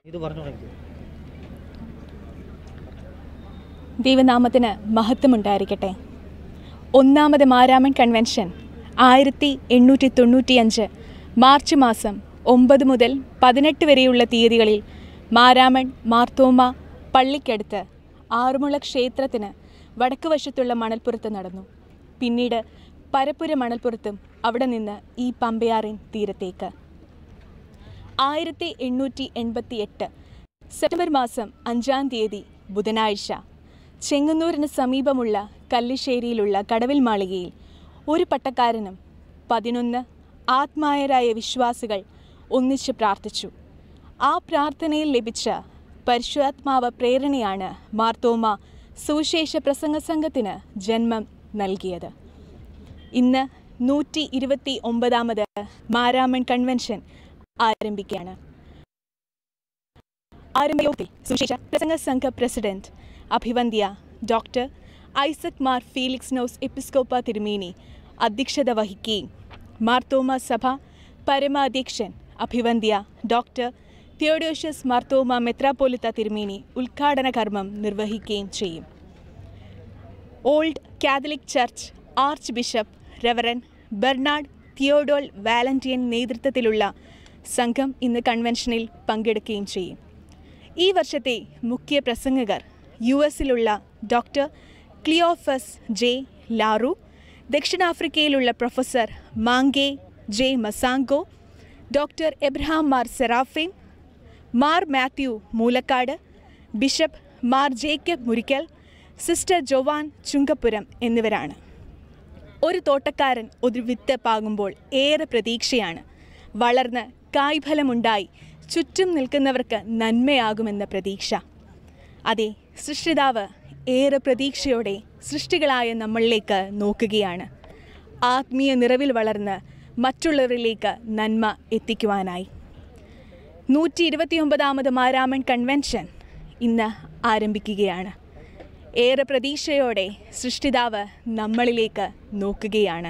ഇത് പറഞ്ഞു തുടങ്ങി ദൈവനാമത്തിന് മഹത്വമുണ്ടായിരിക്കട്ടെ ഒന്നാമത് മാരാമൻ കൺവെൻഷൻ ആയിരത്തി എണ്ണൂറ്റി തൊണ്ണൂറ്റിയഞ്ച് മാർച്ച് മാസം ഒമ്പത് മുതൽ പതിനെട്ട് വരെയുള്ള തീയതികളിൽ മാരാമൺ മാർത്തോമ പള്ളിക്കടുത്ത് ആറുമുള ക്ഷേത്രത്തിന് വടക്ക് വശത്തുള്ള മണൽപ്പുറത്ത് നടന്നു പിന്നീട് പരപ്പുര മണൽപ്പുറത്തും അവിടെ നിന്ന് ഈ പമ്പയാറിൻ തീരത്തേക്ക് ആയിരത്തി എണ്ണൂറ്റി എൺപത്തി എട്ട് സെപ്റ്റംബർ മാസം അഞ്ചാം തീയതി ബുധനാഴ്ച ചെങ്ങന്നൂരിന് സമീപമുള്ള കല്ലിശ്ശേരിയിലുള്ള കടവിൽ മാളികയിൽ ഒരു പട്ടക്കാരനും പതിനൊന്ന് ആത്മായരായ വിശ്വാസികൾ ഒന്നിച്ച് പ്രാർത്ഥിച്ചു ആ പ്രാർത്ഥനയിൽ ലഭിച്ച പരിശുദ്ധാത്മാവ പ്രേരണയാണ് മാർത്തോമ സുവിശേഷ പ്രസംഗ സംഘത്തിന് ജന്മം നൽകിയത് ഇന്ന് നൂറ്റി ഇരുപത്തി ഒമ്പതാമത് മാരാമൺ കൺവെൻഷൻ ആരംഭിക്കുകയാണ് ആരംഭയോഗത്തിൽ സുശേഷ പ്രസംഗ സംഘ പ്രസിഡന്റ് അഭിവന്ധ്യ ഡോക്ടർ ഐസക് മാർ ഫീലിക്സ് നോസ് എപ്പിസ്കോപ്പ തിരുമേനി അധ്യക്ഷത വഹിക്കുകയും മാർത്തോമ സഭ പരമാധ്യക്ഷൻ അഭിവന്ധ്യ ഡോക്ടർ തിയോഡോഷ്യസ് മാർത്തോമ മെത്രാപ്പോലിത്ത തിരുമേനി ഉദ്ഘാടന കർമ്മം നിർവഹിക്കുകയും ചെയ്യും old Catholic church archbishop reverend Bernard Theodore വാലന്റിയൻ നേതൃത്വത്തിലുള്ള സംഘം ഇന്ന് കൺവെൻഷനിൽ പങ്കെടുക്കുകയും ചെയ്യും ഈ വർഷത്തെ മുഖ്യ പ്രസംഗകർ യു എസിലുള്ള ഡോക്ടർ ക്ലിയോഫസ് ജെ ലാറു ദക്ഷിണാഫ്രിക്കയിലുള്ള professor Maake J Masango doctor Abraham Mar Serafim Mar Mathew Moolakkattu bishop Mar Jacob Murickan sister Joan Chunkapura എന്നിവരാണ് ഒരു തോട്ടക്കാരൻ ഒരു വിത്ത് പാകുമ്പോൾ ഏറെ പ്രതീക്ഷയാണ് വളർന്ന് കായ്ഫലമുണ്ടായി ചുറ്റും നിൽക്കുന്നവർക്ക് നന്മയാകുമെന്ന പ്രതീക്ഷ അതെ സൃഷ്ടിതാവ് ഏറെ പ്രതീക്ഷയോടെ സൃഷ്ടികളായ നമ്മളിലേക്ക് നോക്കുകയാണ് ആത്മീയ നിറവിൽ വളർന്ന് മറ്റുള്ളവരിലേക്ക് നന്മ എത്തിക്കുവാനായി നൂറ്റി ഇരുപത്തിയൊമ്പതാമത് മാരാമൺ കൺവെൻഷൻ ഇന്ന് ആരംഭിക്കുകയാണ് ഏറെ പ്രതീക്ഷയോടെ സൃഷ്ടിതാവ് നമ്മളിലേക്ക് നോക്കുകയാണ്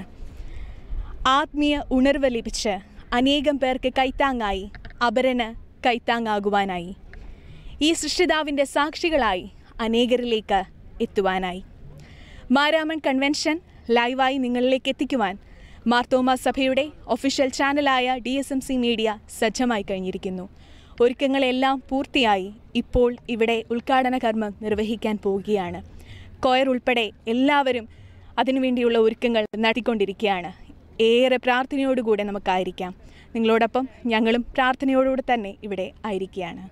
ആത്മീയ ഉണർവ് ലഭിച്ച് അനേകം പേർക്ക് കൈത്താങ്ങായി അപരന് കൈത്താങ്ങാകുവാനായി ഈ സൃഷ്ടിതാവിൻ്റെ സാക്ഷികളായി അനേകരിലേക്ക് എത്തുവാനായി മാരാമൺ കൺവെൻഷൻ ലൈവായി നിങ്ങളിലേക്ക് എത്തിക്കുവാൻ മാർത്തോമ സഭയുടെ ഒഫീഷ്യൽ ചാനലായ D S M C media സജ്ജമായി കഴിഞ്ഞിരിക്കുന്നു ഒരുക്കങ്ങളെല്ലാം പൂർത്തിയായി ഇപ്പോൾ ഇവിടെ ഉദ്ഘാടന കർമ്മം നിർവഹിക്കാൻ പോവുകയാണ് കൊയർ ഉൾപ്പെടെ എല്ലാവരും അതിനുവേണ്ടിയുള്ള ഒരുക്കങ്ങൾ നടത്തിക്കൊണ്ടിരിക്കുകയാണ് ഏറെ പ്രാർത്ഥനയോടുകൂടെ നമുക്കായിരിക്കാം നിങ്ങളോടൊപ്പം ഞങ്ങളും പ്രാർത്ഥനയോടുകൂടെ തന്നെ ഇവിടെ ആയിരിക്കുകയാണ്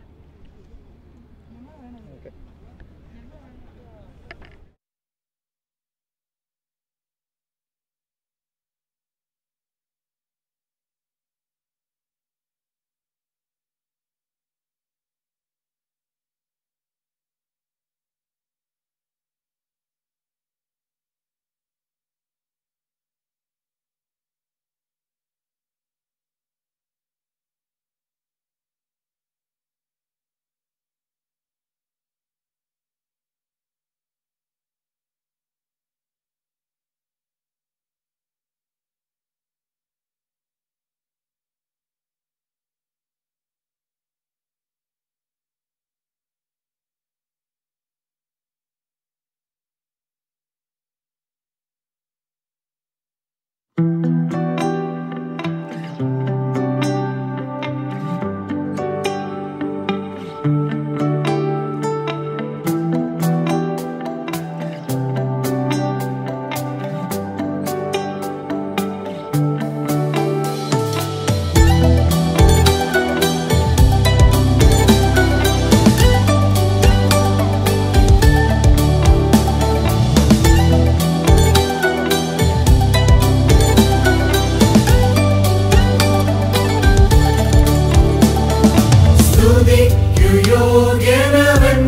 സ്തുതിക്കു യോഗ്യനവൻ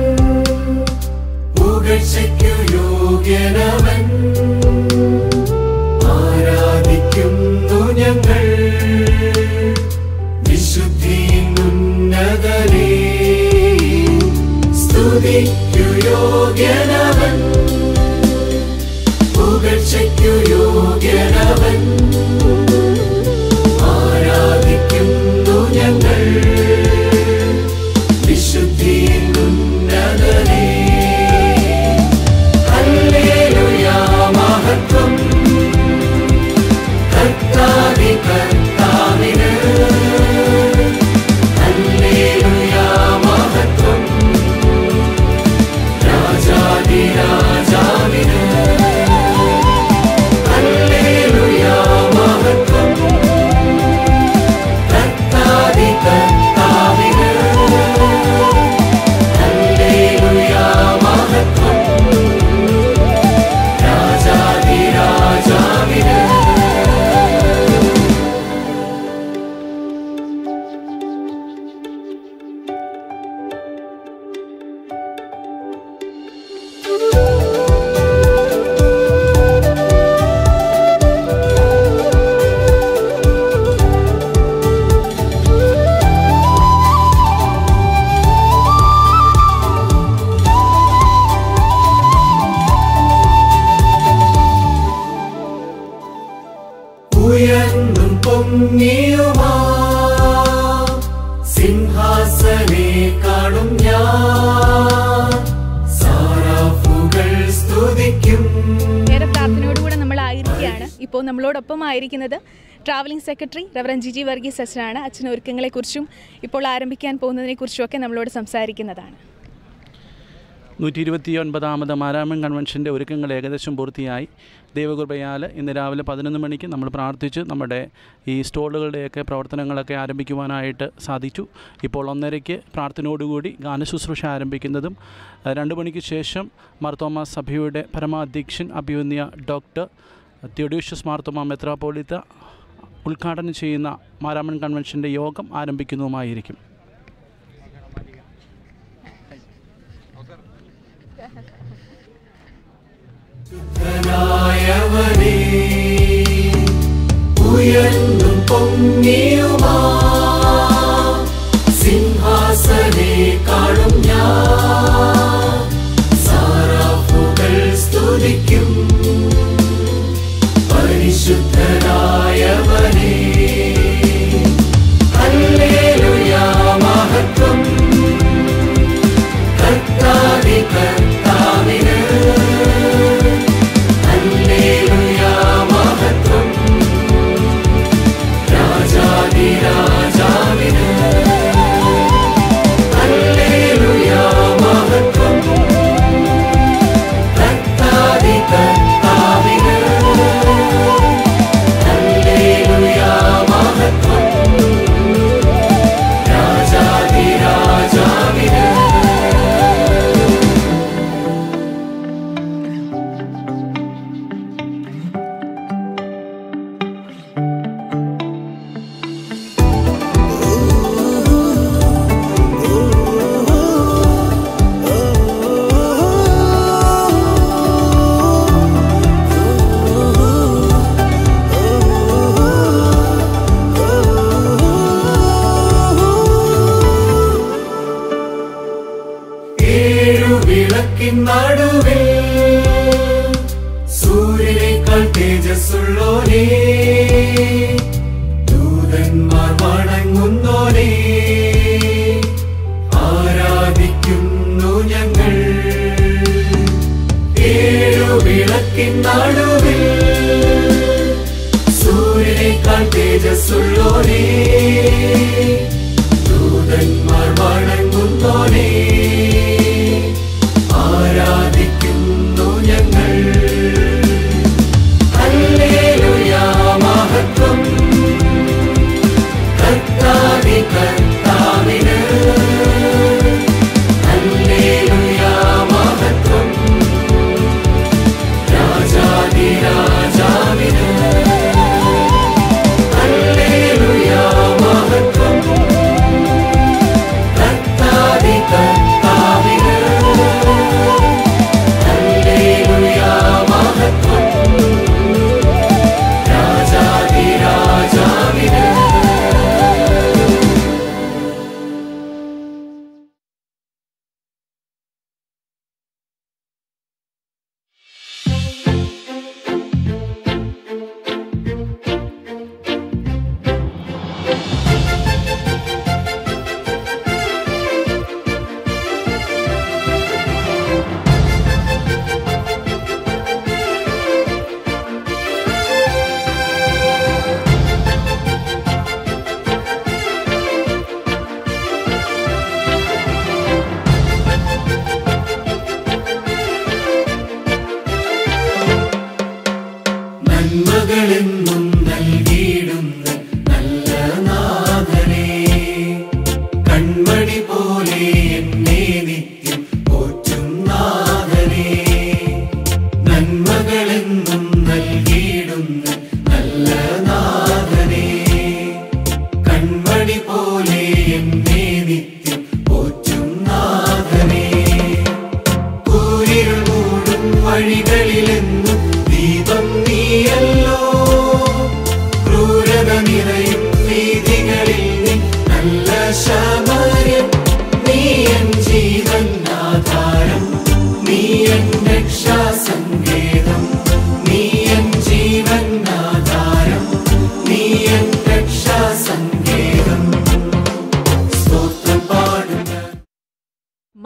പുകഴ്ചയ്ക്കു യോഗ്യനവൻ ആരാധിക്കുന്നു ഞങ്ങൾ വിശുദ്ധിയിൻ ഉന്നതനേ സ്തുതിക്കു യോഗ്യനവൻ പുകഴ്ചയ്ക്കു യോഗ്യനവൻ ആരാധിക്കുന്നു ഞങ്ങൾ പൊങ്ങിയുമാ സിംഹാസനെ കാണും ഞാൻ സാറാഫുകൾ സ്തുതിക്കും ഏറെ പ്രാർത്ഥനയോടുകൂടെ നമ്മൾ ആയിരിക്കുകയാണ് ഇപ്പോൾ നമ്മളോടൊപ്പം ആയിരിക്കുന്നത് travelling secretary reverend Jiji Varghese അച്ഛനാണ് അച്ഛൻ ഒരുക്കങ്ങളെക്കുറിച്ചും ഇപ്പോൾ ആരംഭിക്കാൻ പോകുന്നതിനെക്കുറിച്ചുമൊക്കെ നമ്മളോട് സംസാരിക്കുന്നതാണ് നൂറ്റി ഇരുപത്തി ഒൻപതാമത് മാരാമൻ കൺവെൻഷൻ്റെ ഒരുക്കങ്ങൾ ഏകദേശം പൂർത്തിയായി ദൈവകൃപയാൽ ഇന്ന് രാവിലെ പതിനൊന്ന് മണിക്ക് നമ്മൾ പ്രാർത്ഥിച്ച് നമ്മുടെ ഈ സ്റ്റോളുകളുടെയൊക്കെ പ്രവർത്തനങ്ങളൊക്കെ ആരംഭിക്കുവാനായിട്ട് സാധിച്ചു ഇപ്പോൾ ഒന്നരയ്ക്ക് പ്രാർത്ഥനയോടുകൂടി ഗാനശുശ്രൂഷ ആരംഭിക്കുന്നതും അഹ് രണ്ട് മണിക്ക് ശേഷം മാർത്തോമ സഭയുടെ പരമാധ്യക്ഷൻ അഭിയുന്നിയ ഡോക്ടർ തിയൊഡ്യൂഷ്യസ് മാർത്തോമ മെത്രാപ്പോളിത്ത ഉദ്ഘാടനം ചെയ്യുന്ന മാരാമൻ കൺവെൻഷൻ്റെ യോഗം ആരംഭിക്കുന്നതുമായിരിക്കും ധനായവനേ ഉയർന്നും പൊങ്ങിയുമാ സിംഹാസനെ കാണും ഞാൻ സാറാഫുകൾ സ്തുതിക്കും പരിശുദ്ധനായവനേ ഹല്ലേലൂയാ മഹത്വം കർത്താവി കർത്താവിന് ഹല്ലേലൂയാ മഹത്വം രാജാതിരാജാവിന് ഹല്ലേലൂയാ മഹത്വം കർത്താവി കർത്താവിന് ഹല്ലേലൂയാ മഹത്വം രാജാതിരാജാവിന് ഏഴു വിളക്കിൻ നടുവിൽ സൂര്യനേക്കാൾ തേജസ്സുള്ളോനേ ദൂതന്മാർ വണങ്ങുന്നോനേ ആരാധിക്കുന്നു ഞങ്ങൾ ഏഴു വിളക്കിൻ നടുവിൽ സൂര്യനേക്കാൾ തേജസ്സുള്ളോനേ ദൂതന്മാർ വണങ്ങുന്നോനേ ആരാധിക്കുന്നു ഞങ്ങൾ ഹല്ലേലൂയാ മഹത്വം കർത്താവി കർത്താവിന് ഹല്ലേലൂയാ മഹത്വം രാജാതിരാജാവിന് ഹല്ലേലൂയാ മഹത്വം കർത്താവി കർത്താവിന് ഹല്ലേലൂയാ മഹത്വം രാജാതിരാജാവിന് നന്മകളെന്നും നൽകിയിടുന്ന നല്ല നാഥനെ കൺമണി പോലെ എന്നെ നിത്യം പോറ്റും നാഥനെ നന്മകളെന്നും നൽകിയിടുന്ന നല്ല നാഥനെ കൺമണി പോലെ എന്നെ നിത്യം പോറ്റും നാഥനെ കൂരിരുൾ മൂടും വഴികളിലെന്നും ദീപം നീയല്ലോ ക്രൂരത നിറയും വീതികളിൽ നീ നല്ല ശമര്യം നീ എൻ ജീവൻ ആധാരം നീ എൻ രക്ഷാസങ്കേതം നീ എൻ ജീവൻ ആധാരം നീ എൻ രക്ഷ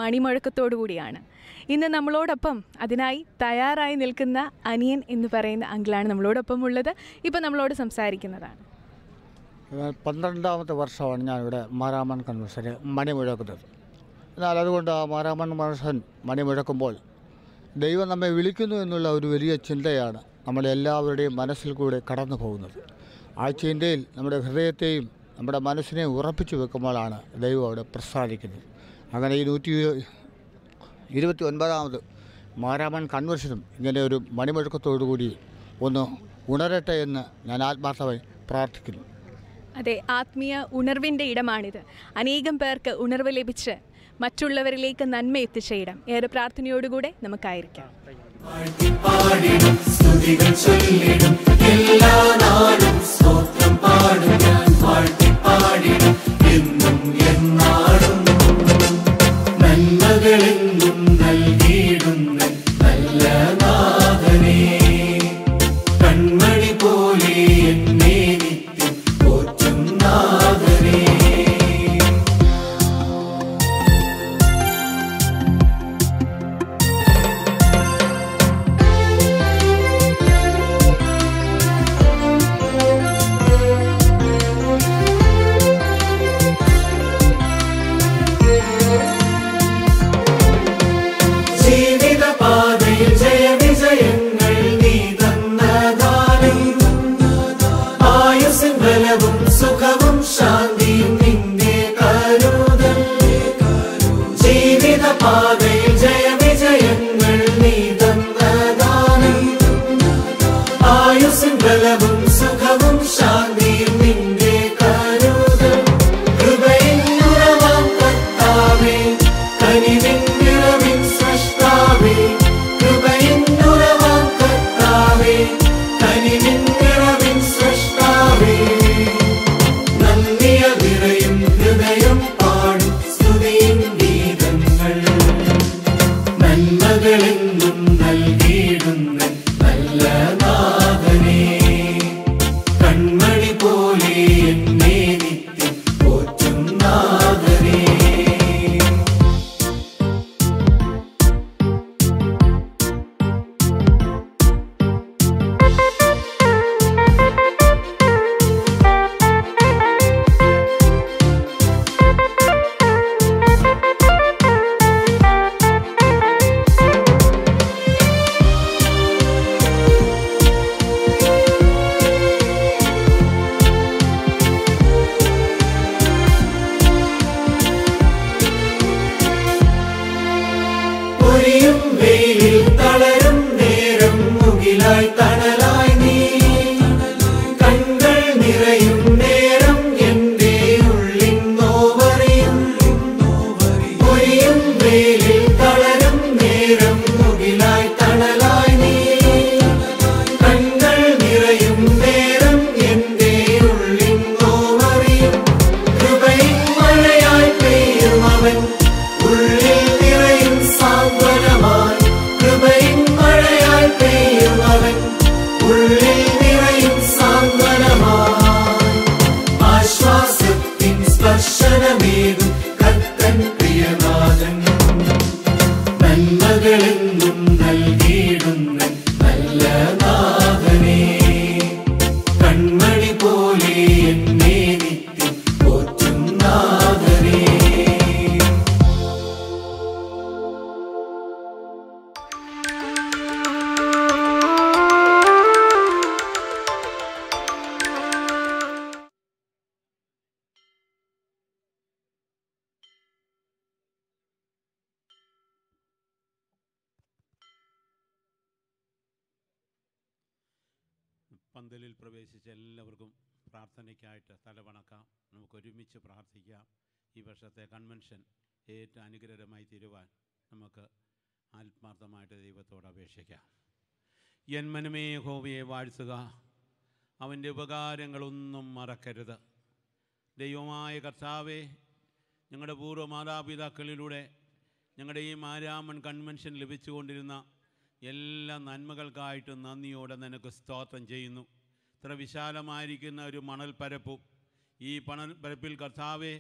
മണിമുഴക്കത്തോടു കൂടിയാണ് ഇന്ന് നമ്മളോടൊപ്പം അതിനായി തയ്യാറായി നിൽക്കുന്ന അനിയൻ എന്ന് പറയുന്ന അങ്കിളാണ് നമ്മളോടൊപ്പം ഉള്ളത് ഇപ്പം നമ്മളോട് സംസാരിക്കുന്നതാണ് എന്നാൽ പന്ത്രണ്ടാമത്തെ വർഷമാണ് ഞാനിവിടെ മാരാമൺ കൺവെൻഷന് മണി മുഴക്കുന്നത് എന്നാൽ അതുകൊണ്ട് ആ മാരാമൺ കൺവെൻഷൻ മണി മുഴക്കുമ്പോൾ ദൈവം നമ്മെ വിളിക്കുന്നു എന്നുള്ള ഒരു വലിയ ചിന്തയാണ് നമ്മുടെ എല്ലാവരുടെയും മനസ്സിൽ കൂടെ കടന്നു പോകുന്നത് ആ ചിന്തയിൽ നമ്മുടെ ഹൃദയത്തെയും നമ്മുടെ മനസ്സിനെയും ഉറപ്പിച്ചു വെക്കുമ്പോഴാണ് ദൈവം അവിടെ പ്രസാദിക്കുന്നത് അങ്ങനെ ഈ നൂറ്റി ഇരുപത്തി ഒൻപതാമത് മാരാമൺ കൺവെൻഷനും ഇങ്ങനെ ഒരു മണിമുഴക്കത്തോടു കൂടി ഒന്ന് ഉണരട്ടെ എന്ന് ഞാൻ ആത്മാർത്ഥമായി പ്രാർത്ഥിക്കുന്നു അതെ ആത്മീയ ഉണർവിൻ്റെ ഇടമാണിത് അനേകം പേർക്ക് ഉണർവ് ലഭിച്ച് മറ്റുള്ളവരിലേക്ക് നന്മ എത്തിച്ച ഇടം ഏറെ പ്രാർത്ഥനയോടുകൂടെ നമുക്കായിരിക്കാം പാടിടും സ്തുതികൾ ചൊല്ലിടും എല്ലാ നാടും സ്തോത്രം പാടും ഞാൻ വാഴ്ത്തി പാടിടും എന്നും എന്നാടും നന്മകളെന്നും നൽകിയിടുന്ന നല്ല നാഥനേ കൺമണി പോലെ എന്നെ നിത്യം പോറ്റും നാഥനേ ജീവിതപാതയിൽ ജയവിജയങ്ങൾ നീ തന്ന ദാനം ആയുസിൻ ബലവും സുഖവും ശാന്തിയും നിന്റെ കരുതൽ ജീവിതപാതയിൽ ജയവിജയങ്ങൾ നീ തന്ന ദാനം ആയുസിൻ ബലവും സുഖവും ശാന്തിയും നിന്റെ കരുതൽ കൃപയിൻ ഉറവാം കർത്താവേ കനിവിൻ നിറവിൻ സൃഷ്ടാവേ കൃപയിൻ ഉറവാം കർത്താവേ കനിവിൻ നിറവിൻ സൃഷ്ടാവേ നന്ദിയ നിറയും ഹൃദയം പാടും സ്തുതിയും ഗീതങ്ങൾ നന്മകളെന്നും നൽകിയിടുന്ന നല്ല നാഥനേ കൺമണി പോലെ എന്നെ നിത്യം പോറ്റും നാഥനേ പൊരിയും വെയിലിൽ തളരും നേരം മുകിലായി തണലായി നീ കൺകൾ നിറയും നേരം എന്റെ ഉള്ളിൻ നോവറിയും പൊരിയും വെയിലിൽ തളരും നേരം മുകിലായി തണലായി നീ കൺകൾ നിറയും നേരം എന്റെ ഉള്ളിൻ നോവറിയും കൃപയിൻ മഴയായി പെയ്യും അവൻ ഉള്ളിൽ നിറയും സാന്ത്വനമായി കൃപയിൻ മഴയായി പെയ്യും അവൻ ഉള്ളിൽ നിറയും സാന്ത്വനമായി ആശ്വാസത്തിൻ സ്പർശനമേകും കത്തൻ പ്രിയനാഥൻ നന്മകളെന്നും നൽകിയിടുന്ന നല്ല നാഥനേ കൺമണി പോലെ എന്നെ നിത്യം പോറ്റും നാഥനേ പന്തലിൽ പ്രവേശിച്ച എല്ലാവർക്കും പ്രാർത്ഥനയ്ക്കായിട്ട് തലവണക്കാം നമുക്ക് ഒരുമിച്ച് പ്രാർത്ഥിക്കാം ഈ വർഷത്തെ കൺവെൻഷൻ ഏറ്റവും അനുഗ്രഹമായി തീരുവാൻ നമുക്ക് ആത്മാർത്ഥമായിട്ട് ദൈവത്തോട് അപേക്ഷിക്കാം എൻ മനമേ ഹോവയെ വാഴ്ത്തുക അവൻ്റെ ഉപകാരങ്ങളൊന്നും മറക്കരുത് ദൈവമായ കർത്താവെ ഞങ്ങളുടെ പൂർവ്വ മാതാപിതാക്കളിലൂടെ ഞങ്ങളുടെ ഈ മാരാമൺ കൺവെൻഷൻ ലഭിച്ചുകൊണ്ടിരുന്ന എല്ലാ നന്മകൾക്കായിട്ട് നന്ദിയോടെ നിനക്ക് സ്തോത്രം ചെയ്യുന്നു ഇത്ര വിശാലമായിരിക്കുന്ന ഒരു മണൽപ്പരപ്പും ഈ പണൽ പരപ്പിൽ കർത്താവെ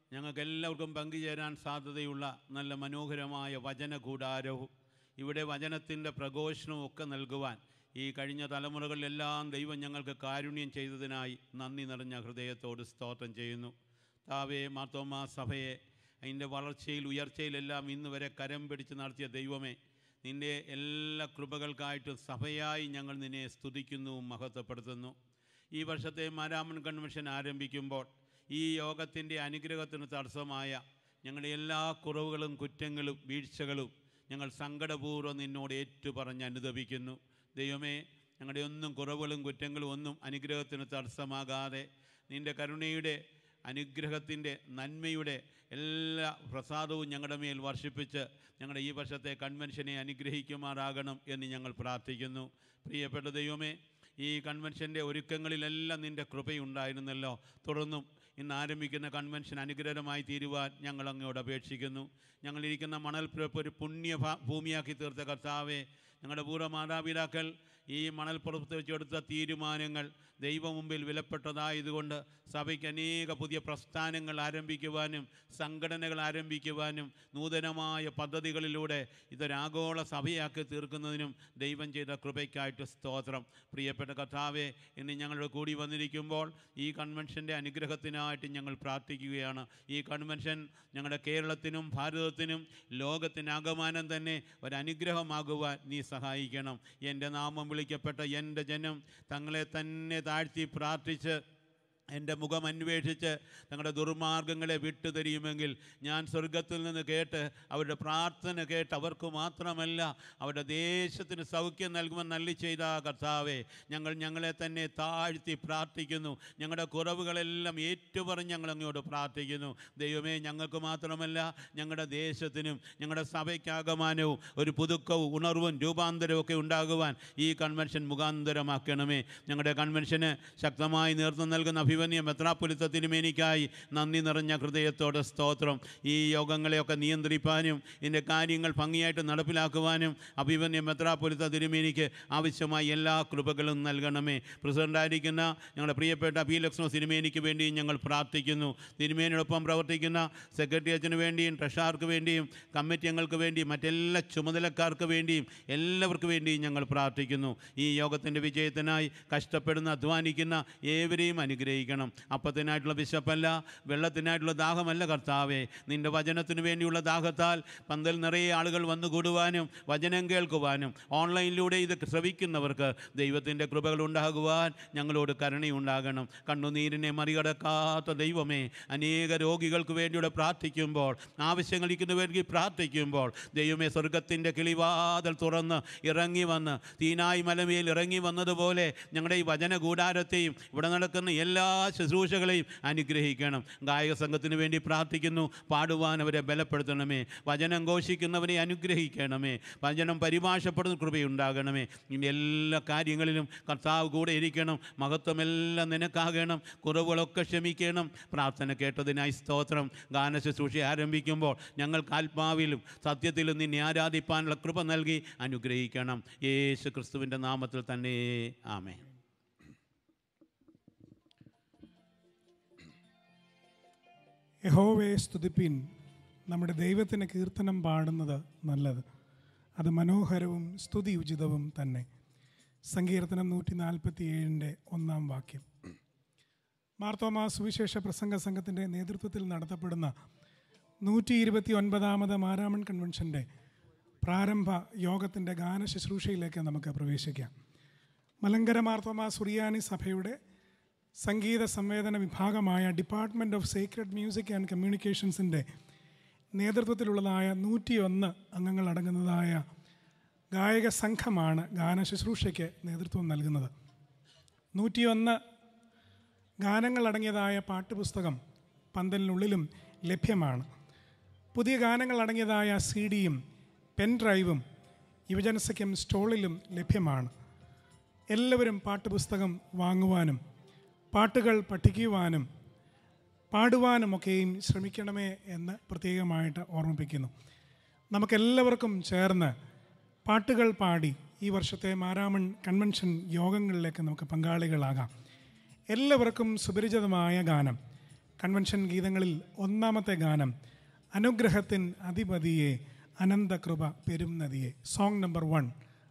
ഞങ്ങൾക്ക് എല്ലാവർക്കും പങ്കുചേരാൻ സാധ്യതയുള്ള നല്ല മനോഹരമായ വചന കൂടാരവും ഇവിടെ വചനത്തിൻ്റെ പ്രഘോഷണവും ഒക്കെ നൽകുവാൻ ഈ കഴിഞ്ഞ തലമുറകളിലെല്ലാം ദൈവം ഞങ്ങൾക്ക് കാരുണ്യം ചെയ്തതിനായി നന്ദി നിറഞ്ഞ ഹൃദയത്തോട് സ്തോത്രം ചെയ്യുന്നു താവേ മാത്തോമാ സഭയെ അതിൻ്റെ വളർച്ചയിൽ ഉയർച്ചയിലെല്ലാം ഇന്ന് വരെ കരം പിടിച്ച് നടത്തിയ ദൈവമേ നിൻ്റെ എല്ലാ കൃപകൾക്കായിട്ടും സഭയായി ഞങ്ങൾ നിന്നെ സ്തുതിക്കുന്നു മഹത്വപ്പെടുത്തുന്നു ഈ വർഷത്തെ മാരാമൻ കൺവെൻഷൻ ആരംഭിക്കുമ്പോൾ ഈ യോഗത്തിൻ്റെ അനുഗ്രഹത്തിന് തടസ്സമായ ഞങ്ങളുടെ എല്ലാ കുറവുകളും കുറ്റങ്ങളും വീഴ്ചകളും ഞങ്ങൾ സങ്കടപൂർവ്വം നിന്നോട് ഏറ്റുപറഞ്ഞ് അനുദപിക്കുന്നു ദൈവമേ ഞങ്ങളുടെ ഒന്നും കുറവുകളും കുറ്റങ്ങളും ഒന്നും അനുഗ്രഹത്തിന് തടസ്സമാകാതെ നിൻ്റെ കരുണയുടെ അനുഗ്രഹത്തിൻ്റെ നന്മയുടെ എല്ലാ പ്രസാദവും ഞങ്ങളുടെ മേൽ വർഷിപ്പിച്ച് ഞങ്ങളുടെ ഈ വർഷത്തെ കൺവെൻഷനെ അനുഗ്രഹിക്കുമാറാകണം എന്ന് ഞങ്ങൾ പ്രാർത്ഥിക്കുന്നു പ്രിയപ്പെട്ട ദൈവമേ ഈ കൺവെൻഷൻ്റെ ഒരുക്കങ്ങളിലെല്ലാം നിൻ്റെ കൃപയുണ്ടായിരുന്നല്ലോ തുടർന്നും ഇന്ന് ആരംഭിക്കുന്ന കൺവെൻഷൻ അനുഗ്രഹമായി തീരുവാൻ ഞങ്ങൾ അങ്ങോട്ട് അപേക്ഷിക്കുന്നു ഞങ്ങളിരിക്കുന്ന മണൽപ്പുറപ്പ് ഒരു പുണ്യ ഭ- ഭൂമിയാക്കി തീർത്ത കർത്താവെ ഞങ്ങളുടെ പൂർവ്വ മാതാപിതാക്കൾ ഈ മണൽപ്പുറത്ത് വെച്ചെടുത്ത തീരുമാനങ്ങൾ ദൈവം മുമ്പിൽ വിലപ്പെട്ടതായതുകൊണ്ട് സഭയ്ക്ക് അനേക പുതിയ പ്രസ്ഥാനങ്ങൾ ആരംഭിക്കുവാനും സംഘടനകൾ ആരംഭിക്കുവാനും നൂതനമായ പദ്ധതികളിലൂടെ ഇതൊരാഗോള സഭയാക്കി തീർക്കുന്നതിനും ദൈവം ചെയ്ത കൃപയ്ക്കായിട്ട് സ്തോത്രം പ്രിയപ്പെട്ട കഥാവെ ഇന്ന് ഞങ്ങളുടെ കൂടി വന്നിരിക്കുമ്പോൾ ഈ കൺവെൻഷൻ്റെ അനുഗ്രഹത്തിനായിട്ട് ഞങ്ങൾ പ്രാർത്ഥിക്കുകയാണ് ഈ കൺവെൻഷൻ ഞങ്ങളുടെ കേരളത്തിനും ഭാരതത്തിനും ലോകത്തിനാകമാനം തന്നെ ഒരനുഗ്രഹമാകുവാൻ നീ സഹായിക്കണം എൻ്റെ നാമം വിളിക്കപ്പെട്ട എൻ്റെ ജനം തങ്ങളെ തന്നെ താഴ്ത്തി പ്രാർത്ഥിച്ച് എൻ്റെ മുഖം അന്വേഷിച്ച് തങ്ങളുടെ ദുർമാർഗങ്ങളെ വിട്ടുതരിയുമെങ്കിൽ ഞാൻ സ്വർഗത്തിൽ നിന്ന് കേട്ട് അവരുടെ പ്രാർത്ഥന കേട്ട് അവർക്ക് മാത്രമല്ല അവരുടെ ദേശത്തിന് സൗഖ്യം നൽകുമെന്ന് നല്ലി ചെയ്ത കർത്താവേ ഞങ്ങൾ ഞങ്ങളെ തന്നെ താഴ്ത്തി പ്രാർത്ഥിക്കുന്നു ഞങ്ങളുടെ കുറവുകളെല്ലാം ഏറ്റുപറഞ്ഞ് ഞങ്ങൾ അങ്ങോട്ട് പ്രാർത്ഥിക്കുന്നു ദൈവമേ ഞങ്ങൾക്ക് മാത്രമല്ല ഞങ്ങളുടെ ദേശത്തിനും ഞങ്ങളുടെ സഭയ്ക്കാകമാനവും ഒരു പുതുക്കവും ഉണർവും രൂപാന്തരവും ഒക്കെ ഉണ്ടാകുവാൻ ഈ കൺവെൻഷൻ മുഖാന്തരമാക്കണമേ ഞങ്ങളുടെ കൺവെൻഷന് ശക്തമായി നേതൃത്വം നൽകുന്ന അഭിമന്യ മെത്രാപൊലിത്ത തിരുമേനിക്കായി നന്ദി നിറഞ്ഞ ഹൃദയത്തോടെ സ്തോത്രം ഈ യോഗങ്ങളെയൊക്കെ നിയന്ത്രിപ്പാനും ഇതിൻ്റെ കാര്യങ്ങൾ ഭംഗിയായിട്ട് നടപ്പിലാക്കുവാനും അഭിമന്യ മെത്രാപൊലിത്ത തിരുമേനിക്ക് ആവശ്യമായ എല്ലാ കൃപകളും നൽകണമേ പ്രസിഡൻ്റായിരിക്കുന്ന ഞങ്ങളുടെ പ്രിയപ്പെട്ട പി ലക്ഷ്മണ തിരുമേനിക്ക് വേണ്ടിയും ഞങ്ങൾ പ്രാർത്ഥിക്കുന്നു തിരുമേനിയോടൊപ്പം പ്രവർത്തിക്കുന്ന സെക്രട്ടറി അച്ഛന് വേണ്ടിയും ട്രഷാർക്ക് വേണ്ടിയും കമ്മിറ്റി അംഗങ്ങൾക്ക് വേണ്ടിയും മറ്റെല്ലാ ചുമതലക്കാർക്ക് വേണ്ടിയും എല്ലാവർക്കും വേണ്ടിയും ഞങ്ങൾ പ്രാർത്ഥിക്കുന്നു ഈ യോഗത്തിൻ്റെ വിജയത്തിനായി കഷ്ടപ്പെടുന്ന അധ്വാനിക്കുന്ന ഏവരെയും അനുഗ്രഹിക്കണം അപ്പത്തിനായിട്ടുള്ള വിശപ്പല്ല വെള്ളത്തിനായിട്ടുള്ള ദാഹമല്ല കർത്താവേ നിൻ്റെ വചനത്തിന് വേണ്ടിയുള്ള ദാഹത്താൽ പന്തൽ നിറയെ ആളുകൾ വന്നു കൂടുവാനും വചനം കേൾക്കുവാനും ഓൺലൈനിലൂടെ ഇത് ശ്രവിക്കുന്നവർക്ക് ദൈവത്തിൻ്റെ കൃപകൾ ഉണ്ടാകുവാൻ ഞങ്ങളോട് കരുണയുണ്ടാകണം കണ്ണുനീരിനെ മറികടക്കാത്ത ദൈവമേ അനേക രോഗികൾക്ക് വേണ്ടിയുടെ പ്രാർത്ഥിക്കുമ്പോൾ ആവശ്യങ്ങളിരിക്കുന്ന വേണ്ടി പ്രാർത്ഥിക്കുമ്പോൾ ദൈവമേ സ്വർഗത്തിൻ്റെ കിളിവാതൽ തുറന്ന് ഇറങ്ങി വന്ന് തീനായി മലമേൽ ഇറങ്ങി വന്നതുപോലെ ഞങ്ങളുടെ ഈ വചന കൂടാരത്തെയും ഇവിടെ നടക്കുന്ന എല്ലാ ശുശ്രൂഷകളെയും അനുഗ്രഹിക്കണം ഗായക സംഘത്തിന് വേണ്ടി പ്രാർത്ഥിക്കുന്നു പാടുവാൻ അവരെ ബലപ്പെടുത്തണമേ വചനം ഘോഷിക്കുന്നവരെ അനുഗ്രഹിക്കണമേ വചനം പരിഭാഷപ്പെടുന്ന കൃപയുണ്ടാകണമേ ഇനി എല്ലാ കാര്യങ്ങളിലും കർത്താവ് കൂടെ ഇരിക്കണം മഹത്വമെല്ലാം നിനക്കാകണം കുറവുകളൊക്കെ ക്ഷമിക്കണം പ്രാർത്ഥന കേട്ടതിനായി സ്തോത്രം ഗാന ശുശ്രൂഷ ആരംഭിക്കുമ്പോൾ ഞങ്ങൾക്ക് ആത്മാവിലും സത്യത്തിലും നിന്നെ ആരാധിപ്പാനുള്ള കൃപ നൽകി അനുഗ്രഹിക്കണം യേശു ക്രിസ്തുവിൻ്റെ നാമത്തിൽ തന്നെ ആമേ യഹോവയെ സ്തുതിപ്പിൻ നമ്മുടെ ദൈവത്തിന് കീർത്തനം പാടുന്നത് നല്ലത് അത് മനോഹരവും സ്തുതിയുചിതവും തന്നെ സങ്കീർത്തനം നൂറ്റി നാൽപ്പത്തി ഏഴിൻ്റെ ഒന്നാം വാക്യം മാർത്തോമാ സുവിശേഷ പ്രസംഗ സംഘത്തിൻ്റെ നേതൃത്വത്തിൽ നടത്തപ്പെടുന്ന നൂറ്റി ഇരുപത്തി ഒൻപതാമത് മാരാമൺ കൺവെൻഷൻ്റെ പ്രാരംഭ യോഗത്തിൻ്റെ ഗാന ശുശ്രൂഷയിലേക്ക് നമുക്ക് പ്രവേശിക്കാം മലങ്കര മാർത്തോമാ സുറിയാനി സഭയുടെ സംഗീത സംവേദന വിഭാഗമായ department of sacred music and കമ്മ്യൂണിക്കേഷൻസിൻ്റെ നേതൃത്വത്തിലുള്ളതായ നൂറ്റിയൊന്ന് അംഗങ്ങൾ അടങ്ങുന്നതായ ഗായക സംഘമാണ് ഗാന ശുശ്രൂഷയ്ക്ക് നേതൃത്വം നൽകുന്നത് നൂറ്റിയൊന്ന് ഗാനങ്ങളടങ്ങിയതായ പാട്ടുപുസ്തകം പന്തലിനുള്ളിലും ലഭ്യമാണ് പുതിയ ഗാനങ്ങൾ അടങ്ങിയതായ സി ഡിയും പെൻ ഡ്രൈവും യുവജനസഖ്യം സ്റ്റോളിലും ലഭ്യമാണ് എല്ലാവരും പാട്ടുപുസ്തകം വാങ്ങുവാനും പാട്ടുകൾ പഠിക്കുവാനും പാടുവാനുമൊക്കെയും ശ്രമിക്കണമേ എന്ന് പ്രത്യേകമായിട്ട് ഓർമ്മിപ്പിക്കുന്നു നമുക്കെല്ലാവർക്കും ചേർന്ന് പാട്ടുകൾ പാടി ഈ വർഷത്തെ മാരാമൺ കൺവെൻഷൻ യോഗങ്ങളിലേക്ക് നമുക്ക് പങ്കാളികളാകാം എല്ലാവർക്കും സുപരിചിതമായ ഗാനം കൺവെൻഷൻ ഗീതങ്ങളിൽ ഒന്നാമത്തെ ഗാനം അനുഗ്രഹത്തിൻ അധിപതിയെ അനന്തകൃപ പെരും നദിയെ സോങ് നമ്പർ വൺ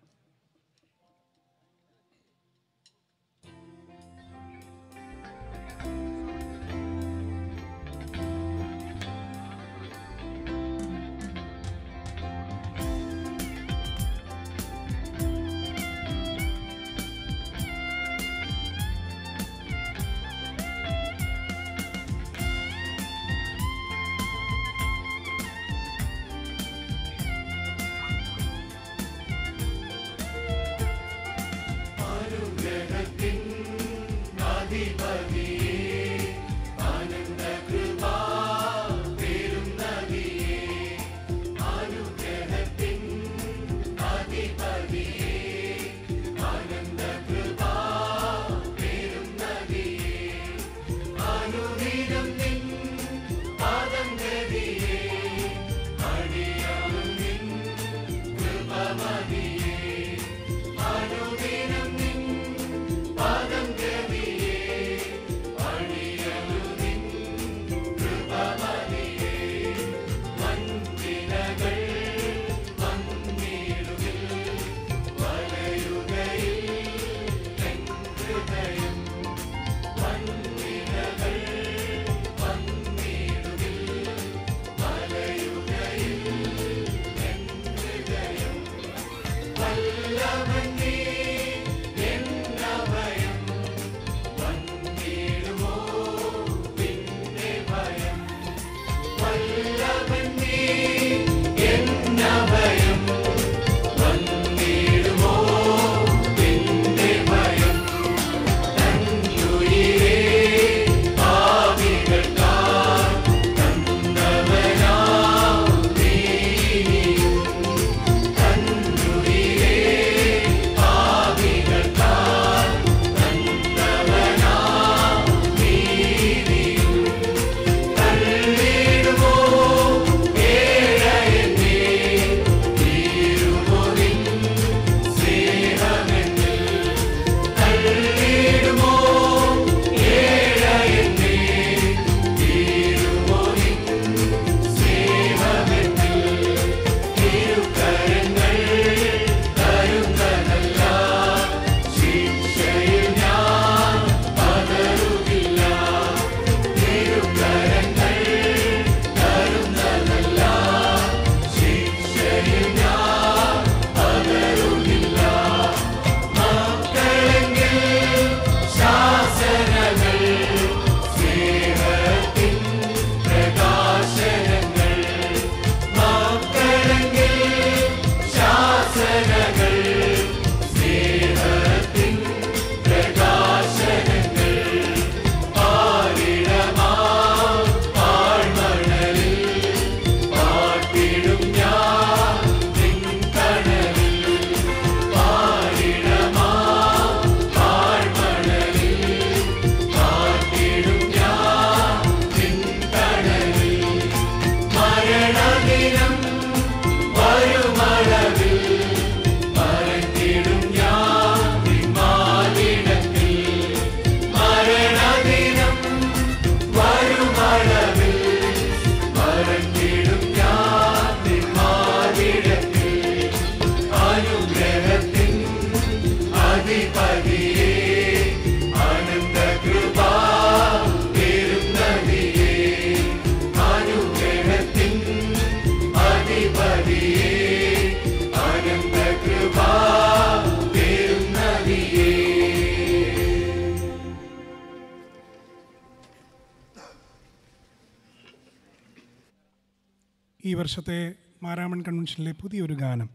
ഈ വർഷത്തെ മാരാമൺ കൺവെൻഷനിലെ പുതിയൊരു ഗാനം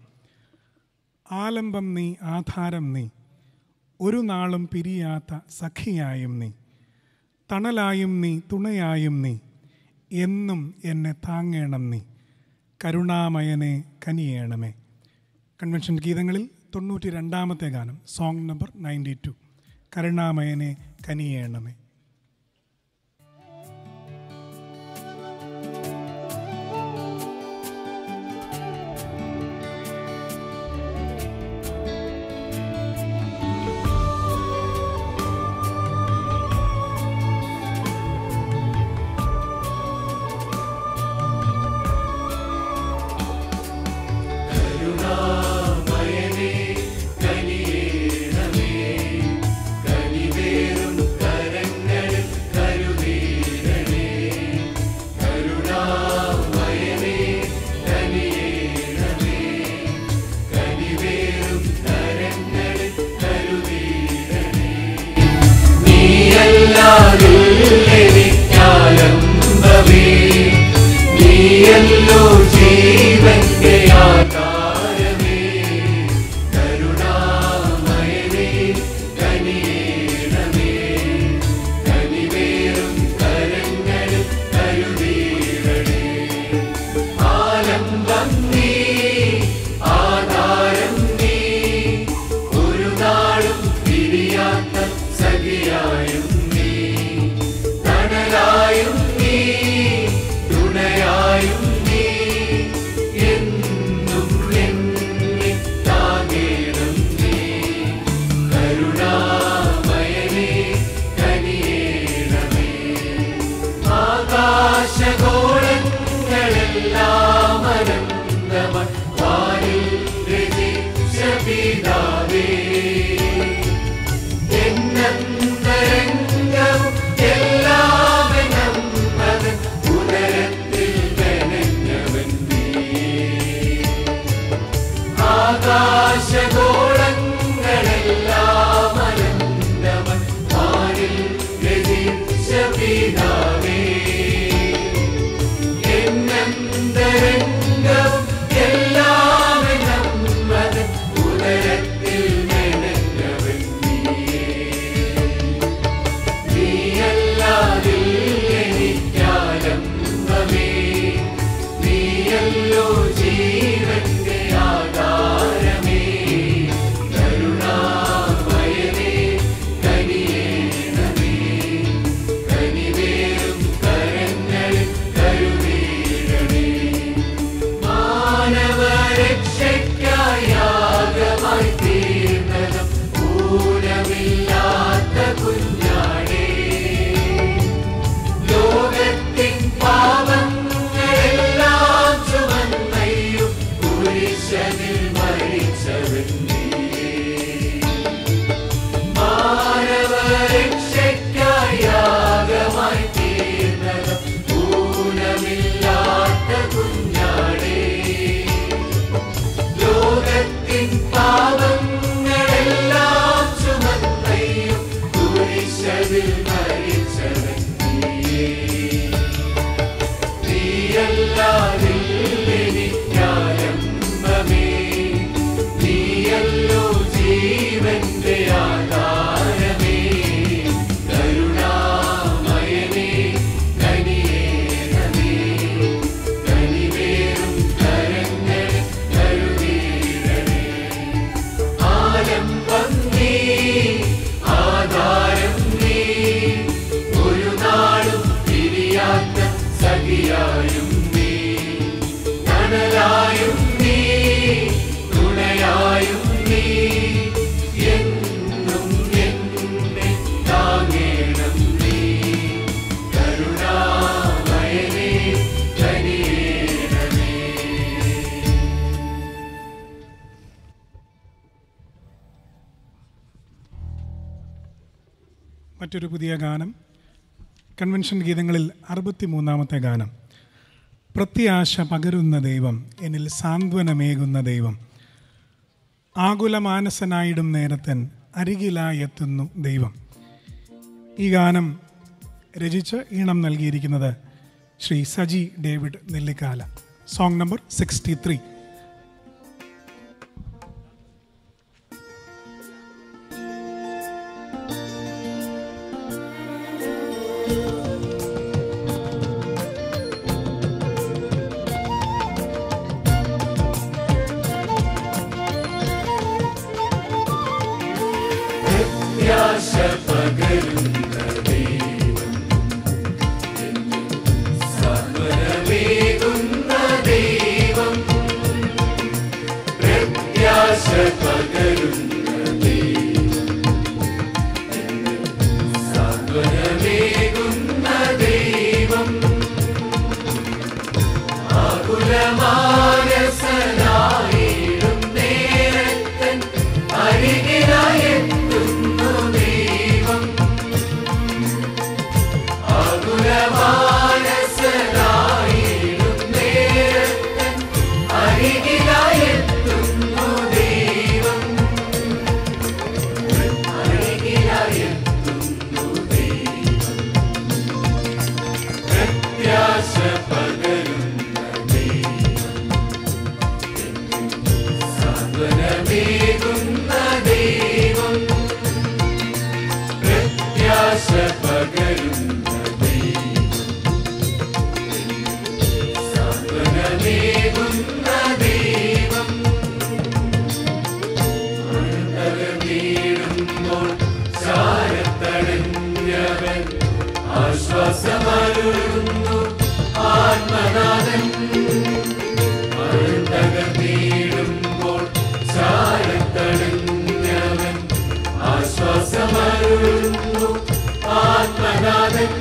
ആലംബം നീ ആധാരം നീ ഒരു നാളും പിരിയാത്ത സഖിയായും നീ തണലായും നീ തുണയായും നീ എന്നും എന്നെ താങ്ങേണം നീ കരുണാമയനെ കനിയേണമേ കൺവെൻഷൻ ഗീതങ്ങളിൽ തൊണ്ണൂറ്റി രണ്ടാമത്തെ ഗാനം സോങ് നമ്പർ നയൻറ്റി ടു കരുണാമയനെ കനിയേണമേ ും നീയല്ലോ ജീവന്റെ ആധാരമേ കരുണാമയനേ കനിയേണമേ കനിവേറും കരങ്ങളിൽ കരുതീരണേ ആലംബം നീ ആധാരം നീ ഒരു നാളും പിരിയാത്ത സഖിയായും നീ തണലായും നീ തുണയായും നീ എന്നും എന്നെ താങ്ങേണം നീ കരുണാമയനേ കനിയേണമേ ആകാശഗോളങ്ങളെല്ലാം അനന്തമായി വാനിൽ രചിച്ച പിതാവേ എന്നന്തരംഗവും എല്ലാം നമ്മത് ഉദരത്തിൽ മെനഞ്ഞവൻ നീ ആകാശഗോളങ്ങളെല്ലാം അനന്തമായി വാനിൽ രചിച്ച പിതാവേ എന്നന്തരംഗവും എല്ലാം നമ്മത് ഉദരത്തിൽ മെനഞ്ഞവൻ നീയല്ലാതിൽ എനിക്കാലംബമേ നീയല്ലോ ജീവന്റെ ആധാരമേ കരുണാമയനേ കനിയേണമേ കനിവേറും കരങ്ങളിൽ കരുതീരണേ മാനവരക്ഷയ്ക്കായി യാഗമായി തീർന്നതും ഊനമില്ലാത്ത കുഞ്ഞാടേ ലോകത്തിൻ പാപങ്ങളെല്ലാം ചുമന്നയ്യും കുരിശനിൽ മരിച്ചവൻ നീയേ. മാനവരക്ഷയ്ക്കായി യാഗമായി തീർന്നതും ഊനമില്ലാത്ത കുഞ്ഞാടേ ലോകത്തിൻ പാപങ്ങളെല്ലാം ചുമന്നയ്യും കുരിശനിൽ മരിച്ചവൻ നീയേ. നീയല്ലാതിൽ എനിക്കാലംബമേ നീയല്ലോ ജീവന്റെ ആധാരമേ കരുണാമയനേ കനിയേണമേ കനിവേറും കരങ്ങളിൽ കരുതീരണേ ആലംബം നീ ആധാരം നീ ഒരു നാളും പിരിയാത്ത സഖിയായും നീ തണലായും നീ തുണയായും നീ എന്നും എന്നെ താങ്ങേണം നീ കരുണാമയനേ കനിയേണമേ മറ്റൊരു പുതിയ ഗാനം കൺവെൻഷൻ ഗീതങ്ങളിൽ അറുപത്തി മൂന്നാമത്തെ ഗാനം പ്രത്യാശ പകരുന്ന ദൈവം എന്നിൽ സാന്ത്വനമേകുന്ന ദൈവം ആകുലമാനസനായിടും നേരത്തൻ അരികിലായെത്തുന്നു ദൈവം ഈ ഗാനം രചിച്ച് ഈണം നൽകിയിരിക്കുന്നത് Shri Saji David Nellikkala song number sixty three പ്രത്യാശ പകരുന്ന ദൈവം സാന്ത്വനമേകുന്ന ദൈവം പ്രത്യാശ പകരുന്ന ദൈവം സാന്ത്വനമേകുന്ന ദൈവം ആകുലമാനസനായിടും നേരത്തൻ അരികിലായെത്തുന്നു ദൈവം ആകുലമാനസനായിടും നേരത്തൻ അരികിലായെത്തുന്നു ദൈവം സാന്ത്വനമേകുന്ന ദൈവം പ്രത്യാശ പകരുന്ന ദൈവം സാന്ത്വനമേകുന്ന ദൈവം തകർന്നിടുമ്പോൾ ചാരത്തടഞ്ഞവൻ ആശ്വാസമരുളുന്നു ആത്മനാഥൻ തകർന്നിടുമ്പോൾ ചാരത്തടഞ്ഞവൻ ആശ്വാസമരുളുന്നു ആത്മനാഥൻ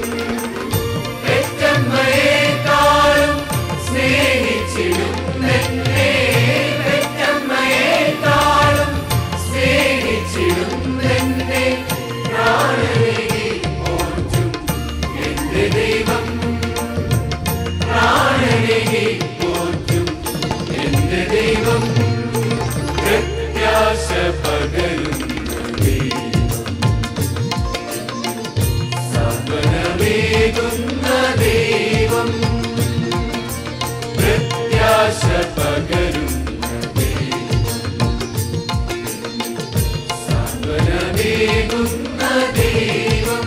പെറ്റമ്മയെക്കാളും സ്നേഹിച്ചിടുന്നെന്നെ പെറ്റമ്മയെക്കാളും സ്നേഹിച്ചിടുന്നെന്നെ പ്രാണനേകി പോറ്റും എന്റെ ദൈവം പ്രാണനേകി പോറ്റും എന്റെ ദൈവം പ്രത്യാശ പകരുന്ന ദൈവം സാന്ത്വനമേകുന്ന ദൈവം പ്രത്യാശ പകരുന്ന ദൈവം സാന്ത്വനമേകുന്ന ദൈവം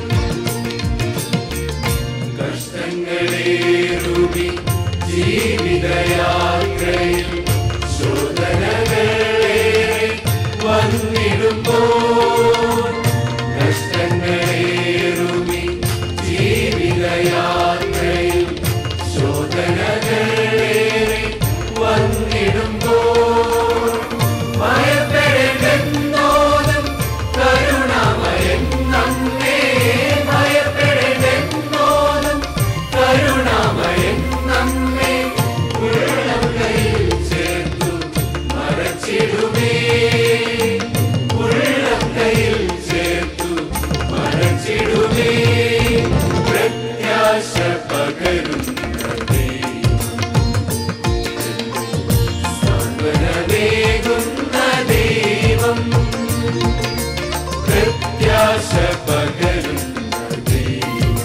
കഷ്ടങ്ങളേറുമി ജീവിതയാത്രയിൽ ശോധനകളേറെ വന്നിടുമ്പോൾ കഷ്ടങ്ങളേറുമി ജീവിതയാത്രയിൽ ശോധനകളേറെ വന്നിടുമ്പോൾ ഭയപ്പെടേണ്ടെന്നോതും കരുണാമയൻ നമ്മെ ഭയപ്പെടേണ്ടെന്നോതും കരുണാമയൻ നമ്മെ ഉള്ളം കയ്യിൽ ചേർത്തു മറച്ചിടുമേ ഉള്ളം കയ്യിൽ ചേർത്തു മറച്ചിടുമേ പ്രത്യാശ പകരുന്ന ദൈവം സാന്ത്വനമേകുന്ന ദൈവം പ്രത്യാശ പകരുന്ന ദൈവം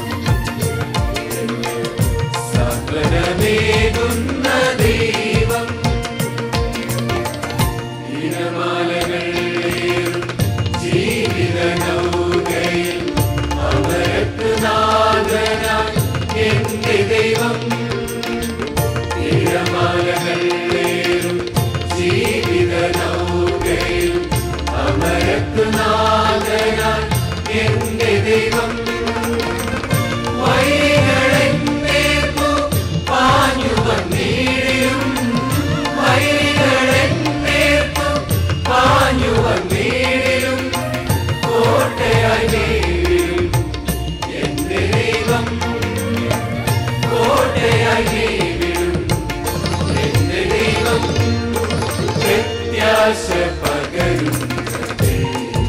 സാന്ത്വനമേകുന്ന ദൈവം ഇനമാലകളേറും ജീവിത നൗകയിൽ അവർക്ക് നാഥനായി എന്റെ ദൈവം തിരമാലകളേറും ജീവിത നൗകയിൽ അമരക്ക് നാഥനായി എന്റെ ദൈവം വഴികളെന്നേക്കു പാഞ്ഞു വന്നീടിലും വഴികളെന്നേക്കു പാഞ്ഞു വന്നീടിലും കോട്ടയായി നേരിടും എന്റെ ദൈവം കോട്ടയായി നേരിടും എന്റെ ദൈവം പ്രത്യാശ പകരുന്ന ദൈവം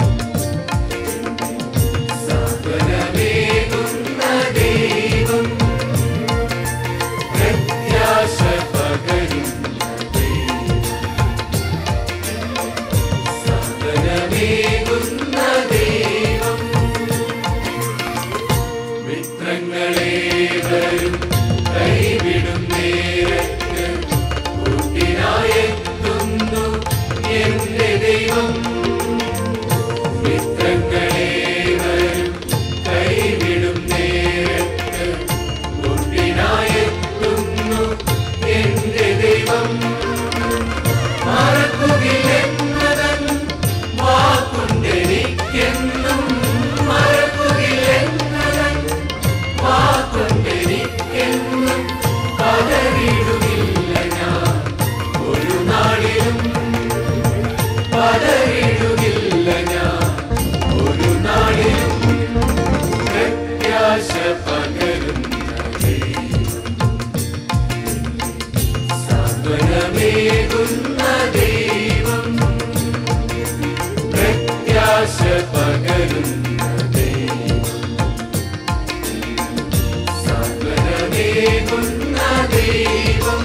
സാന്ത്വനമേകുന്ന ദൈവം പ്രത്യാശ പകരുന്ന ദൈവം സാന്ത്വനമേകുന്ന ദൈവം മിത്രങ്ങളേവരും കൈവിടും നേരത്ത് കൂട്ടിനായെത്തുന്നു എന്റെ ദൈവം മിത്രങ്ങളേവരും കൈവിടും നേരത്ത് കൂട്ടിനായെത്തുന്നു എന്റെ ദൈവം മറക്കുകില്ലെന്നതൻ വാക്കുണ്ടെനിക്കെന്നും മറക്കുകില്ലെന്നതൻ വാക്കുണ്ടെനിക്കെന്നും പതറിയിടുകില്ല ഞാൻ ഒരു നാളിലും പതറിയിടുകില്ല ഞാൻ ഒരു നാളിലും പ്രത്യാശ പകരുന്ന ദൈവം സാന്ത്വനമേകുന്ന ദൈവം പ്രത്യാശ പകരുന്ന ദൈവം സാന്ത്വനമേകുന്ന ദൈവം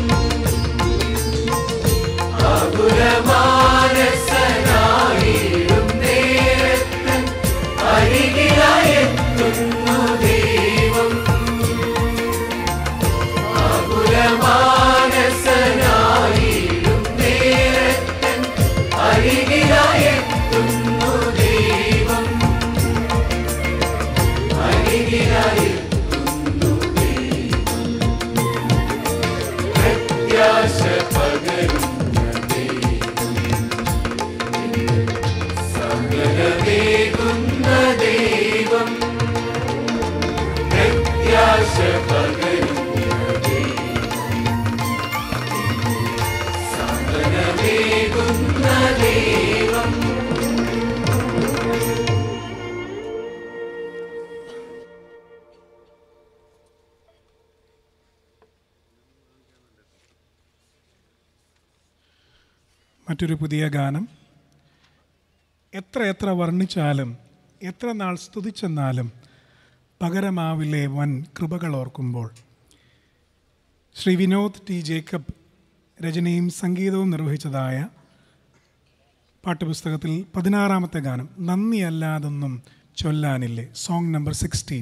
ആകുലമാനസനായിടും നേരത്ത് അരികിലായെത്തുന്നു ദൈവം ആകുലമാനസനായിടും നേരത്ത് മറ്റൊരു പുതിയ ഗാനം എത്ര എത്ര വർണ്ണിച്ചാലും എത്ര നാൾ സ്തുതിച്ചെന്നാലും പകരമാവിലെ വൻ കൃപകൾ ഓർക്കുമ്പോൾ ശ്രീ വിനോദ് ടി ജേക്കബ് രചനയും സംഗീതവും നിർവഹിച്ചതായ പാട്ടുപുസ്തകത്തിൽ പതിനാറാമത്തെ ഗാനം നന്ദിയല്ലാതൊന്നും ചൊല്ലാനില്ലേ സോങ് നമ്പർ സിക്സ്റ്റീൻ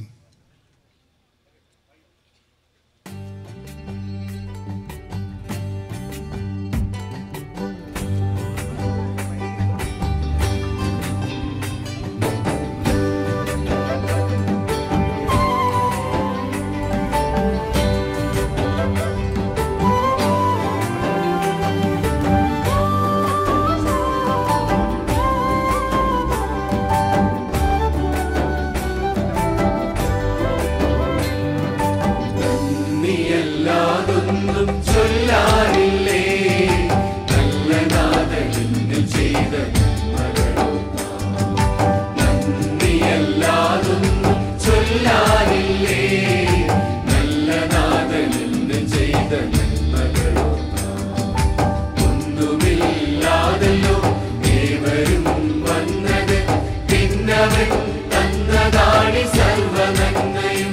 നീയല്ലാതൊന്നും ചൊല്ലാനില്ലേ നല്ല നാഥനിന്നിൽ ചെയ്ത നന്മകളോ നന്ദിയല്ലാതൊന്നും ചൊല്ലാനില്ലേ നല്ല നാഥനിന്നിൽ ചെയ്ത നന്മകളോ ഒന്നുമില്ലാതല്ലോ ഏവരും വന്നത് പിന്നവൻ തന്നതാണി സർവനന്മയും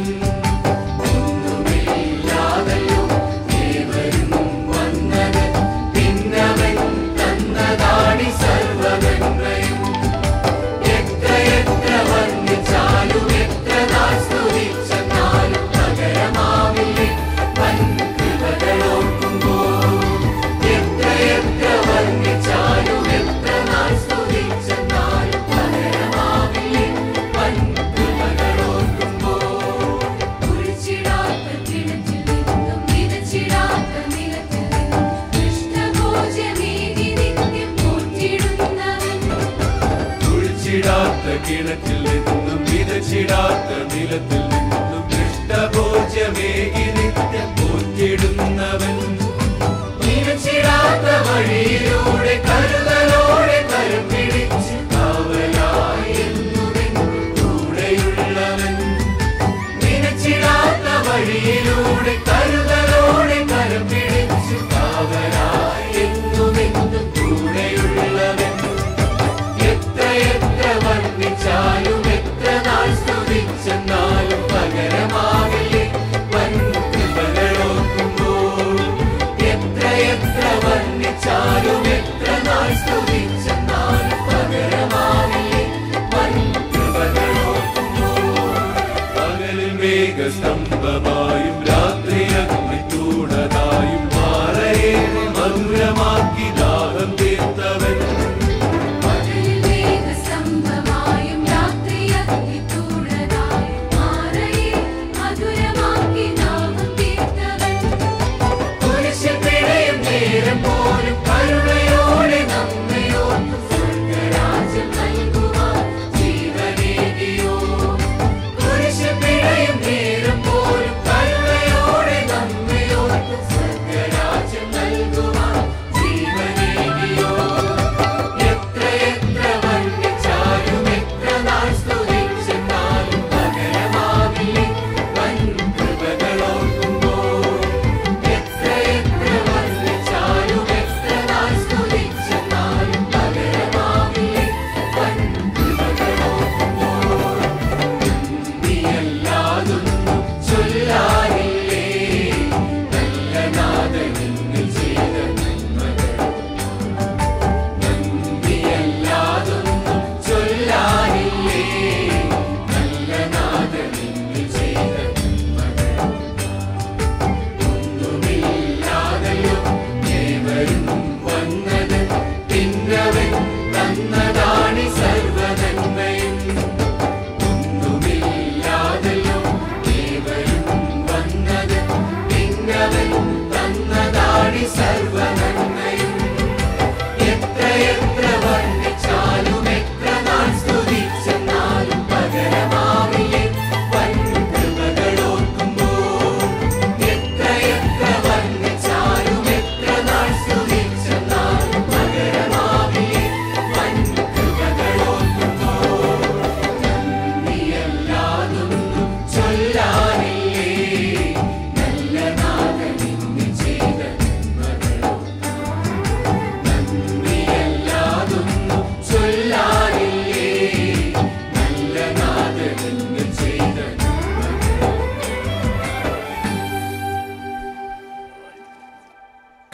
ഒന്നുമില്ലാതല്ലോ ഏവരും വന്നത് പിന്നവൻ തന്നതാണി സർവനന്മയും എത്ര എത്ര വർണ്ണിച്ചാലും എത്ര നാൾ സ്തുതിച്ചെന്നാലും പകരമാവില്ലേ വൻ കൃപകളോർക്കുമ്പോൾ എത്ര എത്ര വർണ്ണിച്ചാലും എത്ര നാൾ സ്തുതിച്ചെന്നാലും പകരമാവില്ലേ വൻ കൃപകളോർക്കുമ്പോൾ കുഴിച്ചിടാത്ത കിണറ്റിൽ നിന്നും വിതച്ചിടാത്ത നിലത്തിൽ നിന്നും കൃഷ്ണഭോജമേകി നിത്യം പോറ്റിടുന്നവൻ കുഴിച്ചിടാത്ത കിണറ്റിൽ നിന്നും വിതച്ചിടാത്ത നിലത്തിൽ നിന്നും ദൃഷ്ടഭോജ്യമേകി നിത്യം പോറ്റിടുന്നവൻ നിരച്ചിടാത്ത വഴിയിലൂടെ കരുതലോടെ കരം പിടിച്ച് കാവലായി എന്നുമെന്നും കൂടെയുള്ളവൻ നിരച്ചിടാത്ത വഴിയിലൂടെ കരുതലോടെ കരം പിടിച്ച് കാവലായി എന്നുമെന്നും കൂടെയുള്ളവൻ എത്ര എത്ര വർണ്ണിച്ചാലും എത്ര നാൾ സ്തുതിച്ചെന്നാലും പകരമാകില്ലേ വൻ കൃപകളോർക്കുമ്പോൾ എത്ര എത്ര വർണ്ണിച്ചാലും എത്ര നാൾ സ്തുതി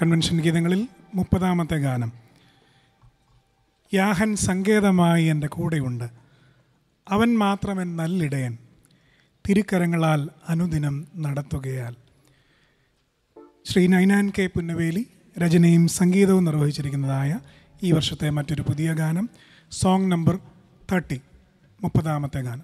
കൺവെൻഷൻ ഗീതങ്ങളിൽ മുപ്പതാമത്തെ ഗാനം യാഹൻ സങ്കേതമായി എൻ്റെ കൂടെയുണ്ട് അവൻ മാത്രമൻ നല്ലിടയൻ തിരുക്കരങ്ങളാൽ അനുദിനം നടത്തുകയാൽ ശ്രീ നൈനാൻ കെ പുന്നവേലി രചനയും സംഗീതവും നിർവഹിച്ചിരിക്കുന്നതായ ഈ വർഷത്തെ മറ്റൊരു പുതിയ ഗാനം സോങ് നമ്പർ തേർട്ടി മുപ്പതാമത്തെ ഗാനം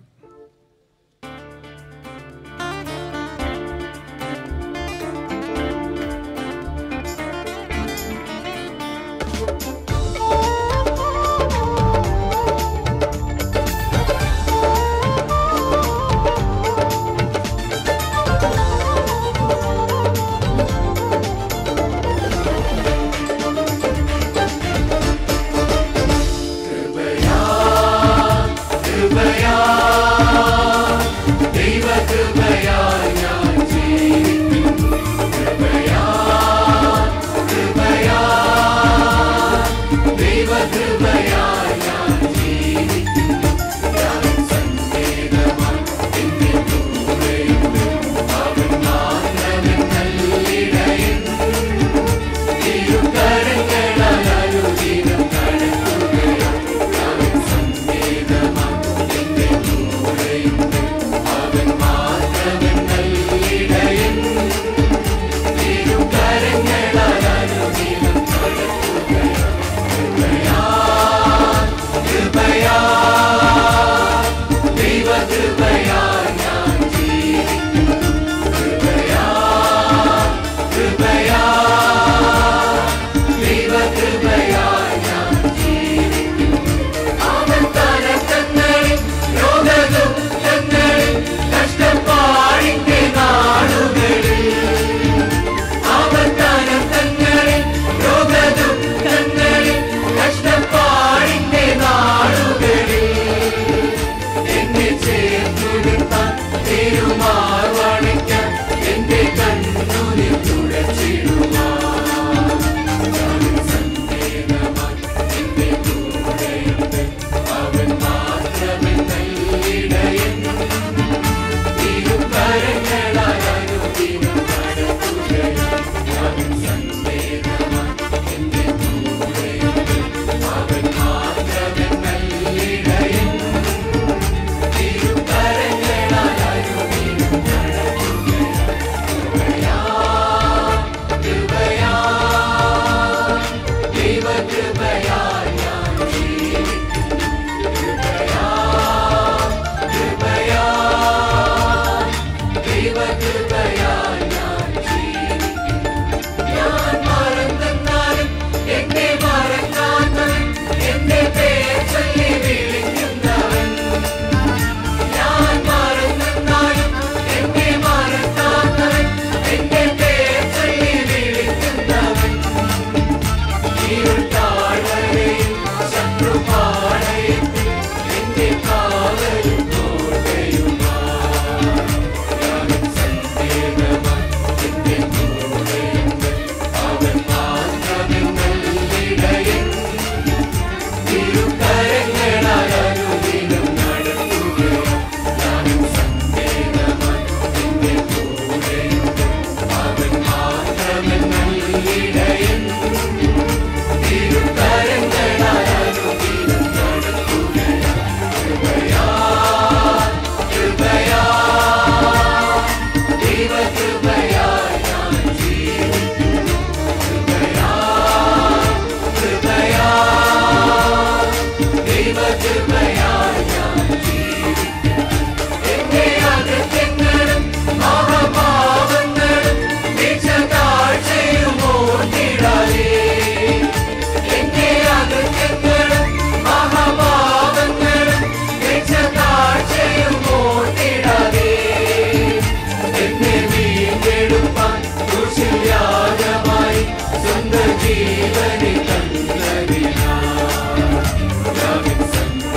ജീവനെ തന്നതിനാ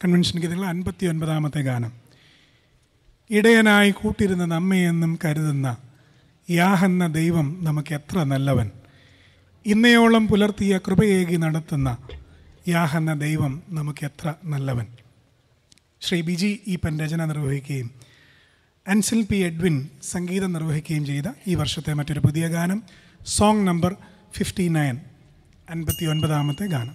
കൺവെൻഷൻ ഗീതങ്ങൾ അൻപത്തി ഒൻപതാമത്തെ ഗാനം ഇടയനായി കൂട്ടിരുന്ന നമ്മയെന്നും കരുതുന്ന യാഹെന്ന ദൈവം നമുക്ക് എത്ര നല്ലവൻ ഇന്നയോളം പുലർത്തിയ കൃപയേകി നടത്തുന്ന യാഹെന്ന ദൈവം നമുക്ക് എത്ര നല്ലവൻ ശ്രീ ബിജി ഈ പൻ രചന നിർവഹിക്കുകയും അൻസിൽ പി എഡ്വിൻ സംഗീതം നിർവഹിക്കുകയും ചെയ്ത ഈ വർഷത്തെ മറ്റൊരു പുതിയ ഗാനം സോങ് നമ്പർ ഫിഫ്റ്റി നയൻ അൻപത്തി ഒൻപതാമത്തെ ഗാനം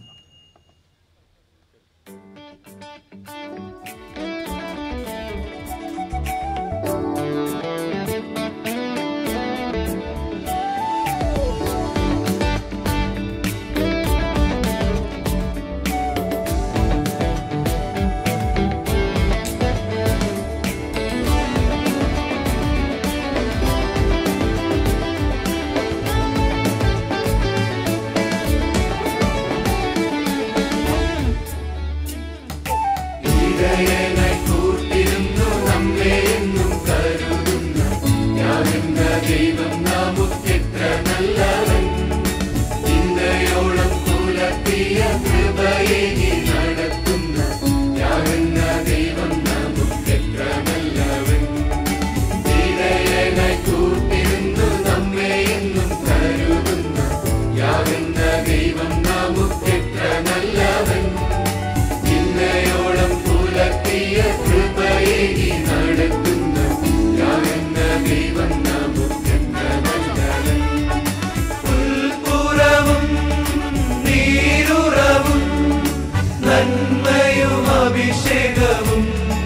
ഇടയനായി കൂട്ടിരുന്നു നമ്മെ എന്നും കരുതുന്ന ഞാനെന്ന ദൈവം നമുക്കെത്ര നല്ലവൻ ഇന്നയോളം പുലർത്തിയ കൃപയേകി നടത്തുന്ന ഞാനെന്ന ദൈവം നമുക്കെത്ര നല്ലവൻ ഇടയനായി കൂട്ടിരുന്നു നമ്മെ എന്നും കരുതുന്ന ഞാനെന്ന ദൈവം നമുക്കെത്ര നല്ലവൻ ഇന്നയോളം പുലർത്തിയ കൃപയേകി നടത്തുന്ന ഞാനെന്ന ദൈവം നമുക്കെന്ന നല്ലവൻ ഉൾപ്പുറവും നീരുറവും നന്മയും അഭിഷേകവും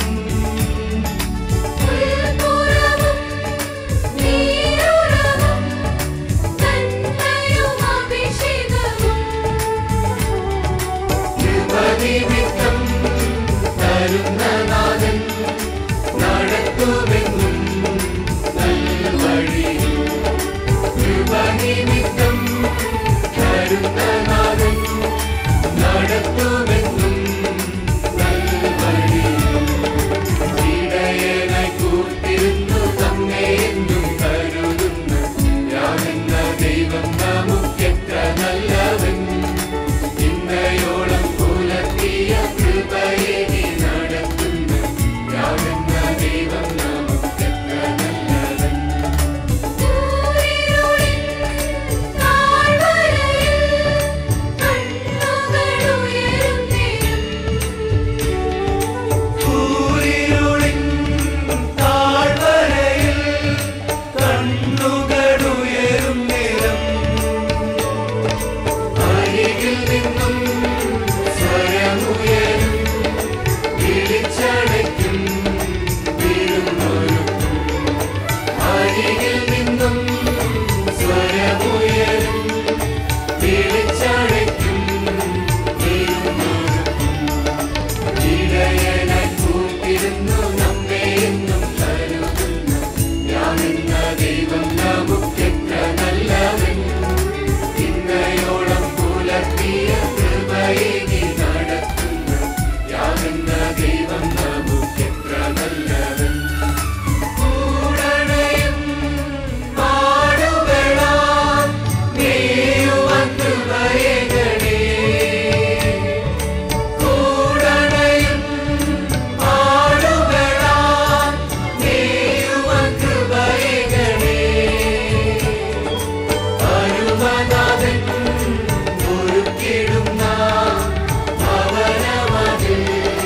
ഉൾപ്പുറവും നീരുറവും നന്മയും അഭിഷേകവും കൃപനിമിത്തം തരുന്ന നാഥൻ നടത്തുമെന്നും നല്ല വഴി കൃപനിമിത്തം തരുന്ന നാഥൻ നടത്തുമെന്നും നല്ല വഴി ഇടയനായി കൂട്ടിരുന്നു നമ്മെ എന്നും കരുതുന്ന ഞാനെന്ന ദൈവം നമുക്കെത്ര നല്ലവൻ ഇന്നയോളം പുലർത്തിയ കൃപയേകി നടത്തുന്ന ഞാനെന്ന ദൈവം നമുക്കെത്ര നല്ലവൻ ൂരിരുളിൻ താഴ്വരയിൽ കണ്ണുകളുയരും നേരം ൂരിരുളിൻ താഴ്വരയിൽ കണ്ണുകളുയരും നേരം അരികിൽ നിന്നും സ്വയമുയരും വിളിച്ചടയ്ക്കും വീഴുന്നൊരുക്കും അരികിൽ നിന്നും സ്വയമുയരും വിളിച്ചടയ്ക്കും വീഴുന്നൊരുക്കും ഇടയനായി കൂട്ടിരുന്നു നമ്മെ എന്നും കരുതുന്ന ഞാനെന്ന ദൈവം നമുക്കെത്ര നല്ലവൻ ഇന്നയോളം പുലർത്തിയ കൃപയേകി നടത്തുന്ന ഞാനെന്ന ദൈവം നമുക്കെത്ര നല്ലവൻ കൂടണയും പാടുകളാം നീയുവൻ കൃപയേകണേ കൂടണയും പാടുകളാം നീയുവൻ കൃപയേകണേ അരുമനാഥൻ ഒരുക്കിടുന്ന ഭവനമതിൽ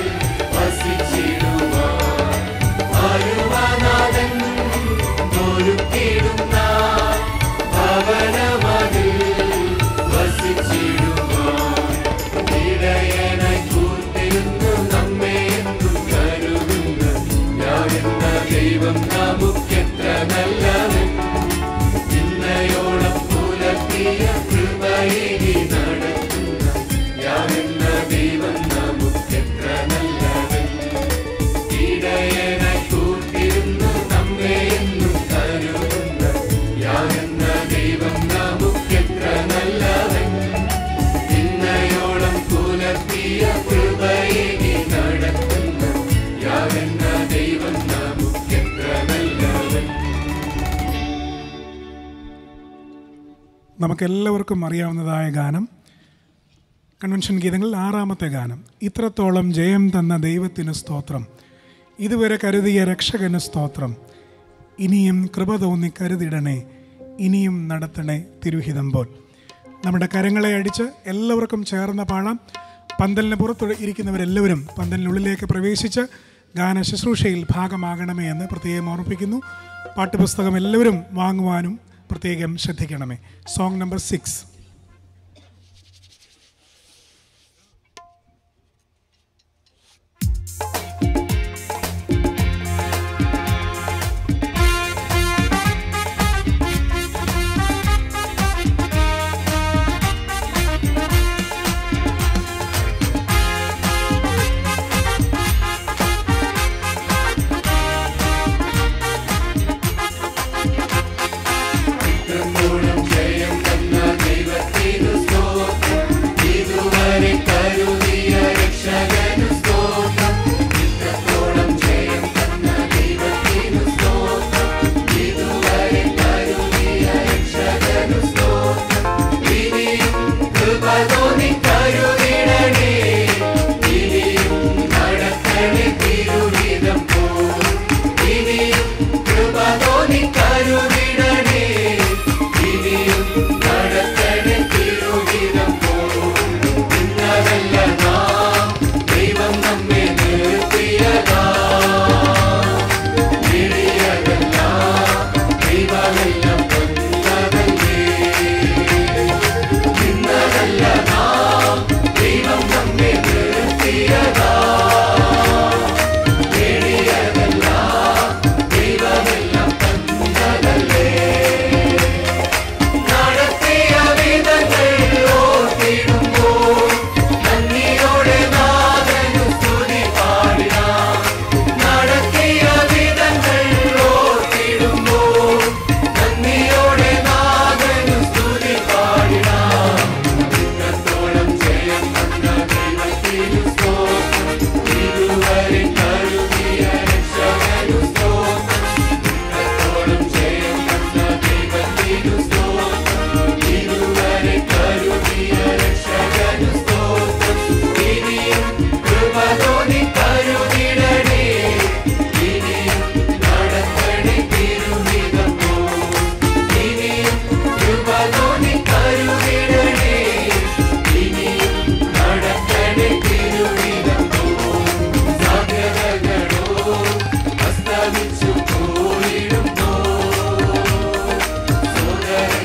വസിച്ചിടുവാൻ അരുമനാഥൻ ഒരുക്കിടുന്ന ഭവനമതിൽ വസിച്ചിടുവാൻ ഇടയനായി കൂട്ടിരുന്നു നമ്മെ എന്നും കരുതുന്ന ഞാനെന്ന ദൈവം നമുക്കെത്ര നല്ലവൻ ഇന്നയോളം പുലർത്തിയ കൃപയേകി നടത്തുന്ന ഞാനെന്ന ദൈവം നമുക്കെത്ര നല്ലവൻ ഇടയനായി കൂട്ടിരുന്നു നമ്മെ എന്നും കരുതുന്ന ഞാനെന്ന ദൈവം നമുക്കെത്ര നല്ലവൻ ഇന്നയോളം പുലർത്തിയ കൃപയേകി നടത്തുന്ന ഞാനെന്ന ദൈവം നമുക്കെത്ര നല്ലവൻ നമുക്കെല്ലാവർക്കും അറിയാവുന്നതായ ഗാനം കൺവെൻഷൻ ഗീതങ്ങളിൽ ആറാമത്തെ ഗാനം ഇത്രത്തോളം ജയം തന്ന ദൈവത്തിന് സ്തോത്രം ഇതുവരെ കരുതിയ രക്ഷകന് സ്തോത്രം ഇനിയും കൃപ തോന്നി കരുതിടണേ ഇനിയും നടത്തണേ തിരുഹിതം പോൽ നമ്മുടെ കരങ്ങളെ അടിച്ച് എല്ലാവർക്കും ചേർന്ന് പാടാം പന്തലിന് പുറത്ത് ഇരിക്കുന്നവരെല്ലാവരും പന്തലിനുള്ളിലേക്ക് പ്രവേശിച്ച് ഗാന ശുശ്രൂഷയിൽ ഭാഗമാകണമേ എന്ന് പ്രത്യേകം ഓർമ്മിപ്പിക്കുന്നു പാട്ടുപുസ്തകം എല്ലാവരും വാങ്ങുവാനും പ്രത്യേകം ശ്രദ്ധിക്കണമേ സോങ് നമ്പർ സിക്സ് ഇത്രത്തോളം ജയം തന്ന ദൈവത്തിനു സ്തോത്രം ഇതുവരെ കരുതിയ രക്ഷകനു സ്തോത്രം ഇത്രത്തോളം ജയം തന്ന ദൈവത്തിനു സ്തോത്രം ഇതുവരെ കരുതിയ രക്ഷകനു സ്തോത്രം ഇനിയും കൃപ തോന്നി കരുതിടണേ ഇനിയും നടക്കണേ തിരുവിധം പോൽ ഇനിയും കൃപ തോന്നി കരുതിടണേ ഇനിയും നടക്കണേ തിരുവിധം പോൽ ഇന്നതല്ല നാം ദൈവം നമ്മെ നിർത്തിയതാ എളിയതല്ല ദൈവമെല്ലാം തന്നതല്ലേ ഇന്നതല്ല നാം ദൈവം നമ്മെ നിർത്തിയതാ എളിയതല്ല ദൈവമെല്ലാം തന്നതല്ലേ നടത്തിയ വിധങ്ങൾ ഓർത്തിടുമ്പോൾ നന്ദിയോടെ നാഥനു സ്തുതി പാടിനാം നടത്തിയ വിധങ്ങൾ ഓർത്തിടുമ്പോൾ നന്ദിയോടെ നാഥനു സ്തുതി പാടിനാം ഇത്രത്തോളം ജയം തന്ന ദൈവത്തിനു സ്തോത്രം ഇതുവരെ കരുതിയ രക്ഷകനു സ്തോത്രം ഇത്രത്തോളം ജയം തന്ന ദൈവത്തിനു സ്തോത്രം ഇതുവരെ കരുതിയ രക്ഷകനു സ്തോത്രം ഇനിയും കൃപ തോന്നി കരുതിടണേ ഇനിയും നടക്കണേ തിരുവിധം പോൽ ഇനിയും കൃപ തോന്നി കരുതിടണേ ഇനിയും നടക്കണേ തിരുവിധം പോൽ സാധ്യതകളോ അസ്തമിച്ചു പോയിടുമ്പോ സോദരൻ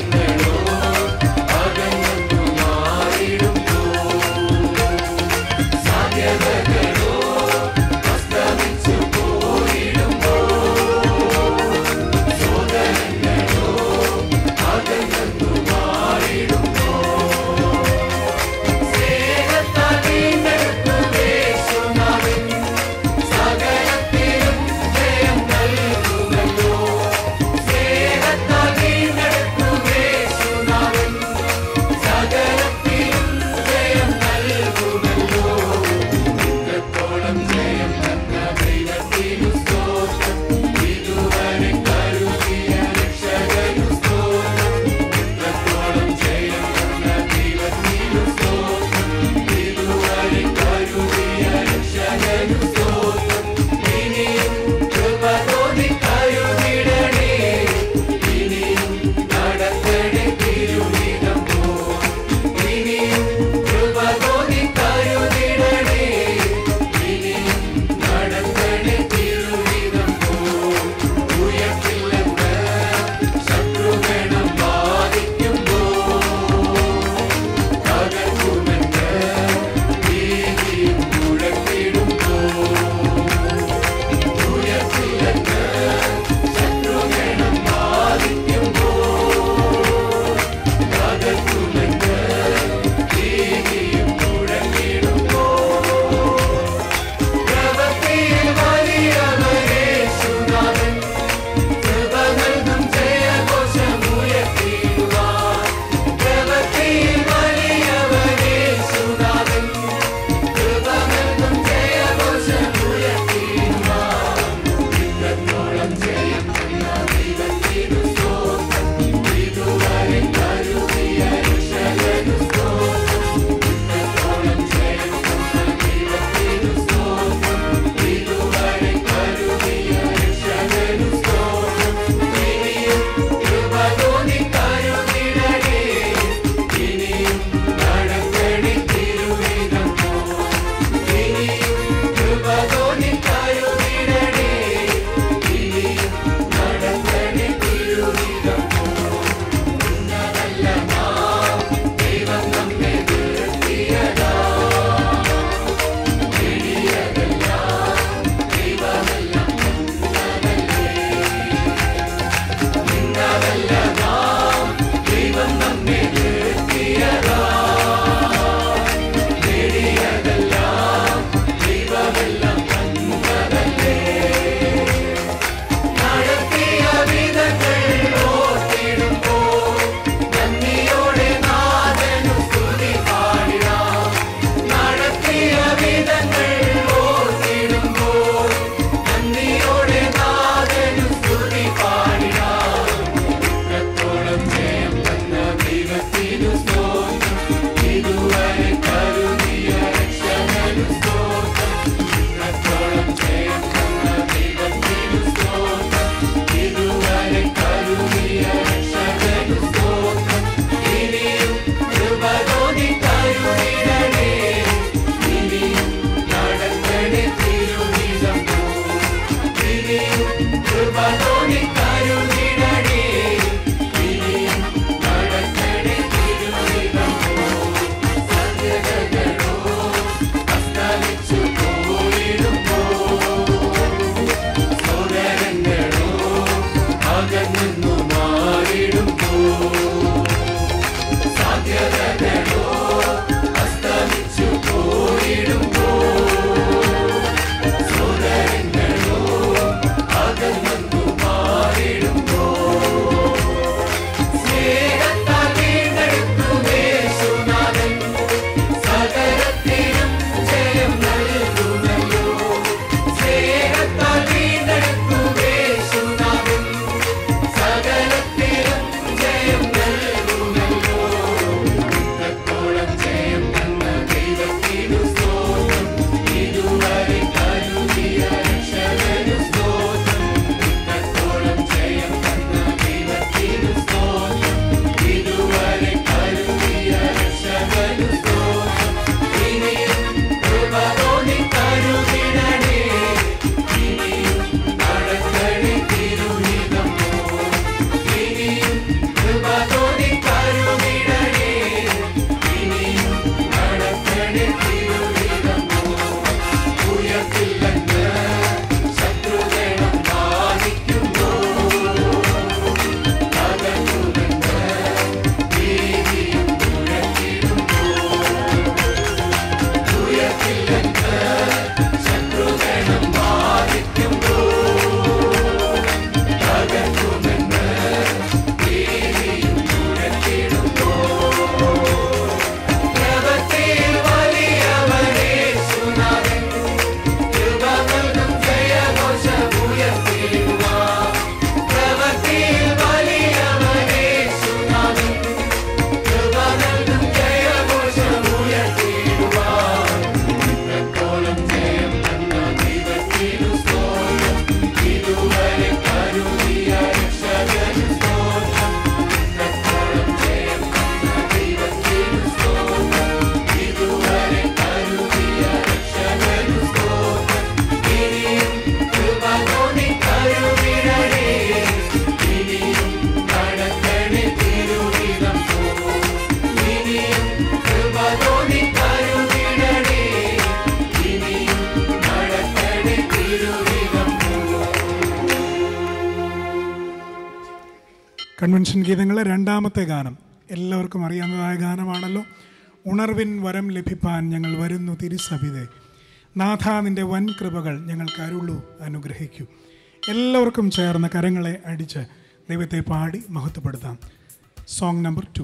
കൺവെൻഷൻ ഗീതങ്ങളെ രണ്ടാമത്തെ ഗാനം എല്ലാവർക്കും അറിയാവുന്നതായ ഗാനമാണല്ലോ ഉണർവിൻ വരം ലഭിപ്പാൻ ഞങ്ങൾ വരുന്നു തിരുസവിതെ നാഥ നിൻ്റെ വൻ കൃപകൾ ഞങ്ങൾക്ക് അരുളു അനുഗ്രഹിക്കൂ എല്ലാവർക്കും ചേർന്ന് കരങ്ങളെ അടിച്ച് ദൈവത്തെ പാടി മഹത്വപ്പെടുത്താം സോങ് നമ്പർ ടു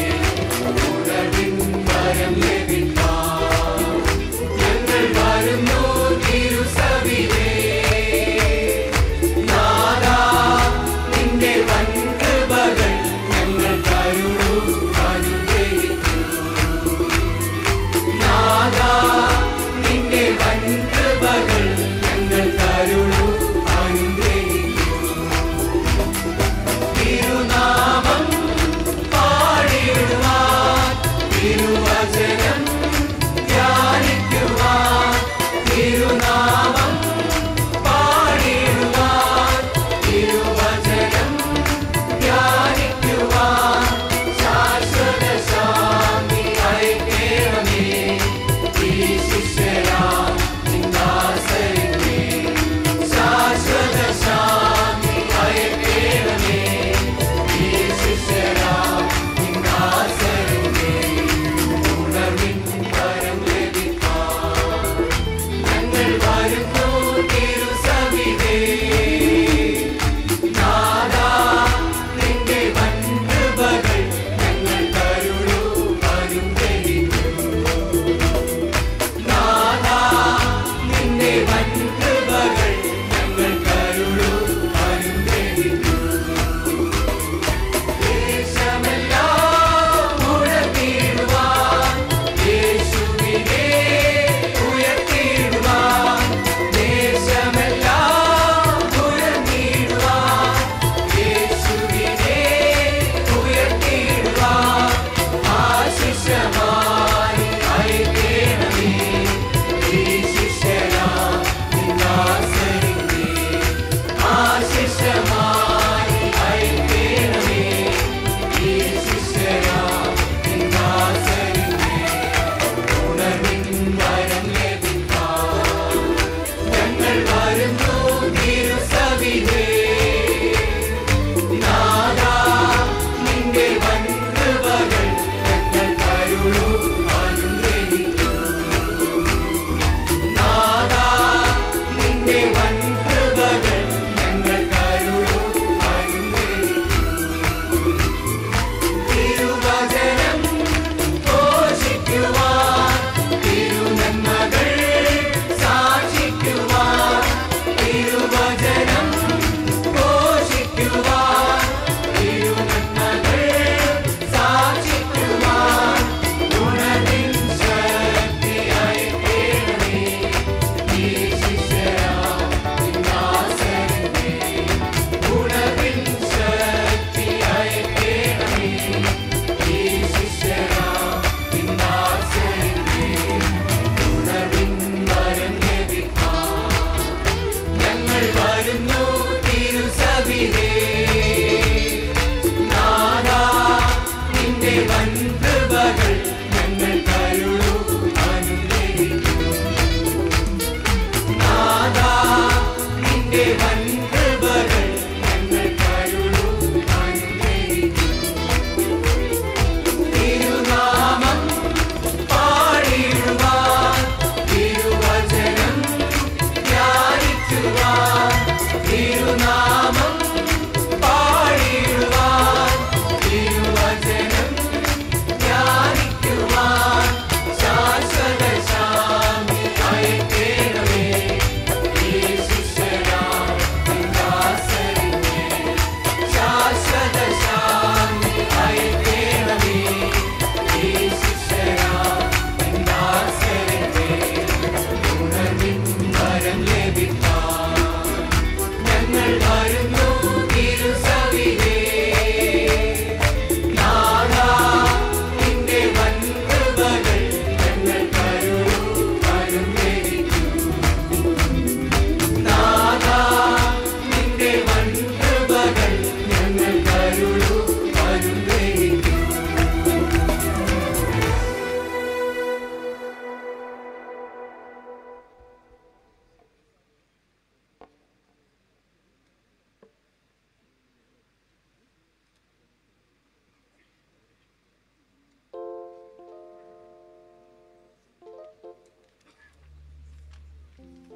ഞങ്ങൾ വരുന്നു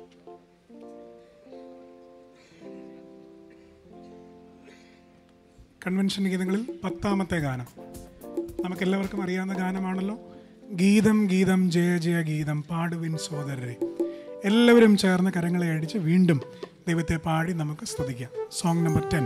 കൺവെൻഷൻ ഗീതങ്ങളിൽ പത്താമത്തെ ഗാനം നമുക്കെല്ലാവർക്കും അറിയാവുന്ന ഗാനമാണല്ലോ ഗീതം ഗീതം ജയ ജയ ഗീതം പാടുവിൻ സോദരരെ എല്ലാവരും ചേർന്ന് കരങ്ങളെ അടിച്ച് വീണ്ടും ദൈവത്തെ പാടി നമുക്ക് സ്തുതിക്കാം സോങ് നമ്പർ ടെൻ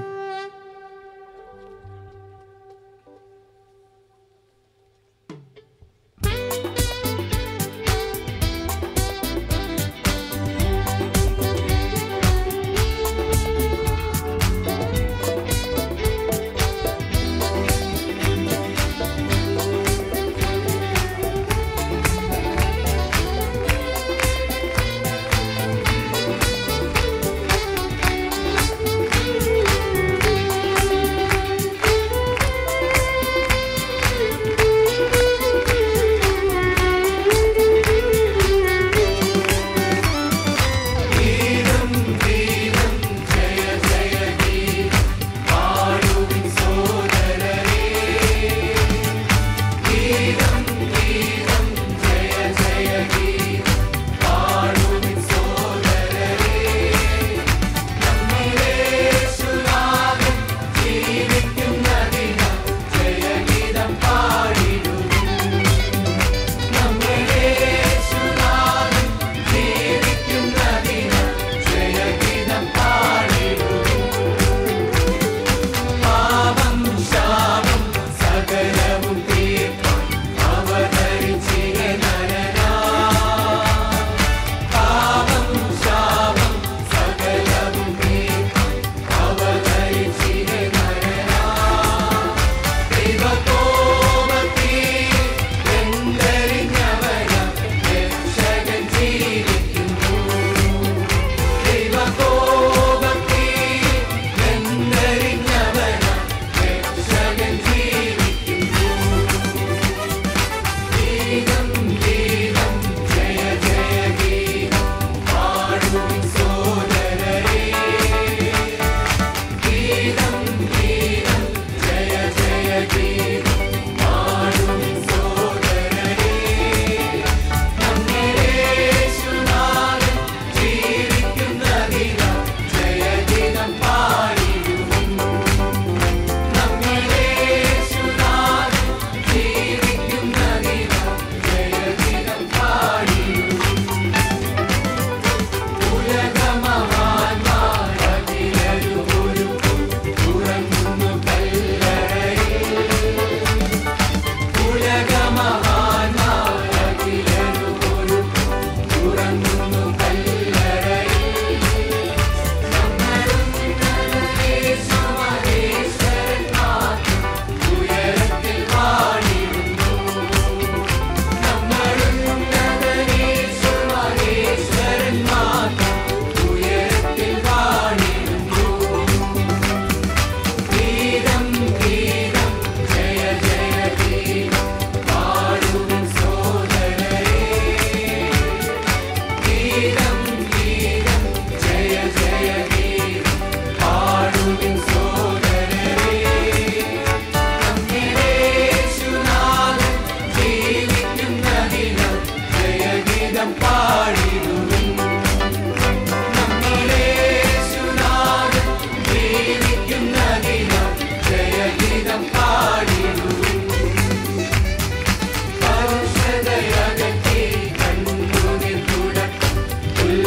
ഉൽ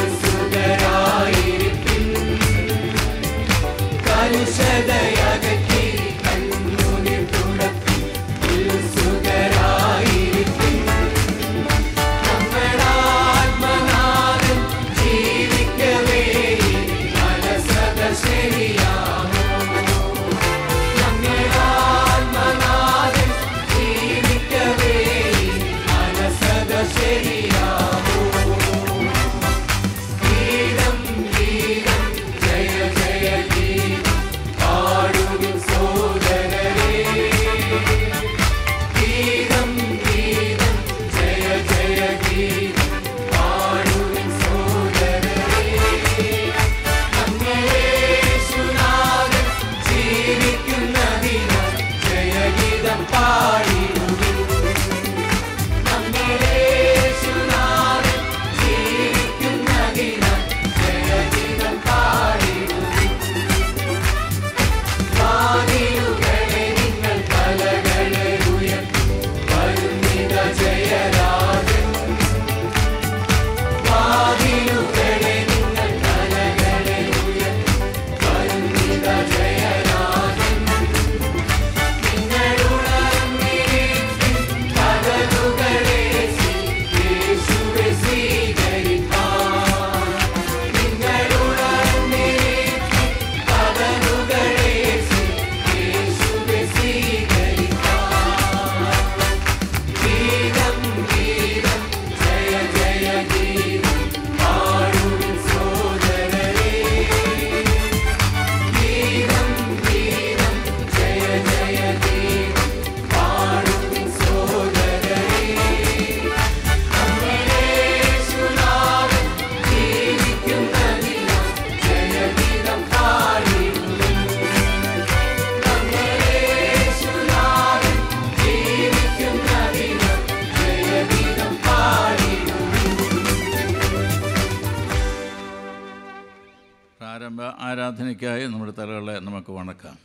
ആരംഭ ആരാധനയ്ക്കായി നമ്മുടെ തലകളെ നമുക്ക് വണക്കാം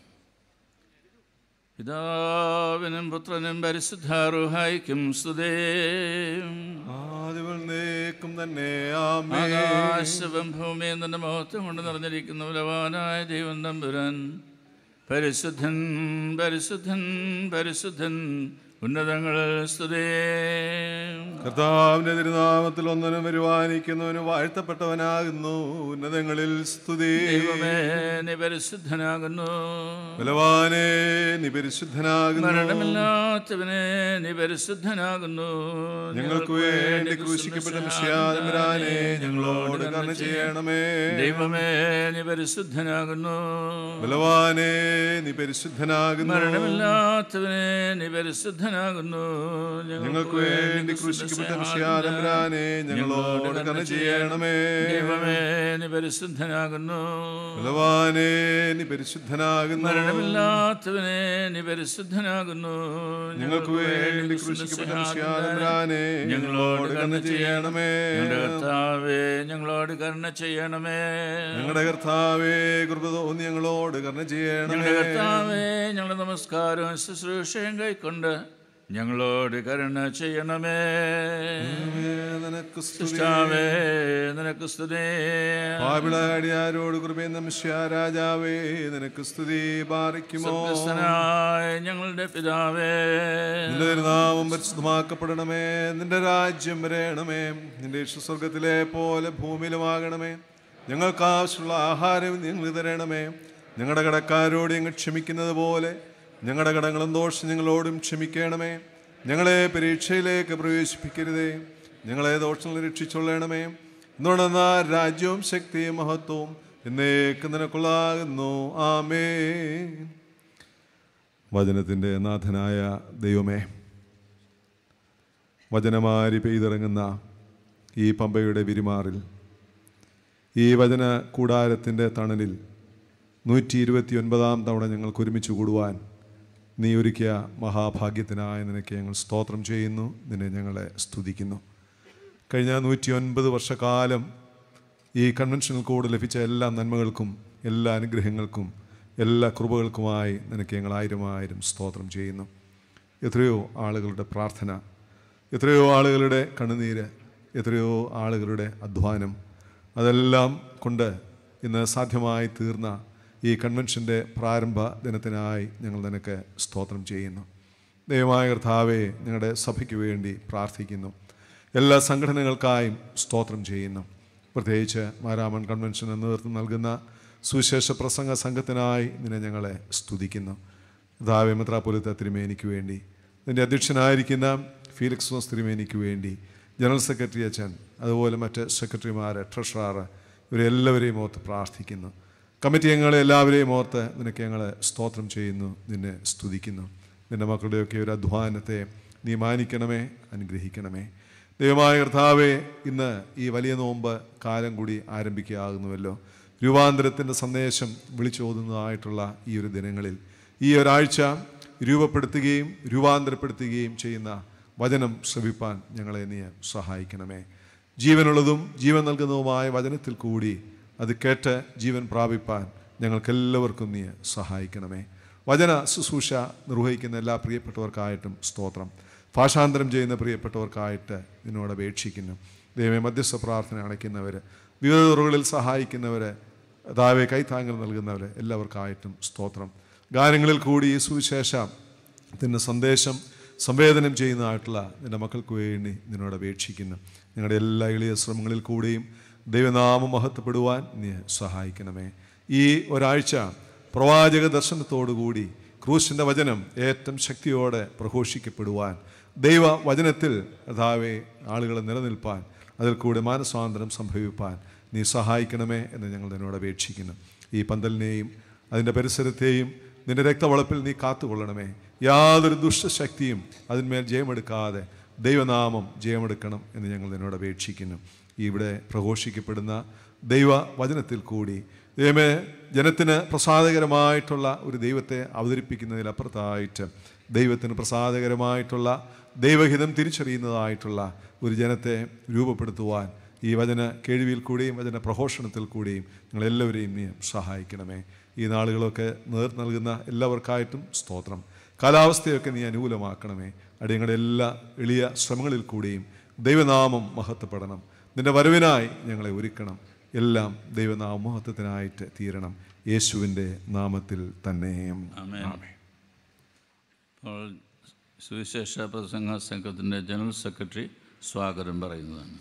പിതാവിനും പുത്രനും പരിശുദ്ധാറുഹായിക്കും സ്തുതേ ആദിവന്നേക്കും തന്നെ ആമേ ആകാശവും ഭൂമിയും തന്റെ മഹത്വം കൊണ്ട് നിറഞ്ഞിരിക്കുന്ന ബലവാനായ ദൈവം തമ്പുരാൻ പരിശുദ്ധൻ പരിശുദ്ധൻ പരിശുദ്ധൻ ഉന്നതങ്ങൾ സ്തുതേ കർത്താവിന്റെ തിരുനാമത്തിൽ ഒന്നിനും വരുവാനിക്കുന്നവന് വാഴ്ത്തപ്പെട്ടവനാകുന്നു ഉന്നതങ്ങളിൽ സ്തുതി ദൈവമേ നീ പരിശുദ്ധനാകുന്നു ബലവാനേ നീ പരിശുദ്ധനാകുന്നു മരണമില്ലാത്തവനെ നീ പരിശുദ്ധനാകുന്നു ഞങ്ങൾക്ക് വേണ്ടി ക്രൂശിക്കപ്പെട്ട മിശ്യാതമ്പരാനെ ഞങ്ങളോട് കരുണ ചെയ്യണമേ ദൈവമേ നീ പരിശുദ്ധനാകുന്നു ബലവാനേ നീ പരിശുദ്ധനാകുന്നു മരണമില്ലാത്തവനെ നീ പരിശുദ്ധനാകുന്നു ഞങ്ങൾക്ക് വേണ്ടി ക്രൂശിക്കപ്പെട്ട മിശ്യാതമ്പരാനെ ഞങ്ങളോട് കരുണ ചെയ്യണമേ ദൈവമേ നീ പരിശുദ്ധനാകുന്നു ബലവാനേ നീ പരിശുദ്ധനാകുന്നു മരണമില്ലാത്തവനെ നീ പരിശുദ്ധനാകുന്നു ഞങ്ങൾക്ക് വേണ്ടി ക്രൂശിക്കപ്പെട്ട മിശ്യാതമ്പരാനെ ഞങ്ങളോട് കരുണ ചെയ്യണമേ ഞങ്ങളുടെ കർത്താവേ ഞങ്ങളോട് കരുണ ചെയ്യണമേ ഞങ്ങളുടെ കർത്താവേ കൃപ തോന്നി ഞങ്ങളോട് കരുണ ചെയ്യണമേ ഞങ്ങളുടെ കർത്താവേ ഞങ്ങളുടെ നമസ്കാരവും ശുശ്രൂഷയും കൈക്കൊണ്ട് ഞങ്ങളോട് കരുണ ചെയ്യണമേ നിനക്ക് സ്തുതി. സൃഷ്ടാവേ നിനക്ക് സ്തുതി പാപിളാടിയാരോട് കൃപയെന്ന രാജാവേ നിനക്ക് സ്തുതി പാറിക്കുമോ സ്വർഗ്ഗസ്ഥനായ ഞങ്ങളുടെ പിതാവേ നിന്റെ തിരുനാമം പരിശുദ്ധമാക്കപ്പെടണമേ നിന്റെ രാജ്യം വരയണമേ നിന്റെ സ്വർഗത്തിലെ പോലെ ഭൂമിയിലുമാകണമേ ഞങ്ങൾക്ക് ആവശ്യമുള്ള ആഹാരം ഞങ്ങൾ തരണമേ ഞങ്ങളുടെ കടക്കാരോട് ഞങ്ങൾ ക്ഷമിക്കുന്നത് പോലെ ഞങ്ങളുടെ കടങ്ങളും ദോഷം ഞങ്ങളോടും ക്ഷമിക്കണമേ ഞങ്ങളെ പരീക്ഷയിലേക്ക് പ്രവേശിപ്പിക്കരുതേ ഞങ്ങളെ ദോഷങ്ങൾ രക്ഷിച്ചൊള്ളണമേ എന്നുണ്ടെന്ന രാജ്യവും ശക്തിയും മഹത്വവും എന്നേക്ക് നിനക്കുള്ളാകുന്നു ആമേ വചനത്തിൻ്റെ നാഥനായ ദൈവമേ വചനമാരി പെയ്തിറങ്ങുന്ന ഈ പമ്പയുടെ വിരിമാറിൽ ഈ വചന കൂടാരത്തിൻ്റെ തണലിൽ നൂറ്റി ഇരുപത്തി ഒൻപതാം തവണ ഞങ്ങൾക്ക് ഒരുമിച്ച് കൂടുവാൻ നീ ഒരുക്കിയ മഹാഭാഗ്യത്തിനായ നിനക്ക് ഞങ്ങൾ സ്തോത്രം ചെയ്യുന്നു നിന്നെ ഞങ്ങളെ സ്തുതിക്കുന്നു കഴിഞ്ഞ നൂറ്റി ഒൻപത് വർഷക്കാലം ഈ കൺവെൻഷനിൽ കൂടെ ലഭിച്ച എല്ലാ നന്മകൾക്കും എല്ലാ അനുഗ്രഹങ്ങൾക്കും എല്ലാ കൃപകൾക്കുമായി നിനക്ക് ഞങ്ങൾ ആയിരം ആയിരം സ്തോത്രം ചെയ്യുന്നു എത്രയോ ആളുകളുടെ പ്രാർത്ഥന എത്രയോ ആളുകളുടെ കണ്ണുനീര് എത്രയോ ആളുകളുടെ അധ്വാനം അതെല്ലാം കൊണ്ട് ഇന്ന് സാധ്യമായി തീർന്ന ഈ കൺവെൻഷൻ്റെ പ്രാരംഭ ദിനത്തിനായി ഞങ്ങൾ നിനക്ക് സ്തോത്രം ചെയ്യുന്നു ദയമായ കർത്താവെ ഞങ്ങളുടെ സഭയ്ക്ക് വേണ്ടി പ്രാർത്ഥിക്കുന്നു എല്ലാ സംഘടനകൾക്കായും സ്തോത്രം ചെയ്യുന്നു പ്രത്യേകിച്ച് മാരാമൺ കൺവെൻഷന് നേതൃത്വം നൽകുന്ന സുവിശേഷ പ്രസംഗ സംഘത്തിനായി നിന്നെ ഞങ്ങളെ സ്തുതിക്കുന്നു ദാവെ മെത്രാപൊലിത്ത തിരുമേനിക്ക് വേണ്ടി നിൻ്റെ അധ്യക്ഷനായിരിക്കുന്ന ഫീലിക്സ് തോസ് തിരുമേനിക്ക് വേണ്ടി ജനറൽ സെക്രട്ടറി അച്ഛൻ അതുപോലെ മറ്റ് സെക്രട്ടറിമാർ ട്രഷറർ ഇവരെല്ലാവരെയും ഓർത്ത് പ്രാർത്ഥിക്കുന്നു കമ്മിറ്റി അംഗങ്ങളെ എല്ലാവരെയും ഓർത്ത് നിനക്ക് ഞങ്ങൾ സ്തോത്രം ചെയ്യുന്നു നിന്നെ സ്തുതിക്കുന്നു നിൻ്റെ മക്കളുടെയൊക്കെ ഒരു അധ്വാനത്തെ നീ മാനിക്കണമേ അനുഗ്രഹിക്കണമേ ദൈവമായ കർത്താവെ ഇന്ന് ഈ വലിയ നോമ്പ് കാലം കൂടി ആരംഭിക്കുകയാകുന്നുവല്ലോ രൂപാന്തരത്തിൻ്റെ സന്ദേശം വിളിച്ചോതുന്നതായിട്ടുള്ള ഈ ഒരു ദിനങ്ങളിൽ ഈ ഒരാഴ്ച രൂപപ്പെടുത്തുകയും രൂപാന്തരപ്പെടുത്തുകയും ചെയ്യുന്ന വചനം ശ്രവിപ്പാൻ ഞങ്ങളെ നീ സഹായിക്കണമേ ജീവനുള്ളതും ജീവൻ നൽകുന്നതുമായ വചനത്തിൽ കൂടി അത് കേട്ട് ജീവൻ പ്രാപിപ്പാൻ ഞങ്ങൾക്കെല്ലാവർക്കും നീ സഹായിക്കണമേ വചന ശുശ്രൂഷ നിർവഹിക്കുന്ന എല്ലാ പ്രിയപ്പെട്ടവർക്കായിട്ടും സ്തോത്രം ഭാഷാന്തരം ചെയ്യുന്ന പ്രിയപ്പെട്ടവർക്കായിട്ട് നിന്നോട് അപേക്ഷിക്കുന്നു ദൈവമേ മധ്യസ്ഥ പ്രാർത്ഥന അടയ്ക്കുന്നവർ വിവിധ തുറകളിൽ സഹായിക്കുന്നവർ ദാവെ കൈത്താങ്ങൽ നൽകുന്നവർ എല്ലാവർക്കായിട്ടും സ്തോത്രം ഗാനങ്ങളിൽ കൂടി ഈ സുവിശേഷത്തിൻ്റെ സന്ദേശം സംവേദനം ചെയ്യുന്നതായിട്ടുള്ള നിൻ്റെ മക്കൾക്ക് വേണ്ടി നിന്നോട് അപേക്ഷിക്കുന്നു ഞങ്ങളുടെ എല്ലാ എളിയ ശ്രമങ്ങളിൽ കൂടിയും ദൈവനാമം മഹത്വപ്പെടുവാൻ നീ സഹായിക്കണമേ ഈ ഒരാഴ്ച പ്രവാചക ദർശനത്തോടുകൂടി ക്രൂശിൻ്റെ വചനം ഏറ്റവും ശക്തിയോടെ പ്രഘോഷിക്കപ്പെടുവാൻ ദൈവ വചനത്തിൽ യഥാവെ ആളുകളെ നിലനിൽപ്പാൻ അതിൽ കൂടെ മാനസ്വാതന്ത്ര്യം സംഭവിപ്പാൻ നീ സഹായിക്കണമേ എന്ന് ഞങ്ങൾ നിന്നോട് അപേക്ഷിക്കുന്നു ഈ പന്തലിനെയും അതിൻ്റെ പരിസരത്തെയും നിന്റെ രക്തവളപ്പിൽ നീ കാത്തുകൊള്ളണമേ യാതൊരു ദുഷ്ടശക്തിയും അതിന്മേൽ ജയമെടുക്കാതെ ദൈവനാമം ജയമെടുക്കണം എന്ന് ഞങ്ങൾ നിന്നോട് അപേക്ഷിക്കുന്നു ഇവിടെ പ്രഘോഷിക്കപ്പെടുന്ന ദൈവ വചനത്തിൽ കൂടി ദൈവമേ ജനത്തിന് പ്രസാദകരമായിട്ടുള്ള ഒരു ദൈവത്തെ അവതരിപ്പിക്കുന്നതിലപ്പുറത്തായിട്ട് ദൈവത്തിന് പ്രസാദകരമായിട്ടുള്ള ദൈവഹിതം തിരിച്ചറിയുന്നതായിട്ടുള്ള ഒരു ജനത്തെ രൂപപ്പെടുത്തുവാൻ ഈ വചന കേൾവിയിൽ കൂടിയും വചന പ്രഘോഷണത്തിൽ കൂടിയും നിങ്ങളെല്ലാവരെയും നീ സഹായിക്കണമേ ഈ നാളുകളൊക്കെ നേർ നൽകുന്ന എല്ലാവർക്കായിട്ടും സ്തോത്രം കാലാവസ്ഥയൊക്കെ നീ അനുകൂലമാക്കണമേ അടിയങ്ങളുടെ എല്ലാ എളിയ ശ്രമങ്ങളിൽ കൂടിയും ദൈവനാമം മഹത്വപ്പെടണം നിന്റെ വരവിനായി ഞങ്ങളെ ഒരുക്കണം എല്ലാം ദൈവനാമ മഹത്വത്തിനായിട്ട് തീരണം യേശുവിൻ്റെ നാമത്തിൽ തന്നെയും ആമേൻ. അപ്പോൾ സുവിശേഷ പ്രസംഗ സംഘത്തിൻ്റെ ജനറൽ സെക്രട്ടറി സ്വാഗതം പറയുന്നതാണ്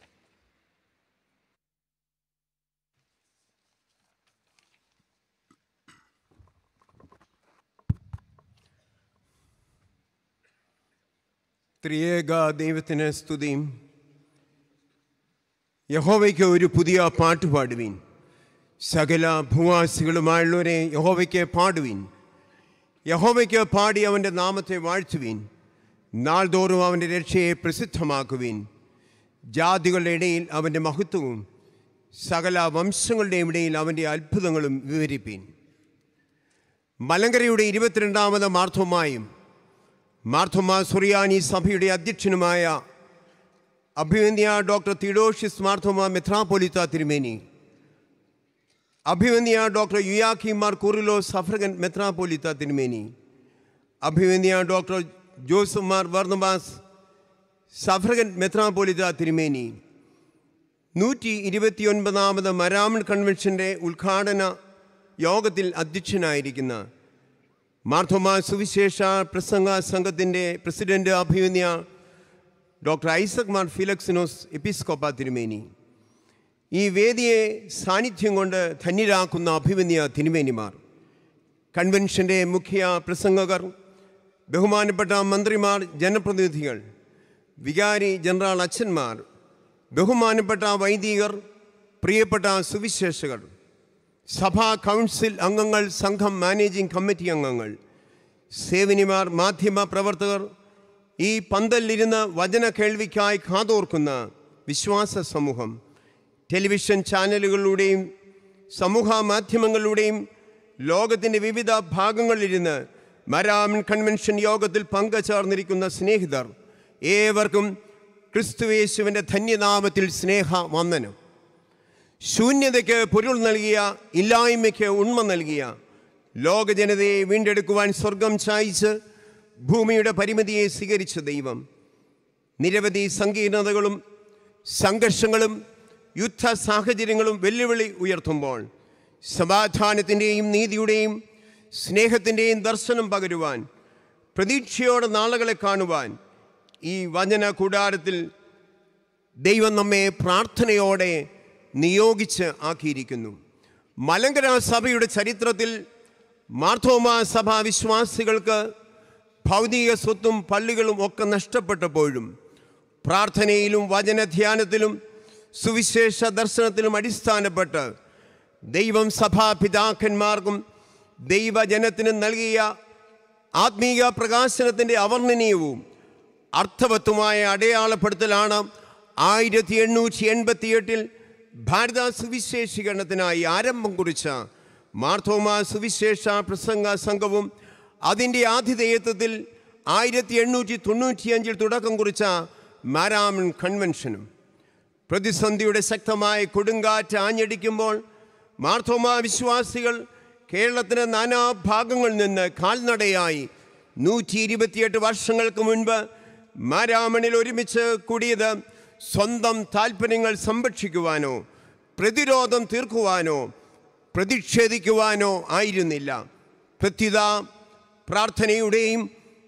ത്രിയേക ദൈവത്തിന് സ്തുതിയും യഹോവയ്ക്ക് ഒരു പുതിയ പാട്ട് പാടുവീൻ സകല ഭൂവാസികളുമായുള്ളവരെ യഹോവയ്ക്ക് പാടുവീൻ യഹോവയ്ക്ക് പാടി അവൻ്റെ നാമത്തെ വാഴ്ത്തുവീൻ നാൾതോറും അവൻ്റെ രക്ഷയെ പ്രസിദ്ധമാക്കുവീൻ ജാതികളുടെ ഇടയിൽ അവൻ്റെ മഹത്വവും സകല വംശങ്ങളുടെയും ഇടയിൽ അവൻ്റെ അത്ഭുതങ്ങളും വിവരിപ്പീൻ മലങ്കരയുടെ ഇരുപത്തിരണ്ടാമത് മാർത്തോമായും മാർത്തോമ സുറിയാനി സഭയുടെ അധ്യക്ഷനുമായ അഭിവന്യ ഡോക്ടർ തിഡോഷ്യസ് മാർത്തോമ മെത്രാപ്പൊലിത്ത തിരുമേനി അഭിവന്യ ഡോക്ടർ യുയാഖി മാർ കുറിലോ സഫ്രഗൻ മെത്രാപ്പൊലിത്ത തിരുമേനി അഭിവന്യ ഡോക്ടർ ജോസഫ് മാർ വർണബാസ് സഫ്രഗൻ മെത്രാപ്പൊലിത്ത തിരുമേനി നൂറ്റി ഇരുപത്തിയൊൻപതാമത് മരാമൺ കൺവെൻഷൻ്റെ ഉദ്ഘാടന യോഗത്തിൽ അധ്യക്ഷനായിരിക്കുന്ന മാർത്തോമ സുവിശേഷ പ്രസംഗ സംഘത്തിൻ്റെ പ്രസിഡന്റ് അഭിമന്യ ഡോക്ടർ ഐസക് മാർ ഫിലക്സിനോസ് എപ്പിസ്കോപ്പ തിരുമേനി ഈ വേദിയെ സാന്നിധ്യം കൊണ്ട് ധന്യരാക്കുന്ന അഭിമന്യ തിരുമേനിമാർ കൺവെൻഷൻ്റെ മുഖ്യ പ്രസംഗകർ ബഹുമാനപ്പെട്ട മന്ത്രിമാർ ജനപ്രതിനിധികൾ വികാരി ജനറൽ അച്ഛന്മാർ ബഹുമാനപ്പെട്ട വൈദികർ പ്രിയപ്പെട്ട സുവിശേഷകർ സഭാ കൗൺസിൽ അംഗങ്ങൾ സംഘം മാനേജിംഗ് കമ്മിറ്റി അംഗങ്ങൾ സേവനിമാർ മാധ്യമ പ്രവർത്തകർ ഈ പന്തലിരുന്ന് വചന കേൾവിക്കായി കാതോർക്കുന്ന വിശ്വാസ സമൂഹം ടെലിവിഷൻ ചാനലുകളിലൂടെയും സമൂഹ മാധ്യമങ്ങളിലൂടെയും ലോകത്തിൻ്റെ വിവിധ ഭാഗങ്ങളിലിരുന്ന് മരാമൻ കൺവെൻഷൻ യോഗത്തിൽ പങ്കുചേർന്നിരിക്കുന്ന സ്നേഹിതർ ഏവർക്കും ക്രിസ്തുവേശുവിൻ്റെ ധന്യനാമത്തിൽ സ്നേഹ വന്ദനം ശൂന്യതയ്ക്ക് പൊരുൾ നൽകിയ ഇല്ലായ്മയ്ക്ക് ഉണ്മ നൽകിയ ലോകജനതയെ വീണ്ടെടുക്കുവാൻ സ്വർഗം ചായ്ച്ച് ഭൂമിയുടെ പരിമിതിയെ സ്വീകരിച്ച ദൈവം നിരവധി സങ്കീർണതകളും സംഘർഷങ്ങളും യുദ്ധ സാഹചര്യങ്ങളും വെല്ലുവിളി ഉയർത്തുമ്പോൾ സമാധാനത്തിൻ്റെയും നീതിയുടെയും സ്നേഹത്തിൻ്റെയും ദർശനം പകരുവാൻ പ്രതീക്ഷയോടെ നാളുകളെ കാണുവാൻ ഈ വചന കൂടാരത്തിൽ ദൈവം നമ്മെ പ്രാർത്ഥനയോടെ നിയോഗിച്ച് ആക്കിയിരിക്കുന്നു മലങ്കര സഭയുടെ ചരിത്രത്തിൽ മാർത്തോമ സഭ വിശ്വാസികൾക്ക് ഭൗതിക സ്വത്തും പള്ളികളും ഒക്കെ നഷ്ടപ്പെട്ടപ്പോഴും പ്രാർത്ഥനയിലും വചനധ്യാനത്തിലും സുവിശേഷ ദർശനത്തിലും അടിസ്ഥാനപ്പെട്ട് ദൈവം സഭാപിതാക്കന്മാർക്കും ദൈവജനത്തിനും നൽകിയ ആത്മീയ പ്രകാശനത്തിൻ്റെ അവർണ്ണനീയവും അർത്ഥവത്തുമായ അടയാളപ്പെടുത്തലാണ് ആയിരത്തി എണ്ണൂറ്റി എൺപത്തിയെട്ടിൽ ഭാരത സുവിശേഷീകരണത്തിനായി ആരംഭം കുറിച്ച മാർത്തോമ സുവിശേഷ പ്രസംഗ സംഘവും അതിൻ്റെ ആതിഥേയത്വത്തിൽ ആയിരത്തി എണ്ണൂറ്റി തൊണ്ണൂറ്റിയഞ്ചിൽ തുടക്കം കുറിച്ച മാരാമൺ കൺവെൻഷനും പ്രതിസന്ധിയുടെ ശക്തമായ കൊടുങ്കാറ്റ് ആഞ്ഞടിക്കുമ്പോൾ മാർത്തോമ വിശ്വാസികൾ കേരളത്തിൻ്റെ നാനാഭാഗങ്ങളിൽ നിന്ന് കാൽനടയായി നൂറ്റി ഇരുപത്തിയെട്ട് വർഷങ്ങൾക്ക് മുൻപ് മാരാമണിൽ ഒരുമിച്ച് കൂടിയത് സ്വന്തം താല്പര്യങ്ങൾ സംരക്ഷിക്കുവാനോ പ്രതിരോധം തീർക്കുവാനോ പ്രതിഷേധിക്കുവാനോ ആയിരുന്നില്ല പ്രത്യുത പ്രാർത്ഥനയുടെയും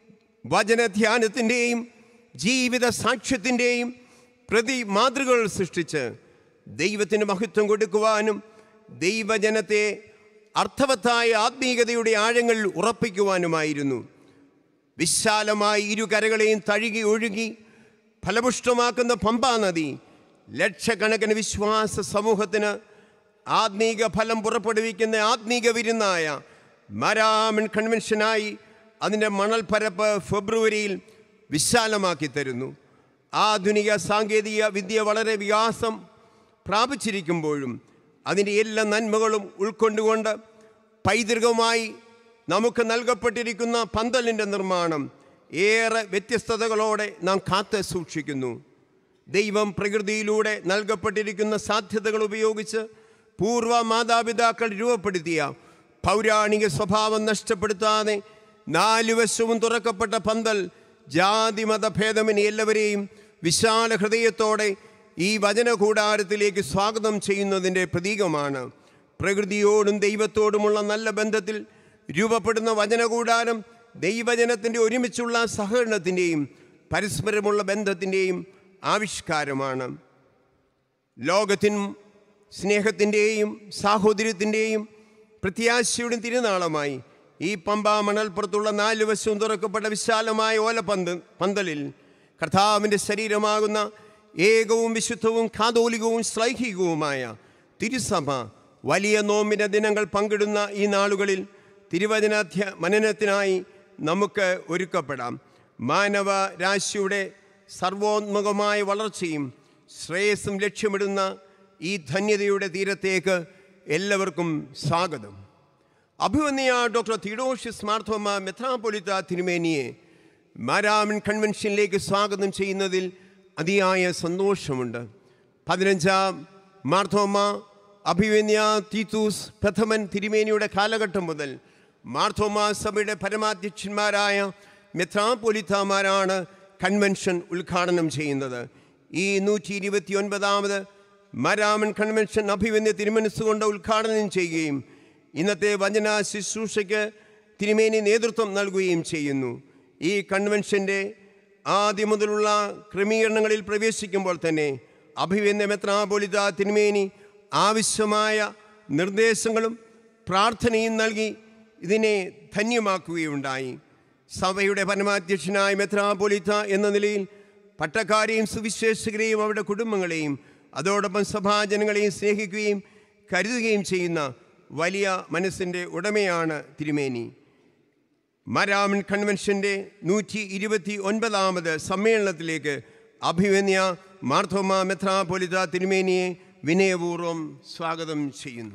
വചനധ്യാനത്തിൻ്റെയും ജീവിത സാക്ഷ്യത്തിൻ്റെയും പ്രതി മാതൃകകൾ സൃഷ്ടിച്ച് ദൈവത്തിന് മഹത്വം കൊടുക്കുവാനും ദൈവജനത്തെ അർത്ഥവത്തായ ആത്മീയതയുടെ ആഴങ്ങളിൽ ഉറപ്പിക്കുവാനുമായിരുന്നു വിശാലമായി ഇരു കരകളെയും തഴുകി ഒഴുകി ഫലപുഷ്ടമാക്കുന്ന പമ്പാ നദി ലക്ഷക്കണക്കിന് വിശ്വാസ സമൂഹത്തിന് ആത്മീക ഫലം പുറപ്പെടുവിക്കുന്ന ആത്മീക വിരുന്നായ മരാമൻ കൺവെൻഷനായി അതിൻ്റെ മണൽപ്പരപ്പ് ഫെബ്രുവരിയിൽ വിശാലമാക്കി തരുന്നു ആധുനിക സാങ്കേതിക വിദ്യ വളരെ വികാസം പ്രാപിച്ചിരിക്കുമ്പോഴും അതിൻ്റെ എല്ലാ നന്മകളും ഉൾക്കൊണ്ടുകൊണ്ട് പൈതൃകമായി നമുക്ക് നൽകപ്പെട്ടിരിക്കുന്ന പന്തലിൻ്റെ നിർമ്മാണം ഏറെ വ്യത്യസ്തതകളോടെ നാം കാത്ത് സൂക്ഷിക്കുന്നു ദൈവം പ്രകൃതിയിലൂടെ നൽകപ്പെട്ടിരിക്കുന്ന സാധ്യതകൾ ഉപയോഗിച്ച് പൂർവ്വ മാതാപിതാക്കൾ രൂപപ്പെടുത്തിയ പൗരാണിക സ്വഭാവം നഷ്ടപ്പെടുത്താതെ നാലു വശവും തുറക്കപ്പെട്ട പന്തൽ ജാതി മതഭേദമിന് എല്ലാവരെയും വിശാല ഹൃദയത്തോടെ ഈ വചനകൂടാരത്തിലേക്ക് സ്വാഗതം ചെയ്യുന്നതിൻ്റെ പ്രതീകമാണ് പ്രകൃതിയോടും ദൈവത്തോടുമുള്ള നല്ല ബന്ധത്തിൽ രൂപപ്പെടുന്ന വചനകൂടാരം ദൈവജനത്തിൻ്റെ ഒരുമിച്ചുള്ള സഹകരണത്തിൻ്റെയും പരസ്പരമുള്ള ബന്ധത്തിൻ്റെയും ആവിഷ്കാരമാണ് ലോകത്തിനും സ്നേഹത്തിൻ്റെയും സാഹോദര്യത്തിൻ്റെയും പ്രത്യാശയുടെ തിരുനാളമായി ഈ പമ്പ മണൽപ്പുറത്തുള്ള നാല് വശവും തുറക്കപ്പെട്ട വിശാലമായ ഓലപ്പന്ത് പന്തലിൽ കർത്താവിൻ്റെ ശരീരമാകുന്ന ഏകവും വിശുദ്ധവും കാതോലികവും ശ്ലൈഹികവുമായ തിരുസഭ വലിയ നോമ്പിൻ്റെ ദിനങ്ങൾ പങ്കിടുന്ന ഈ നാളുകളിൽ തിരുവചനാധ്യ മനനത്തിനായി നമുക്ക് ഒരുക്കപ്പെടാം മാനവ രാശിയുടെ സർവോന്മുഖമായ വളർച്ചയും ശ്രേയസ്സും ലക്ഷ്യമിടുന്ന ഈ ധന്യതയുടെ തീരത്തേക്ക് എല്ലാവർക്കും സ്വാഗതം അഭിവന്യ ഡോക്ടർ തിഡോഷ്യസ് മാർത്തോമ മെത്രാപൊലിത്ത തിരുമേനിയെ മാരാമൻ കൺവെൻഷനിലേക്ക് സ്വാഗതം ചെയ്യുന്നതിൽ അതിയായ സന്തോഷമുണ്ട് പതിനഞ്ചാം മാർത്തോമ അഭിവന്യ തീത്തൂസ് പ്രഥമൻ തിരുമേനിയുടെ കാലഘട്ടം മുതൽ മാർത്തോമ സഭയുടെ പരമാധ്യക്ഷന്മാരായ മെത്രാപൊലിത്തമാരാണ് കൺവെൻഷൻ ഉദ്ഘാടനം ചെയ്യുന്നത് ഈ നൂറ്റി ഇരുപത്തി ഒൻപതാമത് മരാമൻ കൺവെൻഷൻ അഭിവന്യ തിരുമനസ്സുകൊണ്ട് ഉദ്ഘാടനം ചെയ്യുകയും ഇന്നത്തെ വചന ശുശ്രൂഷയ്ക്ക് തിരുമേനി നേതൃത്വം നൽകുകയും ചെയ്യുന്നു ഈ കൺവെൻഷൻ്റെ ആദ്യം മുതലുള്ള ക്രമീകരണങ്ങളിൽ പ്രവേശിക്കുമ്പോൾ തന്നെ അഭിവന്യ മെത്രാപൊലിത തിരുമേനി ആവശ്യമായ നിർദ്ദേശങ്ങളും പ്രാർത്ഥനയും നൽകി ഇതിനെ ധന്യമാക്കുകയുണ്ടായി സഭയുടെ പരമാധ്യക്ഷനായ മെത്രാപൊലിത്ത എന്ന നിലയിൽ പട്ടക്കാരെയും സുവിശേഷകരെയും അവരുടെ കുടുംബങ്ങളെയും അതോടൊപ്പം സഭാജനങ്ങളെയും സ്നേഹിക്കുകയും കരുതുകയും ചെയ്യുന്ന വലിയ മനസ്സിൻ്റെ ഉടമയാണ് തിരുമേനി മരാമൻ കൺവെൻഷൻ്റെ നൂറ്റി ഇരുപത്തി ഒൻപതാമത് സമ്മേളനത്തിലേക്ക് അഭിമന്യ മാർത്തോമ മെത്രാപൊലിത തിരുമേനിയെ വിനയപൂർവ്വം സ്വാഗതം ചെയ്യുന്നു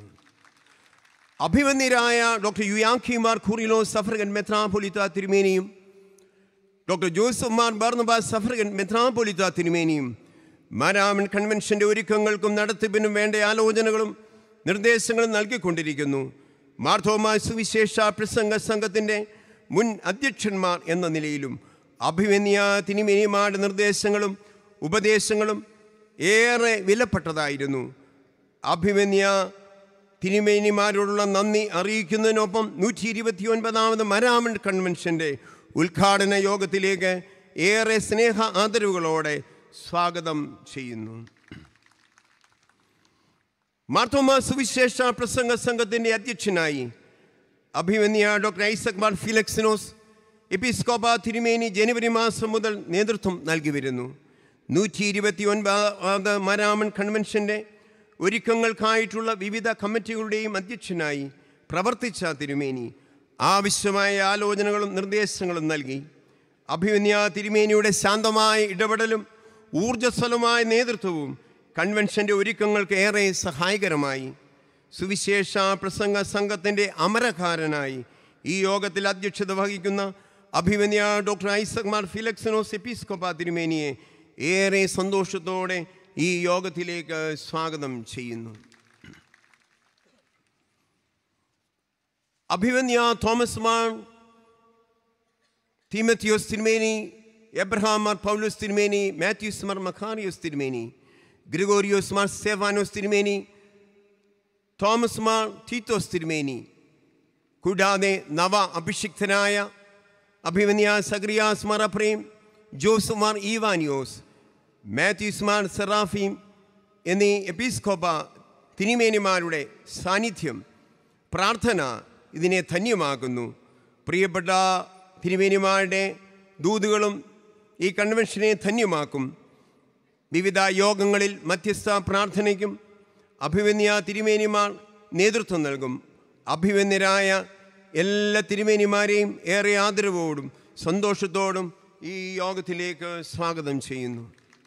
അഭിമന്യരായ ഡോക്ടർ യുയാഖിമാർ ഖുറിലോ സഫർഗൻ മെത്രാപൊലിത്ത തിരുമേനിയും ഡോക്ടർ ജോസഫ് മാർ ബർണബാസ് സഫർഗൻ മെത്രാപൊലിത്ത തിരുമേനിയും മാരാമൻ കൺവെൻഷൻ്റെ ഒരുക്കങ്ങൾക്കും നടത്തിപ്പിനും വേണ്ട ആലോചനകളും നിർദ്ദേശങ്ങളും നൽകിക്കൊണ്ടിരിക്കുന്നു മാർത്തോമ സുവിശേഷ പ്രസംഗ സംഘത്തിൻ്റെ മുൻ അധ്യക്ഷന്മാർ എന്ന നിലയിലും അഭിമന്യ തിരുമേനിമാരുടെ നിർദ്ദേശങ്ങളും ഉപദേശങ്ങളും ഏറെ വിലപ്പെട്ടതായിരുന്നു അഭിമന്യ തിരുമേനിമാരോടുള്ള നന്ദി അറിയിക്കുന്നതിനൊപ്പം നൂറ്റി ഇരുപത്തി ഒൻപതാമത് മരാമൻ കൺവെൻഷൻ്റെ ഉദ്ഘാടന യോഗത്തിലേക്ക് ഏറെ സ്നേഹ ആദരവുകളോടെ സ്വാഗതം ചെയ്യുന്നു മാർത്തോമ സുവിശേഷ പ്രസംഗ സംഘത്തിൻ്റെ അധ്യക്ഷനായി അഭിമന്യ ഡോക്ടർ ഐസക് മാർ ഫിലക്സിനോസ് എപ്പിസ്കോപ്പ തിരുമേനി ജനുവരി മാസം മുതൽ നേതൃത്വം നൽകി വരുന്നു നൂറ്റി ഇരുപത്തി ഒൻപത് മരാമൻ കൺവെൻഷൻ്റെ ഒരുക്കങ്ങൾക്കായിട്ടുള്ള വിവിധ കമ്മിറ്റികളുടെയും അധ്യക്ഷനായി പ്രവർത്തിച്ച തിരുമേനി ആവശ്യമായ ആലോചനകളും നിർദ്ദേശങ്ങളും നൽകി അഭിമന്യ തിരുമേനിയുടെ ശാന്തമായ ഇടപെടലും ഊർജ്ജസ്വലമായ നേതൃത്വവും കൺവെൻഷൻ്റെ ഒരുക്കങ്ങൾക്ക് ഏറെ സഹായകരമായി സുവിശേഷ പ്രസംഗ സംഘത്തിൻ്റെ അമരക്കാരനായി ഈ യോഗത്തിൽ അധ്യക്ഷത വഹിക്കുന്ന അഭിമന്യ ഡോക്ടർ ഐസക് മാർ ഫിലക്സിനോസ് എപ്പിസ്കോപ്പ തിരുമേനിയെ ഏറെ സന്തോഷത്തോടെ ഈ യോഗത്തിലേക്ക് സ്വാഗതം ചെയ്യുന്നു അഭിമന്യ തോമസ് മാർ തീമത്തിയോസ് തിരുമേനി എബ്രഹാം മാർ പൗലോസ് തിരുമേനി മാത്യൂസ് മാർ മഖാറിയോസ് തിരുമേനി ഗ്രിഗോറിയോസ് മാർ സേവാനോസ് തിരുമേനി തോമസ് മാർ തീത്തോസ് തിരുമേനി കൂടാതെ നവ അഭിഷിക്തനായ അഭിമന്യ സഗ്രിയാസ് മാർ അപ്രേം ജോസ് മാർ ഈവാനിയോസ് മാത്യൂസ് മാർ സെറാഫീം എന്നീ എപ്പിസ്കോപ്പ തിരുമേനിമാരുടെ സാന്നിധ്യം പ്രാർത്ഥന ഇതിനെ ധന്യമാക്കുന്നു പ്രിയപ്പെട്ട തിരുമേനിമാരുടെ ദൂതുകളും ഈ കൺവെൻഷനെ ധന്യമാക്കും വിവിധ യോഗങ്ങളിൽ മധ്യസ്ഥ പ്രാർത്ഥനയ്ക്കും അഭിമന്യ തിരുമേനിമാർ നേതൃത്വം നൽകും അഭിമന്യരായ എല്ലാ തിരുമേനിമാരെയും ഏറെ ആദരവോടും സന്തോഷത്തോടും ഈ യോഗത്തിലേക്ക് സ്വാഗതം ചെയ്യുന്നു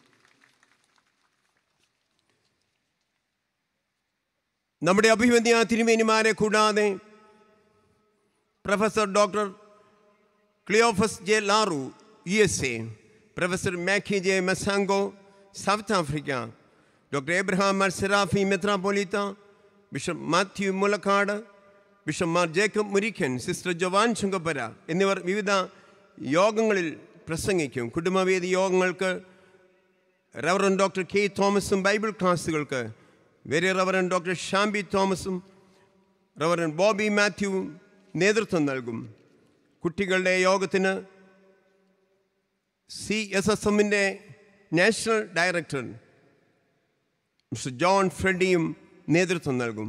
നമ്മുടെ അഭിമന്യ തിരുമേനിമാരെ കൂടാതെ professor doctor Cleophus J LaRue U S A professor Maake J Masango South Africa doctor Abraham Mar Serafim മെത്രാപോലിത്ത bishop Mathew Moolakkattu bishop Mar Jacob Murickan sister Joan Chunkapura എന്നിവർ വിവിധ യോഗങ്ങളിൽ പ്രസംഗിക്കും കുടുംബവേദി യോഗങ്ങൾക്ക് റവറൻ ഡോക്ടർ കെ തോമസും ബൈബിൾ ക്ലാസ്സുകൾക്ക് വെരി റവറൻ ഡോക്ടർ ഷാംബി തോമസും റവറൻ ബോബി മാത്യുവും നേതൃത്വം നൽകും കുട്ടികളുടെ യോഗത്തിന് സി എസ് എസ് എമ്മിൻ്റെ നാഷണൽ ഡയറക്ടർ മിസ്റ്റർ ജോൺ ഫ്രെഡിയും നേതൃത്വം നൽകും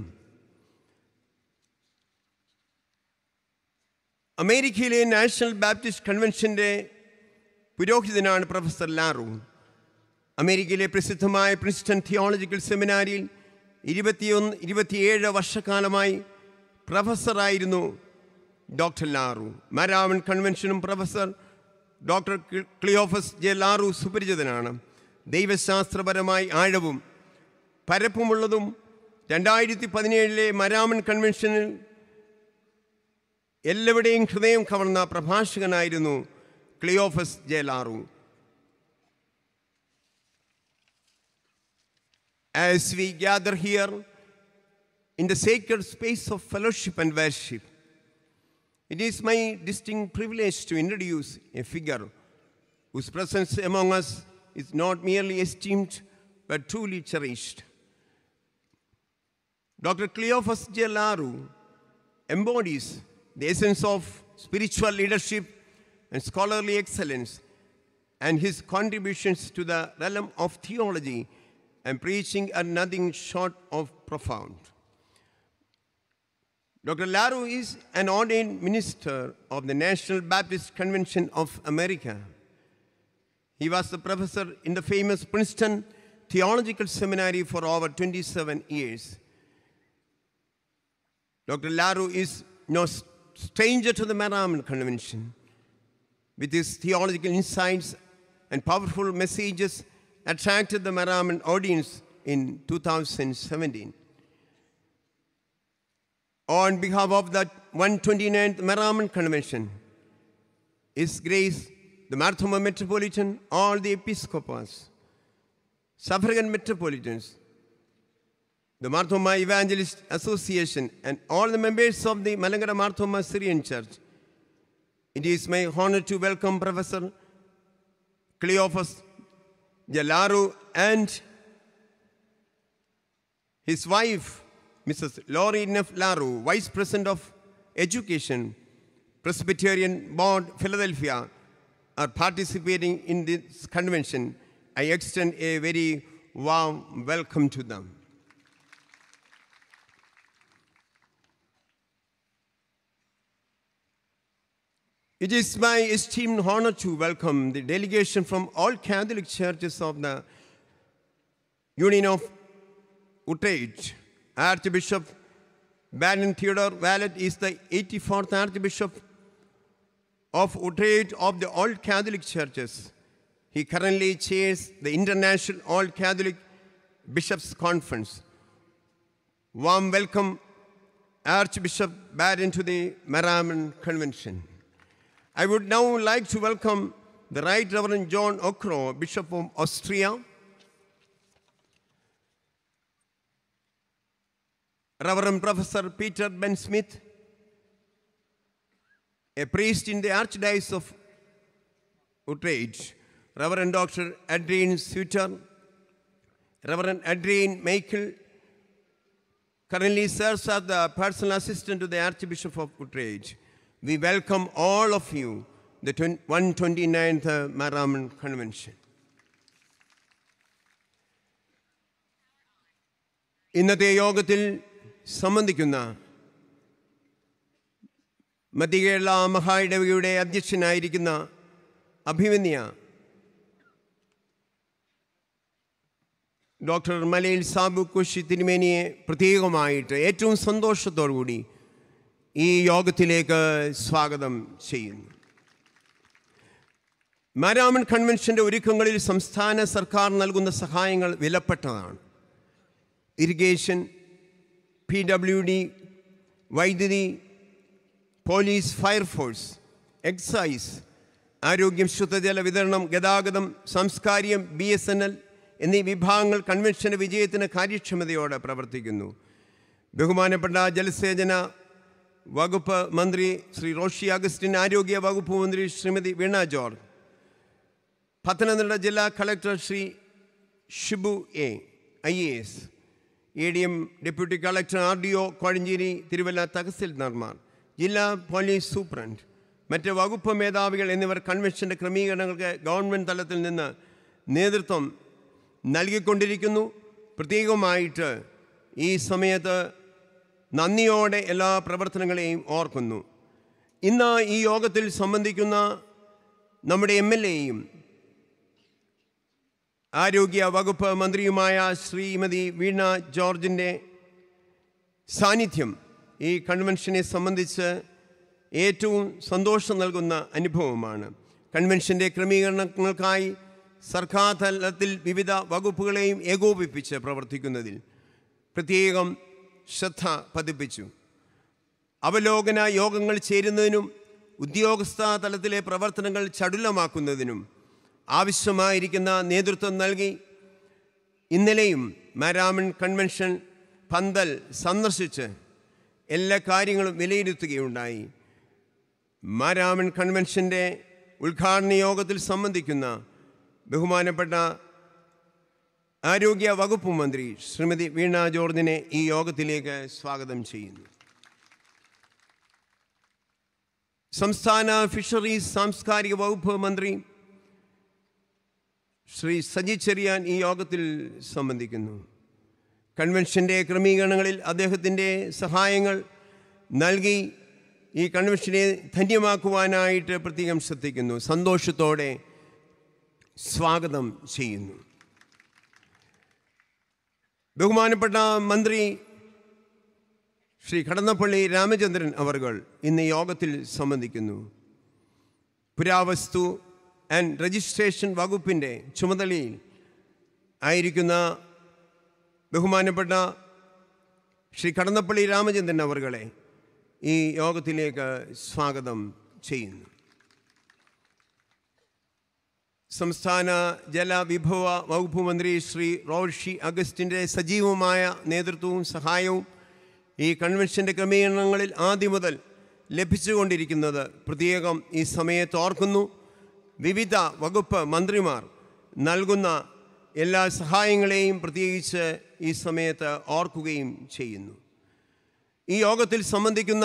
അമേരിക്കയിലെ നാഷണൽ ബാപ്റ്റിസ്റ്റ് കൺവെൻഷൻ്റെ പുരോഹിതനാണ് പ്രൊഫസർ ലാറു അമേരിക്കയിലെ പ്രസിദ്ധമായ പ്രിൻസ്റ്റൺ തിയോളജിക്കൽ സെമിനാരിയിൽ ഇരുപത്തിയൊന്ന് ഇരുപത്തിയേഴ് വർഷക്കാലമായി പ്രൊഫസറായിരുന്നു ഡോക്ടർ ലാറു മാരാവൺ കൺവെൻഷനും professor doctor Cleophus J LaRue സുപരിചിതനാണ് ദൈവശാസ്ത്രപരമായി ആഴവും പരപ്പുമുള്ളതും രണ്ടായിരത്തി പതിനേഴിലെ മരാമൺ കൺവെൻഷനിൽ എല്ലാവരുടെയും ഹൃദയം കവർന്ന പ്രഭാഷകനായിരുന്നു Cleophus J LaRue As we gather here in the sacred space of fellowship and worship, it is my distinct privilege to introduce a figure whose presence among us is not merely esteemed but truly cherished. Dr. Cleophas J. Laru embodies the essence of spiritual leadership and scholarly excellence, and his contributions to the realm of theology and preaching are nothing short of profound. Dr. Laru is an ordained minister of the National Baptist Convention of America. He was the professor in the famous Princeton Theological Seminary for over 27 years. Dr. Laru is no stranger to the Maraman Convention. With his theological insights and powerful messages, attracted the Maraman audience in 2017. On behalf of the 129th Maraman Convention, His Grace, the Marthoma Metropolitan, all the Episcopals, Suffragan Metropolitans, the Marthoma Evangelist Association, and all the members of the Malangara Marthoma Syrian Church, it is my honor to welcome Professor Cleophas Jalaru and his wife, Mrs. Laurie Neff Laru, Vice President of Education, Presbyterian Board, Philadelphia, are participating in this convention. I extend a very warm welcome to them. It is my esteemed honor to welcome the delegation from all Catholic churches of the Union of Utrecht. Archbishop Baron Theodore Wallet is the 84th Archbishop of Utrecht of the All Catholic Churches. He currently chairs the International All Catholic Bishops' Conference. Warm welcome, Archbishop Baron, to the Maraman Convention. I would now like to welcome the Right Reverend John Okro, Bishop of Austria, Reverend Professor Peter Ben Smith, a priest in the Archdiocese of Utrecht, Reverend Dr. Adrian Suter, Reverend Adrian Michael, currently serves as the personal assistant to the Archbishop of Utrecht. We welcome all of you, the 129th Maraman Convention. ഇന്നത്തെ യോഗത്തിൽ സംബന്ധിക്കുന്ന മധ്യകേരള മഹായിടവകയുടെ അധ്യക്ഷനായിരിക്കുന്ന അഭിമന്യ doctor മലയിൽ സാബു കുഷി തിരുമേനിയെ പ്രത്യേകമായിട്ട് ഏറ്റവും സന്തോഷത്തോടു കൂടി ഈ യോഗത്തിലേക്ക് സ്വാഗതം ചെയ്യുന്നു മാരാമൺ കൺവെൻഷൻ്റെ ഒരുക്കങ്ങളിൽ സംസ്ഥാന സർക്കാർ നൽകുന്ന സഹായങ്ങൾ വിലപ്പെട്ടതാണ് ഇറിഗേഷൻ പി ഡബ്ല്യു ഡി വൈദ്യുതി പോലീസ് ഫയർഫോഴ്സ് എക്സൈസ് ആരോഗ്യം ശുദ്ധജല വിതരണം ഗതാഗതം സാംസ്കാരികം ബി എസ് എൻ എൽ എന്നീ വിഭാഗങ്ങൾ കൺവെൻഷൻ്റെ വിജയത്തിന് കാര്യക്ഷമതയോടെ പ്രവർത്തിക്കുന്നു ബഹുമാനപ്പെട്ട ജലസേചന വകുപ്പ് മന്ത്രി ശ്രീ റോഷി അഗസ്റ്റിൻ ആരോഗ്യ വകുപ്പ് മന്ത്രി ശ്രീമതി വീണ ജോർജ് പത്തനംതിട്ട ജില്ലാ collector Shri Shibu A I A S A D M deputy collector R D O Kozhencherry Thiruvalla തഹസിൽദാർമാർ ജില്ലാ പോലീസ് സൂപ്രണ്ട് മറ്റ് വകുപ്പ് മേധാവികൾ എന്നിവർ കൺവെൻഷൻ്റെ ക്രമീകരണങ്ങൾക്ക് ഗവൺമെൻറ് തലത്തിൽ നിന്ന് നേതൃത്വം നൽകിക്കൊണ്ടിരിക്കുന്നു പ്രത്യേകമായിട്ട് ഈ സമയത്ത് നന്ദിയോടെ എല്ലാ പ്രവർത്തനങ്ങളെയും ഓർക്കുന്നു ഇന്ന് ഈ യോഗത്തിൽ സംബന്ധിക്കുന്ന നമ്മുടെ എം എൽ എയും ആരോഗ്യ വകുപ്പ് മന്ത്രിയുമായ ശ്രീമതി വീണ ജോർജിൻ്റെ സാന്നിധ്യം ഈ കൺവെൻഷനെ സംബന്ധിച്ച് ഏറ്റവും സന്തോഷം നൽകുന്ന അനുഭവമാണ് കൺവെൻഷൻ്റെ ക്രമീകരണങ്ങൾക്കായി സർക്കാർ തലത്തിൽ വിവിധ വകുപ്പുകളെയും ഏകോപിപ്പിച്ച് പ്രവർത്തിക്കുന്നതിൽ പ്രത്യേകം ശ്രദ്ധ പതിപ്പിച്ചു അവലോകന യോഗങ്ങൾ ചേരുന്നതിനും ഉദ്യോഗസ്ഥ തലത്തിലെ പ്രവർത്തനങ്ങൾ ചടുലമാക്കുന്നതിനും ആവശ്യമായിരിക്കുന്ന നേതൃത്വം നൽകി ഇന്നലെയും മാരാമൺ കൺവെൻഷൻ പന്തൽ സന്ദർശിച്ച് എല്ലാ കാര്യങ്ങളും വിലയിരുത്തുകയുണ്ടായി മാരാമൺ കൺവെൻഷൻ്റെ ഉദ്ഘാടന യോഗത്തിൽ സംബന്ധിക്കുന്ന ബഹുമാനപ്പെട്ട ആരോഗ്യ വകുപ്പ് മന്ത്രി ശ്രീമതി വീണ ജോർജിനെ ഈ യോഗത്തിലേക്ക് സ്വാഗതം ചെയ്യുന്നു സംസ്ഥാന ഫിഷറീസ് സാംസ്കാരിക വകുപ്പ് മന്ത്രി ശ്രീ സജി ചെറിയാൻ ഈ യോഗത്തിൽ സംബന്ധിക്കുന്നു കൺവെൻഷൻ്റെ ക്രമീകരണങ്ങളിൽ അദ്ദേഹത്തിൻ്റെ സഹായങ്ങൾ നൽകി ഈ കൺവെൻഷനെ ധന്യമാക്കുവാനായിട്ട് പ്രത്യേകം ശ്രദ്ധിക്കുന്നു സന്തോഷത്തോടെ സ്വാഗതം ചെയ്യുന്നു ബഹുമാനപ്പെട്ട മന്ത്രി ശ്രീ കടന്നപ്പള്ളി രാമചന്ദ്രൻ അവർകൾ ഇന്ന് യോഗത്തിൽ സംബന്ധിക്കുന്നു പുരാവസ്തു ആൻഡ് രജിസ്ട്രേഷൻ വകുപ്പിൻ്റെ ചുമതലയിൽ ആയിരിക്കുന്ന ബഹുമാനപ്പെട്ട ശ്രീ കടന്നപ്പള്ളി രാമചന്ദ്രൻ അവർകളെ ഈ യോഗത്തിലേക്ക് സ്വാഗതം ചെയ്യുന്നു സംസ്ഥാന ജലവിഭവ വകുപ്പ് മന്ത്രി ശ്രീ റോഷി അഗസ്റ്റിൻ്റെ സജീവമായ നേതൃത്വവും സഹായവും ഈ കൺവെൻഷൻ്റെ ക്രമീകരണങ്ങളിൽ ആദ്യം മുതൽ ലഭിച്ചുകൊണ്ടിരിക്കുന്നത് പ്രത്യേകം ഈ സമയത്ത് ഓർക്കുന്നു വിവിധ വകുപ്പ് മന്ത്രിമാർ നൽകുന്ന എല്ലാ സഹായങ്ങളെയും പ്രത്യേകിച്ച് ഈ സമയത്ത് ഓർക്കുകയും ചെയ്യുന്നു ഈ യോഗത്തിൽ സംബന്ധിക്കുന്ന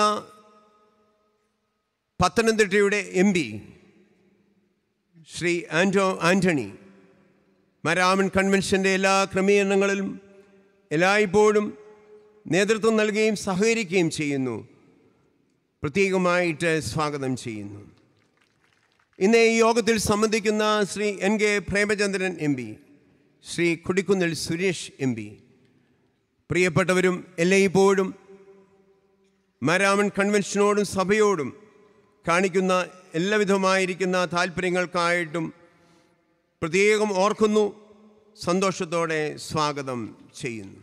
പത്തനംതിട്ടയുടെ എം പി ശ്രീ ആൻറ്റോ ആൻ്റണി മരാമൻ കൺവെൻഷൻ്റെ എല്ലാ ക്രമീകരണങ്ങളിലും എല്ലായ്പ്പോഴും നേതൃത്വം നൽകുകയും സഹകരിക്കുകയും ചെയ്യുന്നു പ്രത്യേകമായിട്ട് സ്വാഗതം ചെയ്യുന്നു ഇന്ന് ഈ യോഗത്തിൽ സംബന്ധിക്കുന്ന Shri N K Premachandran M P Shri Kodikunnil Suresh M P പ്രിയപ്പെട്ടവരും എല്ലായ്പ്പോഴും മാരാമൺ കൺവെൻഷനോടും സഭയോടും കാണിക്കുന്ന എല്ലാവിധമായിരിക്കുന്ന താല്പര്യങ്ങൾക്കായിട്ടും പ്രത്യേകം ഓർക്കുന്നു സന്തോഷത്തോടെ സ്വാഗതം ചെയ്യുന്നു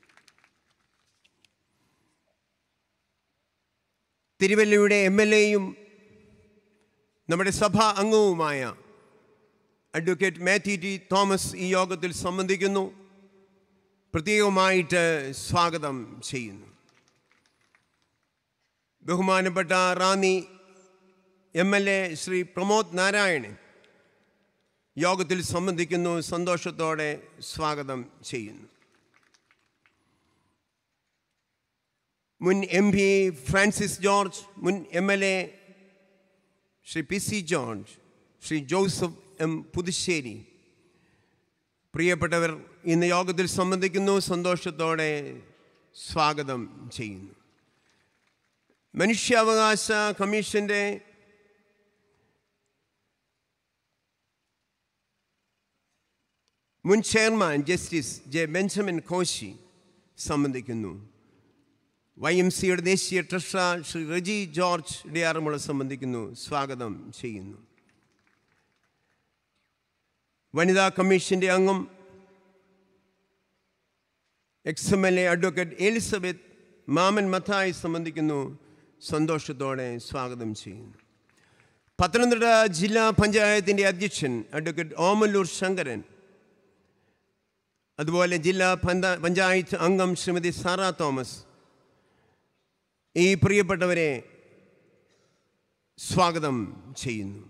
തിരുവല്ലയുടെ എം എൽ എയും നമ്മുടെ സഭാ അംഗവുമായ അഡ്വക്കേറ്റ് മാത്യു ടി തോമസ് ഈ യോഗത്തിൽ സംബന്ധിക്കുന്നു പ്രത്യേകമായിട്ട് സ്വാഗതം ചെയ്യുന്നു ബഹുമാനപ്പെട്ട Ranni M L A Shri Pramod Narayanan യോഗത്തിൽ സംബന്ധിക്കുന്നു സന്തോഷത്തോടെ സ്വാഗതം ചെയ്യുന്നു മുൻ എം പി ഫ്രാൻസിസ് ജോർജ് മുൻ M L A Shri P C George Shri Joseph M Puthussery പ്രിയപ്പെട്ടവർ ഇന്ന് യോഗത്തിൽ സംബന്ധിക്കുന്നു സന്തോഷത്തോടെ സ്വാഗതം ചെയ്യുന്നു മനുഷ്യാവകാശ കമ്മീഷൻ്റെ മുൻ chairman justice J Benjamin Koshy സംബന്ധിക്കുന്നു വൈ എം സിയുടെ ദേശീയ ട്രഷറർ ശ്രീ റജി ജോർജ് ഡിയാറുമുള സംബന്ധിക്കുന്നു സ്വാഗതം ചെയ്യുന്നു വനിതാ കമ്മീഷൻ്റെ അംഗം ex M L A advocate Elizabeth Mammen Mathai സംബന്ധിക്കുന്നു സന്തോഷത്തോടെ സ്വാഗതം ചെയ്യുന്നു പത്തനംതിട്ട ജില്ലാ പഞ്ചായത്തിൻ്റെ അധ്യക്ഷൻ അഡ്വക്കേറ്റ് ഓമല്ലൂർ ശങ്കരൻ അതുപോലെ ജില്ലാ പഞ്ച- പഞ്ചായത്ത് അംഗം ശ്രീമതി സാറ തോമസ് ഈ പ്രിയപ്പെട്ടവരെ സ്വാഗതം ചെയ്യുന്നു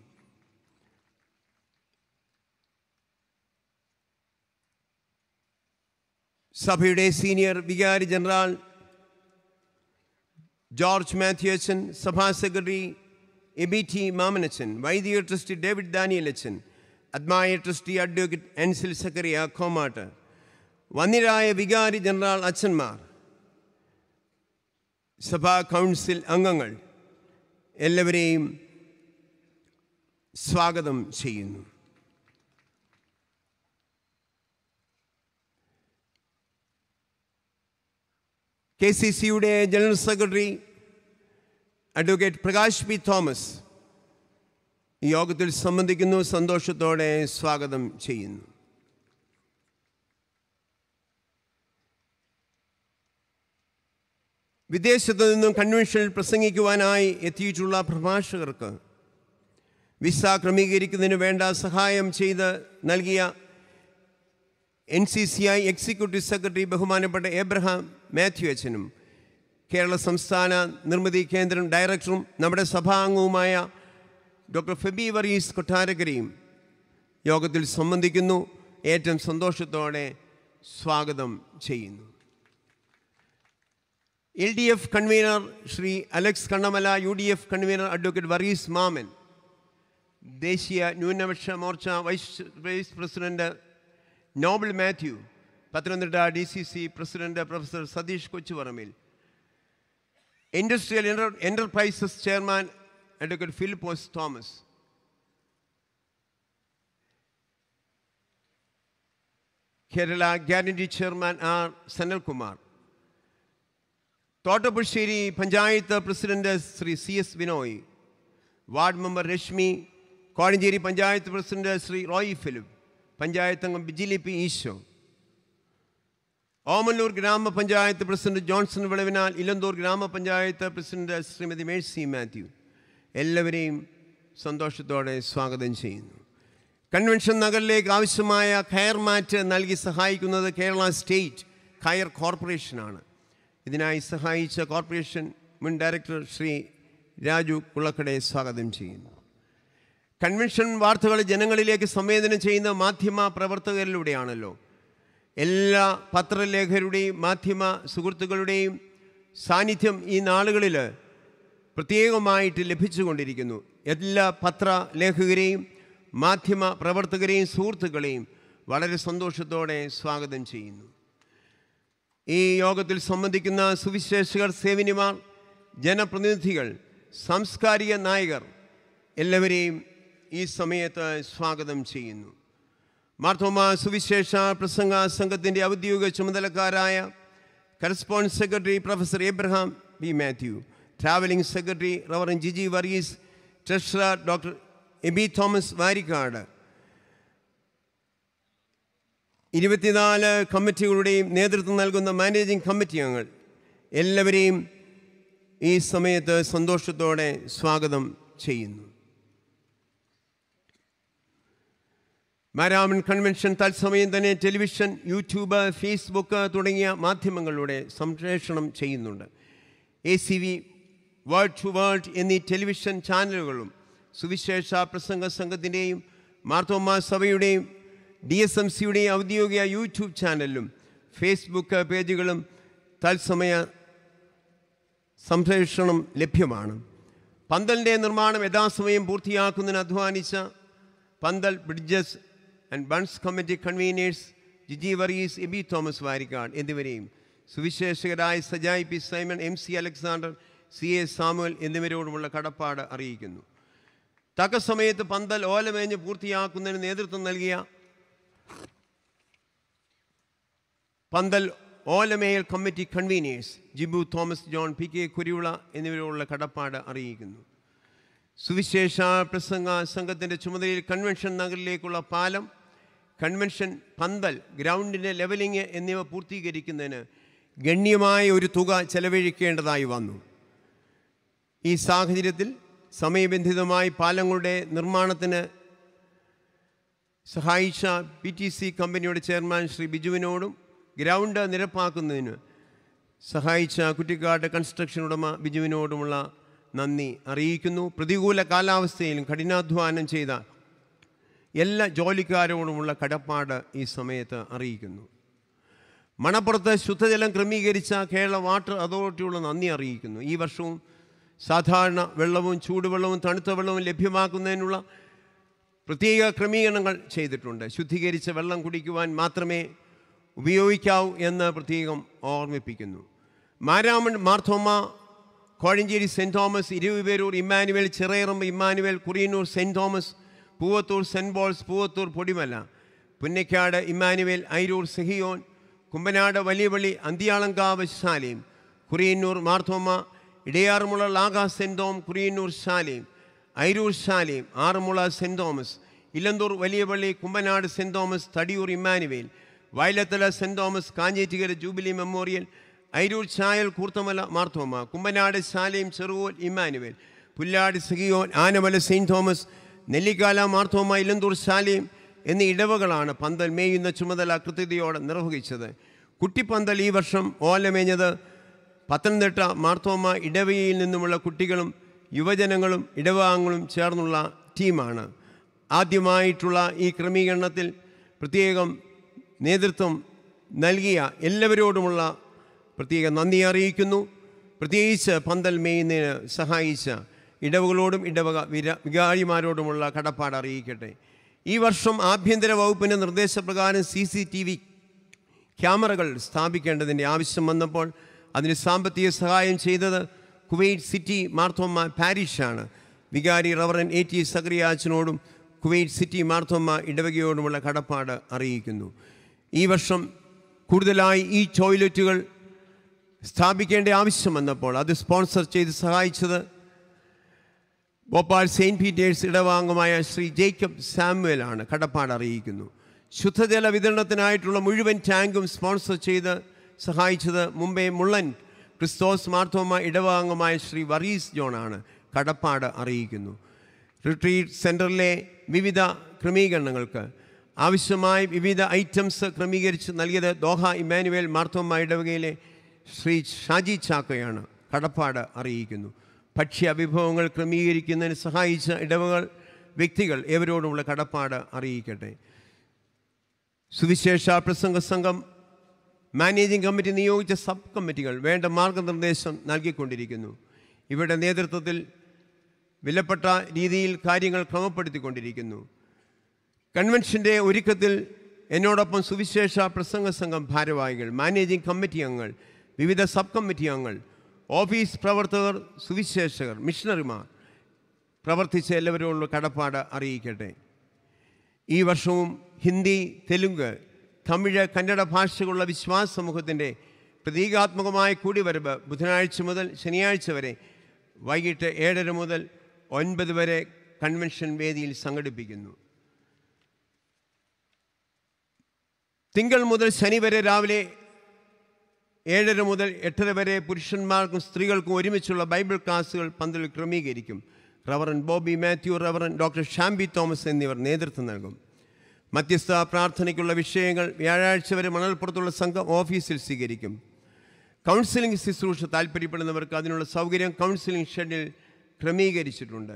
സഭയുടെ സീനിയർ വികാരി ജനറൽ ജോർജ് മാത്യു അച്ഛൻ സഭാ സെക്രട്ടറി എബി ടി മാമനച്ചൻ വൈദിക ട്രസ്റ്റി ഡേവിഡ് ദാനിയൽ അച്ഛൻ അദ്മായ ട്രസ്റ്റി അഡ്വക്കേറ്റ് എൻസിൽ സക്കറിയ കോമാട്ട് വന്നിരായ വികാരി ജനറൽ അച്ഛന്മാർ സഭാ കൗൺസിൽ അംഗങ്ങൾ എല്ലാവരെയും സ്വാഗതം ചെയ്യുന്നു കെ സി സിയുടെ general secretary advocate Prakash P Thomas ഈ യോഗത്തിൽ സംബന്ധിക്കുന്നു സന്തോഷത്തോടെ സ്വാഗതം ചെയ്യുന്നു വിദേശത്തു നിന്നും കൺവെൻഷനിൽ പ്രസംഗിക്കുവാനായി എത്തിയിട്ടുള്ള പ്രഭാഷകർക്ക് വിസ ക്രമീകരിക്കുന്നതിന് വേണ്ട സഹായം ചെയ്ത് നൽകിയ N C C I executive secretary ബഹുമാനപ്പെട്ട എബ്രഹാം മാത്യു അച്ഛനും കേരള സംസ്ഥാന നിർമ്മിതി കേന്ദ്രം ഡയറക്ടറും നമ്മുടെ സഭാംഗവുമായ ഡോക്ടർ ഫെബി വർഗീസ് കൊട്ടാരക്കരയും യോഗത്തിൽ സംബന്ധിക്കുന്നു ഏറ്റവും സന്തോഷത്തോടെ സ്വാഗതം ചെയ്യുന്നു L D F convener Shri Alex Kannamala U D F convener advocate Varghese Mammen ദേശീയ ന്യൂനപക്ഷ Morcha vice vice president Noble Mathew Pathanamthitta D C C president professor Satheesh Kochuparambil industrial enter enterprises chairman advocate Philipose Thomas Kerala guarantee chairman R Sanalkumar Thottapuzhassery panchayat president Shri C S Vinoy ward member Reshmi Kozhencherry panchayat president Shri Roy Philip panchayat അംഗം Bijili P Isho Omallur ഗ്രാമപഞ്ചായത്ത് president Johnson വിളവിനാൽ Elanthoor ഗ്രാമപഞ്ചായത്ത് president Shrimati Mercy Mathew എല്ലാവരെയും സന്തോഷത്തോടെ സ്വാഗതം ചെയ്യുന്നു convention നഗറിലേക്ക് ആവശ്യമായ കയർ മാറ്റ് നൽകി സഹായിക്കുന്നത് കേരള സ്റ്റേറ്റ് കയർ കോർപ്പറേഷനാണ് ഇതിനായി സഹായിച്ച കോർപ്പറേഷൻ മുൻ ഡയറക്ടർ ശ്രീ രാജു കുളക്കടയെ സ്വാഗതം ചെയ്യുന്നു കൺവെൻഷൻ വാർത്തകൾ ജനങ്ങളിലേക്ക് സംവേദനം ചെയ്യുന്ന മാധ്യമ പ്രവർത്തകരിലൂടെയാണല്ലോ എല്ലാ പത്രലേഖകരുടെയും മാധ്യമ സുഹൃത്തുക്കളുടെയും സാന്നിധ്യം ഈ നാളുകളിൽ പ്രത്യേകമായിട്ട് ലഭിച്ചുകൊണ്ടിരിക്കുന്നു എല്ലാ പത്രലേഖകരെയും മാധ്യമ പ്രവർത്തകരെയും സുഹൃത്തുക്കളെയും വളരെ സന്തോഷത്തോടെ സ്വാഗതം ചെയ്യുന്നു ഈ യോഗത്തിൽ സംബന്ധിക്കുന്ന സുവിശേഷകർ സേവനിമാർ ജനപ്രതിനിധികൾ സാംസ്കാരിക നായകർ എല്ലാവരെയും ഈ സമയത്ത് സ്വാഗതം ചെയ്യുന്നു മാർത്തോമ സുവിശേഷ പ്രസംഗ സംഘത്തിൻ്റെ ഔദ്യോഗിക ചുമതലക്കാരായ correspondent secretary professor Abraham B Mathew travelling secretary reverend Jiji Varghese treasurer doctor Aby Thomas Varikkad ഇരുപത്തിനാല് കമ്മിറ്റികളുടെയും നേതൃത്വം നൽകുന്ന മാനേജിംഗ് കമ്മിറ്റി അംഗങ്ങൾ എല്ലാവരെയും ഈ സമയത്ത് സന്തോഷത്തോടെ സ്വാഗതം ചെയ്യുന്നു മാരാമൺ കൺവെൻഷൻ തത്സമയം തന്നെ ടെലിവിഷൻ യൂട്യൂബ് ഫേസ്ബുക്ക് തുടങ്ങിയ മാധ്യമങ്ങളിലൂടെ സംപ്രേഷണം ചെയ്യുന്നുണ്ട് A C V world to world എന്നീ ടെലിവിഷൻ ചാനലുകളും സുവിശേഷ പ്രസംഗ സംഘത്തിൻ്റെയും മാർത്തോമ സഭയുടെയും ഡി എസ് എം സിയുടെയും ഔദ്യോഗിക യൂട്യൂബ് ചാനലിലും ഫേസ്ബുക്ക് പേജുകളും തത്സമയ സംപ്രേഷണം ലഭ്യമാണ് പന്തലിൻ്റെ നിർമ്മാണം യഥാസമയം പൂർത്തിയാക്കുന്നതിന് അധ്വാനിച്ച പന്തൽ bridges and bunds committee conveners Jiji Varghese Aby Thomas Varikkad എന്നിവരെയും സുവിശേഷകരായ Sajay P Simon M C Alexander C A Samuel എന്നിവരോടുമുള്ള കടപ്പാട് അറിയിക്കുന്നു തക്ക സമയത്ത് പന്തൽ ഓലമേഞ്ഞ് പൂർത്തിയാക്കുന്നതിന് നേതൃത്വം നൽകിയ പന്തൽ ഓലമേയൽ committee conveners Jibu Thomas John P K Kuruvila എന്നിവരോടുള്ള കടപ്പാട് അറിയിക്കുന്നു സുവിശേഷ പ്രസംഗ സംഘത്തിൻ്റെ ചുമതലയിൽ കൺവെൻഷൻ നഗറിലേക്കുള്ള പാലം കൺവെൻഷൻ പന്തൽ ഗ്രൗണ്ടിൻ്റെ ലെവലിംഗ് എന്നിവ പൂർത്തീകരിക്കുന്നതിന് ഗണ്യമായ ഒരു തുക ചെലവഴിക്കേണ്ടതായി വന്നു ഈ സാഹചര്യത്തിൽ സമയബന്ധിതമായി പാലങ്ങളുടെ നിർമ്മാണത്തിന് സഹായിച്ച പി ടി സി കമ്പനിയുടെ ചെയർമാൻ ശ്രീ ബിജുവിനോടും ഗ്രൗണ്ട് നിരപ്പാക്കുന്നതിന് സഹായിച്ച കുറ്റിക്കാട് കൺസ്ട്രക്ഷൻ ഉടമ ബിജുവിനോടുമുള്ള നന്ദി അറിയിക്കുന്നു പ്രതികൂല കാലാവസ്ഥയിലും കഠിനാധ്വാനം ചെയ്ത എല്ലാ ജോലിക്കാരോടുമുള്ള കടപ്പാട് ഈ സമയത്ത് അറിയിക്കുന്നു മണപ്പുറത്ത് ശുദ്ധജലം ക്രമീകരിച്ച കേരള വാട്ടർ അതോറിറ്റിയുള്ള നന്ദി അറിയിക്കുന്നു ഈ വർഷവും സാധാരണ വെള്ളവും ചൂടുവെള്ളവും തണുത്ത വെള്ളവും ലഭ്യമാക്കുന്നതിനുള്ള പ്രത്യേക ക്രമീകരണങ്ങൾ ചെയ്തിട്ടുണ്ട് ശുദ്ധീകരിച്ച വെള്ളം കുടിക്കുവാൻ മാത്രമേ ഉപയോഗിക്കാവൂ എന്ന് പ്രത്യേകം ഓർമ്മിപ്പിക്കുന്നു Maramon Marthoma Kozhencherry saint Thomas Iraviperoor Immanuel Chirayirambu Immanuel Kuriannoor saint Thomas Poovathoor saint Paul's Poovathoor Podimala Punnakkad Immanuel Ayroor Sehion Kumbanad Valiyapally Anthiyalankavu ശാലയും കുറിയന്നൂർ മാർത്തോമ ഇടയാറുമുള്ള ലാഗ സെൻറ് തോം കുറിയന്നൂർ ശാലയും ഐരൂർ ശാലയും Aranmula saint Thomas Elanthoor Valiyapally Kumbanad saint Thomas Thadiyoor Immanuel Vayalathala saint Thomas Kanjeettukara jubilee memorial Ayroor Chayal Koorthamala Marthoma Kumbanad ശാലയും Cherukole Immanuel Pullad Sehion Anamala saint Thomas Nellikkala Marthoma Elanthoor ശാലയും എന്നീ ഇടവകളാണ് പന്തൽ മേയുന്ന ചുമതല കൃത്യതയോടെ നിർവഹിച്ചത് കുട്ടിപ്പന്തൽ ഈ വർഷം ഓലമേഞ്ഞത് പത്തനംതിട്ട മാർത്തോമ ഇടവകയിൽ നിന്നുമുള്ള കുട്ടികളും യുവജനങ്ങളും ഇടവാങ്ങളും ചേർന്നുള്ള ടീമാണ് ആദ്യമായിട്ടുള്ള ഈ ക്രമീകരണത്തിൽ പ്രത്യേകം നേതൃത്വം നൽകിയ എല്ലാവരോടുമുള്ള പ്രത്യേക നന്ദി അറിയിക്കുന്നു പ്രത്യേകിച്ച് പന്തൽ മേയുന്നതിന് സഹായിച്ച ഇടവകളോടും ഇടവക വിര വികാരിമാരോടുമുള്ള കടപ്പാട് അറിയിക്കട്ടെ ഈ വർഷം ആഭ്യന്തര വകുപ്പിൻ്റെ നിർദ്ദേശപ്രകാരം സി സി ടി വി ക്യാമറകൾ സ്ഥാപിക്കേണ്ടതിൻ്റെ ആവശ്യം വന്നപ്പോൾ അതിന് സാമ്പത്തിക സഹായം ചെയ്തത് കുവൈറ്റ് സിറ്റി മാർത്തോമ്മ പാരിഷാണ് വികാരി റവറൻ എ ടി സക്രിയാച്ചനോടും കുവൈറ്റ് സിറ്റി മാർത്തോമ്മ ഇടവകയോടുമുള്ള കടപ്പാട് അറിയിക്കുന്നു ഈ വർഷം കൂടുതലായി ഈ ടോയ്ലറ്റുകൾ സ്ഥാപിക്കേണ്ട ആവശ്യം വന്നപ്പോൾ അത് സ്പോൺസർ ചെയ്ത് സഹായിച്ചത് ഭോപ്പാൽ സെയിൻറ്റ് പീറ്റേഴ്സ് ഇടവാംഗമായ ശ്രീ ജേക്കബ് സാമുവലാണ് കടപ്പാട് അറിയിക്കുന്നു ശുദ്ധജല വിതരണത്തിനായിട്ടുള്ള മുഴുവൻ ടാങ്കും സ്പോൺസർ ചെയ്ത് സഹായിച്ചത് മുംബൈ മുള്ളൻ ക്രിസ്തോസ് മാർത്തോമ ഇടവാംഗമായ ശ്രീ വറീസ് ജോണാണ് കടപ്പാട് അറിയിക്കുന്നു റിട്രീറ്റ് സെൻറ്ററിലെ വിവിധ ക്രമീകരണങ്ങൾക്ക് ആവശ്യമായ വിവിധ ഐറ്റംസ് ക്രമീകരിച്ച് നൽകിയത് ദോഹ ഇമാനുവേൽ മാർത്തോമ ഇടവകയിലെ ശ്രീ ഷാജി ചാക്കോയാണ് കടപ്പാട് അറിയിക്കുന്നു ഭക്ഷ്യ വിഭവങ്ങൾ ക്രമീകരിക്കുന്നതിന് സഹായിച്ച ഇടവകൾ വ്യക്തികൾ ഏവരോടുമുള്ള കടപ്പാട് അറിയിക്കട്ടെ സുവിശേഷ പ്രസംഗ സംഘം മാനേജിംഗ് കമ്മിറ്റി നിയോഗിച്ച സബ് കമ്മിറ്റികൾ വേണ്ട മാർഗനിർദ്ദേശം നൽകിക്കൊണ്ടിരിക്കുന്നു ഇവരുടെ നേതൃത്വത്തിൽ വിലപ്പെട്ട രീതിയിൽ കാര്യങ്ങൾ ക്രമപ്പെടുത്തിക്കൊണ്ടിരിക്കുന്നു കൺവെൻഷൻ്റെ ഒരുക്കത്തിൽ എന്നോടൊപ്പം സുവിശേഷ പ്രസംഗ സംഘം ഭാരവാഹികൾ മാനേജിംഗ് കമ്മിറ്റി അംഗങ്ങൾ വിവിധ സബ് കമ്മിറ്റി അംഗങ്ങൾ ഓഫീസ് പ്രവർത്തകർ സുവിശേഷകർ മിഷണറിമാർ പ്രവർത്തിച്ച എല്ലാവരോടുള്ള കടപ്പാട് അറിയിക്കട്ടെ ഈ വർഷവും ഹിന്ദി തെലുങ്ക് തമിഴ് കന്നഡ ഭാഷകളുള്ള വിശ്വാസ സമൂഹത്തിൻ്റെ പ്രതീകാത്മകമായ കൂടിവരവ് ബുധനാഴ്ച മുതൽ ശനിയാഴ്ച വരെ വൈകിട്ട് ഏഴര മുതൽ ഒൻപത് വരെ കൺവെൻഷൻ വേദിയിൽ സംഘടിപ്പിക്കുന്നു തിങ്കൾ മുതൽ ശനി വരെ രാവിലെ ഏഴര മുതൽ എട്ടര വരെ പുരുഷന്മാർക്കും സ്ത്രീകൾക്കും ഒരുമിച്ചുള്ള ബൈബിൾ ക്ലാസ്സുകൾ പന്തലിൽ ക്രമീകരിക്കും reverend Bobby Mathew reverend doctor Shambi Thomas എന്നിവർ നേതൃത്വം നൽകും മധ്യസ്ഥ പ്രാർത്ഥനയ്ക്കുള്ള വിഷയങ്ങൾ വ്യാഴാഴ്ച വരെ മണൽപ്പുറത്തുള്ള സംഘം ഓഫീസിൽ സ്വീകരിക്കും കൗൺസിലിംഗ് ശുശ്രൂഷ താല്പര്യപ്പെടുന്നവർക്ക് അതിനുള്ള സൗകര്യം കൗൺസിലിംഗ് ഷെഡിൽ ക്രമീകരിച്ചിട്ടുണ്ട്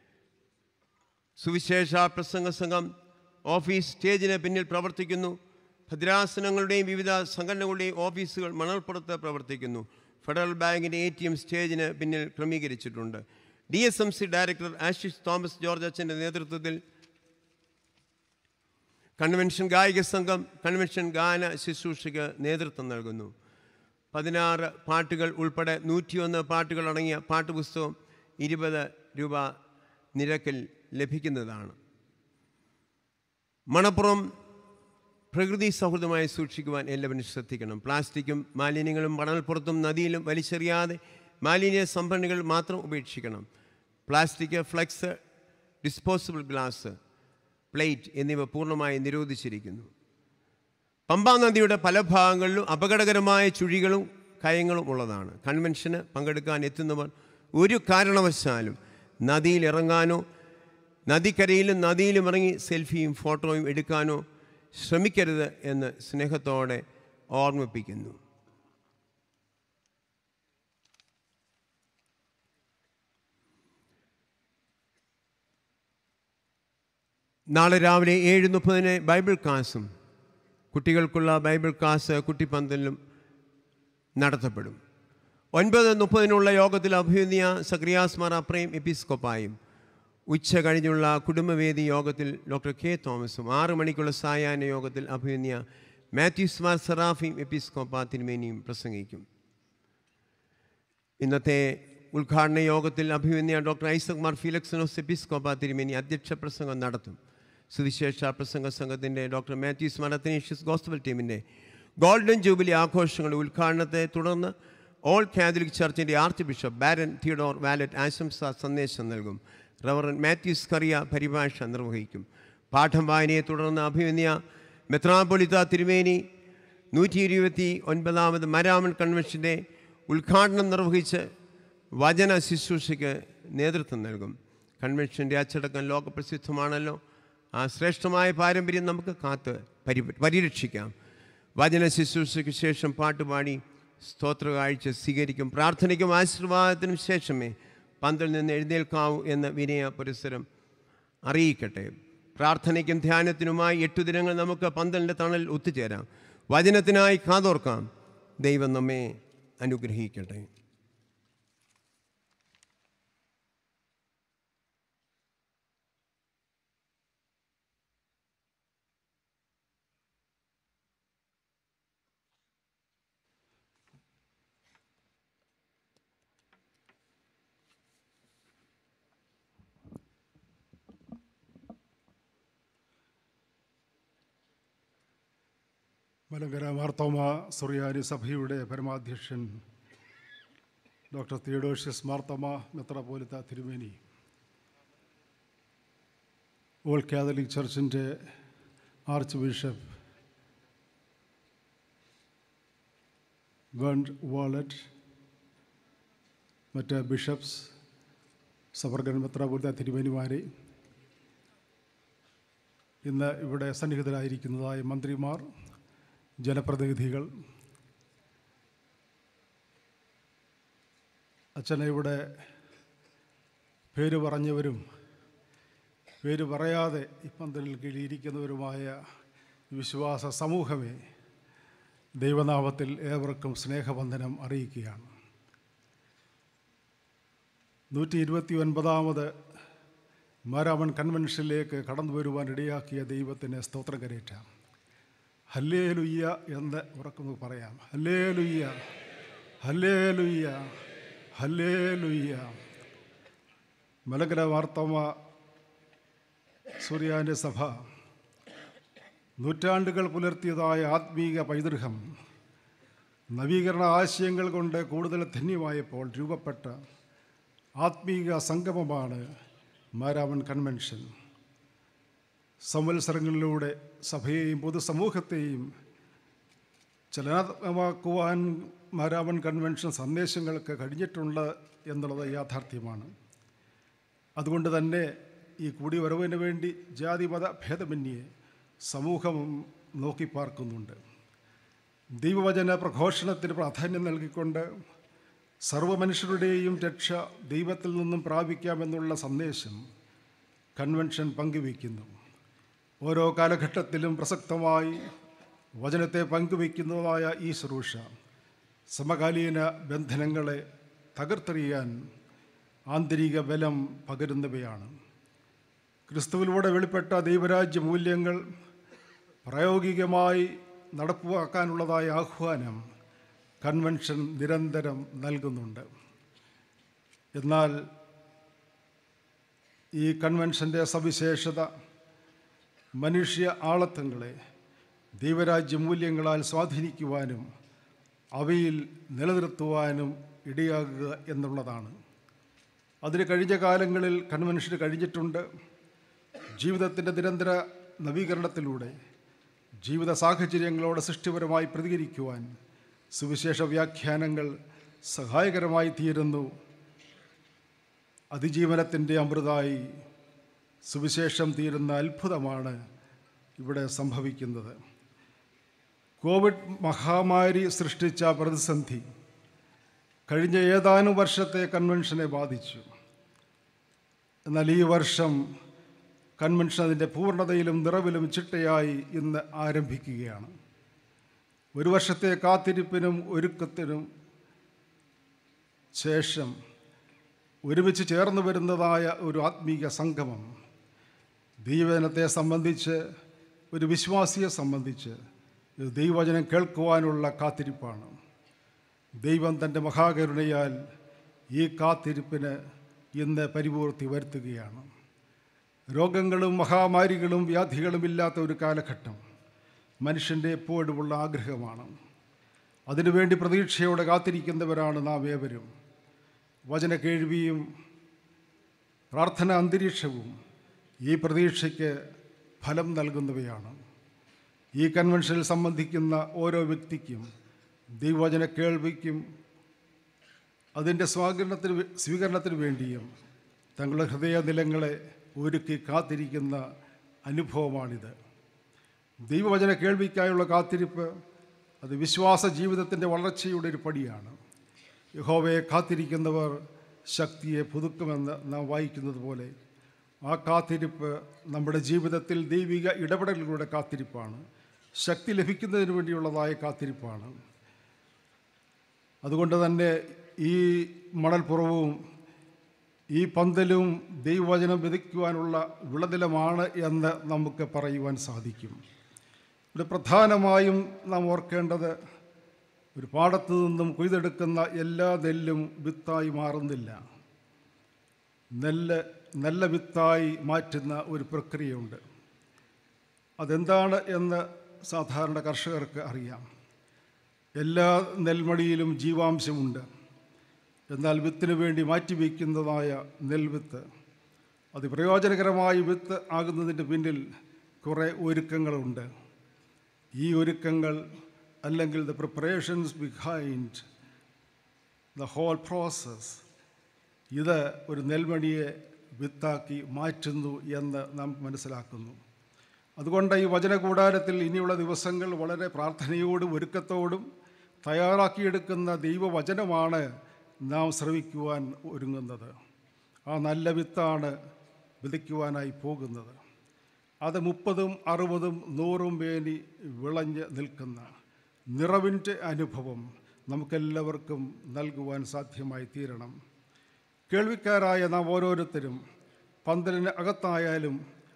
സുവിശേഷ പ്രസംഗ സംഘം ഓഫീസ് സ്റ്റേജിന് പിന്നിൽ പ്രവർത്തിക്കുന്നു ഭദ്രാസനങ്ങളുടെയും വിവിധ സംഘടനകളുടെയും ഓഫീസുകൾ മണൽപ്പുറത്ത് പ്രവർത്തിക്കുന്നു ഫെഡറൽ ബാങ്കിൻ്റെ എ ടി എം സ്റ്റേജിന് പിന്നിൽ ക്രമീകരിച്ചിട്ടുണ്ട് D S M C director Ashish Thomas George അച്ഛൻ്റെ നേതൃത്വത്തിൽ കൺവെൻഷൻ ഗായിക സംഘം കൺവെൻഷൻ ഗാന ശുശ്രൂഷയ്ക്ക് നേതൃത്വം നൽകുന്നു പതിനാറ് പാട്ടുകൾ ഉൾപ്പെടെ നൂറ്റിയൊന്ന് പാട്ടുകൾ അടങ്ങിയ പാട്ടുപുസ്തകം ഇരുപത് രൂപ നിരക്കിൽ ലഭിക്കുന്നതാണ് മണപ്പുറം പ്രകൃതി സൗഹൃദമായി സൂക്ഷിക്കുവാൻ എല്ലാവരും ശ്രദ്ധിക്കണം പ്ലാസ്റ്റിക്കും മാലിന്യങ്ങളും മണൽപ്പുറത്തും നദിയിലും വലിച്ചെറിയാതെ മാലിന്യ സംഭരണികൾ മാത്രം ഉപേക്ഷിക്കണം plastic flex disposable glass plate എന്നിവ പൂർണ്ണമായി നിരോധിച്ചിരിക്കുന്നു പമ്പാ നദിയുടെ പല ഭാഗങ്ങളിലും അപകടകരമായ ചുഴികളും കയങ്ങളും ഉള്ളതാണ് കൺവെൻഷന് പങ്കെടുക്കാൻ എത്തുന്നവർ ഒരു കാരണവശാലും നദിയിൽ ഇറങ്ങാനോ നദിക്കരയിലും നദിയിലും ഇറങ്ങി സെൽഫിയും ഫോട്ടോയും എടുക്കാനോ ശ്രമിക്കരുത് എന്ന് സ്നേഹത്തോടെ ഓർമ്മിപ്പിക്കുന്നു നാളെ രാവിലെ ഏഴ് മുപ്പതിന് ബൈബിൾ ക്ലാസ്സും കുട്ടികൾക്കുള്ള ബൈബിൾ ക്ലാസ് കുട്ടിപ്പന്തലിലും നടത്തപ്പെടും ഒൻപത് മുപ്പതിനുള്ള യോഗത്തിൽ അഭിനന്ദിയ സക്രിയാസ് മാർ അപ്രേം എപ്പിസ്കോപ്പായും ഉച്ച കഴിഞ്ഞുള്ള കുടുംബവേദി യോഗത്തിൽ ഡോക്ടർ കെ തോമസും ആറ് മണിക്കുള്ള സായാഹ്ന യോഗത്തിൽ അഭിനന്ദിയ മാത്യൂസ് മാർ സെറാഫിയും എപ്പിസ്കോപ്പ തിരുമേനിയും പ്രസംഗിക്കും ഇന്നത്തെ ഉദ്ഘാടന യോഗത്തിൽ അഭിമന്യ ഡോക്ടർ ഐസക് മാർ ഫിലക്സനോസ് എപ്പിസ്കോപ്പ തിരുമേനി അധ്യക്ഷ പ്രസംഗം നടത്തും സുവിശേഷ പ്രസംഗ സംഘത്തിൻ്റെ ഡോക്ടർ മാത്യൂസ് മാർ അത്തനേഷ്യസ് ഗോസ്ബൽ ടീമിൻ്റെ ഗോൾഡൻ ജൂബിലി ആഘോഷങ്ങളുടെ ഉദ്ഘാടനത്തെ തുടർന്ന് ഓൾ കാത്തലിക് ചർച്ചിൻ്റെ archbishop Bernd Theodor Wallet ആശംസാ സന്ദേശം നൽകും റവറൻ മാത്യൂസ് കറിയ പരിഭാഷ നിർവഹിക്കും പാഠം വായനയെ തുടർന്ന് അഭിമന്യ മെത്രാപൊലിത്ത തിരുമേനി നൂറ്റി ഇരുപത്തി ഒൻപതാമത് മരാമൻ കൺവെൻഷൻ്റെ ഉദ്ഘാടനം നിർവഹിച്ച് വചന ശുശ്രൂഷയ്ക്ക് നേതൃത്വം നൽകും കൺവെൻഷൻ്റെ അച്ചടക്കം ലോകപ്രസിദ്ധമാണല്ലോ ആ ശ്രേഷ്ഠമായ പാരമ്പര്യം നമുക്ക് കാത്ത് പരി പരിരക്ഷിക്കാം വചന ശുശ്രൂഷയ്ക്ക് ശേഷം പാട്ടുപാടി സ്തോത്ര കാഴ്ച സ്വീകരിക്കും പ്രാർത്ഥനയ്ക്കും ആശീർവാദത്തിനും ശേഷമേ പന്തിൽ നിന്ന് എഴുന്നേൽക്കാവൂ എന്ന വിനയ പുരസ്സരം അറിയിക്കട്ടെ പ്രാർത്ഥനയ്ക്കും ധ്യാനത്തിനുമായി എട്ടു ദിനങ്ങൾ നമുക്ക് പന്തലിൻ്റെ തണൽ ഒത്തുചേരാം വചനത്തിനായി കാതോർക്കാം ദൈവം നമ്മെ അനുഗ്രഹിക്കട്ടെ മലങ്കര മാർത്തോമ സുറിയാനി സഭയുടെ പരമാധ്യക്ഷൻ ഡോക്ടർ തിയഡോഷ്യസ് മാർത്തോമ മെത്രാപോലിത്ത തിരുമേനി ഓൾ കാതലിക് ചർച്ചിൻ്റെ ആർച്ച് ബിഷപ്പ് ബണ്ട് വാളറ്റ് മറ്റ് ബിഷപ്സ് സബർഗൻ മെത്രാപോലിത്ത തിരുമേനിമാരെ ഇന്ന് ഇവിടെ സന്നിഹിതരായിരിക്കുന്നതായ മന്ത്രിമാർ ജനപ്രതിനിധികൾ അച്ഛനെ ഇവിടെ പേര് പറഞ്ഞവരും പേര് പറയാതെ ഈ പന്തലിൽ കീഴിയിരിക്കുന്നവരുമായ വിശ്വാസ സമൂഹമേ ദൈവനാമത്തിൽ ഏവർക്കും സ്നേഹബന്ധനം അറിയിക്കുകയാണ് നൂറ്റി ഇരുപത്തി ഒൻപതാമത് മാരാമൺ കൺവെൻഷനിലേക്ക് കടന്നു വരുവാൻ ഇടയാക്കിയ ദൈവത്തിന് സ്തോത്രം കരയറ്റാം ഹല്ലേ ലുയ്യ എന്ന് ഉറക്കുന്നു പറയാം ഹല്ലേ ലുയ്യ ഹല്ലേ ലുയ്യ ഹല്ലേ ലുയ്യ മലങ്കര വാർത്തമ സൂര്യാൻ്റെ സഭ നൂറ്റാണ്ടുകൾ പുലർത്തിയതായ ആത്മീക പൈതൃകം നവീകരണ ആശയങ്ങൾ കൊണ്ട് കൂടുതൽ ധന്യമായപ്പോൾ രൂപപ്പെട്ട ആത്മീക സംഗമമാണ് മാരാമൺ കൺവെൻഷൻ സംവത്സരങ്ങളിലൂടെ സഭയെയും പൊതുസമൂഹത്തെയും ചലനാത്മകമാക്കുവാൻ മാരാമൺ കൺവെൻഷൻ സന്ദേശങ്ങൾക്ക് കഴിഞ്ഞിട്ടുണ്ട് എന്നുള്ളത് യാഥാർത്ഥ്യമാണ് അതുകൊണ്ട് തന്നെ ഈ കൂടിവരവിന് വേണ്ടി ജാതിമത ഭേദമന്യേ സമൂഹം നോക്കി പാർക്കുന്നുണ്ട് ദൈവവചന പ്രഘോഷണത്തിന് പ്രാധാന്യം നൽകിക്കൊണ്ട് സർവ്വമനുഷ്യരുടെയും രക്ഷ ദൈവത്തിൽ നിന്നും പ്രാപിക്കാമെന്നുള്ള സന്ദേശം കൺവെൻഷൻ പങ്കുവയ്ക്കുന്നു ഓരോ കാലഘട്ടത്തിലും പ്രസക്തമായി വചനത്തെ പങ്കുവയ്ക്കുന്നതായ ഈ ശുശ്രൂഷ സമകാലീന ബന്ധനങ്ങളെ തകർത്തെറിയാൻ ആന്തരിക ബലം പകരുന്നവയാണ് ക്രിസ്തുവിലൂടെ വെളിപ്പെട്ട ദൈവരാജ്യ മൂല്യങ്ങൾ പ്രായോഗികമായി നടപ്പാക്കാനുള്ളതായ ആഹ്വാനം കൺവെൻഷൻ നിരന്തരം നൽകുന്നുണ്ട് എന്നാൽ ഈ കൺവെൻഷൻ്റെ സവിശേഷത മനുഷ്യ ആളത്വങ്ങളെ ദൈവരാജ്യ മൂല്യങ്ങളാൽ സ്വാധീനിക്കുവാനും അവയിൽ നിലനിർത്തുവാനും ഇടയാകുക എന്നുള്ളതാണ് അതിന് കഴിഞ്ഞ കാലങ്ങളിൽ കൺവെൻഷന് കഴിഞ്ഞിട്ടുണ്ട് ജീവിതത്തിൻ്റെ നിരന്തര നവീകരണത്തിലൂടെ ജീവിത സാഹചര്യങ്ങളോട് സൃഷ്ടിപരമായി പ്രതികരിക്കുവാൻ സുവിശേഷ വ്യാഖ്യാനങ്ങൾ സഹായകരമായി തീരുന്നു അതിജീവനത്തിൻ്റെ അമൃതായി സുവിശേഷം തീരുന്ന അത്ഭുതമാണ് ഇവിടെ സംഭവിക്കുന്നത് കോവിഡ് മഹാമാരി സൃഷ്ടിച്ച പ്രതിസന്ധി കഴിഞ്ഞ ഏതാനും വർഷത്തെ കൺവെൻഷനെ ബാധിച്ചു എന്നാൽ ഈ വർഷം കൺവെൻഷൻ അതിൻ്റെ പൂർണ്ണതയിലും നിറവിലും ചിട്ടയായി ഇന്ന് ആരംഭിക്കുകയാണ് ഒരു വർഷത്തെ കാത്തിരിപ്പിനും ഒരുക്കത്തിനും ശേഷം ഒരുമിച്ച് ചേർന്ന് വരുന്നതായ ഒരു ആത്മീക സംഗമം ദൈവജനത്തെ സംബന്ധിച്ച് ഒരു വിശ്വാസിയെ സംബന്ധിച്ച് ഇത് ദൈവവചനം കേൾക്കുവാനുള്ള കാത്തിരിപ്പാണ് ദൈവം തൻ്റെ മഹാകരുണയാൽ ഈ കാത്തിരിപ്പിന് ഇന്ന് പരിപൂർത്തി വരുത്തുകയാണ് രോഗങ്ങളും മഹാമാരികളും വ്യാധികളും ഇല്ലാത്ത ഒരു കാലഘട്ടം മനുഷ്യൻ്റെ എപ്പോഴുമുള്ള ആഗ്രഹമാണ് അതിനുവേണ്ടി പ്രതീക്ഷയോടെ കാത്തിരിക്കുന്നവരാണ് നാം ഏവരും വചന കേൾവിയും പ്രാർത്ഥന അന്തരീക്ഷവും ഈ പ്രതീക്ഷയ്ക്ക് ഫലം നൽകുന്നവയാണ് ഈ കൺവെൻഷനിൽ സംബന്ധിക്കുന്ന ഓരോ വ്യക്തിക്കും ദൈവവചന കേൾവിക്കും അതിൻ്റെ സ്വാഗരണത്തിന് വേ- സ്വീകരണത്തിന് വേണ്ടിയും തങ്ങളുടെ ഹൃദയനിലങ്ങളെ ഒരുക്കി കാത്തിരിക്കുന്ന അനുഭവമാണിത് ദൈവവചന കേൾവിക്കായുള്ള കാത്തിരിപ്പ് അത് വിശ്വാസ ജീവിതത്തിൻ്റെ വളർച്ചയുടെ ഒരു പടിയാണ് യഹോവയെ കാത്തിരിക്കുന്നവർ ശക്തിയെ പുതുക്കുമെന്ന് നാം വായിക്കുന്നത് പോലെ ആ കാത്തിരിപ്പ് നമ്മുടെ ജീവിതത്തിൽ ദൈവിക ഇടപെടലുകളുടെ കാത്തിരിപ്പാണ് ശക്തി ലഭിക്കുന്നതിന് വേണ്ടിയുള്ളതായ കാത്തിരിപ്പാണ് അതുകൊണ്ട് തന്നെ ഈ മണൽപ്പുറവും ഈ പന്തലും ദൈവവചനം വിതയ്ക്കുവാനുള്ള വിളനിലമാണ് എന്ന് നമുക്ക് പറയുവാൻ സാധിക്കും ഇവിടെ പ്രധാനമായും നാം ഓർക്കേണ്ടത് ഒരു പാടത്തു നിന്നും കൊയ്തെടുക്കുന്ന എല്ലാ നെല്ലും വിത്തായി മാറുന്നില്ല നെല്ല് നല്ല വിത്തായി മാറ്റുന്ന ഒരു പ്രക്രിയയുണ്ട് അതെന്താണ് എന്ന് സാധാരണ കർഷകർക്ക് അറിയാം എല്ലാ നെൽമണിയിലും ജീവാംശമുണ്ട് എന്നാൽ വിത്തിന് വേണ്ടി മാറ്റിവെക്കുന്നതായ നെൽവിത്ത് അത് പ്രയോജനകരമായ വിത്ത് ആകുന്നതിൻ്റെ പിന്നിൽ കുറേ ഒരുക്കങ്ങളുണ്ട് ഈ ഒരുക്കങ്ങൾ അല്ലെങ്കിൽ the preparations behind the whole process ഇത് ഒരു നെൽമണിയെ വിത്താക്കി മാറ്റുന്നു എന്ന് നാം മനസ്സിലാക്കുന്നു അതുകൊണ്ട് ഈ വചനകൂടാരത്തിൽ ഇനിയുള്ള ദിവസങ്ങൾ വളരെ പ്രാർത്ഥനയോടും ഒരുക്കത്തോടും തയ്യാറാക്കിയെടുക്കുന്ന ദൈവവചനമാണ് നാം ശ്രവിക്കുവാൻ ഒരുങ്ങുന്നത് ആ നല്ല വിത്താണ് വിതയ്ക്കുവാനായി പോകുന്നത് അത് മുപ്പതും അറുപതും നൂറും വേനി വിളഞ്ഞ് നിൽക്കുന്ന നിറവിൻ്റെ അനുഭവം നമുക്കെല്ലാവർക്കും നൽകുവാൻ സാധ്യമായി തീരണം കേൾവിക്കാരായ നാം ഓരോരുത്തരും പന്തലിന് അകത്തായാലും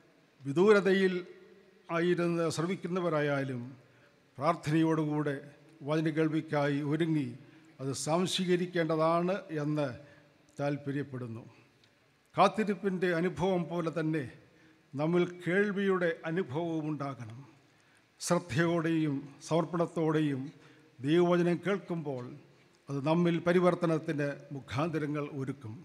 വിദൂരതയിൽ ആയിരുന്ന് ശ്രമിക്കുന്നവരായാലും പ്രാർത്ഥനയോടുകൂടെ വചന കേൾവിക്കായി ഒരുങ്ങി അത് സംശീകരിക്കേണ്ടതാണ് എന്ന് താല്പര്യപ്പെടുന്നു കാത്തിരിപ്പിൻ്റെ അനുഭവം പോലെ തന്നെ നമ്മിൽ കേൾവിയുടെ അനുഭവവും ഉണ്ടാകണം ശ്രദ്ധയോടെയും സമർപ്പണത്തോടെയും ദൈവവചനം കേൾക്കുമ്പോൾ അത് നമ്മിൽ പരിവർത്തനത്തിന് മുഖാന്തരങ്ങൾ ഒരുക്കും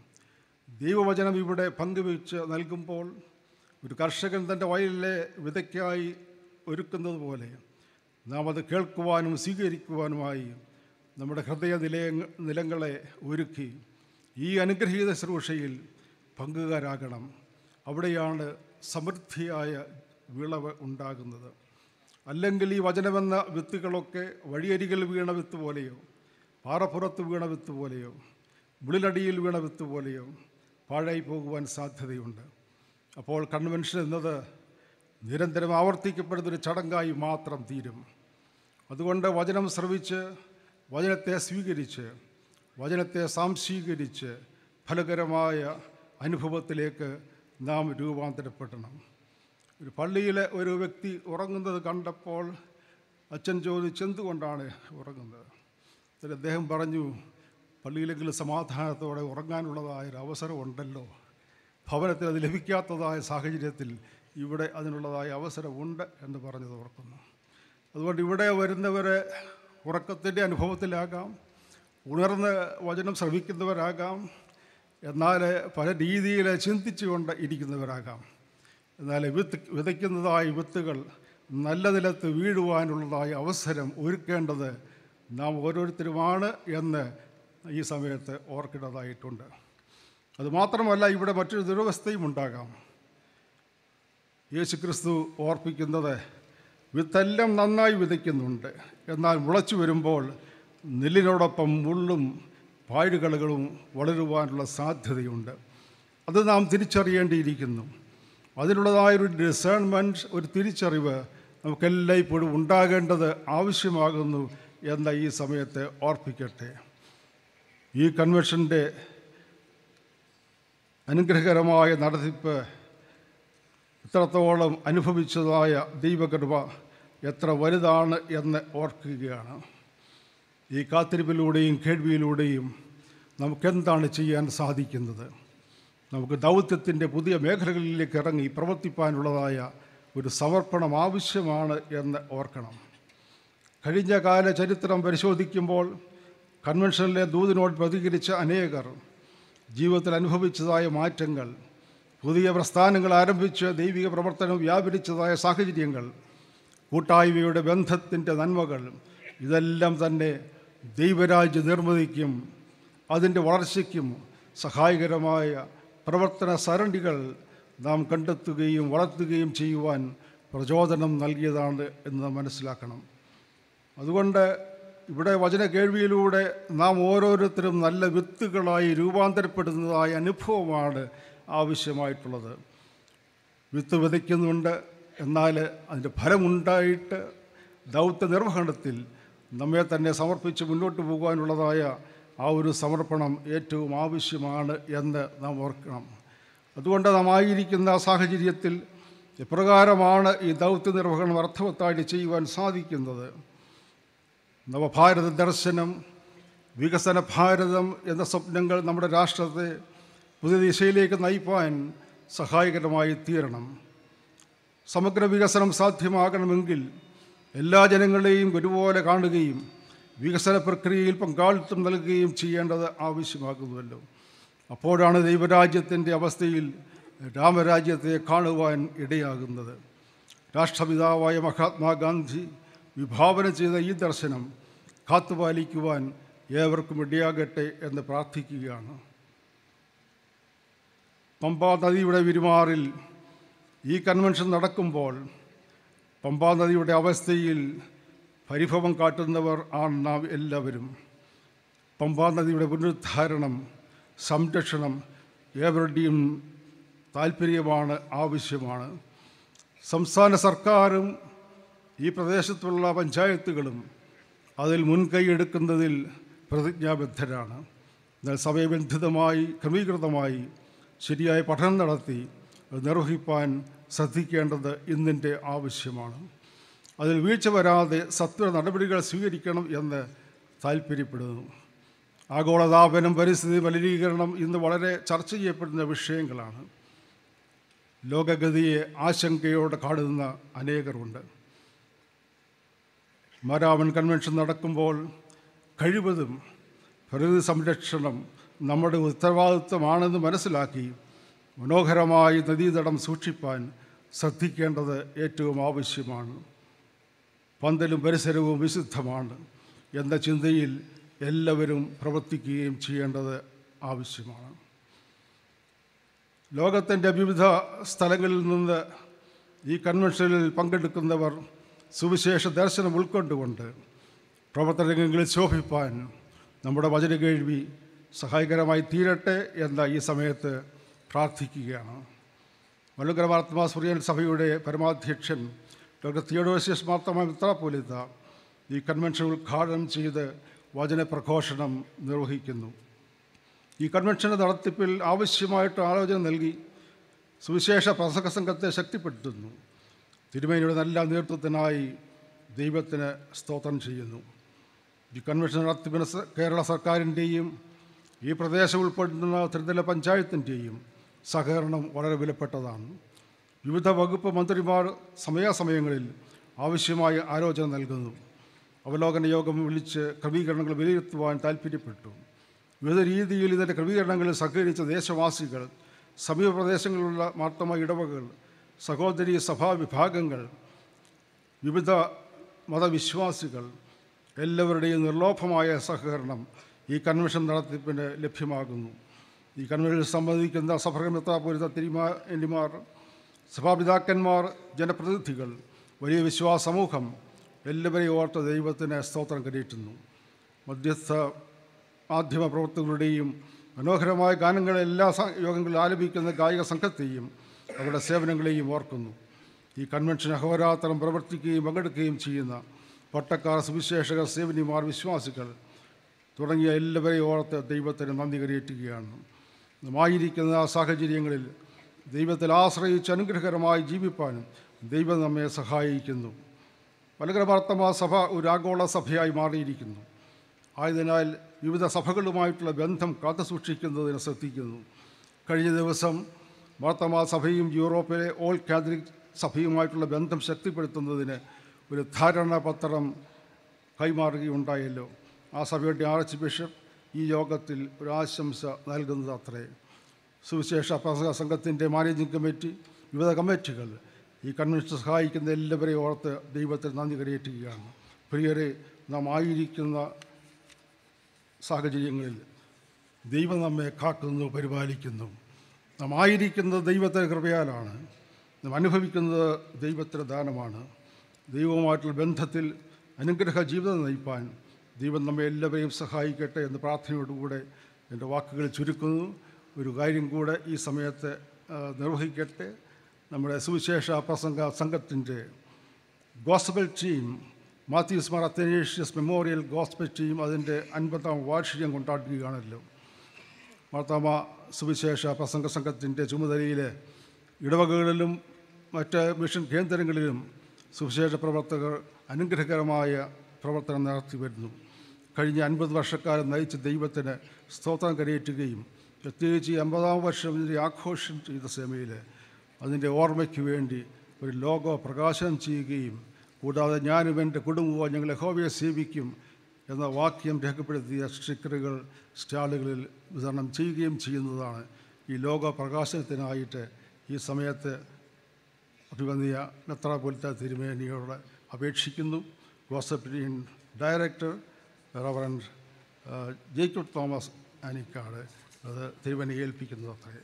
ദൈവവചനം ഇവിടെ പങ്കുവെച്ച് നൽകുമ്പോൾ ഒരു കർഷകൻ തൻ്റെ വയലിലെ വിതയ്ക്കായി ഒരുക്കുന്നത് പോലെ നാം അത് കേൾക്കുവാനും സ്വീകരിക്കുവാനുമായി നമ്മുടെ ഹൃദയ നിലയ നിലങ്ങളെ ഒരുക്കി ഈ അനുഗ്രഹീത ശുശ്രൂഷയിൽ പങ്കുകാരാകണം അവിടെയാണ് സമൃദ്ധിയായ വിളവ് ഉണ്ടാകുന്നത് അല്ലെങ്കിൽ ഈ വചനമെന്ന വിത്തുകളൊക്കെ വഴിയരികിൽ വീണ വിത്ത് പോലെയോ പാറപ്പുറത്ത് വീണ വിത്ത് പോലെയോ മുളിലടിയിൽ വീണ വിത്ത് പോലെയോ പാഴായി പോകുവാൻ സാധ്യതയുണ്ട് അപ്പോൾ കൺവെൻഷൻ എന്നത് നിരന്തരം ആവർത്തിക്കപ്പെടുന്നൊരു ചടങ്ങായി മാത്രം തീരും അതുകൊണ്ട് വചനം ശ്രവിച്ച് വചനത്തെ സ്വീകരിച്ച് വചനത്തെ സാംശീകരിച്ച് ഫലകരമായ അനുഭവത്തിലേക്ക് നാം രൂപാന്തരപ്പെടണം ഒരു പള്ളിയിലെ ഒരു വ്യക്തി ഉറങ്ങുന്നത് കണ്ടപ്പോൾ അച്ഛൻ ചോദിച്ചു എന്തുകൊണ്ടാണ് ഉറങ്ങുന്നത് എന്നിട്ട് അദ്ദേഹം പറഞ്ഞു പള്ളിയിലെങ്കിലും സമാധാനത്തോടെ ഉറങ്ങാനുള്ളതായ ഒരു അവസരമുണ്ടല്ലോ ഭവനത്തിൽ അത് ലഭിക്കാത്തതായ സാഹചര്യത്തിൽ ഇവിടെ അതിനുള്ളതായ അവസരമുണ്ട് എന്ന് പറഞ്ഞത് ഓർക്കുന്നു അതുകൊണ്ട് ഇവിടെ വരുന്നവരെ ഉറക്കത്തിൻ്റെ അനുഭവത്തിലാകാം ഉണർന്ന് വചനം ശ്രവിക്കുന്നവരാകാം എന്നാൽ പല രീതിയിൽ ചിന്തിച്ചുകൊണ്ട് ഇരിക്കുന്നവരാകാം എന്നാൽ വിത്ത് വിതയ്ക്കുന്നതായ വിത്തുകൾ നല്ല നിലത്ത് വീഴുവാനുള്ളതായ അവസരം ഒരുക്കേണ്ടത് നാം ഓരോരുത്തരുമാണ് എന്ന് ഈ സമയത്ത് ഓർക്കേണ്ടതായിട്ടുണ്ട് അതുമാത്രമല്ല ഇവിടെ മറ്റൊരു ദുരവസ്ഥയും ഉണ്ടാകാം യേശുക്രിസ്തു ഓർപ്പിക്കുന്നത് വിത്തെല്ലാം നന്നായി വിതയ്ക്കുന്നുണ്ട് എന്നാൽ മുളച്ചു വരുമ്പോൾ നെല്ലിനോടൊപ്പം മുള്ളും പാഴുകളുകളും വളരുവാനുള്ള സാധ്യതയുണ്ട് അത് നാം തിരിച്ചറിയേണ്ടിയിരിക്കുന്നു അതിനുള്ളതായൊരു ഡിസേൺമെൻറ്റ് ഒരു തിരിച്ചറിവ് നമുക്കെല്ലായ്പ്പോഴും ഉണ്ടാകേണ്ടത് ആവശ്യമാകുന്നു എന്ന ഈ സമയത്ത് ഓർപ്പിക്കട്ടെ ഈ കൺവെൻഷൻ്റെ അനുഗ്രഹകരമായ നടത്തിപ്പ് ഇത്രത്തോളം അനുഭവിച്ചതായ ദൈവകൃപ എത്ര വലുതാണ് എന്ന് ഓർക്കുകയാണ് ഈ കാത്തിരിപ്പിലൂടെയും കേൾവിയിലൂടെയും നമുക്കെന്താണ് ചെയ്യാൻ സാധിക്കുന്നത് നമുക്ക് ദൗത്യത്തിൻ്റെ പുതിയ മേഖലകളിലേക്ക് ഇറങ്ങി പ്രവർത്തിപ്പാനുള്ളതായ ഒരു സമർപ്പണം ആവശ്യമാണ് എന്ന് ഓർക്കണം കഴിഞ്ഞ കാല ചരിത്രം പരിശോധിക്കുമ്പോൾ കൺവെൻഷനിലെ ദൂതിനോട് പ്രതികരിച്ച അനേകർ ജീവിതത്തിൽ അനുഭവിച്ചതായ മാറ്റങ്ങൾ പുതിയ പ്രസ്ഥാനങ്ങൾ ആരംഭിച്ച് ദൈവിക പ്രവർത്തനം വ്യാപരിച്ചതായ സാഹചര്യങ്ങൾ കൂട്ടായ്മയുടെ ബന്ധത്തിൻ്റെ നന്മകൾ ഇതെല്ലാം തന്നെ ദൈവരാജ്യ നിർമ്മിതിക്കും അതിൻ്റെ വളർച്ചയ്ക്കും സഹായകരമായ പ്രവർത്തന സരണികൾ നാം കണ്ടെത്തുകയും വളർത്തുകയും ചെയ്യുവാൻ പ്രചോദനം നൽകിയതാണ് എന്ന് നാം മനസ്സിലാക്കണം അതുകൊണ്ട് ഇവിടെ വചന കേൾവിയിലൂടെ നാം ഓരോരുത്തരും നല്ല വിത്തുകളായി രൂപാന്തരപ്പെടുന്നതായ അനുഭവമാണ് ആവശ്യമായിട്ടുള്ളത് വിത്ത് വിതയ്ക്കുന്നുണ്ട് എന്നാൽ അതിൻ്റെ ഫലമുണ്ടായിട്ട് ദൗത്യ നിർവഹണത്തിൽ നമ്മെ തന്നെ സമർപ്പിച്ച് മുന്നോട്ട് പോകുവാനുള്ളതായ ആ ഒരു സമർപ്പണം ഏറ്റവും ആവശ്യമാണ് എന്ന് നാം ഓർക്കണം അതുകൊണ്ട് നാം ആയിരിക്കുന്ന സാഹചര്യത്തിൽ എപ്രകാരമാണ് ഈ ദൗത്യ നിർവഹണം അർത്ഥവത്തായിട്ട് ചെയ്യുവാൻ സാധിക്കുന്നത് നവഭാരത ദർശനം വികസന ഭാരതം എന്ന സ്വപ്നങ്ങൾ നമ്മുടെ രാഷ്ട്രത്തെ പുതിയ ദിശയിലേക്ക് നയിപ്പാൻ സഹായകരമായി തീരണം സമഗ്ര വികസനം സാധ്യമാകണമെങ്കിൽ എല്ലാ ജനങ്ങളെയും ഒരുപോലെ കാണുകയും വികസന പ്രക്രിയയിൽ പങ്കാളിത്തം നൽകുകയും ചെയ്യേണ്ടത് ആവശ്യമാകുന്നുവല്ലോ അപ്പോഴാണ് ദൈവരാജ്യത്തിൻ്റെ അവസ്ഥയിൽ രാമരാജ്യത്തെ കാണുവാൻ ഇടയാകുന്നത് രാഷ്ട്രപിതാവായ മഹാത്മാഗാന്ധി വിഭാവന ചെയ്ത ഈ ദർശനം കാത്തുപാലിക്കുവാൻ ഏവർക്കും ഇടയാകട്ടെ എന്ന് പ്രാർത്ഥിക്കുകയാണ് പമ്പാ നദിയുടെ വിരുമാറിൽ ഈ കൺവെൻഷൻ നടക്കുമ്പോൾ പമ്പാ നദിയുടെ അവസ്ഥയിൽ പരിഭവം കാട്ടുന്നവർ ആണ് നാം എല്ലാവരും പമ്പാ നദിയുടെ പുനരുദ്ധാരണം സംരക്ഷണം ഏവരുടെയും താല്പര്യമാണ് ആവശ്യമാണ് സംസ്ഥാന സർക്കാരും ഈ പ്രദേശത്തുള്ള പഞ്ചായത്തുകളും അതിൽ മുൻകൈ എടുക്കുന്നതിൽ പ്രതിജ്ഞാബദ്ധരാണ് എന്നാൽ സമയബന്ധിതമായി ക്രമീകൃതമായി ശരിയായ പഠനം നടത്തി അത് നിർവഹിപ്പാൻ ശ്രദ്ധിക്കേണ്ടത് ഇന്നിൻ്റെ ആവശ്യമാണ് അതിൽ വീഴ്ച വരാതെ സത്വര നടപടികൾ സ്വീകരിക്കണം എന്ന് താല്പര്യപ്പെടുന്നു ആഗോളതാപനം പരിസ്ഥിതി മലിനീകരണം ഇന്ന് വളരെ ചർച്ച ചെയ്യപ്പെടുന്ന വിഷയങ്ങളാണ് ലോകഗതിയെ ആശങ്കയോടെ കാണുന്ന അനേകരുണ്ട് മാരാമൻ കൺവെൻഷൻ നടക്കുമ്പോൾ കഴിവതും പ്രകൃതി സംരക്ഷണം നമ്മുടെ ഉത്തരവാദിത്വമാണെന്ന് മനസ്സിലാക്കി മനോഹരമായി നദീതടം സൂക്ഷിപ്പാൻ ശ്രദ്ധിക്കേണ്ടത് ഏറ്റവും ആവശ്യമാണ് പന്തലും പരിസരവും വിശുദ്ധമാണ് എന്ന ചിന്തയിൽ എല്ലാവരും പ്രവർത്തിക്കുകയും ചെയ്യേണ്ടത് ആവശ്യമാണ് ലോകത്തിൻ്റെ വിവിധ സ്ഥലങ്ങളിൽ നിന്ന് ഈ കൺവെൻഷനിൽ പങ്കെടുക്കുന്നവർ സുവിശേഷ ദർശനം ഉൾക്കൊണ്ടുകൊണ്ട് പ്രവർത്തനങ്ങളിൽ ശോഭിപ്പാൻ നമ്മുടെ വചന കേൾവി സഹായകരമായി തീരട്ടെ എന്ന ഈ സമയത്ത് പ്രാർത്ഥിക്കുകയാണ് മലങ്കര മാർത്തമാ സുറിയൻ സഭയുടെ പരമാധ്യക്ഷൻ ഡോക്ടർ തിയോഡോസിയസ് മാർത്തമ മിത്രാപോലിത്ത ഈ കൺവെൻഷൻ ഉദ്ഘാടനം ചെയ്ത് വചന പ്രഘോഷണം നിർവഹിക്കുന്നു ഈ കൺവെൻഷൻ്റെ നടത്തിപ്പിൽ ആവശ്യമായിട്ട് ആലോചന നൽകി സുവിശേഷ പ്രസംഗ സംഘത്തെ ശക്തിപ്പെടുത്തുന്നു തിരുമേനിയുടെ നല്ല നേതൃത്വത്തിനായി ദൈവത്തിന് സ്തോത്രം ചെയ്യുന്നു ഈ കൺവെൻഷൻ നടത്തിപ്പിന് സ- കേരള സർക്കാരിൻ്റെയും ഈ പ്രദേശം ഉൾപ്പെടുന്ന ത്രിതല പഞ്ചായത്തിൻ്റെയും സഹകരണം വളരെ വിലപ്പെട്ടതാണ് വിവിധ വകുപ്പ് മന്ത്രിമാർ സമയാസമയങ്ങളിൽ ആവശ്യമായ ആലോചന നൽകുന്നു അവലോകന യോഗം വിളിച്ച് ക്രമീകരണങ്ങൾ വിലയിരുത്തുവാൻ താൽപ്പര്യപ്പെട്ടു വിവിധ രീതിയിൽ ഇതിൻ്റെ ക്രമീകരണങ്ങളിൽ സഹകരിച്ച ദേശവാസികൾ സമീപ പ്രദേശങ്ങളിലുള്ള മാർത്തമ ഇടവകൾ സഹോദരി സഭാ വിഭാഗങ്ങൾ വിവിധ മതവിശ്വാസികൾ എല്ലാവരുടെയും നിർലോഭമായ സഹകരണം ഈ കൺവെൻഷൻ നടത്തിപ്പിന് ലഭ്യമാകുന്നു ഈ കൺവെൻഷനിൽ സംബന്ധിക്കുന്ന സഫർ മെത്രാപൊലിത്ത തിരുമാ എന്നിമാർ സഭാപിതാക്കന്മാർ ജനപ്രതിനിധികൾ വലിയ വിശ്വാസ സമൂഹം എല്ലാവരെയും ഓർത്ത് ദൈവത്തിന് സ്തോത്രം കരയിട്ടുന്നു മധ്യസ്ഥ മാധ്യമ പ്രവർത്തകരുടെയും മനോഹരമായ ഗാനങ്ങളെ എല്ലാ സ- യോഗങ്ങളിലും ആലപിക്കുന്ന ഗായിക സംഘത്തെയും അവരുടെ സേവനങ്ങളെയും ഓർക്കുന്നു ഈ കൺവെൻഷൻ അഹോരാത്രം പ്രവർത്തിക്കുകയും പങ്കെടുക്കുകയും ചെയ്യുന്ന പട്ടക്കാർ സുവിശേഷകർ സേവനിമാർ വിശ്വാസികൾ തുടങ്ങിയ എല്ലാവരെയും ഓർത്ത് ദൈവത്തിന് നന്ദി കരയേറ്റുകയാണ് ആയിരിക്കുന്ന ആ സാഹചര്യങ്ങളിൽ ദൈവത്തിൽ ആശ്രയിച്ച് അനുഗ്രഹകരമായി ജീവിപ്പാനും ദൈവം നമ്മെ സഹായിക്കുന്നു മലങ്കര മാർത്തമ സഭ ഒരു ആഗോള സഭയായി മാറിയിരിക്കുന്നു ആയതിനാൽ വിവിധ സഭകളുമായിട്ടുള്ള ബന്ധം കാത്തുസൂക്ഷിക്കുന്നതിന് ശ്രദ്ധിക്കുന്നു കഴിഞ്ഞ ദിവസം മാർത്തമ സഭയും യൂറോപ്പിലെ ഓൾ കാത്തലിക് സഭയുമായിട്ടുള്ള ബന്ധം ശക്തിപ്പെടുത്തുന്നതിന് ഒരു ധാരണാപത്രം കൈമാറുകയുണ്ടായല്ലോ ആ സഭയുടെ ആർച്ച് ബിഷപ്പ് ഈ യോഗത്തിൽ ഒരു ആശംസ നൽകുന്നത് അത്രേ സുവിശേഷ പ്രസംഗ സംഘത്തിൻ്റെ മാനേജിംഗ് കമ്മിറ്റി വിവിധ കമ്മിറ്റികൾ ഈ കൺവെൻഷൻ സഹായിക്കുന്ന എല്ലാവരെയും ഓർത്ത് ദൈവത്തിൽ നന്ദി കരയേറ്റുകയാണ് പ്രിയരെ നാം ആയിരിക്കുന്ന സാഹചര്യങ്ങളിൽ ദൈവം നമ്മെ കാക്കുന്നു പരിപാലിക്കുന്നു നാം ആയിരിക്കുന്നത് ദൈവത്തിൻ്റെ കൃപയാലാണ് നാം അനുഭവിക്കുന്നത് ദൈവത്തിൻ്റെ ദാനമാണ് ദൈവവുമായിട്ടുള്ള ബന്ധത്തിൽ അനുഗ്രഹ ജീവിതം നയിപ്പാൻ ദൈവം നമ്മെ എല്ലാവരെയും സഹായിക്കട്ടെ എന്ന പ്രാർത്ഥനയോടുകൂടെ എൻ്റെ വാക്കുകൾ ചുരുക്കുന്നു ഒരു കാര്യം കൂടെ ഈ സമയത്ത് ആ, നിർവഹിക്കട്ടെ നമ്മുടെ സുവിശേഷ പ്രസംഗ സംഘത്തിൻ്റെ gospel team Mathews Mar Athanasius memorial gospel team അതിൻ്റെ അൻപതാം വാർഷികം കൊണ്ടാടുകയാണല്ലോ മാർത്താമ സുവിശേഷ പ്രസംഗ സംഘത്തിൻ്റെ ചുമതലയിൽ ഇടവകകളിലും മറ്റ് മിഷൻ കേന്ദ്രങ്ങളിലും സുവിശേഷ പ്രവർത്തകർ അനുഗ്രഹകരമായ പ്രവർത്തനം നടത്തി വരുന്നു കഴിഞ്ഞ അൻപത് വർഷക്കാലം നയിച്ച ദൈവത്തിന് സ്തോത്രം കരയേറ്റുകയും പ്രത്യേകിച്ച് ഈ അമ്പതാം വർഷം ഇതിൻ്റെ ആഘോഷം ചെയ്ത സമയയിൽ അതിൻ്റെ ഓർമ്മയ്ക്ക് വേണ്ടി ഒരു ലോഗോ പ്രകാശനം ചെയ്യുകയും കൂടാതെ ഞാനും എൻ്റെ കുടുംബവും ഞങ്ങൾ യഹോവയെ സേവിക്കും എന്ന വാക്യം രേഖപ്പെടുത്തിയ സ്റ്റിക്കറുകൾ സ്റ്റാളുകളിൽ വിതരണം ചെയ്യുകയും ചെയ്യുന്നതാണ് ഈ ലോക പ്രകാശനത്തിനായിട്ട് ഈ സമയത്ത് അഭിവന്ദിയ മെത്രാപൊലിത്ത തിരുമേനിയോട് അപേക്ഷിക്കുന്നു ഗോസപ്രീൻ ഡയറക്ടർ റവറൻഡ് ജേക്കബ് തോമസ് അനിക്കാട് അത് തിരുവനെ ഏൽപ്പിക്കുന്നത് അത്രേ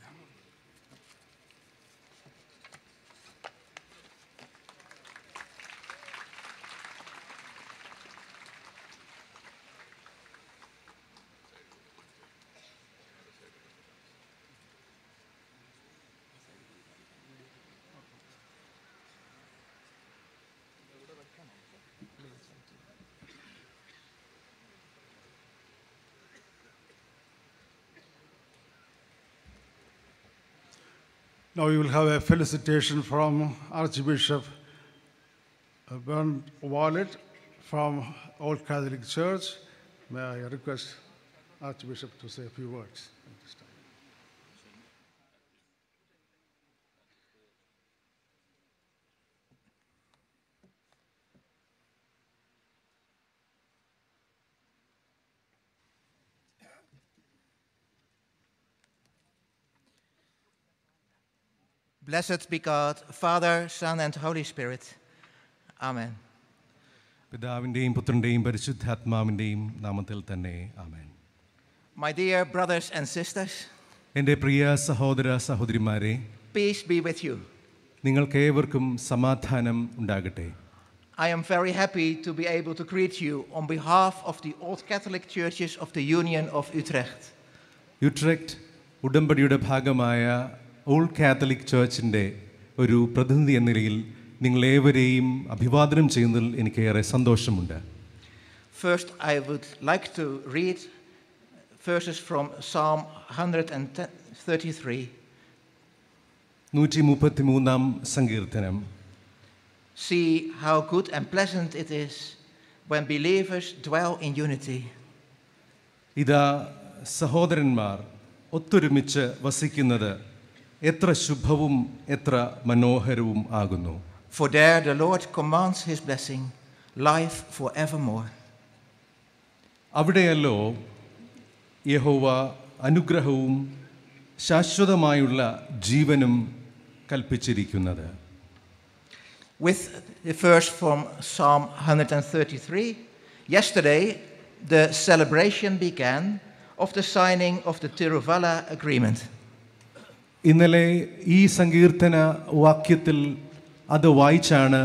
Now we will have a felicitation from Archbishop uh, Bernd Wallet from Old Catholic Church. May I request Archbishop to say a few words at this time. Blessed be God, Father, Son, and Holy Spirit. Amen. പിതാവിൻ്റെയും പുത്രൻ്റെയും പരിശുദ്ധാത്മാവിൻ്റെയും നാമത്തിൽ തന്നെ ആമേൻ My dear brothers and sisters, എൻ്റെ പ്രിയ സഹോദര സഹോദരിമാരെ peace be with you. നിങ്ങൾക്കേവർക്കും സമാധാനം ഉണ്ടാകട്ടെ I am very happy to be able to greet you on behalf of the Old Catholic Churches of the Union of Utrecht. യുട്രെക്റ്റ് ഉടമ്പടിയുടെ ഭാഗമായ old Catholic ചേർച്ചിൻ്റെ ഒരു പ്രതിനിധി എന്ന നിലയിൽ നിങ്ങളേവരെയും അഭിവാദനം ചെയ്യുന്നതിൽ എനിക്കേറെ സന്തോഷമുണ്ട് First, I would like to read verses from Psalm 133. നൂറ്റി മുപ്പത്തി മൂന്നാം സങ്കീർത്തനം See how good and pleasant it is when believers dwell in unity. ഇതാ സഹോദരന്മാർ ഒത്തൊരുമിച്ച് വസിക്കുന്നത് എത്ര ശുഭവും എത്ര മനോഹരവും ആകുന്നു For there the Lord commands his blessing, life forevermore. അവിടെയല്ലോ യഹോവ അനുഗ്രഹവും ശാശ്വതമായുള്ള ജീവനും കൽപ്പിച്ചിരിക്കുന്നത് With the verse from Psalm 133, yesterday the celebration began of the signing of the Tiruvalla Agreement. ഇന്നലെ ഈ സങ്കീർത്തന വാക്യത്തിൽ അത് വായിച്ചാണ്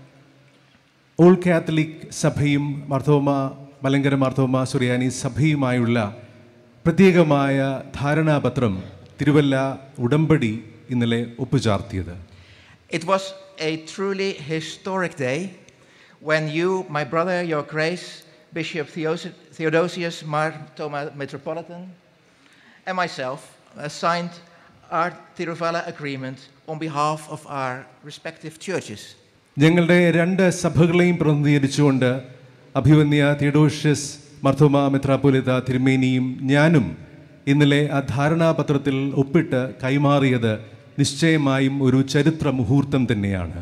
ഓൾ കാത്തലിക് സഭയും മാർത്തോമ മലങ്കര മാർത്തോമ സുറിയാനി സഭയുമായുള്ള പ്രത്യേകമായ ധാരണാപത്രം തിരുവല്ല ഉടമ്പടി ഇന്നലെ ഒപ്പുചാർത്തിയത് It was a truly historic day when you, my brother, your grace, Bishop Theos- Theodosius Mar Thoma Metropolitan, and myself uh, signed our Tiruvalla agreement on behalf of our respective churches. ഞങ്ങളുടെ രണ്ട് സഭകളെയും പ്രതിനിധീകരിച്ചുകൊണ്ട് അഭിവന്യ Theodosius Mar Thoma മെത്രാപ്പൊലിത്ത തിരുമേനിയും ഞാനും ഇന്നലെ ആ ധാരണാപത്രത്തിൽ ഒപ്പിട്ട് കൈമാറിയത് നിശ്ചയമായും ഒരു ചരിത്ര മുഹൂർത്തം തന്നെയാണ്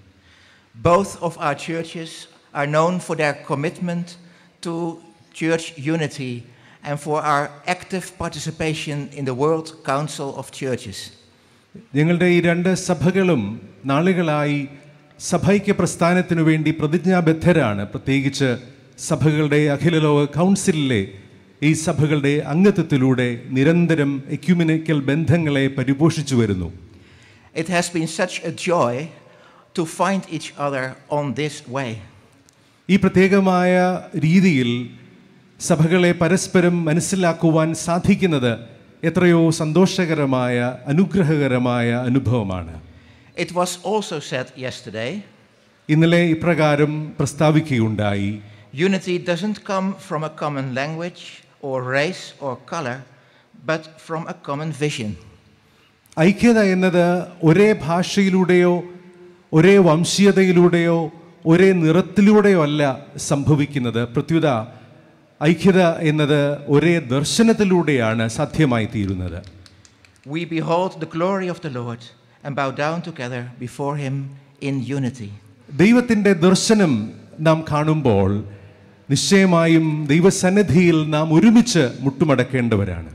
Both of our churches are known for their commitment to church unity and for our active participation in the World Council of Churches. ഞങ്ങളുടെ ഈ രണ്ട് സഭകളും നാളുകളായി സഭൈക്യ പ്രസ്ഥാനത്തിനു വേണ്ടി പ്രതിജ്ഞാബദ്ധരാണ് പ്രത്യേകിച്ച് സഭകളുടെ അഖിലലോക കൗൺസിലിലെ ഈ സഭകളുടെ അംഗത്വത്തിലൂടെ നിരന്തരം എക്യുമിനിക്കൽ ബന്ധങ്ങളെ പരിപോഷിച്ചു വരുന്നു It has been such a joy to find each other on this way. ഈ പ്രത്യേകമായ രീതിയിൽ സഭകളെ പരസ്പരം മനസ്സിലാക്കുവാൻ സാധിക്കുന്നത് എത്രയോ സന്തോഷകരമായ അനുഗ്രഹകരമായ അനുഭവമാണ് It was also said yesterday ഇന്നലെ ഇപ്രകാരം പ്രസ്താവിക്കുകയുണ്ടായി unity doesn't come from a common language or race or color, but from a common vision. ഐക്യത എന്നത് ഒരേ ഭാഷയിലൂടെയോ ഒരേ വംശീയതയിലൂടെയോ ഒരേ നിറത്തിലൂടെയോ അല്ല സംഭവിക്കുന്നത് പ്രത്യുത ഐക്യത എന്നത് ഒരേ ദർശനത്തിലൂടെയാണ് സാധ്യമായി തീരുന്നത് We behold the glory of the Lord and bow down together before Him in unity. ദൈവത്തിൻ്റെ ദർശനം നാം കാണുമ്പോൾ നിശ്ചയമായും ദൈവസന്നിധിയിൽ നാം ഒരുമിച്ച് മുട്ടുമടക്കേണ്ടവരാണ്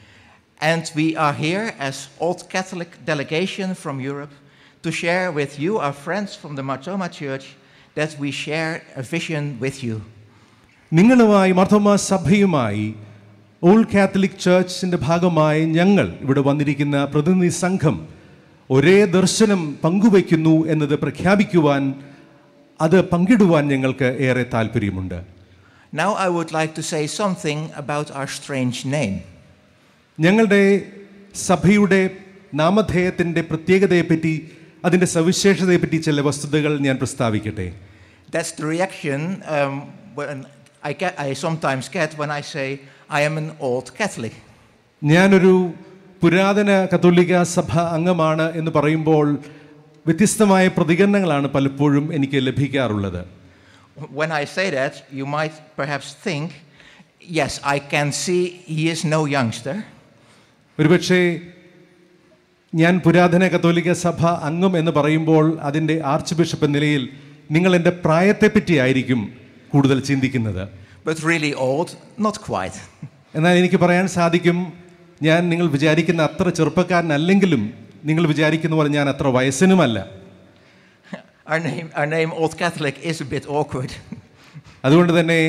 And we are here as Old Catholic delegation from Europe to share with you, our friends from the Martoma Church, that we share a vision with you. നിങ്ങളുമായി മർത്തോമ സഭയുമായി ഓൾ കാത്തലിക് ചർച്ചിൻ്റെ ഭാഗമായി ഞങ്ങൾ ഇവിടെ വന്നിരിക്കുന്ന പ്രതിനിധി സംഘം ഒരേ ദർശനം പങ്കുവയ്ക്കുന്നു എന്നത് പ്രഖ്യാപിക്കുവാൻ അത് പങ്കിടുവാൻ ഞങ്ങൾക്ക് ഏറെ താല്പര്യമുണ്ട് Now I would like to say something about our strange name. ഞങ്ങളുടെ സഭയുടെ നാമധേയത്തിൻ്റെ പ്രത്യേകതയെപ്പറ്റി അതിൻ്റെ സവിശേഷതയെപ്പറ്റി ചില വസ്തുതകൾ ഞാൻ പ്രസ്താവിക്കട്ടെ That's the reaction um, when I, get, I sometimes get when I say I am an old Catholic. ഞാനൊരു പുരാതന കത്തോലിക്ക സഭ അംഗമാണ് എന്ന് പറയുമ്പോൾ വ്യത്യസ്തമായ പ്രതികരണങ്ങളാണ് പലപ്പോഴും എനിക്ക് ലഭിക്കാറുള്ളത് When I say that, you might perhaps think, yes, I can see he is no youngster. ഒരുപക്ഷെ ഞാൻ പുരാതന കത്തോലിക്ക സഭ അംഗം എന്ന് പറയുമ്പോൾ അതിൻ്റെ ആർച്ച് ബിഷപ്പ് എന്ന നിലയിൽ നിങ്ങൾ എൻ്റെ പ്രായത്തെപ്പറ്റി ആയിരിക്കും കൂടുതൽ ചിന്തിക്കുന്നത് But really old, not quite. എന്നാൽ എനിക്ക് പറയാൻ സാധിക്കും ഞാൻ നിങ്ങൾ വിചാരിക്കുന്ന അത്ര ചെറുപ്പക്കാരനല്ലെങ്കിലും നിങ്ങൾ വിചാരിക്കുന്ന പോലെ ഞാൻ അത്ര വയസ്സനുമല്ല Our name, our name Old Catholic, is a bit awkward. അതുകൊണ്ട് തന്നെ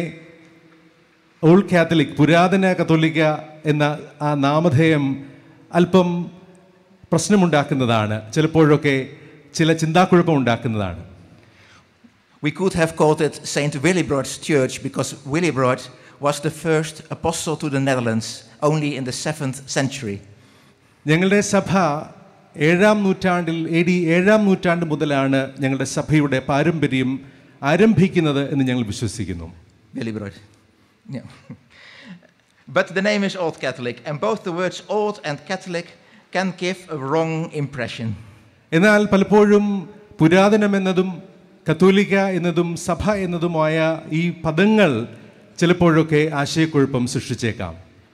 ഓൾ കാത്തലിക് പുരാതന കത്തോലിക്ക എന്ന ആ നാമധേയം അല്പം പ്രശ്നമുണ്ടാക്കുന്നതാണ് ചിലപ്പോഴൊക്കെ ചില ചിന്താക്കുഴപ്പം ഉണ്ടാക്കുന്നതാണ് We could have called it St. Willibrod's Church because Willibrod was the first apostle to the Netherlands only in the 7th century. ഞങ്ങളുടെ സഭ ഏഴാം നൂറ്റാണ്ടിൽ എ ഡി ഏഴാം നൂറ്റാണ്ട് മുതലാണ് ഞങ്ങളുടെ സഭയുടെ പാരമ്പര്യം ആരംഭിക്കുന്നത് എന്ന് ഞങ്ങൾ വിശ്വസിക്കുന്നു Willibrod. Yeah. but the name is Old Catholic, and both the words old and Catholic can give a wrong impression. എന്നാൽ പലപ്പോഴും പുരാതനം എന്നതും കത്തോലിക്ക എന്നതും സഭ എന്നതുമായ ഈ പദങ്ങൾ ചിലപ്പോഴൊക്കെ ആശയക്കുഴപ്പം സൃഷ്ടിച്ചേക്കാം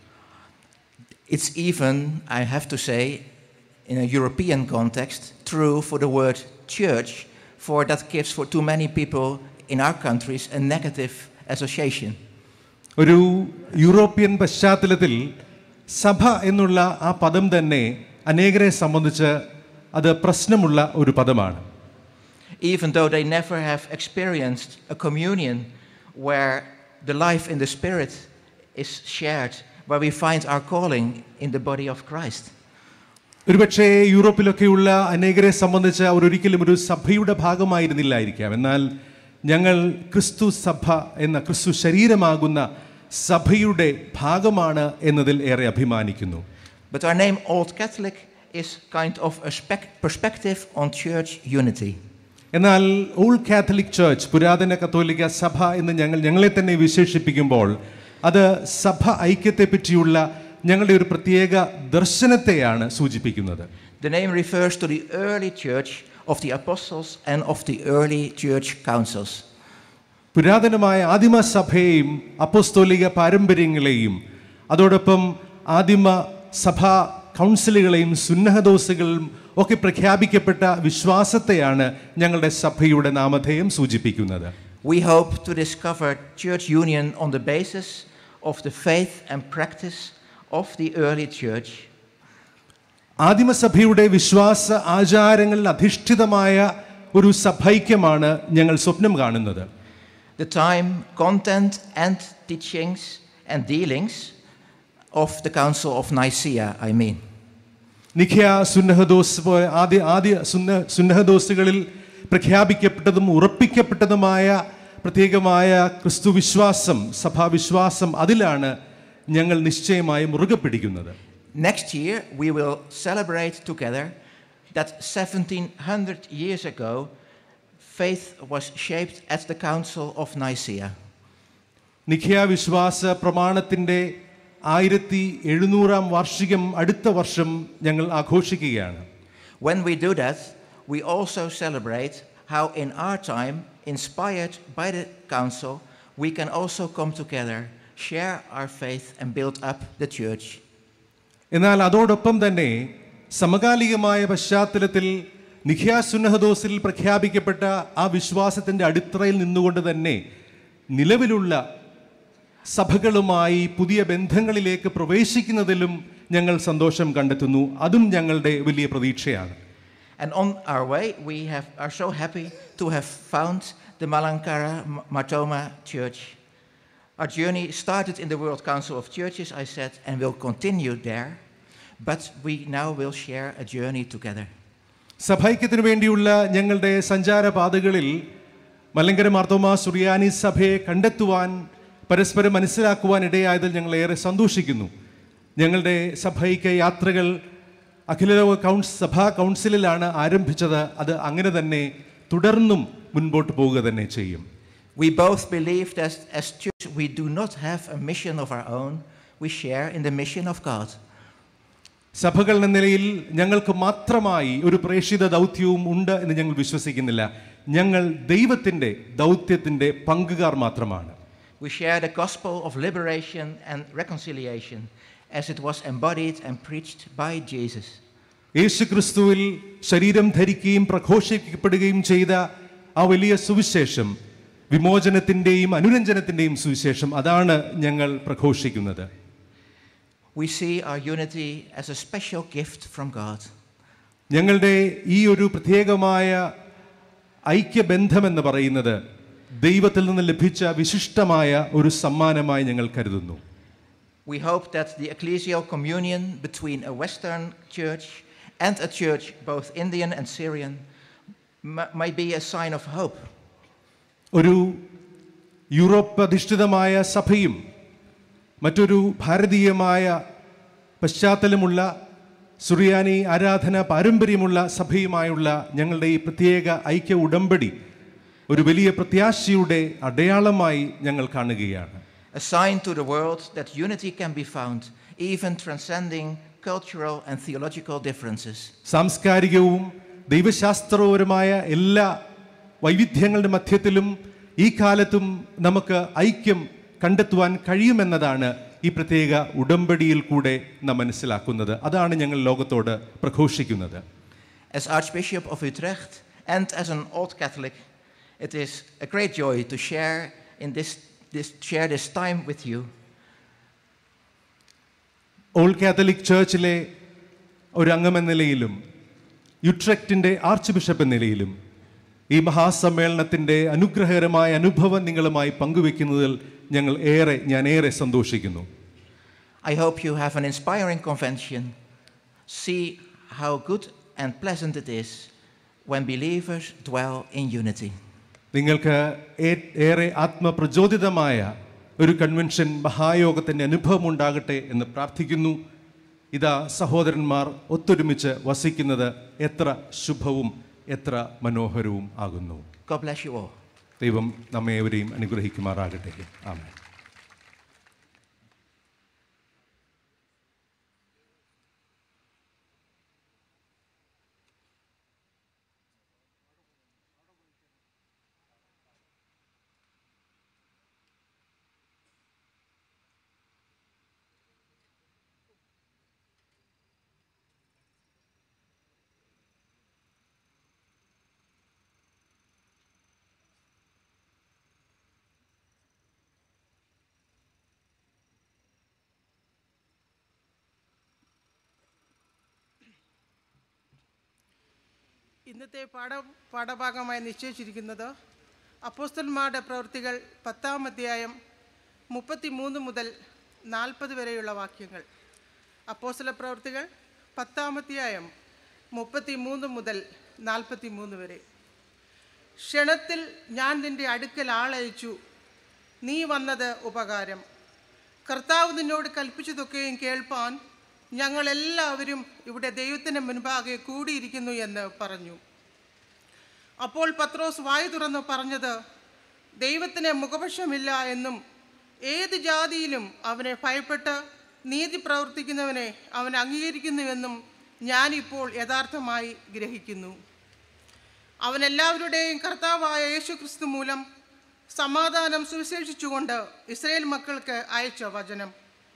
It's even, I have to say, in a European context, true for the word church, for that gives for too many people in our countries a negative association. ഒരു യൂറോപ്യൻ പശ്ചാത്തലത്തിൽ സഭ എന്നുള്ള ആ പദം തന്നെ അനേകരെ സംബന്ധിച്ച് അത് പ്രശ്നമുള്ള ഒരു പദമാണ് even though they never have experienced a communion where the life in the Spirit is shared, where we find our calling in the body of Christ. ഒരുപക്ഷേ യൂറോപ്പിലൊക്കെയുള്ള അനേകരെ സംബന്ധിച്ച് അവർ ഒരിക്കലും ഒരു സഭയുടെ ഭാഗമായിരുന്നില്ലായിരിക്കാം എന്നാൽ ഞങ്ങൾ ക്രിസ്തു സഭ എന്ന ക്രിസ്തു ശരീരമാകുന്ന സഭയുടെ ഭാഗമാണ് എന്നതിൽ ഏറെ അഭിമാനിക്കുന്നു But our name, Old Catholic, is kind of a spec- perspective on church unity. എന്നാൽ ഓൾഡ് കാത്തലിക് ചർച്ച് പുരാതന കത്തോലിക്ക സഭ എന്ന് ഞങ്ങൾ ഞങ്ങളെ തന്നെ വിശേഷിപ്പിക്കുമ്പോൾ അത് സഭ ഐക്യത്തെ പറ്റിയുള്ള ഞങ്ങളുടെ ഒരു പ്രത്യേക ദർശനത്തെയാണ് സൂചിപ്പിക്കുന്നത് The name refers to the early church of the apostles and of the early church councils. പുരാതനമായ ആദിമ സഭയെയും അപ്പോസ്തോലിക പാരമ്പര്യങ്ങളെയും അതോടൊപ്പം ആദിമ സഭാ കൗൺസിലുകളെയും സുന്നഹദോസുകളും ഒക്കെ പ്രഖ്യാപിക്കപ്പെട്ട വിശ്വാസത്തെയാണ് ഞങ്ങളുടെ സഭയുടെ നാമധേയം സൂചിപ്പിക്കുന്നത് We hope to discover church union on the basis of the faith and practice of the early church. ആദിമസഭയുടെ വിശ്വാസ ആചാരങ്ങളിൽ അധിഷ്ഠിതമായ ഒരു സഭൈക്യമാണ് ഞങ്ങൾ സ്വപ്നം കാണുന്നത് The time, content, and teachings and dealings of the Council of Nicaea, I mean. നിഖ്യ സുന്നഹദോസ് പോ- ആദ്യ ആദ്യ സുന്ന സുന്നഹദോസുകളിൽ പ്രഖ്യാപിക്കപ്പെട്ടതും ഉറപ്പിക്കപ്പെട്ടതുമായ പ്രത്യേകമായ ക്രിസ്തു വിശ്വാസം സഭാവിശ്വാസം അതിലാണ് ഞങ്ങൾ നിശ്ചയമായി മുറുകെ പിടിക്കുന്നത് Next year, we will celebrate together that 1700 years ago, faith was shaped at the Council of Nicaea. നിഖ്യ വിശ്വാസ പ്രമാണത്തിൻ്റെ ആയിരത്തി എഴുന്നൂറാം വാർഷികം അടുത്ത വർഷം ഞങ്ങൾ ആഘോഷിക്കുകയാണ് When we do that, we also celebrate how, in our time, inspired by the Council, we can also come together, share our faith, and build up the church. എന്നാൽ അതോടൊപ്പം തന്നെ സമകാലികമായ പശ്ചാത്തലത്തിൽ നിഖ്യാ സുന്നഹദോസിൽ പ്രഖ്യാപിക്കപ്പെട്ട ആ വിശ്വാസത്തിൻ്റെ അടിത്തറയിൽ നിന്നുകൊണ്ട് തന്നെ നിലവിലുള്ള സഭകളുമായി പുതിയ ബന്ധങ്ങളിലേക്ക് പ്രവേശിക്കുന്നതിലും ഞങ്ങൾ സന്തോഷം കണ്ടെത്തുന്നു അതും ഞങ്ങളുടെ വലിയ പ്രതീക്ഷയാണ് And on our way, we have, are so happy to have found the Malankara M- Martoma Church. Our journey started in the World Council of Churches, I said, and will continue there. But we now will share a journey together. സഭൈക്യത്തിന് വേണ്ടിയുള്ള ഞങ്ങളുടെ സഞ്ചാരപാതകളിൽ മലങ്കര മാർത്തോമ സുറിയാനി സഭയെ കണ്ടെത്തുവാൻ പരസ്പരം മനസ്സിലാക്കുവാൻ ഇടയായതിൽ ഞങ്ങൾ ഏറെ സന്തോഷിക്കുന്നു ഞങ്ങളുടെ സഭൈക്യ യാത്രകൾ അഖിലലോക കൗൺസ് സഭാ കൗൺസിലിലാണ് ആരംഭിച്ചത് അത് അങ്ങനെ തന്നെ തുടർന്നും മുൻപോട്ട് പോവുക തന്നെ ചെയ്യും We both believe that as church we do not have a mission of our own, we share in the mission of God. സഭകൾ എന്ന നിലയിൽ ഞങ്ങൾക്ക് മാത്രമായി ഒരു പ്രേക്ഷിത ദൗത്യവും ഉണ്ട് എന്ന് ഞങ്ങൾ വിശ്വസിക്കുന്നില്ല ഞങ്ങൾ ദൈവത്തിൻ്റെ ദൗത്യത്തിൻ്റെ പങ്കുകാർ മാത്രമാണ് We share the gospel of liberation and reconciliation as it was embodied and preached by Jesus. യേശു ക്രിസ്തുവിൽ ശരീരം ധരിക്കുകയും പ്രഘോഷിക്കപ്പെടുകയും ചെയ്ത ആ വലിയ സുവിശേഷം വിമോചനത്തിൻ്റെയും അനുരഞ്ജനത്തിൻ്റെയും സുവിശേഷം അതാണ് ഞങ്ങൾ പ്രഘോഷിക്കുന്നത് We see our unity as a special gift from God. ഞങ്ങളുടെ ഈ ഒരു പ്രത്യേകമായ ഐക്യബന്ധമെന്ന് പറയുന്നത് ദൈവത്തിൽ നിന്ന് ലഭിച്ച വിശിഷ്ടമായ ഒരു സമ്മാനമായി ഞങ്ങൾ കരുതുന്നു We hope that the ecclesial communion between a Western church and a church, both Indian and Syrian, m- may be a sign of hope. ഒരു യൂറോപ്പ് അധിഷ്ഠിതമായ സഭയും മറ്റൊരു ഭാരതീയമായ പശ്ചാത്തലമുള്ള സുറിയാനി ആരാധന പാരമ്പര്യമുള്ള സഭയുമായുള്ള ഞങ്ങളുടെ ഈ പ്രത്യേക ഐക്യ ഉടമ്പടി ഒരു വലിയ പ്രത്യാശയുടെ അടയാളമായി ഞങ്ങൾ കാണുകയാണ് A sign to the world that unity can be found, even transcending cultural and theological differences. സാംസ്കാരികവും ദൈവശാസ്ത്രപരമായ എല്ലാ വൈവിധ്യങ്ങളുടെ മധ്യത്തിലും ഈ കാലത്തും നമുക്ക് ഐക്യം കണ്ടെത്തുവാൻ കഴിയുമെന്നതാണ് ഈ പ്രത്യേക ഉടമ്പടിയിൽ കൂടെ നാം മനസ്സിലാക്കുന്നത് അതാണ് ഞങ്ങൾ ലോകത്തോട് പ്രഘോഷിക്കുന്നത് As Archbishop of Utrecht and as an old Catholic, it is a great joy to share in this, this share this time with you. Old catholic ചേർച്ചിലെ ഒരു അംഗമെന്ന നിലയിലും യുട്രെക്റ്റിൻ്റെ ആർച്ച് ബിഷപ്പ് എന്ന നിലയിലും ഈ മഹാസമ്മേളനത്തിൻ്റെ അനുഗ്രഹകരമായ അനുഭവം നിങ്ങളുമായി പങ്കുവെക്കുന്നതിൽ ഞങ്ങൾ ഏറെ ഞാൻ ഏറെ സന്തോഷിക്കുന്നു I hope you have an inspiring convention. See how good and pleasant it is when believers dwell in unity. നിങ്ങൾക്ക് ഏ- ഏറെ ആത്മപ്രചോദിതമായ ഒരു കൺവെൻഷൻ മഹായോഗത്തിൻ്റെ അനുഭവം ഉണ്ടാകട്ടെ എന്ന് പ്രാർത്ഥിക്കുന്നു ഇതാ സഹോദരന്മാർ ഒത്തൊരുമിച്ച് വസിക്കുന്നത് എത്ര ശുഭവും എത്ര മനോഹരവും ആകുന്നു God bless you all. ദൈവം നമ്മെ ഏവരെയും അനുഗ്രഹിക്കുമാറാകട്ടെ ആമേൻ ഇന്നത്തെ പാഠ പാഠഭാഗമായി നിശ്ചയിച്ചിരിക്കുന്നത് അപ്പോസ്തലന്മാരുടെ പ്രവൃത്തികൾ പത്താം അധ്യായം മുപ്പത്തി മൂന്ന് മുതൽ നാൽപ്പത് വരെയുള്ള വാക്യങ്ങൾ അപ്പോസ്തല പ്രവൃത്തികൾ പത്താം അധ്യായം മുപ്പത്തി മൂന്ന് മുതൽ നാൽപ്പത്തി മൂന്ന് വരെ ക്ഷണത്തിൽ ഞാൻ നിന്റെ അടുക്കൽ ആളയച്ചു നീ വന്നത് ഉപകാരം കർത്താവ് നിന്നോട് കൽപ്പിച്ചതൊക്കെയും കേൾപ്പാൻ ഞങ്ങളെല്ലാവരും ഇവിടെ ദൈവത്തിന് മുൻപാകെ കൂടിയിരിക്കുന്നു എന്ന് പറഞ്ഞു അപ്പോൾ പത്രോസ് വായു തുറന്ന് പറഞ്ഞത് ദൈവത്തിന് മുഖപക്ഷമില്ല എന്നും ഏത് ജാതിയിലും അവനെ ഭയപ്പെട്ട് നീതി പ്രവർത്തിക്കുന്നവനെ അവൻ അംഗീകരിക്കുന്നുവെന്നും ഞാനിപ്പോൾ യഥാർത്ഥമായി ഗ്രഹിക്കുന്നു അവൻ എല്ലാവരുടെയും കർത്താവായ യേശുക്രിസ്തു മൂലം സമാധാനം സുവിശേഷിച്ചുകൊണ്ട് ഇസ്രയേൽ മക്കൾക്ക് അയച്ച വചനം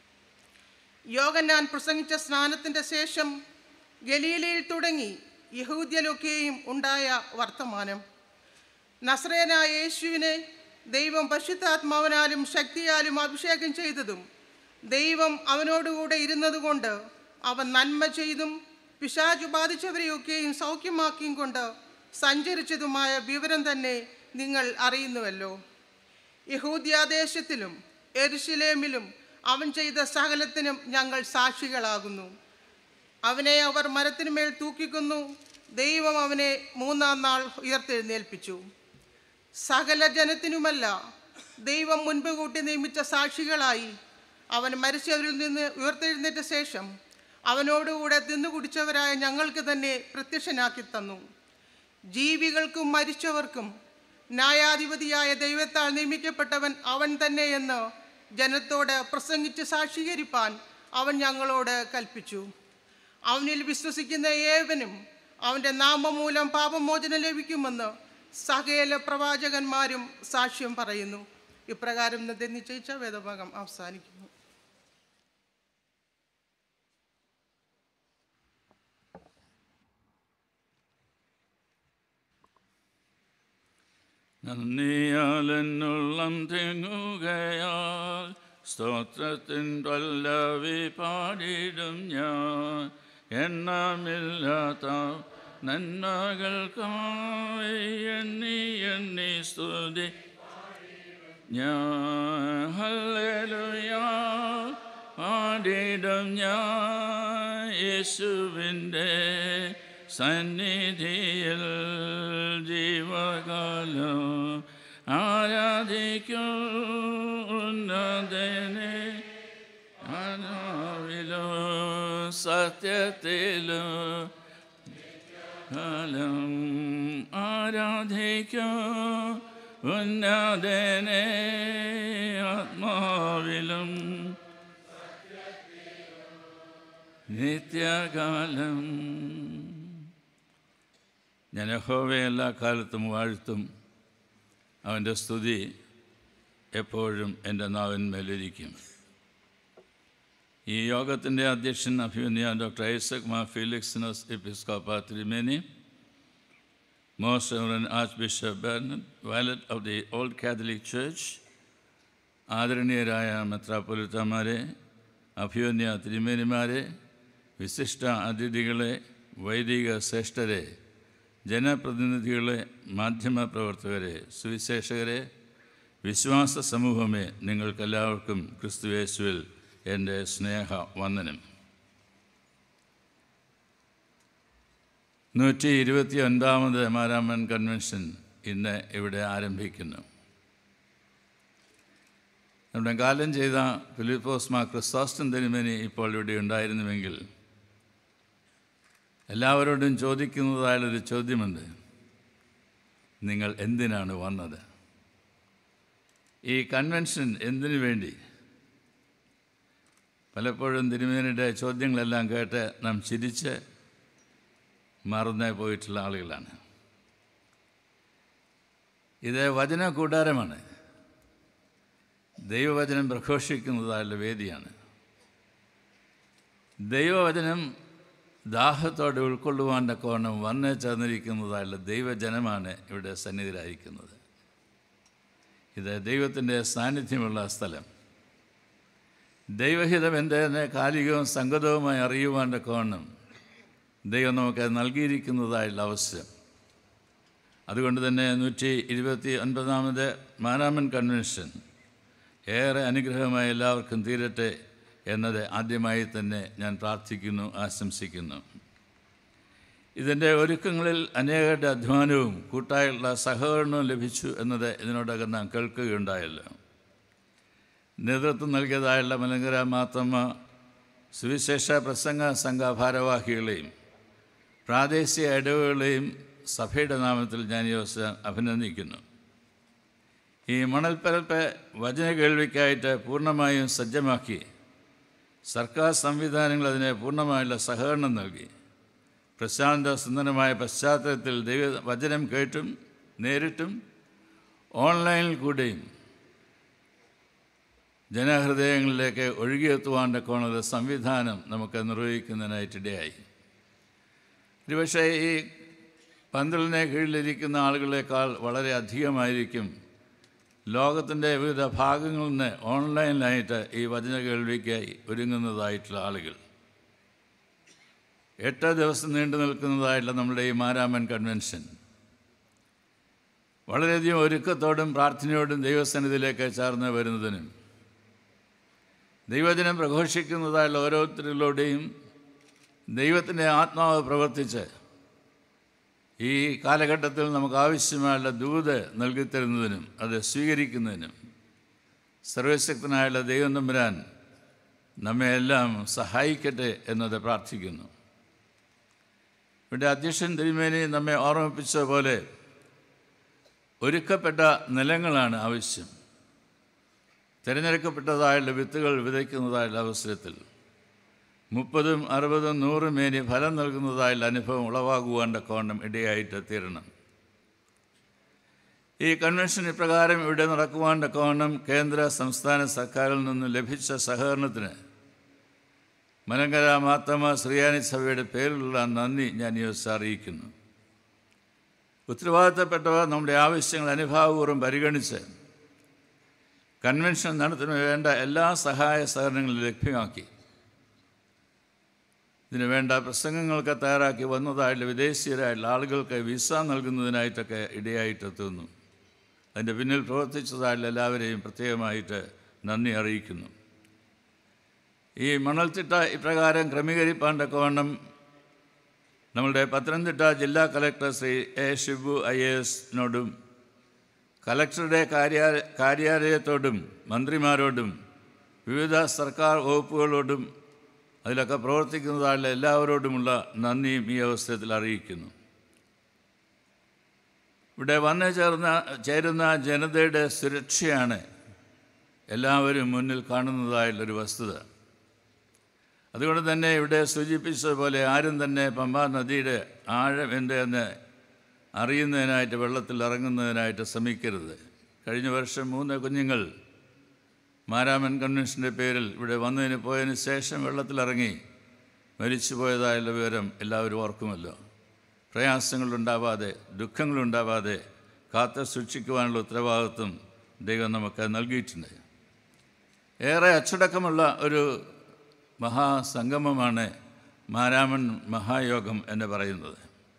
യോഗന്നാൻ പ്രസംഗിച്ച സ്നാനത്തിൻ്റെ ശേഷം ഗലീലയിൽ തുടങ്ങി യഹൂദ്യലൊക്കെയും ഉണ്ടായ വർത്തമാനം നസ്രേനായ യേശുവിനെ ദൈവം പരിശുദ്ധാത്മാവിനാലും ശക്തിയാലും അഭിഷേകം ചെയ്തതും ദൈവം അവനോടുകൂടെ ഇരുന്നതുകൊണ്ട് അവൻ നന്മ ചെയ്തും പിശാചു ബാധിച്ചവരെയൊക്കെയും സൗഖ്യമാക്കിയും കൊണ്ട് സഞ്ചരിച്ചതുമായ വിവരം തന്നെ നിങ്ങൾ അറിയുന്നുവല്ലോ യഹൂദ്യാദേശത്തിലും എരുശിലേമിലും അവൻ ചെയ്ത സകലത്തിനും ഞങ്ങൾ സാക്ഷികളാകുന്നു അവനെ അവർ മരത്തിനുമേൽ തൂക്കിക്കൊന്നു ദൈവം അവനെ മൂന്നാം നാൾ ഉയർത്തെഴുന്നേൽപ്പിച്ചു സകല ജനത്തിനുമല്ല ദൈവം മുൻപ് കൂട്ടി നിയമിച്ച സാക്ഷികളായി അവൻ മരിച്ചവരിൽ നിന്ന് ഉയർത്തെഴുന്നേറ്റ ശേഷം അവനോടുകൂടെ തിന്നുകുടിച്ചവരായ ഞങ്ങൾക്ക് തന്നെ പ്രത്യക്ഷനാക്കി തന്നു ജീവികൾക്കും മരിച്ചവർക്കും ന്യായാധിപതിയായ ദൈവത്താൽ നിയമിക്കപ്പെട്ടവൻ അവൻ തന്നെ എന്ന് ജനത്തോട് പ്രസംഗിച്ച് സാക്ഷീകരിപ്പാൻ അവൻ ഞങ്ങളോട് കൽപ്പിച്ചു അവനിൽ വിശ്വസിക്കുന്ന ഏവനും അവൻ്റെ നാമം മൂലം പാപമോചനം ലഭിക്കുമെന്ന് സകല പ്രവാചകന്മാരും സാക്ഷ്യം പറയുന്നു ഇപ്രകാരം ഇന്നത്തെ നിശ്ചയിച്ച വേദഭാഗം അവസാനിക്കുന്നു നന്ദിയാൽ എന്നുള്ളം തിങ്ങുകയാൽ സ്തോത്രത്തിൻ പല്ലവി പാടിടും ഞാൻ എണ്ണമില്ലാത്ത നന്മകൾക്കായി എണ്ണി എണ്ണി സ്തുതി ഞാൻ ഹല്ലേലൂയാ പാടിടും ഞാൻ യേശുവിൻ്റെ സന്നിധിയിൽ ജീവകാലം ആരാധിക്കും ഉന്നതനെ ആനാവിലോ സത്യത്തിലോ കാലം ആരാധിക്കും ഉന്നതനെ ആത്മാവിലും നിത്യകാലം ഞാൻ യഹോവയെ എല്ലാ കാലത്തും വാഴ്ത്തും അവൻ്റെ സ്തുതി എപ്പോഴും എൻ്റെ നാവിന്മേലിരിക്കും ഈ യോഗത്തിൻ്റെ അധ്യക്ഷൻ അഭിമന്യ ഡോക്ടർ ഐസക് മാ ഫിലിക്സിനസ് എപ്പിസ്കോപ്പ തിരുമേനി most reverend archbishop Bernard Violet of the old Catholic church ആദരണീയരായ മെത്രാപ്പൊലിത്തമാരെ അഭിമന്യ തിരുമേനിമാരെ വിശിഷ്ട അതിഥികളെ വൈദിക ശ്രേഷ്ഠരെ ജനപ്രതിനിധികളെ മാധ്യമപ്രവർത്തകരെ സുവിശേഷകരെ വിശ്വാസ സമൂഹമേ നിങ്ങൾക്കെല്ലാവർക്കും ക്രിസ്തുവേശുവിൽ എൻ്റെ സ്നേഹ വന്ദനം നൂറ്റി ഇരുപത്തി ഒൻപതാമത് മാരാമൻ കൺവെൻഷൻ ഇന്ന് ഇവിടെ ആരംഭിക്കുന്നു നമ്മുടെ കാലം ചെയ്ത ഫിലിപ്പോസ് മാർ ക്രിസ്തോസ്റ്റൻ തിരുമേനി ഇപ്പോൾ ഇവിടെ ഉണ്ടായിരുന്നുവെങ്കിൽ എല്ലാവരോടും ചോദിക്കുന്നതായുള്ളൊരു ചോദ്യമുണ്ട് നിങ്ങൾ എന്തിനാണ് വന്നത് ഈ കൺവെൻഷൻ എന്തിനു വേണ്ടി പലപ്പോഴും തിരുമേനിയുടെ ചോദ്യങ്ങളെല്ലാം കേട്ട് നാം ചിരിച്ച് മറന്നേ പോയിട്ടുള്ള ആളുകളാണ് ഇത് വചന കൂടാരമാണ് ദൈവവചനം പ്രഘോഷിക്കുന്നതായുള്ള വേദിയാണ് ദൈവവചനം ദാഹത്തോടെ ഉൾക്കൊള്ളുവാൻ്റെ കോണം വന്നു ചേർന്നിരിക്കുന്നതായുള്ള ദൈവജനമാണ് ഇവിടെ സന്നിധിയിലായിരിക്കുന്നത് ഇത് ദൈവത്തിൻ്റെ സാന്നിധ്യമുള്ള സ്ഥലം ദൈവഹിതം എന്തെന്ന് കാലികവും സംഗതവുമായി അറിയുവാൻ്റെ കോണം ദൈവം നമുക്ക് നൽകിയിരിക്കുന്നതായുള്ള അവസരം അതുകൊണ്ട് തന്നെ നൂറ്റി ഇരുപത്തി ഒൻപതാമത് മാനാമൻ കൺവെൻഷൻ ഏറെ അനുഗ്രഹമായി എല്ലാവർക്കും തീരട്ടെ എന്നത് ആദ്യമായി തന്നെ ഞാൻ പ്രാർത്ഥിക്കുന്നു ആശംസിക്കുന്നു ഇതിൻ്റെ ഒരുക്കങ്ങളിൽ അനേകരുടെ അധ്വാനവും കൂട്ടായുള്ള സഹകരണവും ലഭിച്ചു എന്നത് ഇതിനോടകം നാം കേൾക്കുകയുണ്ടായല്ലോ നേതൃത്വം നൽകിയതായുള്ള മലങ്കര മാത്തമ്മ സുവിശേഷ പ്രസംഗ സംഘ ഭാരവാഹികളെയും പ്രാദേശിക ഇടവുകളെയും സഭയുടെ നാമത്തിൽ ഞാൻ ഈ അവസരം അഭിനന്ദിക്കുന്നു ഈ മണൽപ്പരപ്പ് വചന കേൾവിക്കായിട്ട് പൂർണ്ണമായും സജ്ജമാക്കി സർക്കാർ സംവിധാനങ്ങൾ അതിന് പൂർണ്ണമായുള്ള സഹകരണം നൽകി പ്രശാന്ത സുന്ദരമായ പശ്ചാത്തലത്തിൽ ദൈവ വചനം കേട്ടും നേരിട്ടും ഓൺലൈനിൽ കൂടെയും ജനഹൃദയങ്ങളിലേക്ക് ഒഴുകിയെത്തുവാൻ്റെ കോണുള്ള സംവിധാനം നമുക്ക് നിർവഹിക്കുന്നതിനായിട്ടിടയായി ഒരുപക്ഷെ ഈ പന്തലിനെ കീഴിലിരിക്കുന്ന ആളുകളെക്കാൾ വളരെ അധികമായിരിക്കും ലോകത്തിൻ്റെ വിവിധ ഭാഗങ്ങളിൽ നിന്ന് ഓൺലൈനിലായിട്ട് ഈ വചന കേൾവിക്കായി ഒരുങ്ങുന്നതായിട്ടുള്ള ആളുകൾ എട്ട് ദിവസം നീണ്ടു നിൽക്കുന്നതായിട്ടുള്ള നമ്മുടെ ഈ മാരാമൻ കൺവെൻഷൻ വളരെയധികം ഒരുക്കത്തോടും പ്രാർത്ഥനയോടും ദൈവസന്നിധിയിലേക്ക് ചേർന്ന് വരുന്നതിനും ദൈവജനം പ്രഘോഷിക്കുന്നതായുള്ള ഓരോരുത്തരിലൂടെയും ദൈവത്തിൻ്റെ ആത്മാവ് പ്രവർത്തിച്ച് ഈ കാലഘട്ടത്തിൽ നമുക്ക് ആവശ്യമായുള്ള ദൂത് നൽകിത്തരുന്നതിനും അത് സ്വീകരിക്കുന്നതിനും സർവശക്തനായുള്ള ദൈവം തമ്പുരാൻ നമ്മെ എല്ലാം സഹായിക്കട്ടെ എന്നത് പ്രാർത്ഥിക്കുന്നു ഇവിടെ അധ്യക്ഷൻ തിരുമേനി നമ്മെ ഓർമ്മിപ്പിച്ച പോലെ ഒരുക്കപ്പെട്ട നിലങ്ങളാണ് ആവശ്യം തിരഞ്ഞെടുക്കപ്പെട്ടതായുള്ള വിത്തുകൾ വിതയ്ക്കുന്നതായുള്ള അവസരത്തിൽ മുപ്പതും അറുപതും നൂറും മേനി ഫലം നൽകുന്നതായുള്ള അനുഭവം ഉളവാകുവാൻ്റെ കോണം ഇടയായിട്ട് തീരണം ഈ കൺവെൻഷൻ ഇപ്രകാരം ഇവിടെ നടക്കുവാൻ്റെ കോണം കേന്ദ്ര സംസ്ഥാന സർക്കാരിൽ നിന്ന് ലഭിച്ച സഹകരണത്തിന് മലങ്കര മാത്തമ്മ ശ്രീയാനി സഭയുടെ പേരിലുള്ള നന്ദി ഞാൻ ഈ ദിവസം അറിയിക്കുന്നു ഉത്തരവാദിത്തപ്പെട്ടവർ നമ്മുടെ ആവശ്യങ്ങൾ അനുഭാവപൂർവ്വം പരിഗണിച്ച് കൺവെൻഷൻ നടത്തുന്നതിന് വേണ്ട എല്ലാ സഹായ സഹകരണങ്ങളും ലഭ്യമാക്കി ഇതിനു വേണ്ട പ്രസംഗങ്ങൾക്ക് തയ്യാറാക്കി വന്നതായിട്ടുള്ള വിദേശീയരായിട്ടുള്ള ആളുകൾക്ക് വിസ നൽകുന്നതിനായിട്ടൊക്കെ ഇടയായിട്ടെത്തുന്നു അതിൻ്റെ പിന്നിൽ പ്രവർത്തിച്ചതായിട്ടുള്ള എല്ലാവരെയും പ്രത്യേകമായിട്ട് നന്ദി അറിയിക്കുന്നു ഈ മണൽത്തിട്ട ഇപ്രകാരം ക്രമീകരിപ്പാൻ്റെ കോണം നമ്മളുടെ പത്തനംതിട്ട ജില്ലാ collector Shri A Shibu I A എസിനോടും കലക്ടറുടെ കാര്യാ കാര്യാലയത്തോടും മന്ത്രിമാരോടും വിവിധ സർക്കാർ വകുപ്പുകളോടും അതിലൊക്കെ പ്രവർത്തിക്കുന്നതായുള്ള എല്ലാവരോടുമുള്ള നന്ദിയും ഈ അവസരത്തിൽ അറിയിക്കുന്നു ഇവിടെ വന്നു ചേർന്ന ചേരുന്ന ജനതയുടെ സുരക്ഷയാണ് എല്ലാവരും മുന്നിൽ കാണുന്നതായുള്ളൊരു വസ്തുത അതുകൊണ്ട് തന്നെ ഇവിടെ സൂചിപ്പിച്ചതുപോലെ ആരും തന്നെ പമ്പാ നദിയുടെ ആഴം എന്തെന്ന് അറിയുന്നതിനായിട്ട് വെള്ളത്തിൽ ഇറങ്ങുന്നതിനായിട്ട് ശ്രമിക്കരുത് കഴിഞ്ഞ വർഷം മൂന്ന് കുഞ്ഞുങ്ങൾ മാരാമൻ കൺവെൻഷൻ്റെ പേരിൽ ഇവിടെ വന്നതിന് പോയതിന് ശേഷം വെള്ളത്തിലിറങ്ങി മരിച്ചു പോയതായുള്ള വിവരം എല്ലാവരും ഓർക്കുമല്ലോ പ്രയാസങ്ങളുണ്ടാവാതെ ദുഃഖങ്ങളുണ്ടാവാതെ കാത്ത് സൂക്ഷിക്കുവാനുള്ള ഉത്തരവാദിത്വം ദൈവം നമുക്ക് നൽകിയിട്ടുണ്ട് ഏറെ അച്ചടക്കമുള്ള ഒരു മഹാസംഗമമാണ് മാരാമൻ മഹായോഗം എന്ന് പറയുന്നത്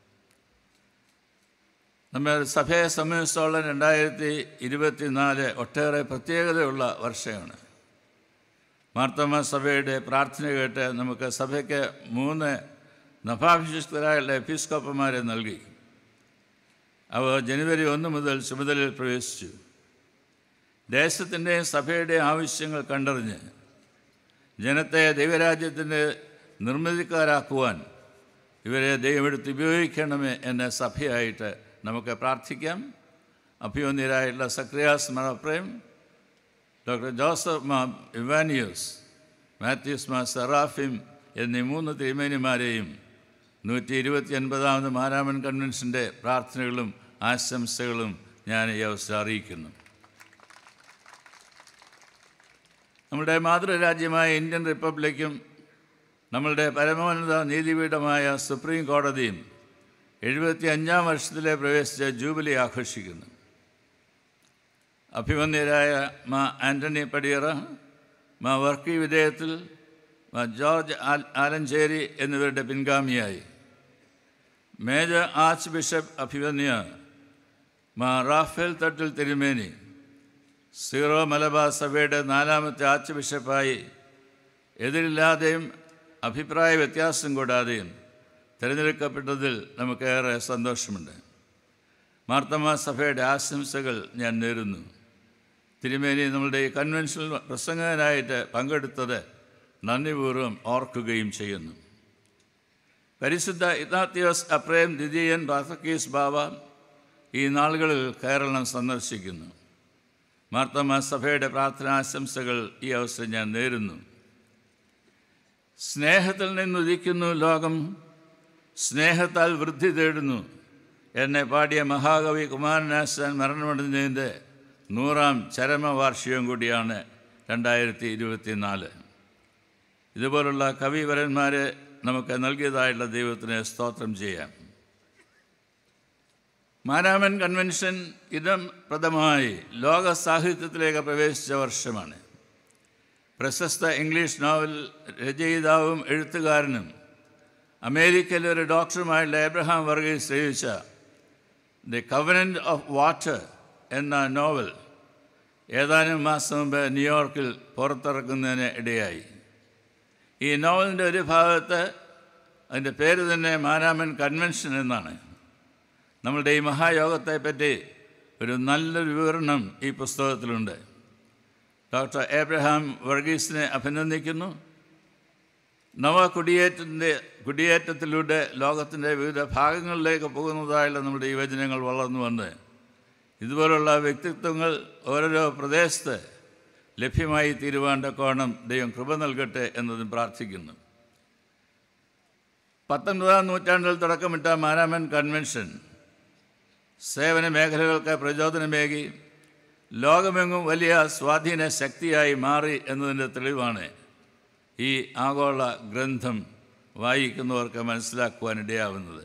നമ്മൾ സഭയെ സംബന്ധിച്ചോളം രണ്ടായിരത്തി ഇരുപത്തി നാല് ഒട്ടേറെ പ്രത്യേകതയുള്ള വർഷമാണ് മാർത്തമ്മ സഭയുടെ പ്രാർത്ഥന കേട്ട് നമുക്ക് സഭയ്ക്ക് മൂന്ന് നഭാഭിഷിക്തരായുള്ള എപ്പിസ്കോപ്പന്മാരെ നൽകി അവർ ജനുവരി ഒന്ന് മുതൽ ചുമതലയിൽ പ്രവേശിച്ചു ദേശത്തിൻ്റെയും സഭയുടെയും ആവശ്യങ്ങൾ കണ്ടറിഞ്ഞ് ജനത്തെ ദൈവരാജ്യത്തിൻ്റെ നിർമ്മിതിക്കാരാക്കുവാൻ ഇവരെ ദൈവമെടുത്ത് ഉപയോഗിക്കണമേ എന്ന സഭയായിട്ട് നമുക്ക് പ്രാർത്ഥിക്കാം അഭിമന്യരായിട്ടുള്ള സക്രിയാസ് മണപ്രേം ഡോക്ടർ ജോസഫ് മാ ഇവാനിയോസ് മാത്യൂസ് മാ സെറാഫിം എന്നീ മൂന്ന് തിരുമേനിമാരെയും നൂറ്റി ഇരുപത്തി ഒൻപതാമത് മാരാമൻ കൺവെൻഷൻ്റെ പ്രാർത്ഥനകളും ആശംസകളും ഞാൻ ഈ അവസരം അറിയിക്കുന്നു നമ്മുടെ മാതൃരാജ്യമായ ഇന്ത്യൻ റിപ്പബ്ലിക്കും നമ്മളുടെ പരമോന്നത നീതിപീഠമായ സുപ്രീം കോടതിയും എഴുപത്തി അഞ്ചാം വർഷത്തിലെ പ്രവേശിച്ച ജൂബിലി ആഘോഷിക്കുന്നു അഭിമന്യരായ മാ ആൻ്റണി പടിയറ മാ വർക്കി വിധേയത്തിൽ മാ ജോർജ് ആൽ ആലഞ്ചേരി എന്നിവരുടെ പിൻഗാമിയായി മേജർ ആർച്ച് ബിഷപ്പ് അഭിമന്യ മാ റാഫേൽ തട്ടിൽ തിരുമേനി സീറോ മലബാർ സഭയുടെ നാലാമത്തെ ആർച്ച് ബിഷപ്പായി എതിരില്ലാതെയും അഭിപ്രായ വ്യത്യാസം കൂടാതെയും തിരഞ്ഞെടുക്കപ്പെട്ടതിൽ നമുക്കേറെ സന്തോഷമുണ്ട് മാർത്തമ സഭയുടെ ആശംസകൾ ഞാൻ നേരുന്നു തിരുമേനി നമ്മളുടെ ഈ കൺവെൻഷനിൽ പ്രസംഗകനായിട്ട് പങ്കെടുത്തത് നന്ദിപൂർവ്വം ഓർക്കുകയും ചെയ്യുന്നു പരിശുദ്ധ ഇതാത്യോസ് അപ്രേം ദ്വിതീയൻ ബാസക്കീസ് ബാബ ഈ നാളുകളിൽ കേരളം സന്ദർശിക്കുന്നു മാർത്തമ സഭയുടെ പ്രാർത്ഥനാശംസകൾ ഈ അവസരം ഞാൻ നേരുന്നു സ്നേഹത്തിൽ നിന്നുദിക്കുന്നു ലോകം സ്നേഹത്താൽ വൃദ്ധി തേടുന്നു എന്നെ പാടിയ മഹാകവി കുമാരനാശാൻ മരണമടഞ്ഞതിൻ്റെ നൂറാം ചരമവാർഷികം കൂടിയാണ് രണ്ടായിരത്തി ഇരുപത്തി നാല് ഇതുപോലുള്ള കവിവരന്മാരെ നമുക്ക് നൽകിയതായുള്ള ദൈവത്തിന് സ്തോത്രം ചെയ്യാം മാരാമൻ കൺവെൻഷൻ ഇതം പ്രദമായി ലോക സാഹിത്യത്തിലേക്ക് പ്രവേശിച്ച വർഷമാണ് പ്രശസ്ത ഇംഗ്ലീഷ് നോവൽ രചയിതാവും എഴുത്തുകാരനും അമേരിക്കയിലെ ഒരു ഡോക്ടറുമായുള്ള എബ്രഹാം വർഗീസ് രചിച്ച ദി കവനൻ്റ് ഓഫ് വാട്ടർ എന്ന നോവൽ ഏതാനും മാസം മുമ്പ് ന്യൂയോർക്കിൽ പുറത്തിറക്കുന്നതിന് ഇടയായി ഈ നോവലിൻ്റെ ഒരു ഭാഗത്ത് അതിൻ്റെ പേര് തന്നെ മാരാമൻ കൺവെൻഷൻ എന്നാണ് നമ്മളുടെ ഈ മഹായോഗത്തെപ്പറ്റി ഒരു നല്ലൊരു വിവരണം ഈ പുസ്തകത്തിലുണ്ട് ഡോക്ടർ എബ്രഹാം വർഗീസിനെ അഭിനന്ദിക്കുന്നു നവ കുടിയേറ്റത്തിൻ്റെ കുടിയേറ്റത്തിലൂടെ ലോകത്തിൻ്റെ വിവിധ ഭാഗങ്ങളിലേക്ക് പോകുന്നതായുള്ള നമ്മുടെ യുവജനങ്ങൾ വളർന്നു വന്ന് ഇതുപോലുള്ള വ്യക്തിത്വങ്ങൾ ഓരോരോ പ്രദേശത്ത് ലഭ്യമായി തീരുവാൻ്റെ കോണം ദൈവം കൃപ നൽകട്ടെ എന്നതും പ്രാർത്ഥിക്കുന്നു പത്തൊൻപതാം നൂറ്റാണ്ടിൽ തുടക്കമിട്ട മാരാമൻ കൺവെൻഷൻ സേവന മേഖലകൾക്ക് പ്രചോദനമേകി ലോകമെങ്ങും വലിയ സ്വാധീന ശക്തിയായി മാറി എന്നതിൻ്റെ തെളിവാണ് ഈ ആഗോള ഗ്രന്ഥം വായിക്കുന്നവർക്ക് മനസ്സിലാക്കുവാനിടയാവുന്നത്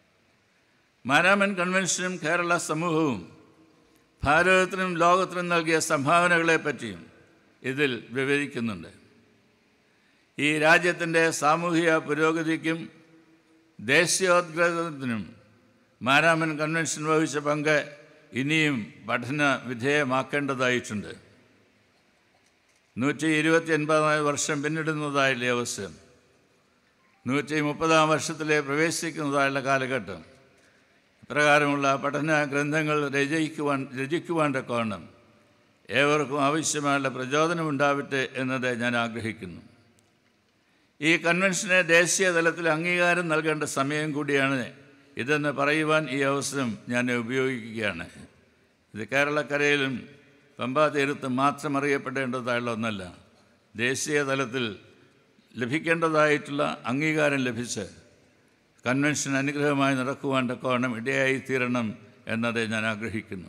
മാരാമൻ കൺവെൻഷനും കേരള സമൂഹവും ഭാരതത്തിനും ലോകത്തിനും നൽകിയ സംഭാവനകളെപ്പറ്റിയും ഇതിൽ വിവരിക്കുന്നുണ്ട് ഈ രാജ്യത്തിൻ്റെ സാമൂഹിക പുരോഗതിക്കും ദേശീയോദ്ഗ്രഥനത്തിനും മാരാമൻ കൺവെൻഷൻ വഹിച്ച പങ്ക് ഇനിയും പഠന വിധേയമാക്കേണ്ടതായിട്ടുണ്ട് നൂറ്റി ഇരുപത്തി ഒൻപതാം വർഷം പിന്നിടുന്നതായുള്ള അവസരം നൂറ്റി മുപ്പതാം വർഷത്തിലെ പ്രവേശിക്കുന്നതായുള്ള കാലഘട്ടം ഇപ്രകാരമുള്ള പഠന ഗ്രന്ഥങ്ങൾ രചയിക്കുവാൻ രചിക്കുവാൻ തക്കവണ്ണം ഏവർക്കും ആവശ്യമായുള്ള പ്രചോദനമുണ്ടാവട്ടെ എന്നത് ഞാൻ ആഗ്രഹിക്കുന്നു ഈ കൺവെൻഷന് ദേശീയ തലത്തിൽ അംഗീകാരം നൽകേണ്ട സമയം കൂടിയാണ് ഇതെന്ന് പറയുവാൻ ഈ അവസരം ഞാൻ ഉപയോഗിക്കുകയാണ് ഇത് കേരളക്കരയിലും പമ്പാ തീരത്ത് മാത്രം അറിയപ്പെടേണ്ടതായുള്ള ഒന്നല്ല ദേശീയ തലത്തിൽ ലഭിക്കേണ്ടതായിട്ടുള്ള അംഗീകാരം ലഭിച്ച് കൺവെൻഷൻ അനുഗ്രഹമായി നടക്കുവാൻ തക്കവണ്ണം ഇടയായി തീരണം എന്നത് ഞാൻ ആഗ്രഹിക്കുന്നു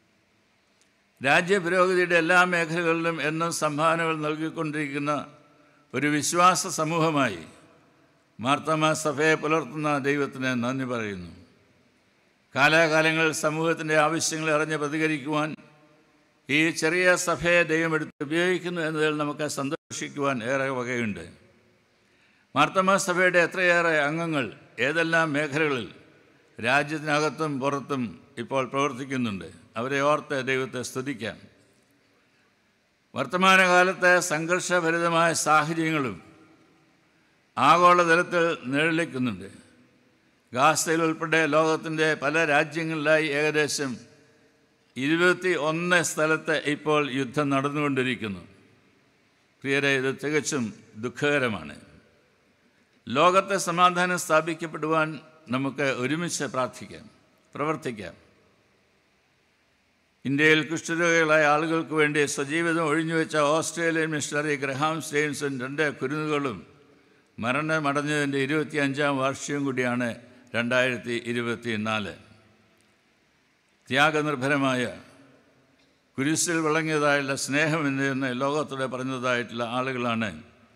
രാജ്യപുരോഗതിയുടെ എല്ലാ മേഖലകളിലും എന്നും സംഭാവനകൾ നൽകിക്കൊണ്ടിരിക്കുന്ന ഒരു വിശ്വാസ സമൂഹമായി മാർത്തമ സഭയെ പുലർത്തുന്ന ദൈവത്തിന് നന്ദി പറയുന്നു കാലാകാലങ്ങളിൽ സമൂഹത്തിൻ്റെ ആവശ്യങ്ങളെ അറിഞ്ഞ് പ്രതികരിക്കുവാൻ ഈ ചെറിയ സഭയെ ദൈവം എടുത്ത് ഉപയോഗിക്കുന്നു എന്നതിൽ നമുക്ക് സന്തോഷിക്കുവാൻ ഏറെ വകയുണ്ട് മാർത്തമ സഭയുടെ എത്രയേറെ അംഗങ്ങൾ ഏതെല്ലാം മേഖലകളിൽ രാജ്യത്തിനകത്തും പുറത്തും ഇപ്പോൾ പ്രവർത്തിക്കുന്നുണ്ട് അവരെ ഓർത്ത് ദൈവത്തെ സ്തുതിക്കാം വർത്തമാനകാലത്തെ സംഘർഷഭരിതമായ സാഹചര്യങ്ങളും ആഗോളതലത്തിൽ നിഴലിക്കുന്നുണ്ട് ഗാസയിൽ ഉൾപ്പെടെ ലോകത്തിൻ്റെ പല രാജ്യങ്ങളിലായി ഏകദേശം ഇരുപത്തി ഒന്ന് സ്ഥലത്ത് ഇപ്പോൾ യുദ്ധം നടന്നുകൊണ്ടിരിക്കുന്നു പ്രിയരെ ഇത് തികച്ചും ദുഃഖകരമാണ് ലോകത്തെ സമാധാനം സ്ഥാപിക്കപ്പെടുവാൻ നമുക്ക് ഒരുമിച്ച് പ്രാർത്ഥിക്കാം പ്രവർത്തിക്കാം ഇന്ത്യയിൽ കുഷ്ഠരോഗികളായ ആളുകൾക്ക് വേണ്ടി സ്വജീവിതം ഒഴിഞ്ഞുവെച്ച ഓസ്ട്രേലിയൻ മിഷണറി ഗ്രഹാം സ്റ്റെയിൻസും രണ്ട് കുരുന്നുകളും മരണമടഞ്ഞതിൻ്റെ ഇരുപത്തി അഞ്ചാം വാർഷികം കൂടിയാണ് രണ്ടായിരത്തി ഇരുപത്തി നാല് ത്യാഗനിർഭരമായ കുരിശിൽ വിളങ്ങിയതായുള്ള സ്നേഹം എന്ന് ലോകത്തോടെ പറഞ്ഞതായിട്ടുള്ള ആളുകളാണ്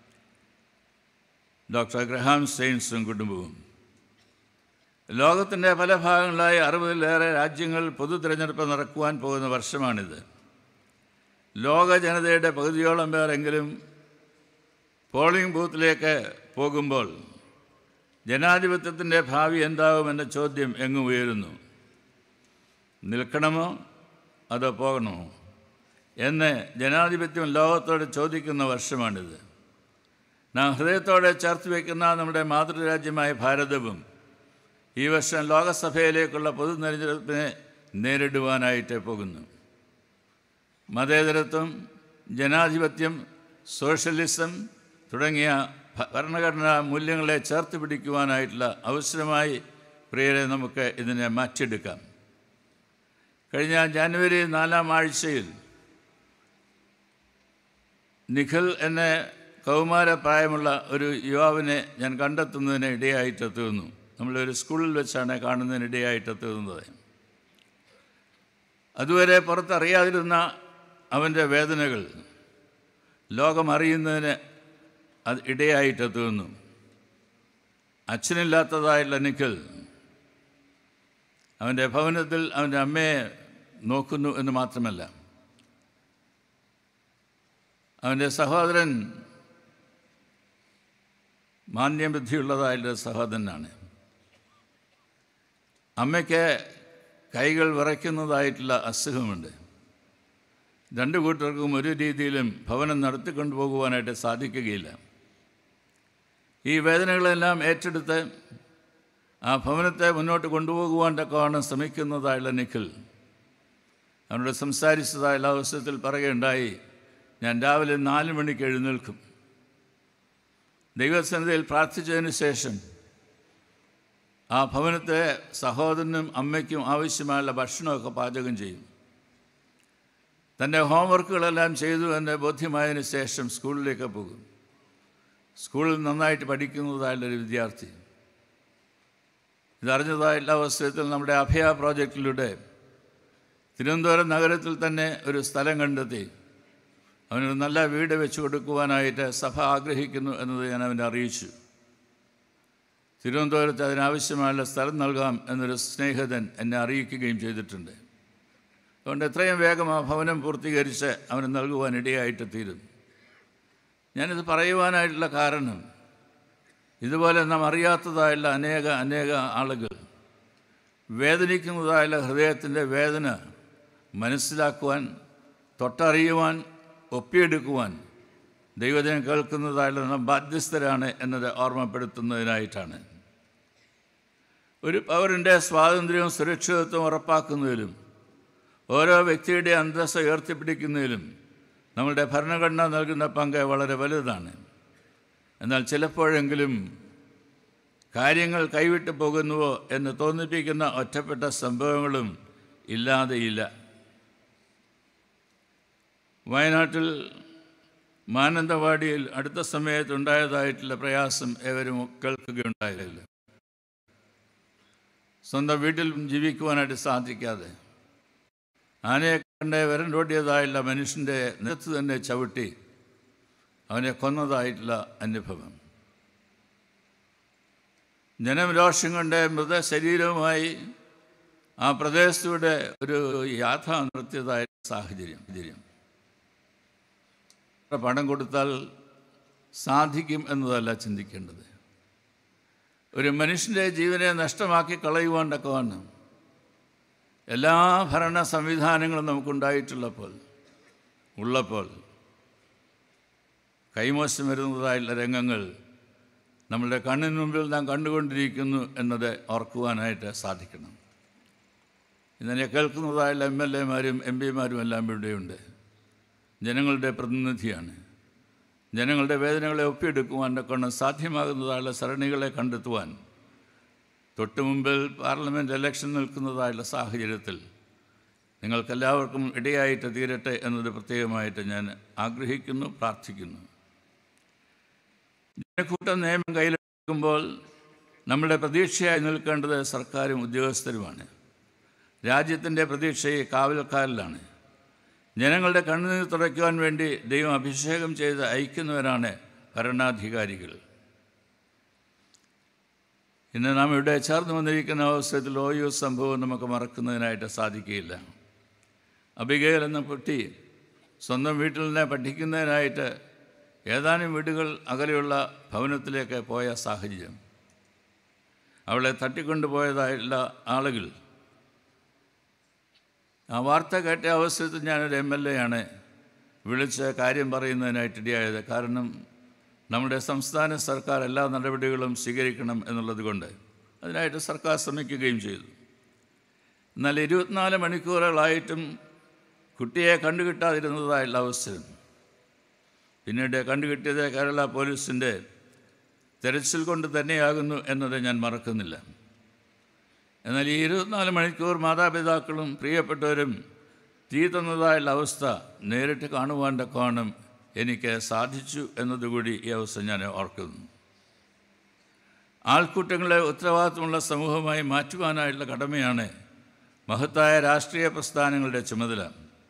ഡോക്ടർ ഗ്രഹാം സ്റ്റെയിൻസും കുടുംബവും ലോകത്തിൻ്റെ പല ഭാഗങ്ങളിലായി അറുപതിലേറെ രാജ്യങ്ങൾ പൊതു തിരഞ്ഞെടുപ്പ് നടക്കുവാൻ പോകുന്ന വർഷമാണിത് ലോക ജനതയുടെ പകുതിയോളം പേരെങ്കിലും പോളിംഗ് ബൂത്തിലേക്ക് പോകുമ്പോൾ ജനാധിപത്യത്തിൻ്റെ ഭാവി എന്താകുമെന്ന ചോദ്യം എങ്ങും ഉയരുന്നു നിൽക്കണമോ അതോ പോകണമോ എന്ന് ജനാധിപത്യം ലോകത്തോട് ചോദിക്കുന്ന വർഷമാണിത് നാം ഹൃദയത്തോടെ ചേർത്ത് വയ്ക്കുന്ന നമ്മുടെ മാതൃരാജ്യമായ ഭാരതവും ഈ വർഷം ലോകസഭയിലേക്കുള്ള പൊതു തെരഞ്ഞെടുപ്പിനെ നേരിടുവാനായിട്ട് പോകുന്നു മതേതരത്വം ജനാധിപത്യം സോഷ്യലിസം തുടങ്ങിയ ഭ- ഭരണഘടനാ മൂല്യങ്ങളെ ചേർത്ത് പിടിക്കുവാനായിട്ടുള്ള അവസരമായി പ്രിയരെ നമുക്ക് ഇതിനെ മാറ്റിയെടുക്കാം കഴിഞ്ഞ ജനുവരി നാലാം ആഴ്ചയിൽ നിഖിൽ എന്ന കൗമാര പ്രായമുള്ള ഒരു യുവാവിനെ ഞാൻ കണ്ടെത്തുന്നതിന് ഇടയായിട്ടെത്തുന്നു നമ്മളൊരു സ്കൂളിൽ വെച്ചാണ് കാണുന്നതിന് ഇടയായിട്ടെത്തുന്നത് അതുവരെ പുറത്തറിയാതിരുന്ന അവൻ്റെ വേദനകൾ ലോകമറിയുന്നതിന് അത് ഇടയായിട്ടെത്തുന്നു അച്ഛനില്ലാത്തതായുള്ള നിഖിൽ അവൻ്റെ ഭവനത്തിൽ അവൻ്റെ അമ്മയെ നോക്കുന്നു എന്ന് മാത്രമല്ല അവൻ്റെ സഹോദരൻ മാന്യബുദ്ധിയുള്ളതായിട്ടുള്ള സഹോദരനാണ് അമ്മയ്ക്ക് കൈകൾ വിറയ്ക്കുന്നതായിട്ടുള്ള അസുഖമുണ്ട് രണ്ടു കൂട്ടർക്കും ഒരു രീതിയിലും ഭവനം നടത്തിക്കൊണ്ടു പോകുവാനായിട്ട് സാധിക്കുകയില്ല ഈ വേദനകളെല്ലാം ഏറ്റെടുത്ത് ആ ഭവനത്തെ മുന്നോട്ട് കൊണ്ടുപോകുവാൻ തക്കവണ്ണം ശ്രമിക്കുന്നതായുള്ള നിഖിൽ അവനോട് സംസാരിച്ചതായുള്ള അവസരത്തിൽ പറയുകയുണ്ടായി ഞാൻ രാവിലെ നാല് മണിക്ക് എഴുന്നേൽക്കും ദൈവസന്നിധിയിൽ പ്രാർത്ഥിച്ചതിന് ശേഷം ആ ഭവനത്തെ സഹോദരനും അമ്മയ്ക്കും ആവശ്യമായുള്ള ഭക്ഷണമൊക്കെ പാചകം ചെയ്യും തൻ്റെ ഹോംവർക്കുകളെല്ലാം ചെയ്തു എന്ന് ബോധ്യമായതിനു ശേഷം സ്കൂളിലേക്ക് പോകും സ്കൂളിൽ നന്നായിട്ട് പഠിക്കുന്നതായുള്ളൊരു വിദ്യാർത്ഥി ഇതറിഞ്ഞതായുള്ള അവസരത്തിൽ നമ്മുടെ അഭയ പ്രോജക്റ്റിലൂടെ തിരുവനന്തപുരം നഗരത്തിൽ തന്നെ ഒരു സ്ഥലം കണ്ടെത്തി അവനൊരു നല്ല വീട് വെച്ച് കൊടുക്കുവാനായിട്ട് സഭ ആഗ്രഹിക്കുന്നു എന്നത് ഞാൻ അവനെ അറിയിച്ചു തിരുവനന്തപുരത്ത് അതിനാവശ്യമായുള്ള സ്ഥലം നൽകാം എന്നൊരു സ്നേഹിതൻ എന്നെ അറിയിക്കുകയും ചെയ്തിട്ടുണ്ട് അതുകൊണ്ട് എത്രയും വേഗം ആ ഭവനം പൂർത്തീകരിച്ച് അവന് നൽകുവാൻ ഇടയായിട്ട് തീരും ഞാനിത് പറയുവാനായിട്ടുള്ള കാരണം ഇതുപോലെ നാം അറിയാത്തതായുള്ള അനേക അനേക ആളുകൾ വേദനിക്കുന്നതായുള്ള ഹൃദയത്തിൻ്റെ വേദന മനസ്സിലാക്കുവാൻ തൊട്ടറിയുവാൻ ഒപ്പിയെടുക്കുവാൻ ദൈവജനം കേൾക്കുന്നതായുള്ള നാം ബാധ്യസ്ഥരാണ് എന്നത് ഓർമ്മപ്പെടുത്തുന്നതിനായിട്ടാണ് ഒരു പൗരൻ്റെ സ്വാതന്ത്ര്യവും സുരക്ഷിതത്വവും ഉറപ്പാക്കുന്നതിലും ഓരോ വ്യക്തിയുടെ അന്തസ്സ് ഉയർത്തിപ്പിടിക്കുന്നതിലും നമ്മളുടെ ഭരണഘടന നൽകുന്ന പങ്ക് വളരെ വലുതാണ് എന്നാൽ ചിലപ്പോഴെങ്കിലും കാര്യങ്ങൾ കൈവിട്ടു പോകുന്നുവോ എന്ന് തോന്നിപ്പിക്കുന്ന ഒറ്റപ്പെട്ട സംഭവങ്ങളും ഇല്ലാതെയില്ല വയനാട്ടിൽ മാനന്തവാടിയിൽ അടുത്ത സമയത്തുണ്ടായതായിട്ടുള്ള പ്രയാസം ഏവരും കേൾക്കുകയുണ്ടായില്ല സ്വന്തം വീട്ടിൽ ജീവിക്കുവാനായിട്ട് സാധിക്കാതെ ആനയെ കണ്ട് വരണ്ടോടിയതായുള്ള മനുഷ്യൻ്റെ നിലത്ത് തന്നെ ചവിട്ടി അവനെ കൊന്നതായിട്ടുള്ള അനുഭവം ജനം രോഷം കൊണ്ട് മൃതശരീരവുമായി ആ പ്രദേശത്തൂടെ ഒരു യാത്ര നടത്തിയതായ സാഹചര്യം സാഹചര്യം പണം കൊടുത്താൽ സാധിക്കും എന്നതല്ല ചിന്തിക്കേണ്ടത് ഒരു മനുഷ്യൻ്റെ ജീവനെ നഷ്ടമാക്കി കളയുവാൻ തക്കവണ്ണം എല്ലാ ഭരണ സംവിധാനങ്ങളും നമുക്കുണ്ടായിട്ടുള്ളപ്പോൾ ഉള്ളപ്പോൾ കൈമോശം വരുന്നതായുള്ള രംഗങ്ങൾ നമ്മളുടെ കണ്ണിന് മുമ്പിൽ നാം കണ്ടുകൊണ്ടിരിക്കുന്നു എന്നത് ഓർക്കുവാനായിട്ട് സാധിക്കണം ഇതിനെ കേൾക്കുന്നതായുള്ള എം എൽ എമാരും എം പിമാരും എല്ലാം ഇവിടെയുണ്ട് ജനങ്ങളുടെ പ്രതിനിധിയാണ് ജനങ്ങളുടെ വേദനകളെ ഒപ്പിയെടുക്കുവാൻ കൊണ്ട് സാധ്യമാകുന്നതായുള്ള സരണികളെ കണ്ടെത്തുവാൻ തൊട്ടു മുമ്പിൽ പാർലമെൻറ്റ് ഇലക്ഷൻ നിൽക്കുന്നതായുള്ള സാഹചര്യത്തിൽ നിങ്ങൾക്കെല്ലാവർക്കും ഇടയായിട്ട് തീരട്ടെ എന്നത് പ്രത്യേകമായിട്ട് ഞാൻ ആഗ്രഹിക്കുന്നു പ്രാർത്ഥിക്കുന്നു ജനക്കൂട്ടം നിയമം കയ്യിലെടുക്കുമ്പോൾ നമ്മുടെ പ്രതീക്ഷയായി നിൽക്കേണ്ടത് സർക്കാരും ഉദ്യോഗസ്ഥരുമാണ് രാജ്യത്തിൻ്റെ പ്രതീക്ഷയെ കാവൽക്കാരിലാണ് ജനങ്ങളുടെ കണ്ണുനീർ തുടയ്ക്കുവാൻ വേണ്ടി ദൈവം അഭിഷേകം ചെയ്ത് അയക്കുന്നവരാണ് ഭരണാധികാരികൾ ഇന്ന് നാം ഇവിടെ ചേർന്ന് വന്നിരിക്കുന്ന അവസരത്തിൽ ഓയോ സംഭവം നമുക്ക് മറക്കുന്നതിനായിട്ട് സാധിക്കുകയില്ല അബിഗേൽ എന്ന കുട്ടി സ്വന്തം വീട്ടിൽ നിന്ന് പഠിക്കുന്നതിനായിട്ട് ഏതാനും വീടുകൾ അകലെയുള്ള ഭവനത്തിലേക്ക് പോയ സാഹചര്യം അവളെ തട്ടിക്കൊണ്ടുപോയതായുള്ള ആളുകൾ ആ വാർത്ത കേട്ട അവസരത്തിൽ ഞാനൊരു എം എൽ എ ആണ് വിളിച്ച് കാര്യം പറയുന്നതിനായിട്ട് ഇടയായത് കാരണം നമ്മുടെ സംസ്ഥാന സർക്കാർ എല്ലാ നടപടികളും സ്വീകരിക്കണം എന്നുള്ളത് കൊണ്ട് അതിനായിട്ട് സർക്കാർ ശ്രമിക്കുകയും ചെയ്തു എന്നാൽ ഇരുപത്തിനാല് മണിക്കൂറുകളായിട്ടും കുട്ടിയെ കണ്ടുകിട്ടാതിരുന്നതായുള്ള അവസരം പിന്നീട് കണ്ടുകിട്ടിയത് കേരള പോലീസിൻ്റെ തെരച്ചിൽ കൊണ്ട് തന്നെയാകുന്നു എന്നത് ഞാൻ മറക്കുന്നില്ല എന്നാൽ ഈ ഇരുപത്തിനാല് മണിക്കൂർ മാതാപിതാക്കളും പ്രിയപ്പെട്ടവരും തീ തന്നതായുള്ള അവസ്ഥ നേരിട്ട് കാണുവാൻ തക്കവണ്ണം എനിക്ക് സാധിച്ചു എന്നതുകൂടി ഈ അവസ്ഥ ഞാൻ ഓർക്കുന്നു ആൾക്കൂട്ടങ്ങളെ ഉത്തരവാദിത്തമുള്ള സമൂഹമായി മാറ്റുവാനായുള്ള കടമയാണ് മഹത്തായ രാഷ്ട്രീയ പ്രസ്ഥാനങ്ങളുടെ ചുമതല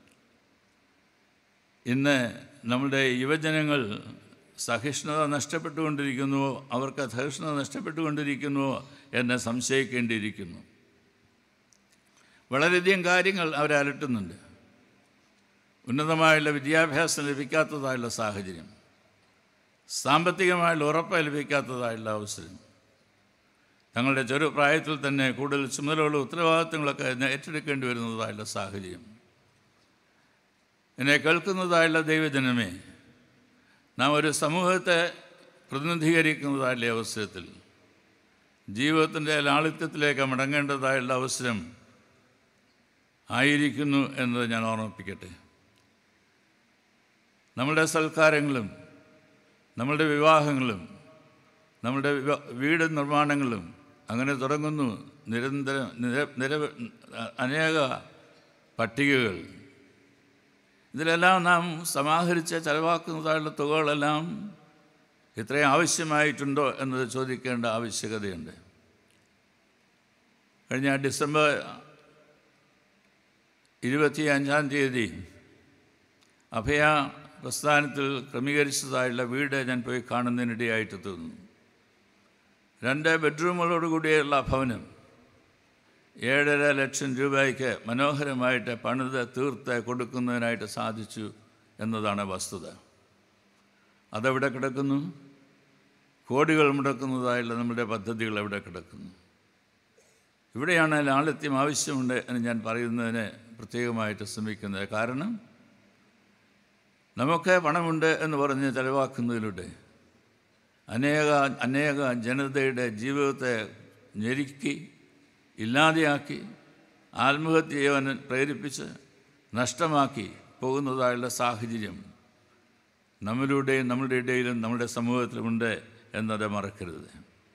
ഇന്ന് നമ്മുടെ യുവജനങ്ങൾ സഹിഷ്ണുത നഷ്ടപ്പെട്ടുകൊണ്ടിരിക്കുന്നുവോ അവർക്ക് സഹിഷ്ണുത നഷ്ടപ്പെട്ടുകൊണ്ടിരിക്കുന്നുവോ എന്ന് സംശയിക്കേണ്ടിയിരിക്കുന്നു വളരെയധികം കാര്യങ്ങൾ അവരെ അലട്ടുന്നുണ്ട് ഉന്നതമായുള്ള വിദ്യാഭ്യാസം ലഭിക്കാത്തതായുള്ള സാഹചര്യം സാമ്പത്തികമായുള്ള ഉറപ്പ് ലഭിക്കാത്തതായുള്ള അവസരം തങ്ങളുടെ ചെറുപ്രായത്തിൽ തന്നെ കൂടുതൽ ചുമതലയുള്ള ഉത്തരവാദിത്തങ്ങളൊക്കെ ഏറ്റെടുക്കേണ്ടി വരുന്നതായുള്ള സാഹചര്യം എന്നെ കേൾക്കുന്നതായുള്ള ദൈവജനമേ നാം ഒരു സമൂഹത്തെ പ്രതിനിധീകരിക്കുന്നതായുള്ള അവസരത്തിൽ ജീവിതത്തിൻ്റെ ലാളിത്യത്തിലേക്ക് മടങ്ങേണ്ടതായുള്ള അവസരം ആയിരിക്കുന്നു എന്നത് ഞാൻ ഓർമ്മിപ്പിക്കട്ടെ നമ്മളുടെ സൽക്കാരങ്ങളും നമ്മളുടെ വിവാഹങ്ങളും നമ്മളുടെ വിവ- വീട് നിർമ്മാണങ്ങളും അങ്ങനെ തുടങ്ങുന്നു നിരന്തരം നിര നിരവ അനേക പട്ടികകൾ ഇതിലെല്ലാം നാം സമാഹരിച്ച് ചെലവാക്കുന്നതായുള്ള തുകകളെല്ലാം ഇത്രയും ആവശ്യമായിട്ടുണ്ടോ എന്നത് ചോദിക്കേണ്ട ആവശ്യകതയുണ്ട് കഴിഞ്ഞ ഡിസംബർ ഇരുപത്തി അഞ്ചാം തീയതി അഭയ പ്രസ്ഥാനത്തിൽ ക്രമീകരിച്ചതായുള്ള വീട് ഞാൻ പോയി കാണുന്നതിനിടയായിട്ട് തോന്നുന്നു രണ്ട് ബെഡ്റൂമുകളോട് കൂടിയുള്ള ഭവനം ഏഴര ലക്ഷം രൂപയ്ക്ക് മനോഹരമായിട്ട് പണിത് തീർത്ത് കൊടുക്കുന്നതിനായിട്ട് സാധിച്ചു എന്നതാണ് വസ്തുത അതെവിടെ കിടക്കുന്നു കോടികൾ മുടക്കുന്നതായുള്ള നമ്മുടെ പദ്ധതികൾ എവിടെ കിടക്കുന്നു ഇവിടെയാണ് ലാളിത്യം ആവശ്യമുണ്ട് എന്ന് ഞാൻ പറയുന്നതിന് പ്രത്യേകമായിട്ട് ശ്രമിക്കുന്നത് കാരണം നമുക്ക് പണമുണ്ട് എന്ന് പറഞ്ഞ് ചെലവാക്കുന്നതിലൂടെ അനേക അനേക ജനതയുടെ ജീവിതത്തെ ഞെരുക്കി ഇല്ലാതെയാക്കി ആത്മഹത്യ ചെയ്യുവാൻ പ്രേരിപ്പിച്ച് നഷ്ടമാക്കി പോകുന്നതായുള്ള സാഹചര്യം നമ്മളുടെയും നമ്മുടെ ഇടയിലും നമ്മുടെ സമൂഹത്തിലുമുണ്ട് എന്നത് മറക്കരുത്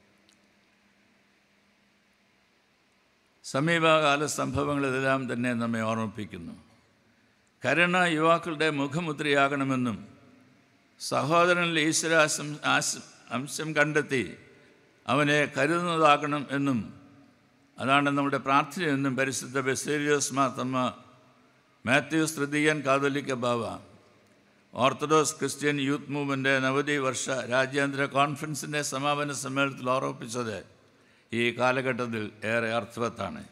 സമീപകാല സംഭവങ്ങളിതെല്ലാം തന്നെ നമ്മെ ഓർമ്മിപ്പിക്കുന്നു കരുണ യുവാക്കളുടെ മുഖമുദ്രയാകണമെന്നും സഹോദരനിൽ ഈശ്വരാശം ആശ- അംശം കണ്ടെത്തി അവനെ കരുതുന്നതാകണം എന്നും അതാണ് നമ്മുടെ പ്രാർത്ഥനയെന്നും പരിശുദ്ധ ബെസേരിയോസ് മാത്തമ്മ മാത്യൂസ് തൃതീയൻ Catholicos Bava Orthodox Christian youth movement നവതി വർഷ രാജ്യാന്തര കോൺഫറൻസിൻ്റെ സമാപന സമ്മേളനത്തിൽ ഓർമ്മിപ്പിച്ചത് ഈ കാലഘട്ടത്തിൽ ഏറെ അർത്ഥവത്താണ്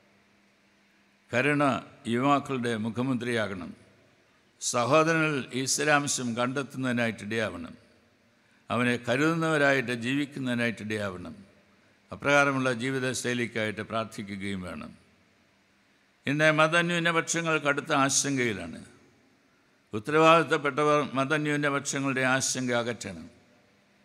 കരുണ യുവാക്കളുടെ മുഖമുദ്രയാകണം സഹോദരനിൽ ഈശ്വരാംശം കണ്ടെത്തുന്നതിനായിട്ട് ഇടയാവണം അവനെ കരുതുന്നവരായിട്ട് ജീവിക്കുന്നതിനായിട്ട് ഇടയാവണം അപ്രകാരമുള്ള ജീവിതശൈലിക്കായിട്ട് പ്രാർത്ഥിക്കുകയും വേണം ഇന്ന് മതന്യൂനപക്ഷങ്ങൾ കടുത്ത ആശങ്കയിലാണ് ഉത്തരവാദിത്തപ്പെട്ടവർ മതന്യൂനപക്ഷങ്ങളുടെ ആശങ്ക അകറ്റണം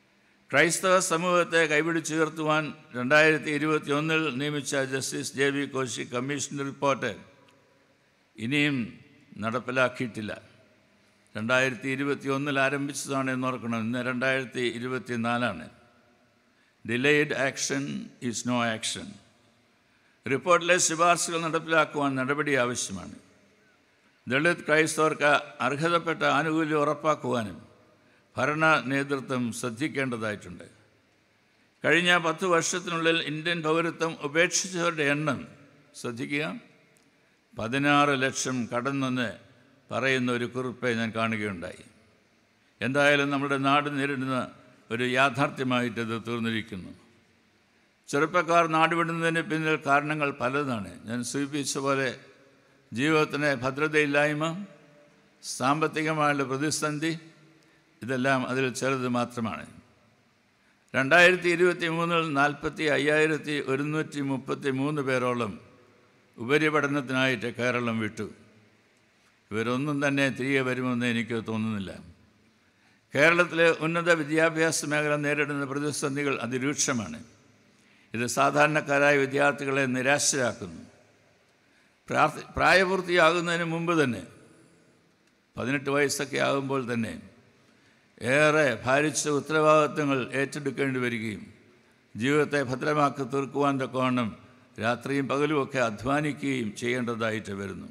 ക്രൈസ്തവ സമൂഹത്തെ കൈപിടിച്ചുയർത്തുവാൻ രണ്ടായിരത്തി ഇരുപത്തി ഒന്നിൽ നിയമിച്ച justice J V Koshy commission report ഇനിയും നടപ്പിലാക്കിയിട്ടില്ല രണ്ടായിരത്തി ഇരുപത്തി ഒന്നിൽ ആരംഭിച്ചതാണ് എന്നോർക്കണം ഇന്ന് രണ്ടായിരത്തി ഇരുപത്തി നാലാണ് delayed action is no action റിപ്പോർട്ടിലെ ശുപാർശകൾ നടപ്പിലാക്കുവാൻ നടപടി ആവശ്യമാണ് ദളിത് ക്രൈസ്തവർക്ക് അർഹതപ്പെട്ട ആനുകൂല്യം ഉറപ്പാക്കുവാനും ഭരണ നേതൃത്വം ശ്രദ്ധിക്കേണ്ടതായിട്ടുണ്ട് കഴിഞ്ഞ പത്ത് വർഷത്തിനുള്ളിൽ ഇന്ത്യൻ പൗരത്വം ഉപേക്ഷിച്ചവരുടെ എണ്ണം ശ്രദ്ധിക്കുക പതിനാറ് ലക്ഷം കടന്നെന്ന് പറയുന്ന ഒരു കുറിപ്പ് ഞാൻ കാണുകയുണ്ടായി എന്തായാലും നമ്മുടെ നാട് നേരിടുന്ന ഒരു യാഥാർത്ഥ്യമായിട്ട് ഇത് തീർന്നിരിക്കുന്നു ചെറുപ്പക്കാർ നാടുവിടുന്നതിന് പിന്നിൽ കാരണങ്ങൾ പലതാണ് ഞാൻ സൂചിപ്പിച്ച പോലെ ജീവിതത്തിന് ഭദ്രതയില്ലായ്മ സാമ്പത്തികമായുള്ള പ്രതിസന്ധി ഇതെല്ലാം അതിൽ ചെറുത് മാത്രമാണ് രണ്ടായിരത്തി ഇരുപത്തി മൂന്നിൽ നാൽപ്പത്തി അയ്യായിരത്തി ഒരുന്നൂറ്റി മുപ്പത്തി മൂന്ന് പേരോളം ഉപരിപഠനത്തിനായിട്ട് കേരളം വിട്ടു ഇവരൊന്നും തന്നെ തിരികെ വരുമെന്ന് എനിക്ക് തോന്നുന്നില്ല കേരളത്തിലെ ഉന്നത വിദ്യാഭ്യാസ മേഖല നേരിടുന്ന പ്രതിസന്ധികൾ അതിരൂക്ഷമാണ് ഇത് സാധാരണക്കാരായ വിദ്യാർത്ഥികളെ നിരാശരാക്കുന്നു പ്രാർത്ഥി പ്രായപൂർത്തിയാകുന്നതിന് മുമ്പ് തന്നെ പതിനെട്ട് വയസ്സൊക്കെ ആകുമ്പോൾ തന്നെ ഏറെ ഭാരിച്ച ഉത്തരവാദിത്തങ്ങൾ ഏറ്റെടുക്കേണ്ടി വരികയും ജീവിതത്തെ ഭദ്രമാക്കി തീർക്കുവാൻ തക്കവണ്ണം രാത്രിയും പകലുമൊക്കെ അധ്വാനിക്കുകയും ചെയ്യേണ്ടതായിട്ട് വരുന്നു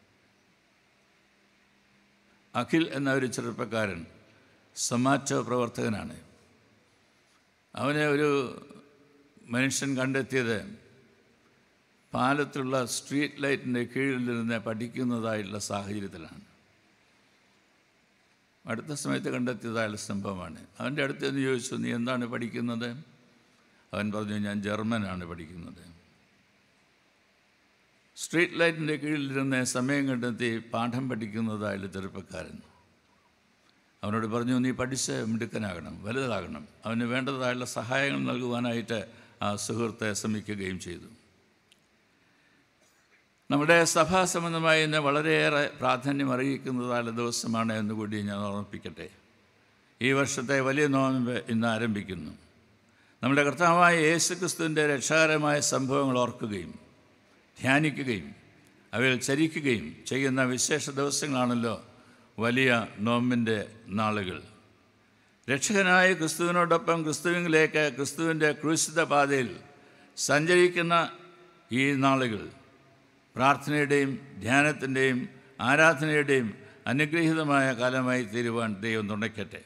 അഖിൽ എന്ന ഒരു ചെറുപ്പക്കാരൻ സമാറ്റോ പ്രവർത്തകനാണ് അവനെ ഒരു മനുഷ്യൻ കണ്ടെത്തിയത് പാലത്തുള്ള സ്ട്രീറ്റ് ലൈറ്റിൻ്റെ കീഴിൽ നിന്ന് പഠിക്കുന്നതായിട്ടുള്ള സാഹചര്യത്തിലാണ് അടുത്ത സമയത്ത് കണ്ടെത്തിയതായുള്ള സംഭവമാണ് അവൻ്റെ അടുത്ത് എന്ന് ചോദിച്ചു നീ എന്താണ് പഠിക്കുന്നത് അവൻ പറഞ്ഞു ഞാൻ ജർമ്മനാണ് പഠിക്കുന്നത് സ്ട്രീറ്റ് ലൈറ്റിൻ്റെ കീഴിലിരുന്ന് സമയം കണ്ടെത്തി പാഠം പഠിക്കുന്നതായുള്ള ചെറുപ്പക്കാരൻ അവനോട് പറഞ്ഞു നീ പഠിച്ച് മിടുക്കനാകണം വലുതാകണം അവന് വേണ്ടതായുള്ള സഹായങ്ങൾ നൽകുവാനായിട്ട് ആ സുഹൃത്തെ ശ്രമിക്കുകയും ചെയ്തു നമ്മുടെ സഭാ സംബന്ധമായി ഇന്ന് വളരെയേറെ പ്രാധാന്യം അറിയിക്കുന്നതായ ദിവസമാണ് എന്നുകൂടി ഞാൻ ഓർമ്മിപ്പിക്കട്ടെ ഈ വർഷത്തെ വലിയ നോമ്പ് ഇന്ന് ആരംഭിക്കുന്നു നമ്മുടെ കർത്താവായ യേശുക്രിസ്തുവിൻ്റെ രക്ഷാകരമായ സംഭവങ്ങൾ ഓർക്കുകയും ധ്യാനിക്കുകയും അവയിൽ ചരിക്കുകയും ചെയ്യുന്ന വിശേഷ ദിവസങ്ങളാണല്ലോ വലിയ നോമ്പിൻ്റെ നാളുകൾ രക്ഷകനായ ക്രിസ്തുവിനോടൊപ്പം ക്രിസ്തുവിലേക്ക് ക്രിസ്തുവിൻ്റെ ക്രൂശിത പാതയിൽ സഞ്ചരിക്കുന്ന ഈ നാളുകൾ പ്രാർത്ഥനയുടെയും ധ്യാനത്തിൻ്റെയും ആരാധനയുടെയും അനുഗ്രഹീതമായ കാലമായി തീരുവാൻ ദൈവം തുണയ്ക്കട്ടെ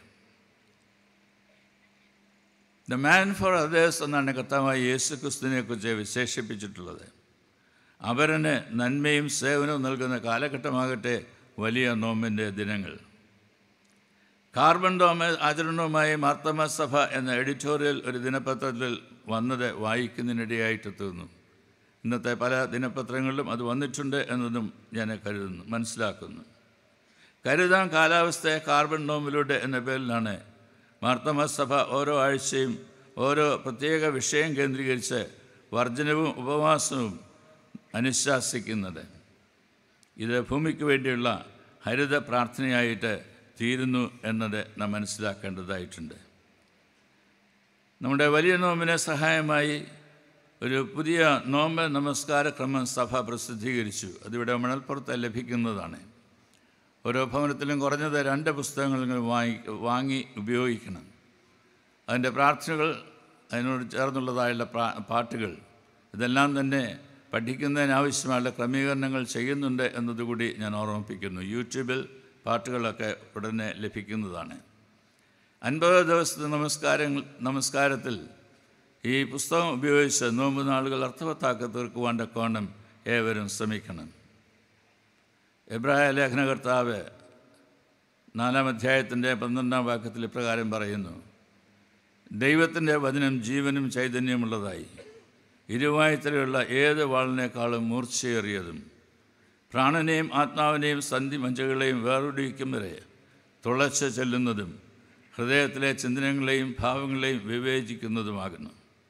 ദ മാൻ ഫോർ അതേഴ്സ് എന്നാണ് കർത്താവായ യേശു ക്രിസ്തുവിനെക്കുറിച്ച് വിശേഷിപ്പിച്ചിട്ടുള്ളത് അവരന് നന്മയും സേവനവും നൽകുന്ന കാലഘട്ടമാകട്ടെ വലിയ നോമ്പിൻ്റെ ദിനങ്ങൾ കാർബൺ ഡോമ ആചരണവുമായി മാർത്തമ സഭ എന്ന എഡിറ്റോറിയൽ ഒരു ദിനപത്രത്തിൽ വന്നത് വായിക്കുന്നതിനിടയായിട്ട് തീർന്നു ഇന്നത്തെ പല ദിനപത്രങ്ങളിലും അത് വന്നിട്ടുണ്ട് എന്നതും ഞാൻ കരുതുന്നു മനസ്സിലാക്കുന്നു കരുതാൻ കാലാവസ്ഥയെ കാർബൺ നോമ്പിലൂടെ എന്ന പേരിലാണ് മാർത്തമ സഭ ഓരോ ആഴ്ചയും ഓരോ പ്രത്യേക വിഷയം കേന്ദ്രീകരിച്ച് വർജനവും ഉപവാസവും അനുശാസിക്കുന്നത് ഇത് ഭൂമിക്ക് വേണ്ടിയുള്ള ഹരിത പ്രാർത്ഥനയായിട്ട് തീരുന്നു എന്നത് നാം മനസ്സിലാക്കേണ്ടതായിട്ടുണ്ട് നമ്മുടെ വലിയ നോമ്പിന് സഹായമായി ഒരു പുതിയ നോമ്പ് നമസ്കാര ക്രമം സഭ പ്രസിദ്ധീകരിച്ചു അതിവിടെ മണൽപ്പുറത്ത് ലഭിക്കുന്നതാണ് ഓരോ ഭവനത്തിലും കുറഞ്ഞത് രണ്ട് പുസ്തകങ്ങൾ വാങ്ങി വാങ്ങി ഉപയോഗിക്കണം അതിൻ്റെ പ്രാർത്ഥനകൾ അതിനോട് ചേർന്നുള്ളതായുള്ള പ്രാ പാട്ടുകൾ ഇതെല്ലാം തന്നെ പഠിക്കുന്നതിനാവശ്യമായുള്ള ക്രമീകരണങ്ങൾ ചെയ്യുന്നുണ്ട് എന്നതുകൂടി ഞാൻ ഓർമ്മിപ്പിക്കുന്നു യൂട്യൂബിൽ പാട്ടുകളൊക്കെ ഉടനെ ലഭിക്കുന്നതാണ് അൻപത് ദിവസത്തെ നമസ്കാരങ്ങൾ നമസ്കാരത്തിൽ ഈ പുസ്തകം ഉപയോഗിച്ച് നോമ്പ് നാളുകൾ അർത്ഥവത്താക്കി തീർക്കുവാൻ കോണം ഏവരും ശ്രമിക്കണം എബ്രായ ലേഖനകർത്താവ് നാലാം അധ്യായത്തിൻ്റെ പന്ത്രണ്ടാം വാക്യത്തിൽ ഇപ്രകാരം പറയുന്നു ദൈവത്തിൻ്റെ വചനം ജീവനും ചൈതന്യമുള്ളതായി ഇരുവായത്തിലുള്ള ഏത് വാളിനേക്കാളും മൂർച്ചയേറിയതും പ്രാണനെയും ആത്മാവിനെയും സന്ധി മഞ്ചകളെയും വേർപിടിക്കും വരെ തുളച്ച് ചെല്ലുന്നതും ഹൃദയത്തിലെ ചിന്തനങ്ങളെയും ഭാവങ്ങളെയും വിവേചിക്കുന്നതുമാകുന്നു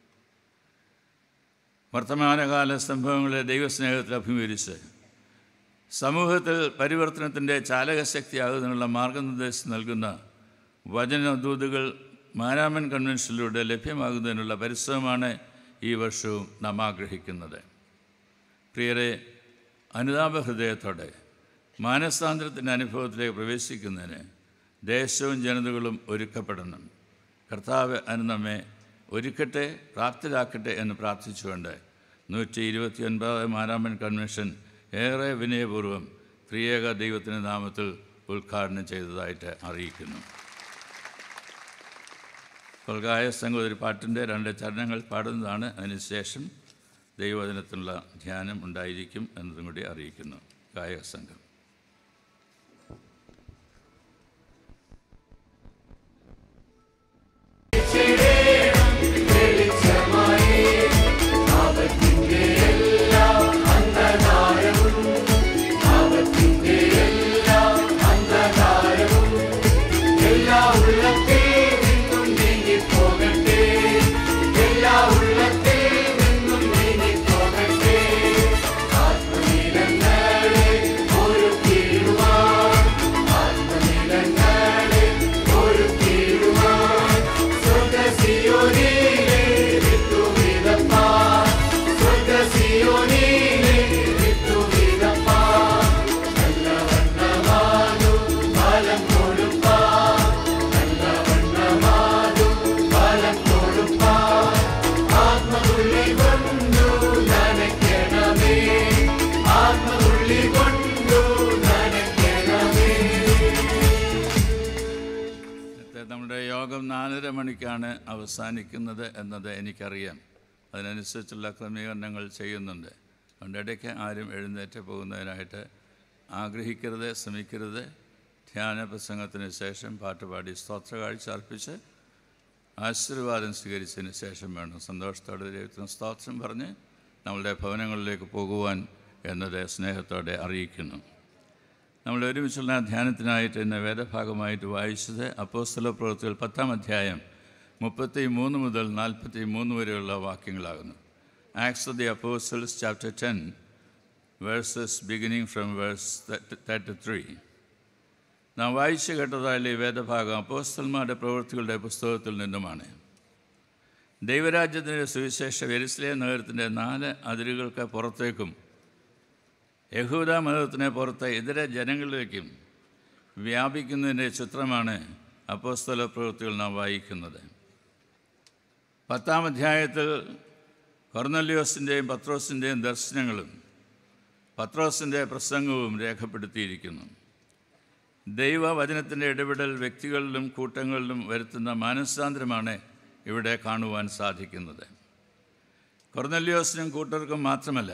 വർത്തമാനകാല സംഭവങ്ങളെ ദൈവസ്നേഹത്തിൽ അഭിമുഖീകരിച്ച് സമൂഹത്തിൽ പരിവർത്തനത്തിൻ്റെ ചാലകശക്തിയാകുന്നതിനുള്ള മാർഗനിർദ്ദേശം നൽകുന്ന വചനദൂതുകൾ മാരാമൻ കൺവെൻഷനിലൂടെ ലഭ്യമാകുന്നതിനുള്ള പരിശ്രമമാണ് ഈ വർഷവും നാം ആഗ്രഹിക്കുന്നത് പ്രിയരെ അനുതാപ ഹൃദയത്തോടെ മാനസാന്തരത്തിൻ്റെ അനുഭവത്തിലേക്ക് പ്രവേശിക്കുന്നതിന് ദേശവും ജനതകളും ഒരുക്കപ്പെടണം കർത്താവ് അതിന് നമ്മെ ഒരുക്കട്ടെ പ്രാപ്തരാക്കട്ടെ എന്ന് പ്രാർത്ഥിച്ചുകൊണ്ട് നൂറ്റി ഇരുപത്തി ഒൻപതാം മാരാമൻ കൺവെൻഷൻ ഏറെ വിനയപൂർവ്വം ത്രിയേക ദൈവത്തിൻ്റെ നാമത്തിൽ ഉദ്ഘാടനം ചെയ്തതായിട്ട് അറിയിക്കുന്നു കൊൽഗായ സംഘം ഒരു പാട്ടിൻ്റെ രണ്ട് ചരണങ്ങൾ പാടുന്നതാണ് അതിനുശേഷം ദൈവവചനത്തിനുള്ള ധ്യാനം ഉണ്ടായിരിക്കും എന്നതും കൂടി അറിയിക്കുന്നു ഗായക സംഘം നേരത്തെ നമ്മുടെ യോഗം നാലര മണിക്കാണ് അവസാനിക്കുന്നത് എന്നത് എനിക്കറിയാം അതിനനുസരിച്ചുള്ള ക്രമീകരണങ്ങൾ ചെയ്യുന്നുണ്ട് അതുകൊണ്ട് ഇടയ്ക്ക് ആരും എഴുന്നേറ്റ് പോകുന്നതിനായിട്ട് ആഗ്രഹിക്കരുത് ശ്രമിക്കരുത് ധ്യാന പ്രസംഗത്തിന് ശേഷം പാട്ടുപാടി സ്തോത്രകാഴ്ച അർപ്പിച്ച് ആശീർവാദം സ്വീകരിച്ചതിന് ശേഷം വേണം സന്തോഷത്തോടെ ദൈവത്തിന് സ്തോത്രം പറഞ്ഞ് നമ്മളുടെ ഭവനങ്ങളിലേക്ക് പോകുവാൻ എന്നത് സ്നേഹത്തോടെ അറിയിക്കുന്നു നമ്മൾ ഒരുമിച്ചുള്ള ധ്യാനത്തിനായിട്ട് ഇന്ന് വേദഭാഗമായിട്ട് വായിച്ചത് അപ്പോസ്തല പ്രവൃത്തികൾ പത്താം അധ്യായം മുപ്പത്തി മൂന്ന് മുതൽ നാൽപ്പത്തി മൂന്ന് വരെയുള്ള വാക്യങ്ങളാകുന്നു acts of the apostles chapter ten verses beginning from verse thirty three നാം വായിച്ചു കേട്ടതായാലും ഈ വേദഭാഗം അപ്പോസ്തന്മാരുടെ പ്രവൃത്തികളുടെ പുസ്തകത്തിൽ നിന്നുമാണ് ദൈവരാജ്യത്തിൻ്റെ സുവിശേഷ വെരിസ്ലേ നഗരത്തിൻ്റെ നാല് അതിരുകൾക്ക് പുറത്തേക്കും യഹൂദ മതത്തിന് പുറത്തെ ഇതര ജനങ്ങളിലേക്കും വ്യാപിക്കുന്നതിൻ്റെ ചിത്രമാണ് അപ്പോസ്തല പ്രവൃത്തികൾ നാം വായിക്കുന്നത് പത്താം അധ്യായത്തിൽ കൊർന്നല്യോസിൻ്റെയും പത്രോസിൻ്റെയും ദർശനങ്ങളും പത്രോസിൻ്റെ പ്രസംഗവും രേഖപ്പെടുത്തിയിരിക്കുന്നു ദൈവവചനത്തിൻ്റെ ഇടപെടൽ വ്യക്തികളിലും കൂട്ടങ്ങളിലും വരുത്തുന്ന മാനസാന്തരമാണ് ഇവിടെ കാണുവാൻ സാധിക്കുന്നത് കൊർന്നല്യോസിനും കൂട്ടർക്കും മാത്രമല്ല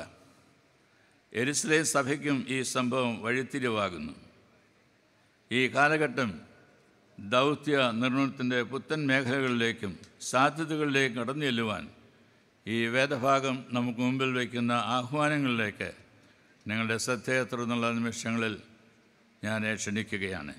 എരുസലേം സഭയ്ക്കും ഈ സംഭവം വഴിത്തിരിവാകുന്നു ഈ കാലഘട്ടം ദൗത്യ നിർമ്മാണത്തിൻ്റെ പുത്തൻ മേഖലകളിലേക്കും സാധ്യതകളിലേക്കും കടന്നു ചെല്ലുവാൻ ഈ വേദഭാഗം നമുക്ക് മുമ്പിൽ വയ്ക്കുന്ന ആഹ്വാനങ്ങളിലേക്ക് നിങ്ങളുടെ ശ്രദ്ധയെ തുടർന്നുള്ള നിമിഷങ്ങളിൽ ഞാൻ ക്ഷണിക്കുകയാണ്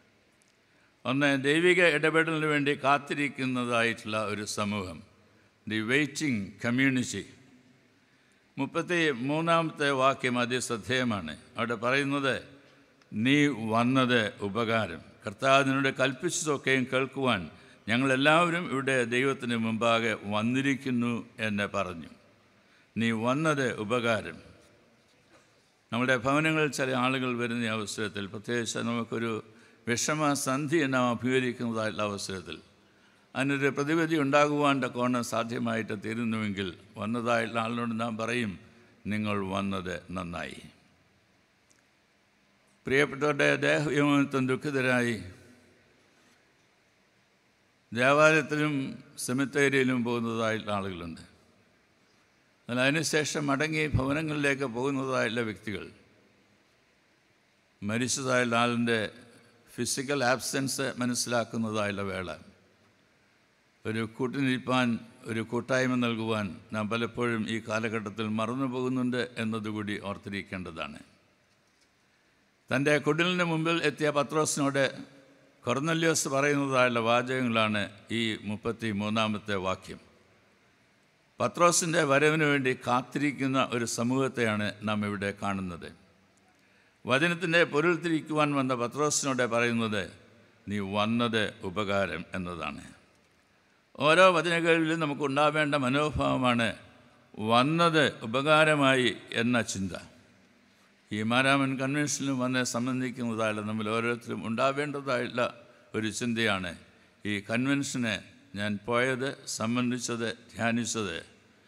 ഒന്ന് ദൈവിക ഇടപെടലിന് വേണ്ടി കാത്തിരിക്കുന്നതായിട്ടുള്ള ഒരു സമൂഹം ദി വെയിറ്റിംഗ് കമ്മ്യൂണിറ്റി മുപ്പത്തി മൂന്നാമത്തെ വാക്യം അതിശ്രദ്ധേയമാണ് അവിടെ പറയുന്നത് നീ വന്നത് ഉപകാരം കർത്താവിനോട് കൽപ്പിച്ചതൊക്കെയും കേൾക്കുവാൻ ഞങ്ങളെല്ലാവരും ഇവിടെ ദൈവത്തിന് മുമ്പാകെ വന്നിരിക്കുന്നു എന്ന് പറഞ്ഞു നീ വന്നത് ഉപകാരം നമ്മുടെ ഭവനങ്ങളിൽ ചില ആളുകൾ വരുന്ന അവസരത്തിൽ പ്രത്യേകിച്ച് നമുക്കൊരു വിഷമസന്ധി നാം അഭിമുഖീകരിക്കുന്നതായിട്ടുള്ള അവസരത്തിൽ അതിനൊരു പ്രതിവിധി ഉണ്ടാകുവാൻ കോണം സാധ്യമായിട്ട് തീരുന്നുവെങ്കിൽ വന്നതായിട്ടുള്ള ആളിനോട് നാം പറയും നിങ്ങൾ വന്നത് നന്നായി പ്രിയപ്പെട്ടവരുടെ ദേഹവിമോചനത്വം ദുഃഖിതരായി ദേവാലയത്തിലും സെമിത്തേരിയിലും പോകുന്നതായിട്ടുള്ള ആളുകളുണ്ട് എന്നാൽ അതിനുശേഷം മടങ്ങി ഭവനങ്ങളിലേക്ക് പോകുന്നതായുള്ള വ്യക്തികൾ മരിച്ചതായുള്ള ആളിൻ്റെ ഫിസിക്കൽ ആബ്സെൻസ് മനസ്സിലാക്കുന്നതായുള്ള വേള ഒരു കൂട്ടിനിരിപ്പാൻ ഒരു കൂട്ടായ്മ നൽകുവാൻ നാം പലപ്പോഴും ഈ കാലഘട്ടത്തിൽ മറന്നു പോകുന്നുണ്ട് എന്നതുകൂടി ഓർത്തിരിക്കേണ്ടതാണ് തൻ്റെ കുടിലിന് മുമ്പിൽ എത്തിയ പത്രോസിനോട് കൊർന്നല്യോസ് പറയുന്നതായുള്ള വാചകങ്ങളാണ് ഈ മുപ്പത്തി മൂന്നാമത്തെ വാക്യം പത്രോസിൻ്റെ വരവിന് വേണ്ടി കാത്തിരിക്കുന്ന ഒരു സമൂഹത്തെയാണ് നാം ഇവിടെ കാണുന്നത് വചനത്തിൻ്റെ പൊരുൾ തിരിക്കുവാൻ വന്ന പത്രോസിനോട് പറയുന്നത് നീ വന്നത് ഉപകാരം എന്നതാണ് ഓരോ വചനകളിലും നമുക്കുണ്ടാവേണ്ട മനോഭാവമാണ് വന്നത് ഉപകാരമായി എന്ന ചിന്ത ഈ മാരാമൻ കൺവെൻഷനിലും വന്ന് സംബന്ധിക്കുന്നതായുള്ള നമ്മൾ ഓരോരുത്തരും ഉണ്ടാവേണ്ടതായുള്ള ഒരു ചിന്തയാണ് ഈ കൺവെൻഷന് ഞാൻ പോയത് സംബന്ധിച്ചത് ധ്യാനിച്ചത്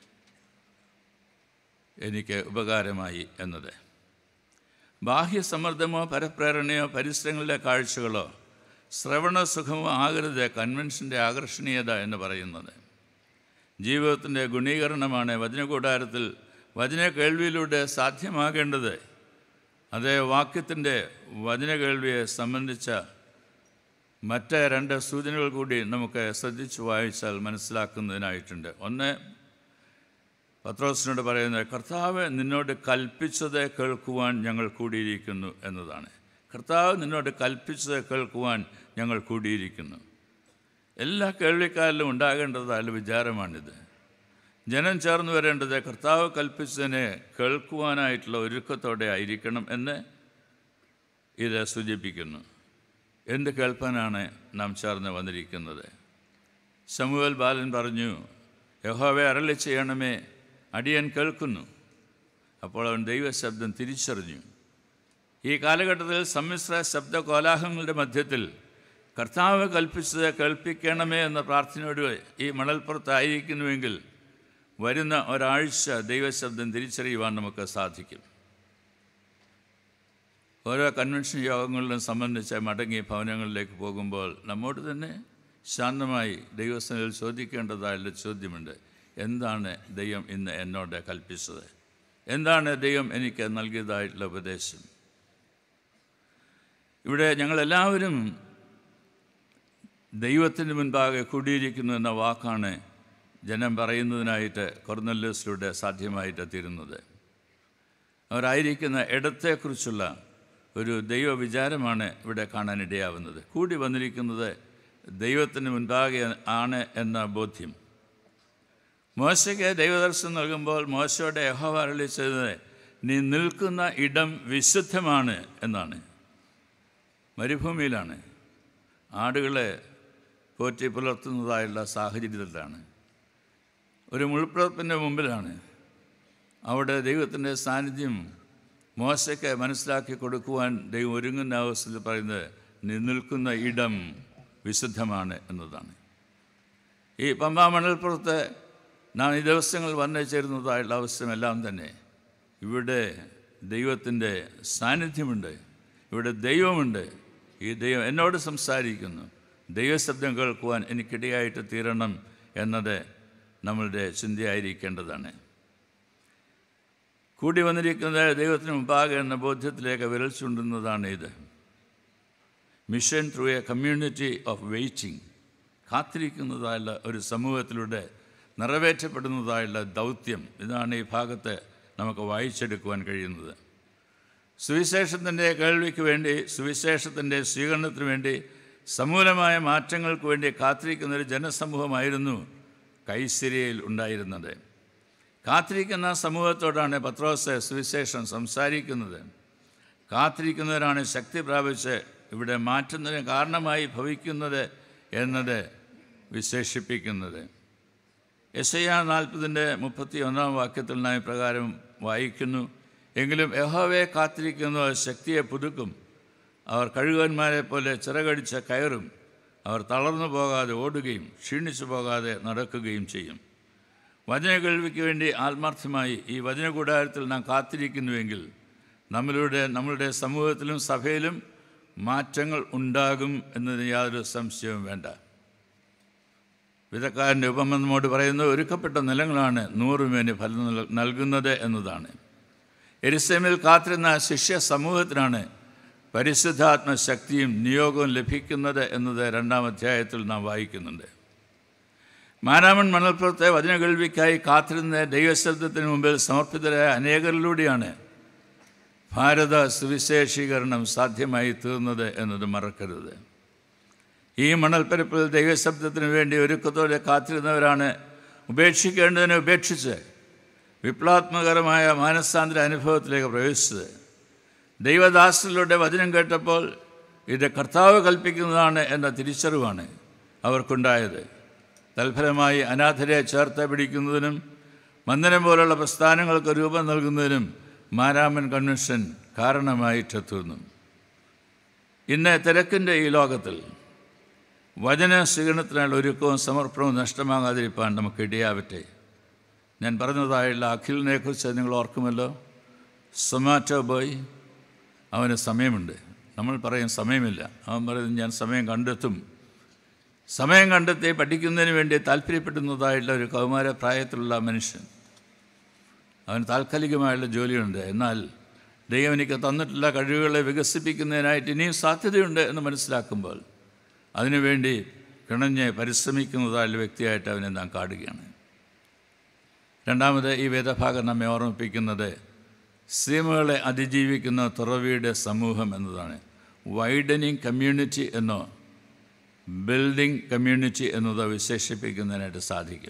എനിക്ക് ഉപകാരമായി എന്നത് ബാഹ്യസമ്മർദ്ദമോ പരപ്രേരണയോ പരിസരങ്ങളിലെ കാഴ്ചകളോ ശ്രവണസുഖമോ ആകരുത് കൺവെൻഷൻ്റെ ആകർഷണീയത എന്ന് പറയുന്നത് ജീവിതത്തിൻ്റെ ഗുണീകരണമാണ് വചനകൂടാരത്തിൽ വചന കേൾവിയിലൂടെ സാധ്യമാകേണ്ടത് അതേ വാക്യത്തിൻ്റെ വചന കേൾവിയെ സംബന്ധിച്ച മറ്റ് രണ്ട് സൂചനകൾ കൂടി നമുക്ക് ശ്രദ്ധിച്ചു വായിച്ചാൽ മനസ്സിലാക്കുന്നതിനായിട്ടുണ്ട് ഒന്ന് പത്രോസിനോട് പറയുന്നത് കർത്താവ് നിന്നോട് കൽപ്പിച്ചത് കേൾക്കുവാൻ ഞങ്ങൾ കൂടിയിരിക്കുന്നു എന്നതാണ് കർത്താവ് നിന്നോട് കൽപ്പിച്ചത് കേൾക്കുവാൻ ഞങ്ങൾ കൂടിയിരിക്കുന്നു എല്ലാ കേൾവിക്കാരിലും ഉണ്ടാകേണ്ടതായ വിചാരമാണിത് ജനം ചേർന്ന് വരേണ്ടത് കർത്താവ് കൽപ്പിച്ചതിനെ കേൾക്കുവാനായിട്ടുള്ള ഒരുക്കത്തോടെ ആയിരിക്കണം എന്ന് ഇത് സൂചിപ്പിക്കുന്നു എന്ത് കേൾപ്പാനാണ് നാം ചേർന്ന് വന്നിരിക്കുന്നത് ശമുവൽ ബാലൻ പറഞ്ഞു യഹോവെ അരളി ചെയ്യണമേ അടിയൻ കേൾക്കുന്നു അപ്പോൾ അവൻ ദൈവശബ്ദം തിരിച്ചറിഞ്ഞു ഈ കാലഘട്ടത്തിൽ സമ്മിശ്ര ശബ്ദ കോലാഹലങ്ങളുടെ മധ്യത്തിൽ കർത്താവ് കൽപ്പിച്ചത് കേൾപ്പിക്കണമേ എന്ന പ്രാർത്ഥനയോട് ഈ മണൽപ്പുറത്തായിരിക്കുന്നുവെങ്കിൽ വരുന്ന ഒരാഴ്ച ദൈവശബ്ദം തിരിച്ചറിയുവാൻ നമുക്ക് സാധിക്കും ഓരോ കൺവെൻഷൻ യോഗങ്ങളിലും സംബന്ധിച്ച് മടങ്ങി ഭവനങ്ങളിലേക്ക് പോകുമ്പോൾ നമ്മോട് തന്നെ ശാന്തമായി ദൈവസ്ഥനിൽ ചോദിക്കേണ്ടതായുള്ള ചോദ്യമുണ്ട് എന്താണ് ദൈവം ഇന്ന് എന്നോട് കൽപ്പിച്ചത് എന്താണ് ദൈവം എനിക്ക് നൽകിയതായിട്ടുള്ള ഉപദേശം ഇവിടെ ഞങ്ങളെല്ലാവരും ദൈവത്തിന് മുൻപാകെ കൂടിയിരിക്കുന്നു എന്ന വാക്കാണ് ജനം പറയുന്നതിനായിട്ട് കൊർന്നല്ലസിലൂടെ സാധ്യമായിട്ട് തീരുന്നത് അവരായിരിക്കുന്ന ഇടത്തെക്കുറിച്ചുള്ള ഒരു ദൈവ വിചാരമാണ് ഇവിടെ കാണാനിടയാവുന്നത് കൂടി വന്നിരിക്കുന്നത് ദൈവത്തിന് മുൻപാകെ ആണ് എന്ന ബോധ്യം മോശയ്ക്ക് ദൈവദർശനം നൽകുമ്പോൾ മോശയുടെ യഹോവ അരളി ചെയ്തത് നീ നിൽക്കുന്ന ഇടം വിശുദ്ധമാണ് എന്നാണ് മരുഭൂമിയിലാണ് ആടുകളെ പോറ്റി പുലർത്തുന്നതായുള്ള സാഹചര്യത്തിലാണ് ഒരു മുൾപ്പുറപ്പിൻ്റെ മുമ്പിലാണ് അവിടെ ദൈവത്തിൻ്റെ സാന്നിധ്യം മോശയ്ക്ക് മനസ്സിലാക്കി കൊടുക്കുവാൻ ദൈവം ഒരുങ്ങുന്ന അവസ്ഥയിൽ പറയുന്നത് നീ നിൽക്കുന്ന ഇടം വിശുദ്ധമാണ് എന്നതാണ് ഈ പമ്പാ മണൽപ്പുറത്ത് നാം ഈ ദിവസങ്ങൾ വന്നു ചേരുന്നതായുള്ള അവസ്ഥയെല്ലാം തന്നെ ഇവിടെ ദൈവത്തിൻ്റെ സാന്നിധ്യമുണ്ട് ഇവിടെ ദൈവമുണ്ട് ഈ ദൈവം എന്നോട് സംസാരിക്കുന്നു ദൈവശബ്ദം കേൾക്കുവാൻ എനിക്കിടയായിട്ട് തീരണം എന്നത് നമ്മളുടെ ചിന്തയായിരിക്കേണ്ടതാണ് കൂടി വന്നിരിക്കുന്നത് ദൈവത്തിന് മുമ്പാകെ എന്ന ബോധ്യത്തിലേക്ക് വിരൽ ചൂണ്ടുന്നതാണ് ഇത് mission through a community of waiting കാത്തിരിക്കുന്നതായുള്ള ഒരു സമൂഹത്തിലൂടെ നിറവേറ്റപ്പെടുന്നതായുള്ള ദൗത്യം ഇതാണ് ഈ ഭാഗത്ത് നമുക്ക് വായിച്ചെടുക്കുവാൻ കഴിയുന്നത് സുവിശേഷത്തിൻ്റെ കേൾവിക്ക് വേണ്ടി സുവിശേഷത്തിൻ്റെ സ്വീകരണത്തിന് വേണ്ടി സമൂലമായ മാറ്റങ്ങൾക്ക് വേണ്ടി കാത്തിരിക്കുന്ന ഒരു ജനസമൂഹമായിരുന്നു കൈസിരിയയിൽ ഉണ്ടായിരുന്നത് കാത്തിരിക്കുന്ന സമൂഹത്തോടാണ് പത്രോസ് സുവിശേഷം സംസാരിക്കുന്നത് കാത്തിരിക്കുന്നവരാണ് ശക്തി പ്രാപിച്ച് ഇവിടെ മാറ്റുന്നതിന് കാരണമായി ഭവിക്കുന്നത് എന്നത് വിശേഷിപ്പിക്കുന്നത് എസ് ഐ ആർ നാൽപ്പതിൻ്റെ മുപ്പത്തി ഒന്നാം വാക്യത്തിൽ നാം പ്രകാരം വായിക്കുന്നു എങ്കിലും യഹോവയെ കാത്തിരിക്കുന്നവർ ശക്തിയെ പുതുക്കും അവർ കഴുകന്മാരെ പോലെ ചിറകടിച്ച കയറും അവർ തളർന്നു പോകാതെ ഓടുകയും ക്ഷീണിച്ചു പോകാതെ നടക്കുകയും ചെയ്യും വചന കേൾവിക്ക് വേണ്ടി ആത്മാർത്ഥമായി ഈ വചനകൂടാരത്തിൽ നാം കാത്തിരിക്കുന്നുവെങ്കിൽ നമ്മളുടെ നമ്മളുടെ സമൂഹത്തിലും സഭയിലും മാറ്റങ്ങൾ ഉണ്ടാകും എന്നതിന് യാതൊരു സംശയവും വേണ്ട വിധക്കാരൻ്റെ ഉപമ നമ്മോട് പറയുന്നത് ഒരുക്കപ്പെട്ട നിലങ്ങളാണ് നൂറുമേന് ഫലം നൽ- നൽകുന്നത് എന്നതാണ് എരിസേമിൽ കാത്തിരുന്ന ശിഷ്യ സമൂഹത്തിനാണ് പരിശുദ്ധാത്മ ശക്തിയും നിയോഗവും ലഭിക്കുന്നത് എന്നത് രണ്ടാം അധ്യായത്തിൽ നാം വായിക്കുന്നുണ്ട് മാരാമൺ മണൽപ്പുറത്തെ വചന കേൾവിക്കായി കാത്തിരുന്ന ദൈവശബ്ദത്തിന് മുമ്പിൽ സമർപ്പിതരായ അനേകരിലൂടെയാണ് ഭാരത സുവിശേഷീകരണം സാധ്യമായി തീർന്നത് എന്നത് മറക്കരുത് ഈ മണൽപ്പരപ്പിൽ ദൈവശബ്ദത്തിന് വേണ്ടി ഒരുക്കത്തോടെ കാത്തിരുന്നവരാണ് ഉപേക്ഷിക്കേണ്ടതിനെ ഉപേക്ഷിച്ച് വിപ്ലവാത്മകരമായ മാനസാന്തര അനുഭവത്തിലേക്ക് പ്രവേശിച്ചത് ദൈവദാസനിലൂടെ വചനം കേട്ടപ്പോൾ ഇത് കർത്താവ് കൽപ്പിക്കുന്നതാണ് എന്ന തിരിച്ചറിവാണ് അവർക്കുണ്ടായത് തൽഫലമായി അനാഥരെ ചേർത്ത് പിടിക്കുന്നതിനും മന്ദിരം പോലുള്ള പ്രസ്ഥാനങ്ങൾക്ക് രൂപം നൽകുന്നതിനും മാരാമൻ കൺവെൻഷൻ കാരണമായിട്ടെത്തുന്നു ഇന്ന് തിരക്കിൻ്റെ ഈ ലോകത്തിൽ വചന സ്വീകരണത്തിനുള്ള ഒരുക്കവും സമർപ്പണവും നഷ്ടമാകാതിരിക്കാൻ നമുക്ക് ഇടയാവട്ടെ ഞാൻ പറഞ്ഞതായുള്ള അഖിലിനെക്കുറിച്ച് നിങ്ങൾ ഓർക്കുമല്ലോ സൊമാറ്റോ ബോയ് അവന് സമയമുണ്ട് നമ്മൾ പറയും സമയമില്ല അവൻ പറയുന്നത് ഞാൻ സമയം കണ്ടെത്തും സമയം കണ്ടെത്തി പഠിക്കുന്നതിന് വേണ്ടി താല്പര്യപ്പെടുന്നതായിട്ടുള്ള ഒരു കൗമാര പ്രായത്തിലുള്ള മനുഷ്യൻ അവന് താൽക്കാലികമായുള്ള ജോലിയുണ്ട് എന്നാൽ ദൈവം എനിക്ക് തന്നിട്ടുള്ള കഴിവുകളെ വികസിപ്പിക്കുന്നതിനായിട്ട് ഇനിയും സാധ്യതയുണ്ട് എന്ന് മനസ്സിലാക്കുമ്പോൾ അതിനുവേണ്ടി കിണഞ്ഞ് പരിശ്രമിക്കുന്നതായുള്ള വ്യക്തിയായിട്ട് അവനെ നാം കാണുകയാണ് രണ്ടാമത് ഈ വേദഭാഗം നമ്മെ ഓർമ്മിപ്പിക്കുന്നത് സീമകളെ അതിജീവിക്കുന്ന തുറവിയുടെ സമൂഹം എന്നതാണ് വൈഡനിങ് കമ്മ്യൂണിറ്റി എന്നോ ബിൽഡിംഗ് കമ്മ്യൂണിറ്റി എന്നതോ വിശേഷിപ്പിക്കുന്നതിനായിട്ട് സാധിക്കും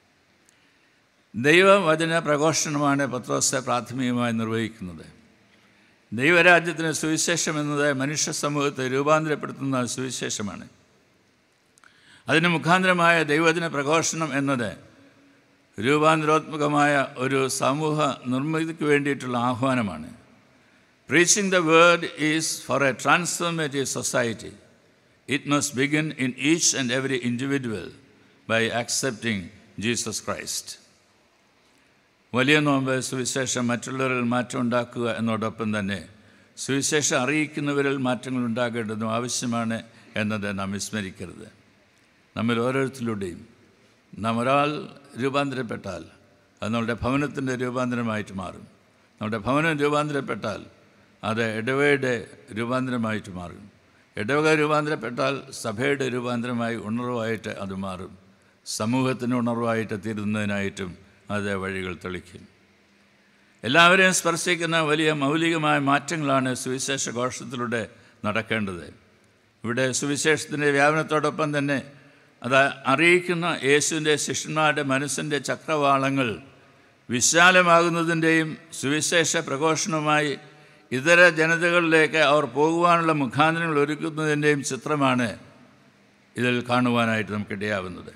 ദൈവവചന പ്രഘോഷണമാണ് പത്രോസ് പ്രാഥമികമായി നിർവഹിക്കുന്നത് ദൈവരാജ്യത്തിന് സുവിശേഷം എന്നത് മനുഷ്യ സമൂഹത്തെ രൂപാന്തരപ്പെടുത്തുന്ന സുവിശേഷമാണ് അതിന് മുഖാന്തരമായ ദൈവവചന പ്രഘോഷണം എന്നത് രൂപാന്തരോത്മകമായ ഒരു സമൂഹ നിർമ്മിതിക്ക് വേണ്ടിയിട്ടുള്ള ആഹ്വാനമാണ് preaching the word is for a transformative society it must begin in each and every individual by accepting Jesus Christ വലിയ നോമ്പ് സുവിശേഷം മറ്റുള്ളവരിൽ മാറ്റം ഉണ്ടാക്കുക എന്നതോടൊപ്പം തന്നെ സുവിശേഷം അറിയിക്കുന്നവരിൽ മാറ്റങ്ങൾ ഉണ്ടാകേണ്ടതും ആവശ്യമാണ് എന്നത് നാം വിസ്മരിക്കരുത് നമ്മിൽ ഓരോരുത്തരിലൂടെയും നാം ഒരാൾ രൂപാന്തരപ്പെട്ടാൽ അത് നമ്മുടെ ഭവനത്തിൻ്റെ രൂപാന്തരമായിട്ട് മാറും നമ്മുടെ ഭവനം രൂപാന്തരപ്പെട്ടാൽ അത് ഇടവയുടെ രൂപാന്തരമായിട്ട് മാറും ഇടവക രൂപാന്തരപ്പെട്ടാൽ സഭയുടെ രൂപാന്തരമായി ഉണർവായിട്ട് അത് മാറും സമൂഹത്തിന് ഉണർവായിട്ട് തീരുന്നതിനായിട്ടും അത് വഴികൾ തെളിക്കും എല്ലാവരെയും സ്പർശിക്കുന്ന വലിയ മൗലികമായ മാറ്റങ്ങളാണ് സുവിശേഷ ഘോഷത്തിലൂടെ നടക്കേണ്ടത് ഇവിടെ സുവിശേഷത്തിൻ്റെ വ്യാപനത്തോടൊപ്പം തന്നെ അത് അറിയിക്കുന്ന യേശുവിൻ്റെ ശിഷ്യന്മാരുടെ മനസ്സിൻ്റെ ചക്രവാളങ്ങൾ വിശാലമാകുന്നതിൻ്റെയും സുവിശേഷ പ്രഘോഷണവുമായി ഇതര ജനതകളിലേക്ക് അവർ പോകുവാനുള്ള മുഖാന്തരങ്ങൾ ഒരുക്കുന്നതിൻ്റെയും ചിത്രമാണ് ഇതിൽ കാണുവാനായിട്ട് നമുക്കിടയാവുന്നത്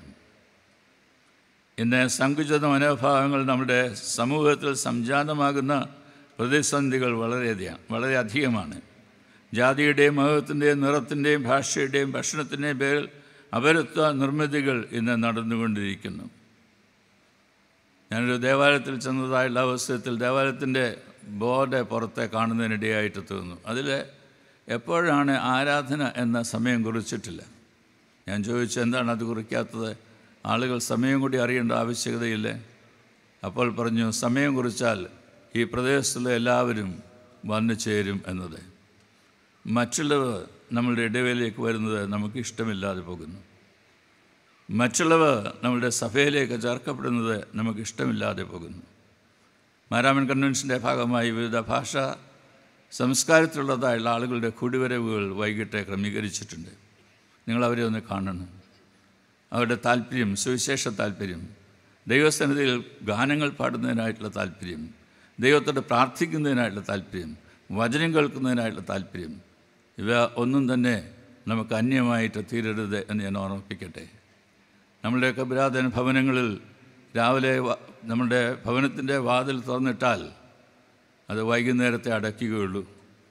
ഇന്ന് സങ്കുചിത മനോഭാവങ്ങൾ നമ്മുടെ സമൂഹത്തിൽ സംജാതമാകുന്ന പ്രതിസന്ധികൾ വളരെയധികം വളരെ അധികമാണ് ജാതിയുടെയും മതത്തിൻ്റെയും നിറത്തിൻ്റെയും ഭാഷയുടെയും ഭക്ഷണത്തിൻ്റെയും പേരിൽ അപരത്വ നിർമ്മിതികൾ ഇന്ന് നടന്നുകൊണ്ടിരിക്കുന്നു ഞാനൊരു ദേവാലയത്തിൽ ചെന്നതായുള്ള അവസരത്തിൽ ദേവാലയത്തിൻ്റെ ബോർഡ് പുറത്തെ കാണുന്നതിനിടയായിട്ട് തോന്നുന്നു അതിൽ എപ്പോഴാണ് ആരാധന എന്ന സമയം കുറിച്ചിട്ടില്ല ഞാൻ ചോദിച്ചു എന്താണ് അത് കുറിക്കാത്തത് ആളുകൾ സമയം കൂടി അറിയേണ്ട ആവശ്യകതയില്ലേ അപ്പോൾ പറഞ്ഞു സമയം കുറിച്ചാൽ ഈ പ്രദേശത്തുള്ള എല്ലാവരും വന്നു ചേരും എന്നത് മറ്റുള്ളവർ നമ്മളുടെ ഇടവേലേക്ക് വരുന്നത് നമുക്ക് ഇഷ്ടമില്ലാതെ പോകുന്നു മറ്റുള്ളവർ നമ്മളുടെ സഭയിലേക്ക് ചേർക്കപ്പെടുന്നത് നമുക്ക് ഇഷ്ടമില്ലാതെ പോകുന്നു മാരാമൻ കൺവെൻഷൻ്റെ ഭാഗമായി വിവിധ ഭാഷ സംസ്കാരത്തിലുള്ളതായുള്ള ആളുകളുടെ കുടിവരവുകൾ വൈകിട്ട് ക്രമീകരിച്ചിട്ടുണ്ട് നിങ്ങളവരെ ഒന്ന് കാണണം അവരുടെ താല്പര്യം സുവിശേഷ താല്പര്യം ദൈവസന്നിധിയിൽ ഗാനങ്ങൾ പാടുന്നതിനായിട്ടുള്ള താല്പര്യം ദൈവത്തോട് പ്രാർത്ഥിക്കുന്നതിനായിട്ടുള്ള താല്പര്യം വചനം കേൾക്കുന്നതിനായിട്ടുള്ള താല്പര്യം ഇവ ഒന്നും തന്നെ നമുക്ക് അന്യമായിട്ട് തീരരുത് എന്ന് ഞാൻ ഓർമ്മിപ്പിക്കട്ടെ നമ്മളുടെയൊക്കെ പുരാതന ഭവനങ്ങളിൽ രാവിലെ വ- നമ്മുടെ ഭവനത്തിൻ്റെ വാതിൽ തുറന്നിട്ടാൽ അത് വൈകുന്നേരത്തെ അടയ്ക്കുകയുള്ളൂ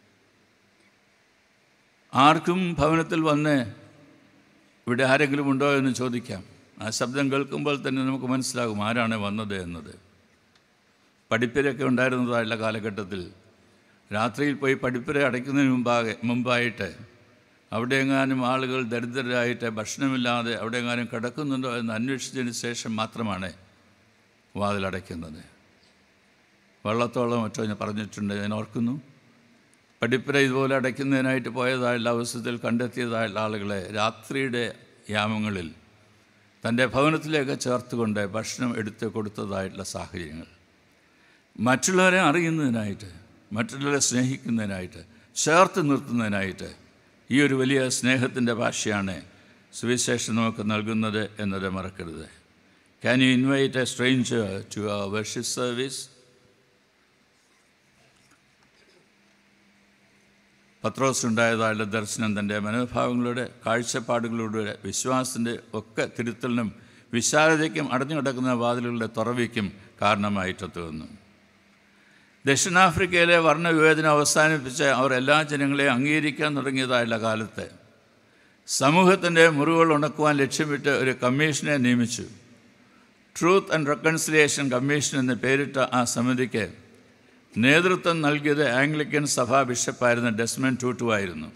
ആർക്കും ഭവനത്തിൽ വന്ന് ഇവിടെ ആരെങ്കിലും ഉണ്ടോ എന്ന് ചോദിക്കാം ആ ശബ്ദം കേൾക്കുമ്പോൾ തന്നെ നമുക്ക് മനസ്സിലാകും ആരാണ് വന്നത് എന്നത് പഠിപ്പരയൊക്കെ ഉണ്ടായിരുന്നതായുള്ള കാലഘട്ടത്തിൽ രാത്രിയിൽ പോയി പഠിപ്പര അടയ്ക്കുന്നതിന് മുമ്പാകെ മുമ്പായിട്ട് അവിടെ എങ്ങാനും ആളുകൾ ദരിദ്രരായിട്ട് ഭക്ഷണമില്ലാതെ അവിടെ എങ്ങാനും കിടക്കുന്നുണ്ടോ എന്ന് അന്വേഷിച്ചതിന് ശേഷം മാത്രമാണ് വാതിലടയ്ക്കുന്നത് വള്ളത്തോളം മറ്റോ ഞാൻ പറഞ്ഞിട്ടുണ്ട് ഞാൻ ഓർക്കുന്നു പഠിപ്പുര ഇതുപോലെ അടയ്ക്കുന്നതിനായിട്ട് പോയതായുള്ള അവസരത്തിൽ കണ്ടെത്തിയതായുള്ള ആളുകളെ രാത്രിയുടെ യാമങ്ങളിൽ തൻ്റെ ഭവനത്തിലേക്ക് ചേർത്തുകൊണ്ട് ഭക്ഷണം എടുത്ത് കൊടുത്തതായിട്ടുള്ള സാഹചര്യങ്ങൾ മറ്റുള്ളവരെ അറിയുന്നതിനായിട്ട് മറ്റുള്ളവരെ സ്നേഹിക്കുന്നതിനായിട്ട് ചേർത്ത് നിർത്തുന്നതിനായിട്ട് ഈ ഒരു വലിയ സ്നേഹത്തിൻ്റെ ഭാഷയാണ് സുവിശേഷം നമുക്ക് നൽകുന്നത് എന്നത് മറക്കരുത് can you invite a stranger to our worship service പത്രോസിനുണ്ടായതായുള്ള ദർശനം തൻ്റെ മനോഭാവങ്ങളുടെ കാഴ്ചപ്പാടുകളുടെ വിശ്വാസത്തിൻ്റെ ഒക്കെ തിരുത്തലിനും വിശാലതയ്ക്കും അടഞ്ഞു കിടക്കുന്ന വാതിലുകളുടെ തുറവിക്കും കാരണമായിട്ടെത്തുന്നു ദക്ഷിണാഫ്രിക്കയിലെ വർണ്ണവിവേചനം അവസാനിപ്പിച്ച് അവർ എല്ലാ ജനങ്ങളെയും അംഗീകരിക്കാൻ തുടങ്ങിയതായുള്ള കാലത്ത് സമൂഹത്തിൻ്റെ മുറിവുകൾ ഉണക്കുവാൻ ലക്ഷ്യമിട്ട് ഒരു കമ്മീഷനെ നിയമിച്ചു ട്രൂത്ത് ആൻഡ് റെക്കൺസിലിയേഷൻ കമ്മീഷൻ എന്ന് പേരിട്ട ആ സമിതിക്ക് നേതൃത്വം നൽകിയത് ആംഗ്ലിക്കൻ സഭാ ബിഷപ്പായിരുന്ന ഡെസ്മൻ ടൂട്ടു ആയിരുന്നു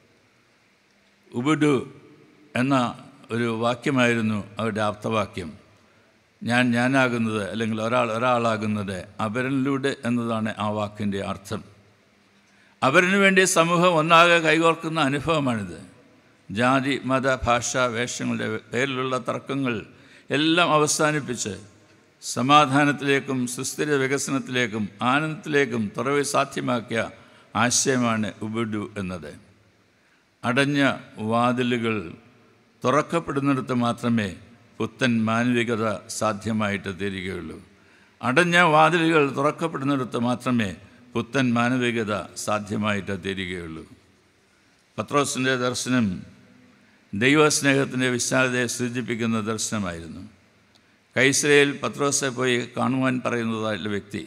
ഉബുഡു എന്ന ഒരു വാക്യമായിരുന്നു അവരുടെ ആപ്തവാക്യം ഞാൻ ഞാനാകുന്നത് അല്ലെങ്കിൽ ഒരാൾ ഒരാളാകുന്നത് അപരനിലൂടെ എന്നതാണ് ആ വാക്കിൻ്റെ അർത്ഥം അപരനു വേണ്ടി സമൂഹം ഒന്നാകെ കൈകോർക്കുന്ന അനുഭവമാണിത് ജാതി മത ഭാഷ വേഷങ്ങളുടെ പേരിലുള്ള തർക്കങ്ങൾ എല്ലാം അവസാനിപ്പിച്ച് സമാധാനത്തിലേക്കും സുസ്ഥിര വികസനത്തിലേക്കും ആനന്ദത്തിലേക്കും തുറവി സാധ്യമാക്കിയ ആശയമാണ് ഉബുഡു എന്നത് അടഞ്ഞ വാതിലുകൾ തുറക്കപ്പെടുന്നിടത്ത് മാത്രമേ പുത്തൻ മാനവികത സാധ്യമായിട്ട് തീരുകയുള്ളൂ അടഞ്ഞ വാതിലുകൾ തുറക്കപ്പെടുന്നിടത്ത് മാത്രമേ പുത്തൻ മാനവികത സാധ്യമായിട്ട് തീരുകയുള്ളൂ പത്രോസിൻ്റെ ദർശനം ദൈവസ്നേഹത്തിൻ്റെ വിശാലതയെ സൂചിപ്പിക്കുന്ന ദർശനമായിരുന്നു കൈസരയിൽ പത്രോസെ പോയി കാണുവാൻ പറയുന്നതായിട്ടുള്ള വ്യക്തി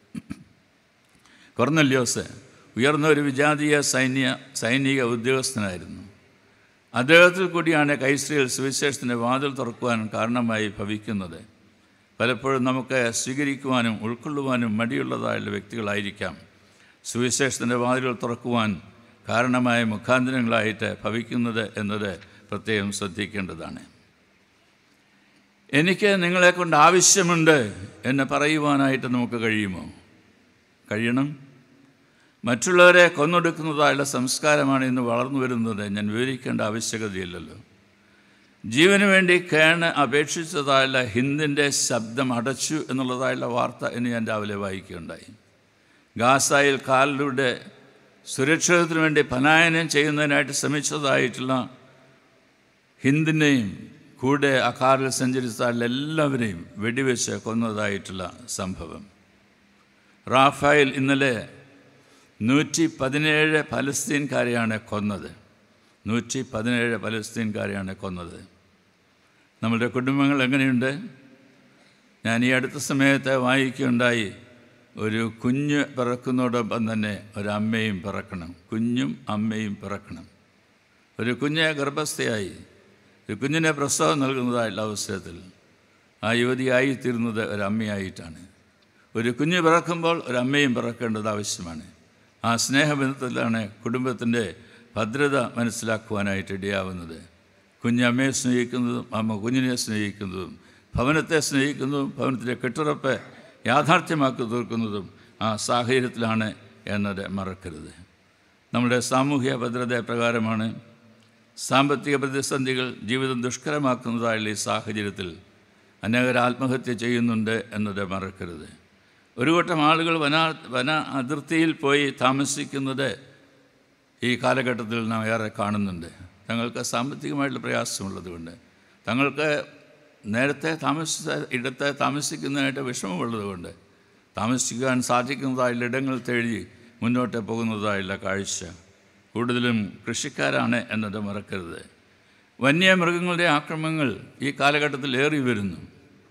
കൊർന്നല്യോസ് ഉയർന്ന ഒരു വിജാതീയ സൈന്യ സൈനിക ഉദ്യോഗസ്ഥനായിരുന്നു അദ്ദേഹത്തിൽ കൂടിയാണ് കൈസരിയിൽ സുവിശേഷത്തിൻ്റെ വാതിൽ തുറക്കുവാൻ കാരണമായി ഭവിക്കുന്നത് പലപ്പോഴും നമുക്ക് സ്വീകരിക്കുവാനും ഉൾക്കൊള്ളുവാനും മടിയുള്ളതായുള്ള വ്യക്തികളായിരിക്കാം സുവിശേഷത്തിൻ്റെ വാതിലുകൾ തുറക്കുവാൻ കാരണമായ മുഖാന്തരങ്ങളായിട്ട് ഭവിക്കുന്നത് എന്നത് പ്രത്യേകം ശ്രദ്ധിക്കേണ്ടതാണ് എനിക്ക് നിങ്ങളെ കൊണ്ട് ആവശ്യമുണ്ട് എന്ന് പറയുവാനായിട്ട് നമുക്ക് കഴിയുമോ കഴിയണം മറ്റുള്ളവരെ കൊന്നൊടുക്കുന്നതായുള്ള സംസ്കാരമാണ് ഇന്ന് വളർന്നു വരുന്നത് ഞാൻ വിവരിക്കേണ്ട ആവശ്യകതയില്ലല്ലോ ജീവന് വേണ്ടി കേണ് അപേക്ഷിച്ചതായുള്ള ഹിന്ദിൻ്റെ ശബ്ദം അടച്ചു എന്നുള്ളതായുള്ള വാർത്ത എന്ന് ഞാൻ രാവിലെ വായിക്കുകയുണ്ടായി ഗാസായിൽ കാലിലൂടെ സുരക്ഷിതത്തിന് വേണ്ടി പലായനം ചെയ്യുന്നതിനായിട്ട് ശ്രമിച്ചതായിട്ടുള്ള ഹിന്ദിനെയും കൂടെ ആ കാറിൽ സഞ്ചരിച്ചാൽ എല്ലാവരെയും വെടിവെച്ച് കൊന്നതായിട്ടുള്ള സംഭവം റാഫായിൽ ഇന്നലെ നൂറ്റി പതിനേഴ് പലസ്തീൻകാരെയാണ് കൊന്നത് നൂറ്റി പതിനേഴ് പലസ്തീൻകാരെയാണ് കൊന്നത് നമ്മളുടെ കുടുംബങ്ങൾ എങ്ങനെയുണ്ട് ഞാൻ ഈ അടുത്ത സമയത്ത് വായിക്കുകയുണ്ടായി ഒരു കുഞ്ഞ് പിറക്കുന്നതോടൊപ്പം തന്നെ ഒരമ്മയും പിറക്കണം കുഞ്ഞും അമ്മയും പിറക്കണം ഒരു കുഞ്ഞെ ഗർഭസ്ഥയായി ഒരു കുഞ്ഞിനെ പ്രസവം നൽകുന്നതായിട്ടുള്ള അവസരത്തിൽ ആ യുവതിയായിത്തീരുന്നത് ഒരമ്മയായിട്ടാണ് ഒരു കുഞ്ഞ് പിറക്കുമ്പോൾ ഒരമ്മയും പിറക്കേണ്ടത് ആവശ്യമാണ് ആ സ്നേഹബന്ധത്തിലാണ് കുടുംബത്തിൻ്റെ ഭദ്രത മനസ്സിലാക്കുവാനായിട്ട് ഇടയാവുന്നത് കുഞ്ഞമ്മയെ സ്നേഹിക്കുന്നതും അമ്മ കുഞ്ഞിനെ സ്നേഹിക്കുന്നതും ഭവനത്തെ സ്നേഹിക്കുന്നതും ഭവനത്തിലെ കെട്ടുറപ്പ് യാഥാർത്ഥ്യമാക്കി തീർക്കുന്നതും ആ സാഹചര്യത്തിലാണ് എന്നത് മറക്കരുത് നമ്മുടെ സാമൂഹ്യ ഭദ്രത പ്രകാരമാണ് സാമ്പത്തിക പ്രതിസന്ധികൾ ജീവിതം ദുഷ്കരമാക്കുന്നതായുള്ള ഈ സാഹചര്യത്തിൽ അനേകർ ആത്മഹത്യ ചെയ്യുന്നുണ്ട് എന്നത് മറക്കരുത് ഒരു കൂട്ടം ആളുകൾ വന വന അതിർത്തിയിൽ പോയി താമസിക്കുന്നത് ഈ കാലഘട്ടത്തിൽ നാം ഏറെ കാണുന്നുണ്ട് തങ്ങൾക്ക് സാമ്പത്തികമായിട്ടുള്ള പ്രയാസമുള്ളതുകൊണ്ട് തങ്ങൾക്ക് നേരത്തെ താമസിച്ച ഇടത്ത് താമസിക്കുന്നതിനായിട്ട് വിഷമമുള്ളതുകൊണ്ട് താമസിക്കാൻ സാധിക്കുന്നതായുള്ള ഇടങ്ങൾ തേടി മുന്നോട്ട് പോകുന്നതായുള്ള കാഴ്ച കൂടുതലും കൃഷിക്കാരാണ് എന്നത് മറക്കരുത് വന്യമൃഗങ്ങളുടെ ആക്രമണങ്ങൾ ഈ കാലഘട്ടത്തിൽ ഏറി വരുന്നു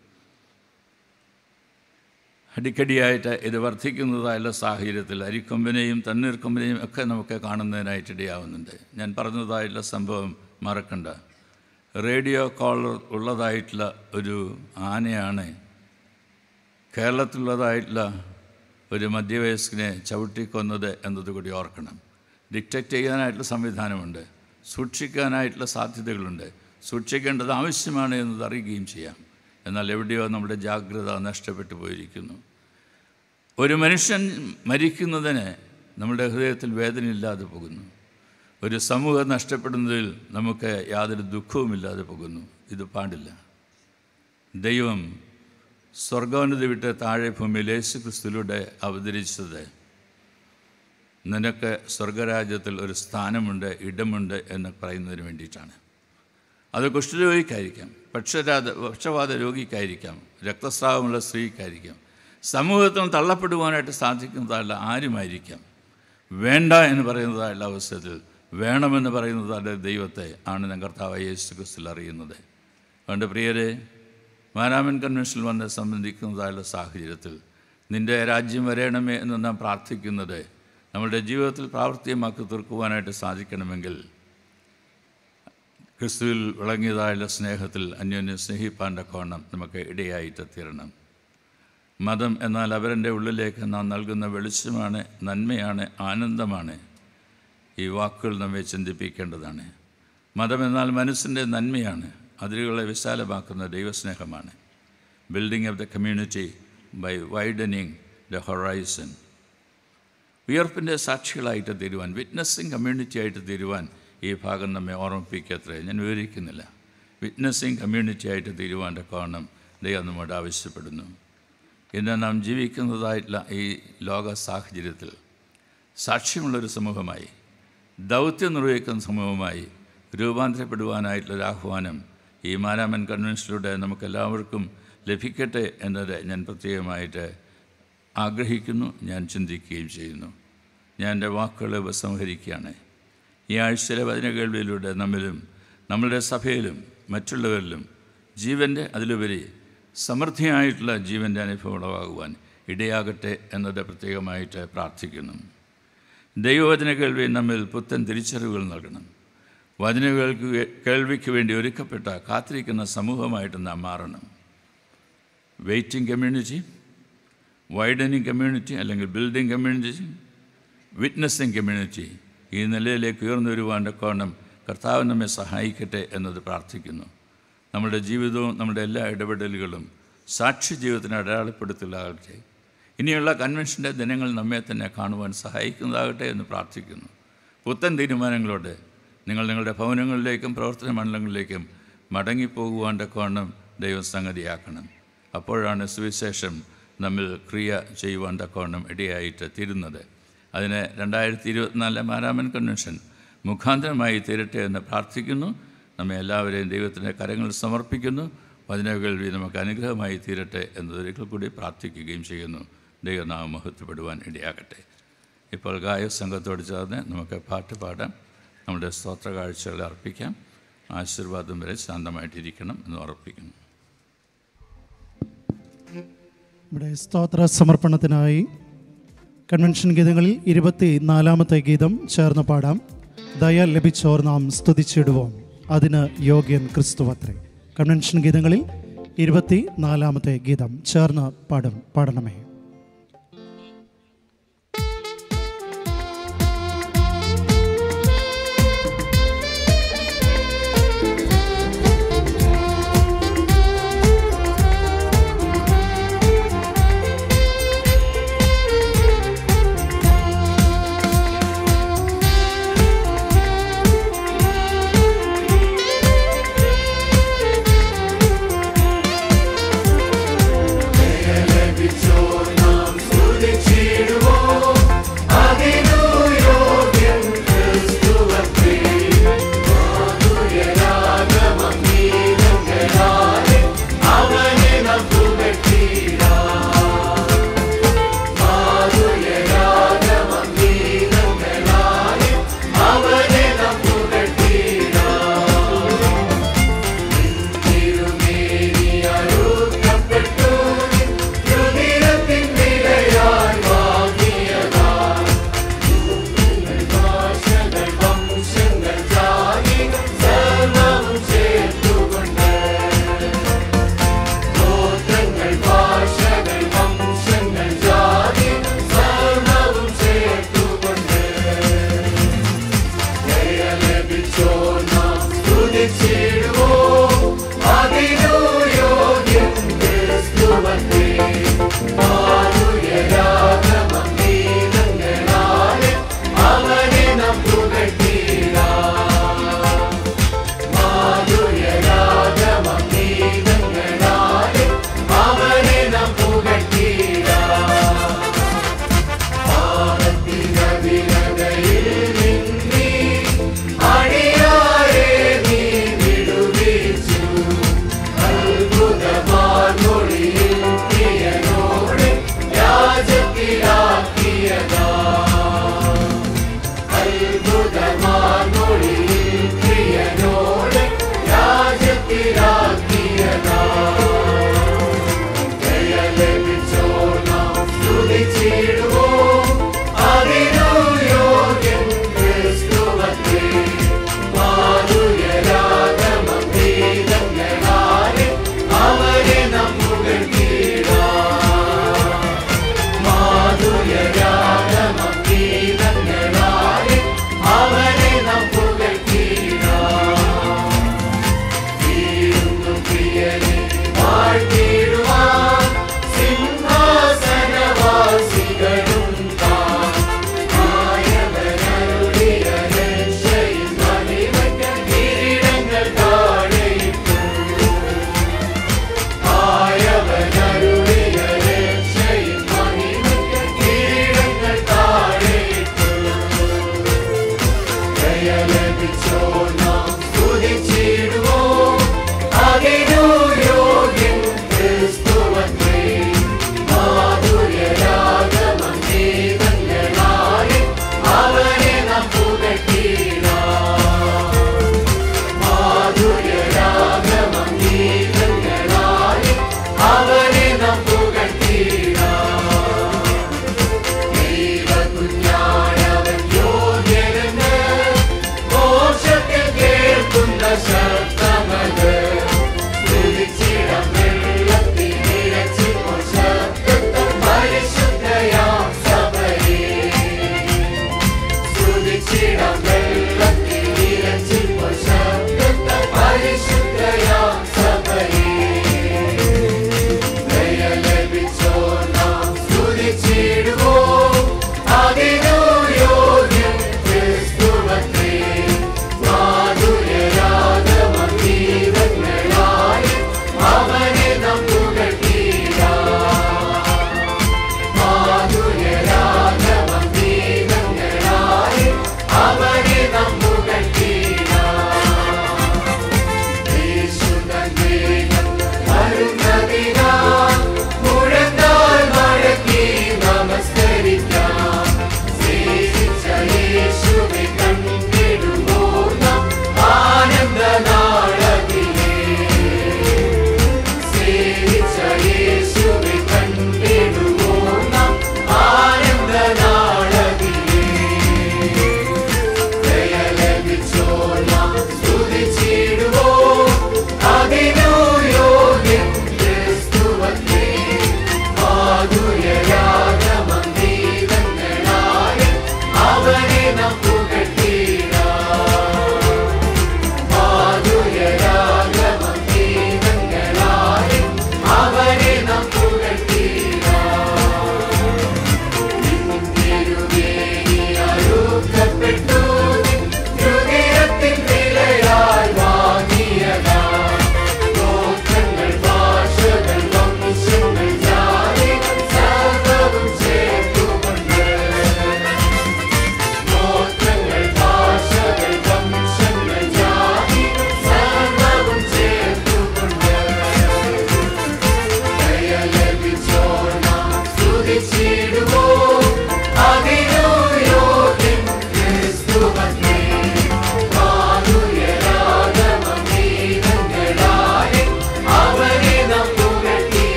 അടിക്കടിയായിട്ട് ഇത് വർദ്ധിക്കുന്നതായുള്ള സാഹചര്യത്തിൽ അരിക്കൊമ്പനെയും തണ്ണീർക്കൊമ്പനെയും ഒക്കെ നമുക്ക് കാണുന്നതിനായിട്ട് ഇടയാവുന്നുണ്ട് ഞാൻ പറഞ്ഞതായിട്ടുള്ള സംഭവം മറക്കണ്ട റേഡിയോ കോളർ ഉള്ളതായിട്ടുള്ള ഒരു ആനയാണ് കേരളത്തിലുള്ളതായിട്ടുള്ള ഒരു മധ്യവയസ്കനെ ചവിട്ടിക്കൊന്നത് എന്നതുകൂടി ഓർക്കണം ഡിറ്റക്റ്റ് ചെയ്യാനായിട്ടുള്ള സംവിധാനമുണ്ട് സൂക്ഷിക്കാനായിട്ടുള്ള സാധ്യതകളുണ്ട് സൂക്ഷിക്കേണ്ടത് ആവശ്യമാണ് എന്നത് അറിയുകയും ചെയ്യാം എന്നാൽ എവിടെയോ നമ്മുടെ ജാഗ്രത നഷ്ടപ്പെട്ടു പോയിരിക്കുന്നു ഒരു മനുഷ്യൻ മരിക്കുന്നതിന് നമ്മുടെ ഹൃദയത്തിൽ വേദനയില്ലാതെ പോകുന്നു ഒരു സമൂഹം നഷ്ടപ്പെടുന്നതിൽ നമുക്ക് യാതൊരു ദുഃഖവുമില്ലാതെ പോകുന്നു ഇത് പാടില്ല ദൈവം സ്വർഗോന്നതി വിട്ട് താഴെ ഭൂമിയിൽ യേശു ക്രിസ്തുവിലൂടെ അവതരിച്ചത് നിനക്ക് സ്വർഗരാജ്യത്തിൽ ഒരു സ്ഥാനമുണ്ട് ഇടമുണ്ട് എന്ന് പറയുന്നതിന് വേണ്ടിയിട്ടാണ് അത് കുഷ്ഠരോഗിക്കായിരിക്കാം പക്ഷരാത പക്ഷപാത രോഗിക്കായിരിക്കാം രക്തസ്രാവമുള്ള സ്ത്രീക്കായിരിക്കാം സമൂഹത്തിൽ തള്ളപ്പെടുവാനായിട്ട് സാധിക്കുന്നതല്ല ആരുമായിരിക്കാം വേണ്ട എന്ന് പറയുന്നതായുള്ള അവസരത്തിൽ വേണമെന്ന് പറയുന്നതായ ദൈവത്തെ ആണ് ഞാൻ കർത്താവ് യേശു ക്രിസ്തുവിൽ അറിയുന്നത് അതുകൊണ്ട് പ്രിയരെ മാരാമൻ കൺവെൻഷനിൽ വന്ന് സംബന്ധിക്കുന്നതായുള്ള സാഹചര്യത്തിൽ നിൻ്റെ രാജ്യം വരയണമേ എന്ന് നാം പ്രാർത്ഥിക്കുന്നത് നമ്മുടെ ജീവിതത്തിൽ പ്രാവർത്തികമാക്കി തീർക്കുവാനായിട്ട് സാധിക്കണമെങ്കിൽ ക്രിസ്തുവിൽ വിളങ്ങിയതായുള്ള സ്നേഹത്തിൽ അന്യോന്യം സ്നേഹിപ്പാൻ്റെ കോണം നമുക്ക് ഇടയായിട്ട് തീരണം മതം എന്നാൽ അവരുടെ ഉള്ളിലേക്ക് നാം നൽകുന്ന വെളിച്ചമാണ് നന്മയാണ് ആനന്ദമാണ് ഈ വാക്കുകൾ നമ്മെ ചിന്തിപ്പിക്കേണ്ടതാണ് മതം എന്നാൽ മനസ്സിൻ്റെ നന്മയാണ് അതിരുകളെ വിശാലമാക്കുന്ന ദൈവസ്നേഹമാണ് building of the community by widening the horizon ഉയർപ്പിൻ്റെ സാക്ഷികളായിട്ട് തീരുവാൻ വിറ്റ്നസ്സിങ് കമ്മ്യൂണിറ്റി ആയിട്ട് തീരുവാൻ ഈ ഭാഗം നമ്മെ ഓർമ്മിപ്പിക്കത്രേ ഞാൻ വിവരിക്കുന്നില്ല വിറ്റ്നസ്സിങ് കമ്മ്യൂണിറ്റി ആയിട്ട് തീരുവാൻ്റെ കാരണം ദൈവം നമ്മോട് ആവശ്യപ്പെടുന്നു ഇന്ന് നാം ജീവിക്കുന്നതായിട്ടുള്ള ഈ ലോക സാഹചര്യത്തിൽ സാക്ഷ്യമുള്ളൊരു സമൂഹമായി ദൗത്യം നിർവഹിക്കുന്ന സമൂഹമായി രൂപാന്തരപ്പെടുവാനായിട്ടുള്ളൊരു ആഹ്വാനം ഈ മാരാമൻ കൺവെൻഷനിലൂടെ നമുക്കെല്ലാവർക്കും ലഭിക്കട്ടെ എന്നത് ഞാൻ പ്രത്യേകമായിട്ട് ആഗ്രഹിക്കുന്നു ഞാൻ ചിന്തിക്കുകയും ചെയ്യുന്നു ഞാൻ എൻ്റെ വാക്കുകൾ ഉപസംഹരിക്കുകയാണ് ഈ ആഴ്ചയിലെ വചന കേൾവിയിലൂടെ നമ്മിലും നമ്മളുടെ സഭയിലും മറ്റുള്ളവരിലും ജീവൻ്റെ അതിലുപരി സമൃദ്ധിയായിട്ടുള്ള ജീവൻ്റെ അനുഭവം ഉളവാകുവാൻ ഇടയാകട്ടെ എന്നത് പ്രത്യേകമായിട്ട് പ്രാർത്ഥിക്കുന്നു ദൈവവചന കേൾവി നമ്മിൽ പുത്തൻ തിരിച്ചറിവുകൾ നൽകണം വചന കേൾക്ക് കേൾവിക്ക് വേണ്ടി ഒരുക്കപ്പെട്ട കാത്തിരിക്കുന്ന സമൂഹമായിട്ട് നാം മാറണം വെയിറ്റിംഗ് കമ്മ്യൂണിറ്റി വൈഡനിങ് കമ്മ്യൂണിറ്റി അല്ലെങ്കിൽ ബിൽഡിംഗ് കമ്മ്യൂണിറ്റി വിറ്റ്നസ്സിങ് കമ്മ്യൂണിറ്റി ഈ നിലയിലേക്ക് ഉയർന്നു വരുവാൻ്റെ കോണം കർത്താവ് നമ്മെ സഹായിക്കട്ടെ എന്നത് പ്രാർത്ഥിക്കുന്നു നമ്മുടെ ജീവിതവും നമ്മുടെ എല്ലാ ഇടപെടലുകളും സാക്ഷി ജീവിതത്തിന് അടയാളപ്പെടുത്തലാകട്ടെ ഇനിയുള്ള കൺവെൻഷൻ്റെ ദിനങ്ങൾ നമ്മെ തന്നെ കാണുവാൻ സഹായിക്കുന്നതാകട്ടെ എന്ന് പ്രാർത്ഥിക്കുന്നു പുത്തൻ തീരുമാനങ്ങളോടെ നിങ്ങൾ നിങ്ങളുടെ ഭവനങ്ങളിലേക്കും പ്രവർത്തന മണ്ഡലങ്ങളിലേക്കും മടങ്ങിപ്പോകുവാൻ്റെ കോണം ദൈവം സംഗതിയാക്കണം അപ്പോഴാണ് സുവിശേഷം നമ്മിൽ ക്രിയ ചെയ്യുവാൻ തക്കവണ്ണം ഇടയായിട്ട് തീരുന്നത് അതിന് രണ്ടായിരത്തി ഇരുപത്തിനാലിലെ മാരാമൻ കൺവെൻഷൻ മുഖാന്തരമായി തീരട്ടെ എന്ന് പ്രാർത്ഥിക്കുന്നു നമ്മെ എല്ലാവരെയും ദൈവത്തിൻ്റെ കരങ്ങൾ സമർപ്പിക്കുന്നു വചന കേൾവി നമുക്ക് അനുഗ്രഹമായി തീരട്ടെ എന്നതൊരിക്കൽ കൂടി പ്രാർത്ഥിക്കുകയും ചെയ്യുന്നു ദൈവനാമം മഹത്വപ്പെടുവാൻ ഇടയാകട്ടെ ഇപ്പോൾ ഗായക സംഘത്തോട് ചേർന്ന് നമുക്ക് പാട്ട് പാടാം നമ്മുടെ സ്തോത്ര കാഴ്ചകൾ അർപ്പിക്കാം ആശീർവാദം വരെ ശാന്തമായിട്ടിരിക്കണം എന്ന് ഉറപ്പിക്കുന്നു നമ്മുടെ സ്തോത്ര സമർപ്പണത്തിനായി കൺവെൻഷൻ ഗീതങ്ങളിൽ ഇരുപത്തി നാലാമത്തെ ഗീതം ചേർന്ന് പാടാം ദയ ലഭിച്ചോർ നാം സ്തുതിച്ചിടുவோം അതിന് യോഗ്യൻ ക്രിസ്തുവത്രേ കൺവെൻഷൻ ഗീതങ്ങളിൽ ഇരുപത്തി നാലാമത്തെ ഗീതം ചേർന്ന് പാടും പാടണമേ ലഭിച്ചോ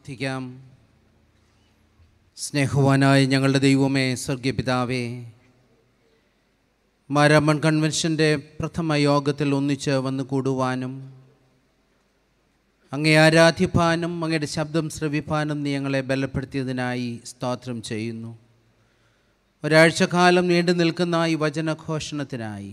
പ്രാർത്ഥിക്കാം സ്നേഹവാനായ ഞങ്ങളുടെ ദൈവമേ സ്വർഗീയപിതാവേ മാരാമൺ കൺവെൻഷൻ്റെ പ്രഥമ യോഗത്തിൽ ഒന്നിച്ച് വന്നു കൂടുവാനും അങ്ങേ ആരാധ്യപാനും അങ്ങയുടെ ശബ്ദം ശ്രവിപ്പാനും നീ ഞങ്ങളെ ബലപ്പെടുത്തിയതിനായി സ്തോത്രം ചെയ്യുന്നു ഒരാഴ്ചക്കാലം നീണ്ടു നിൽക്കുന്ന ഈ വചനഘോഷണത്തിനായി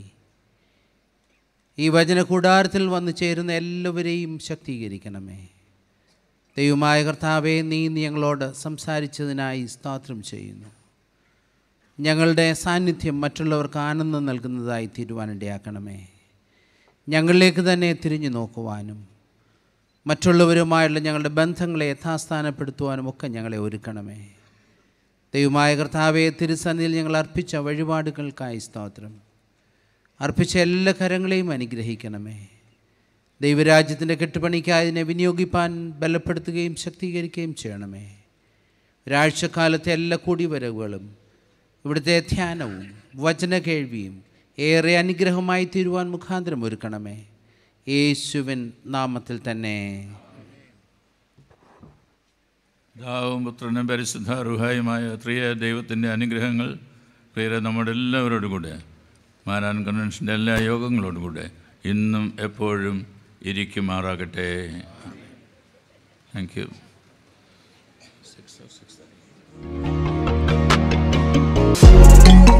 ഈ വചന കൂടാരത്തിൽ വന്നു ചേരുന്ന എല്ലാവരെയും ശക്തീകരിക്കണമേ ദൈവമായ കർത്താവെ നീ ഞങ്ങളോട് സംസാരിച്ചതിനായി സ്തോത്രം ചെയ്യുന്നു ഞങ്ങളുടെ സാന്നിധ്യം മറ്റുള്ളവർക്ക് ആനന്ദം നൽകുന്നതായി തീരുവാനിടയാക്കണമേ ഞങ്ങളിലേക്ക് തന്നെ തിരിഞ്ഞു നോക്കുവാനും മറ്റുള്ളവരുമായുള്ള ഞങ്ങളുടെ ബന്ധങ്ങളെ യഥാസ്ഥാനപ്പെടുത്തുവാനും ഒക്കെ ഞങ്ങളെ ഒരുക്കണമേ ദൈവമായ കർത്താവെ തിരുസന്നിധിയിൽ ഞങ്ങൾ അർപ്പിച്ച വഴിപാടുകൾക്കായി സ്തോത്രം അർപ്പിച്ച എല്ലാ കരങ്ങളെയും അനുഗ്രഹിക്കണമേ ദൈവരാജ്യത്തിൻ്റെ കെട്ടുപണിക്കായി അതിനെ വിനിയോഗിപ്പാൻ ബലപ്പെടുത്തുകയും ശക്തീകരിക്കുകയും ചെയ്യണമേ ഒരാഴ്ചക്കാലത്തെ എല്ലാ കൂടിവരവുകളും ഇവിടുത്തെ ധ്യാനവും വചന കേൾവിയും ഏറെ അനുഗ്രഹമായി തീരുവാൻ മുഖാന്തരം ഒരുക്കണമേ യേശുവിൻ നാമത്തിൽ തന്നെ പിതാവും പുത്രനും പരിശുദ്ധ റുഹായുമായ ത്രിയ ദൈവത്തിൻ്റെ അനുഗ്രഹങ്ങൾ പ്രിയരെ നമ്മുടെ എല്ലാവരോടും കൂടെ മാരാൻ കൺവെൻഷൻ്റെ എല്ലാ യോഗങ്ങളോടും കൂടെ ഇന്നും എപ്പോഴും ഇരിക്കുമാറാകട്ടെ താങ്ക് യു Thank you.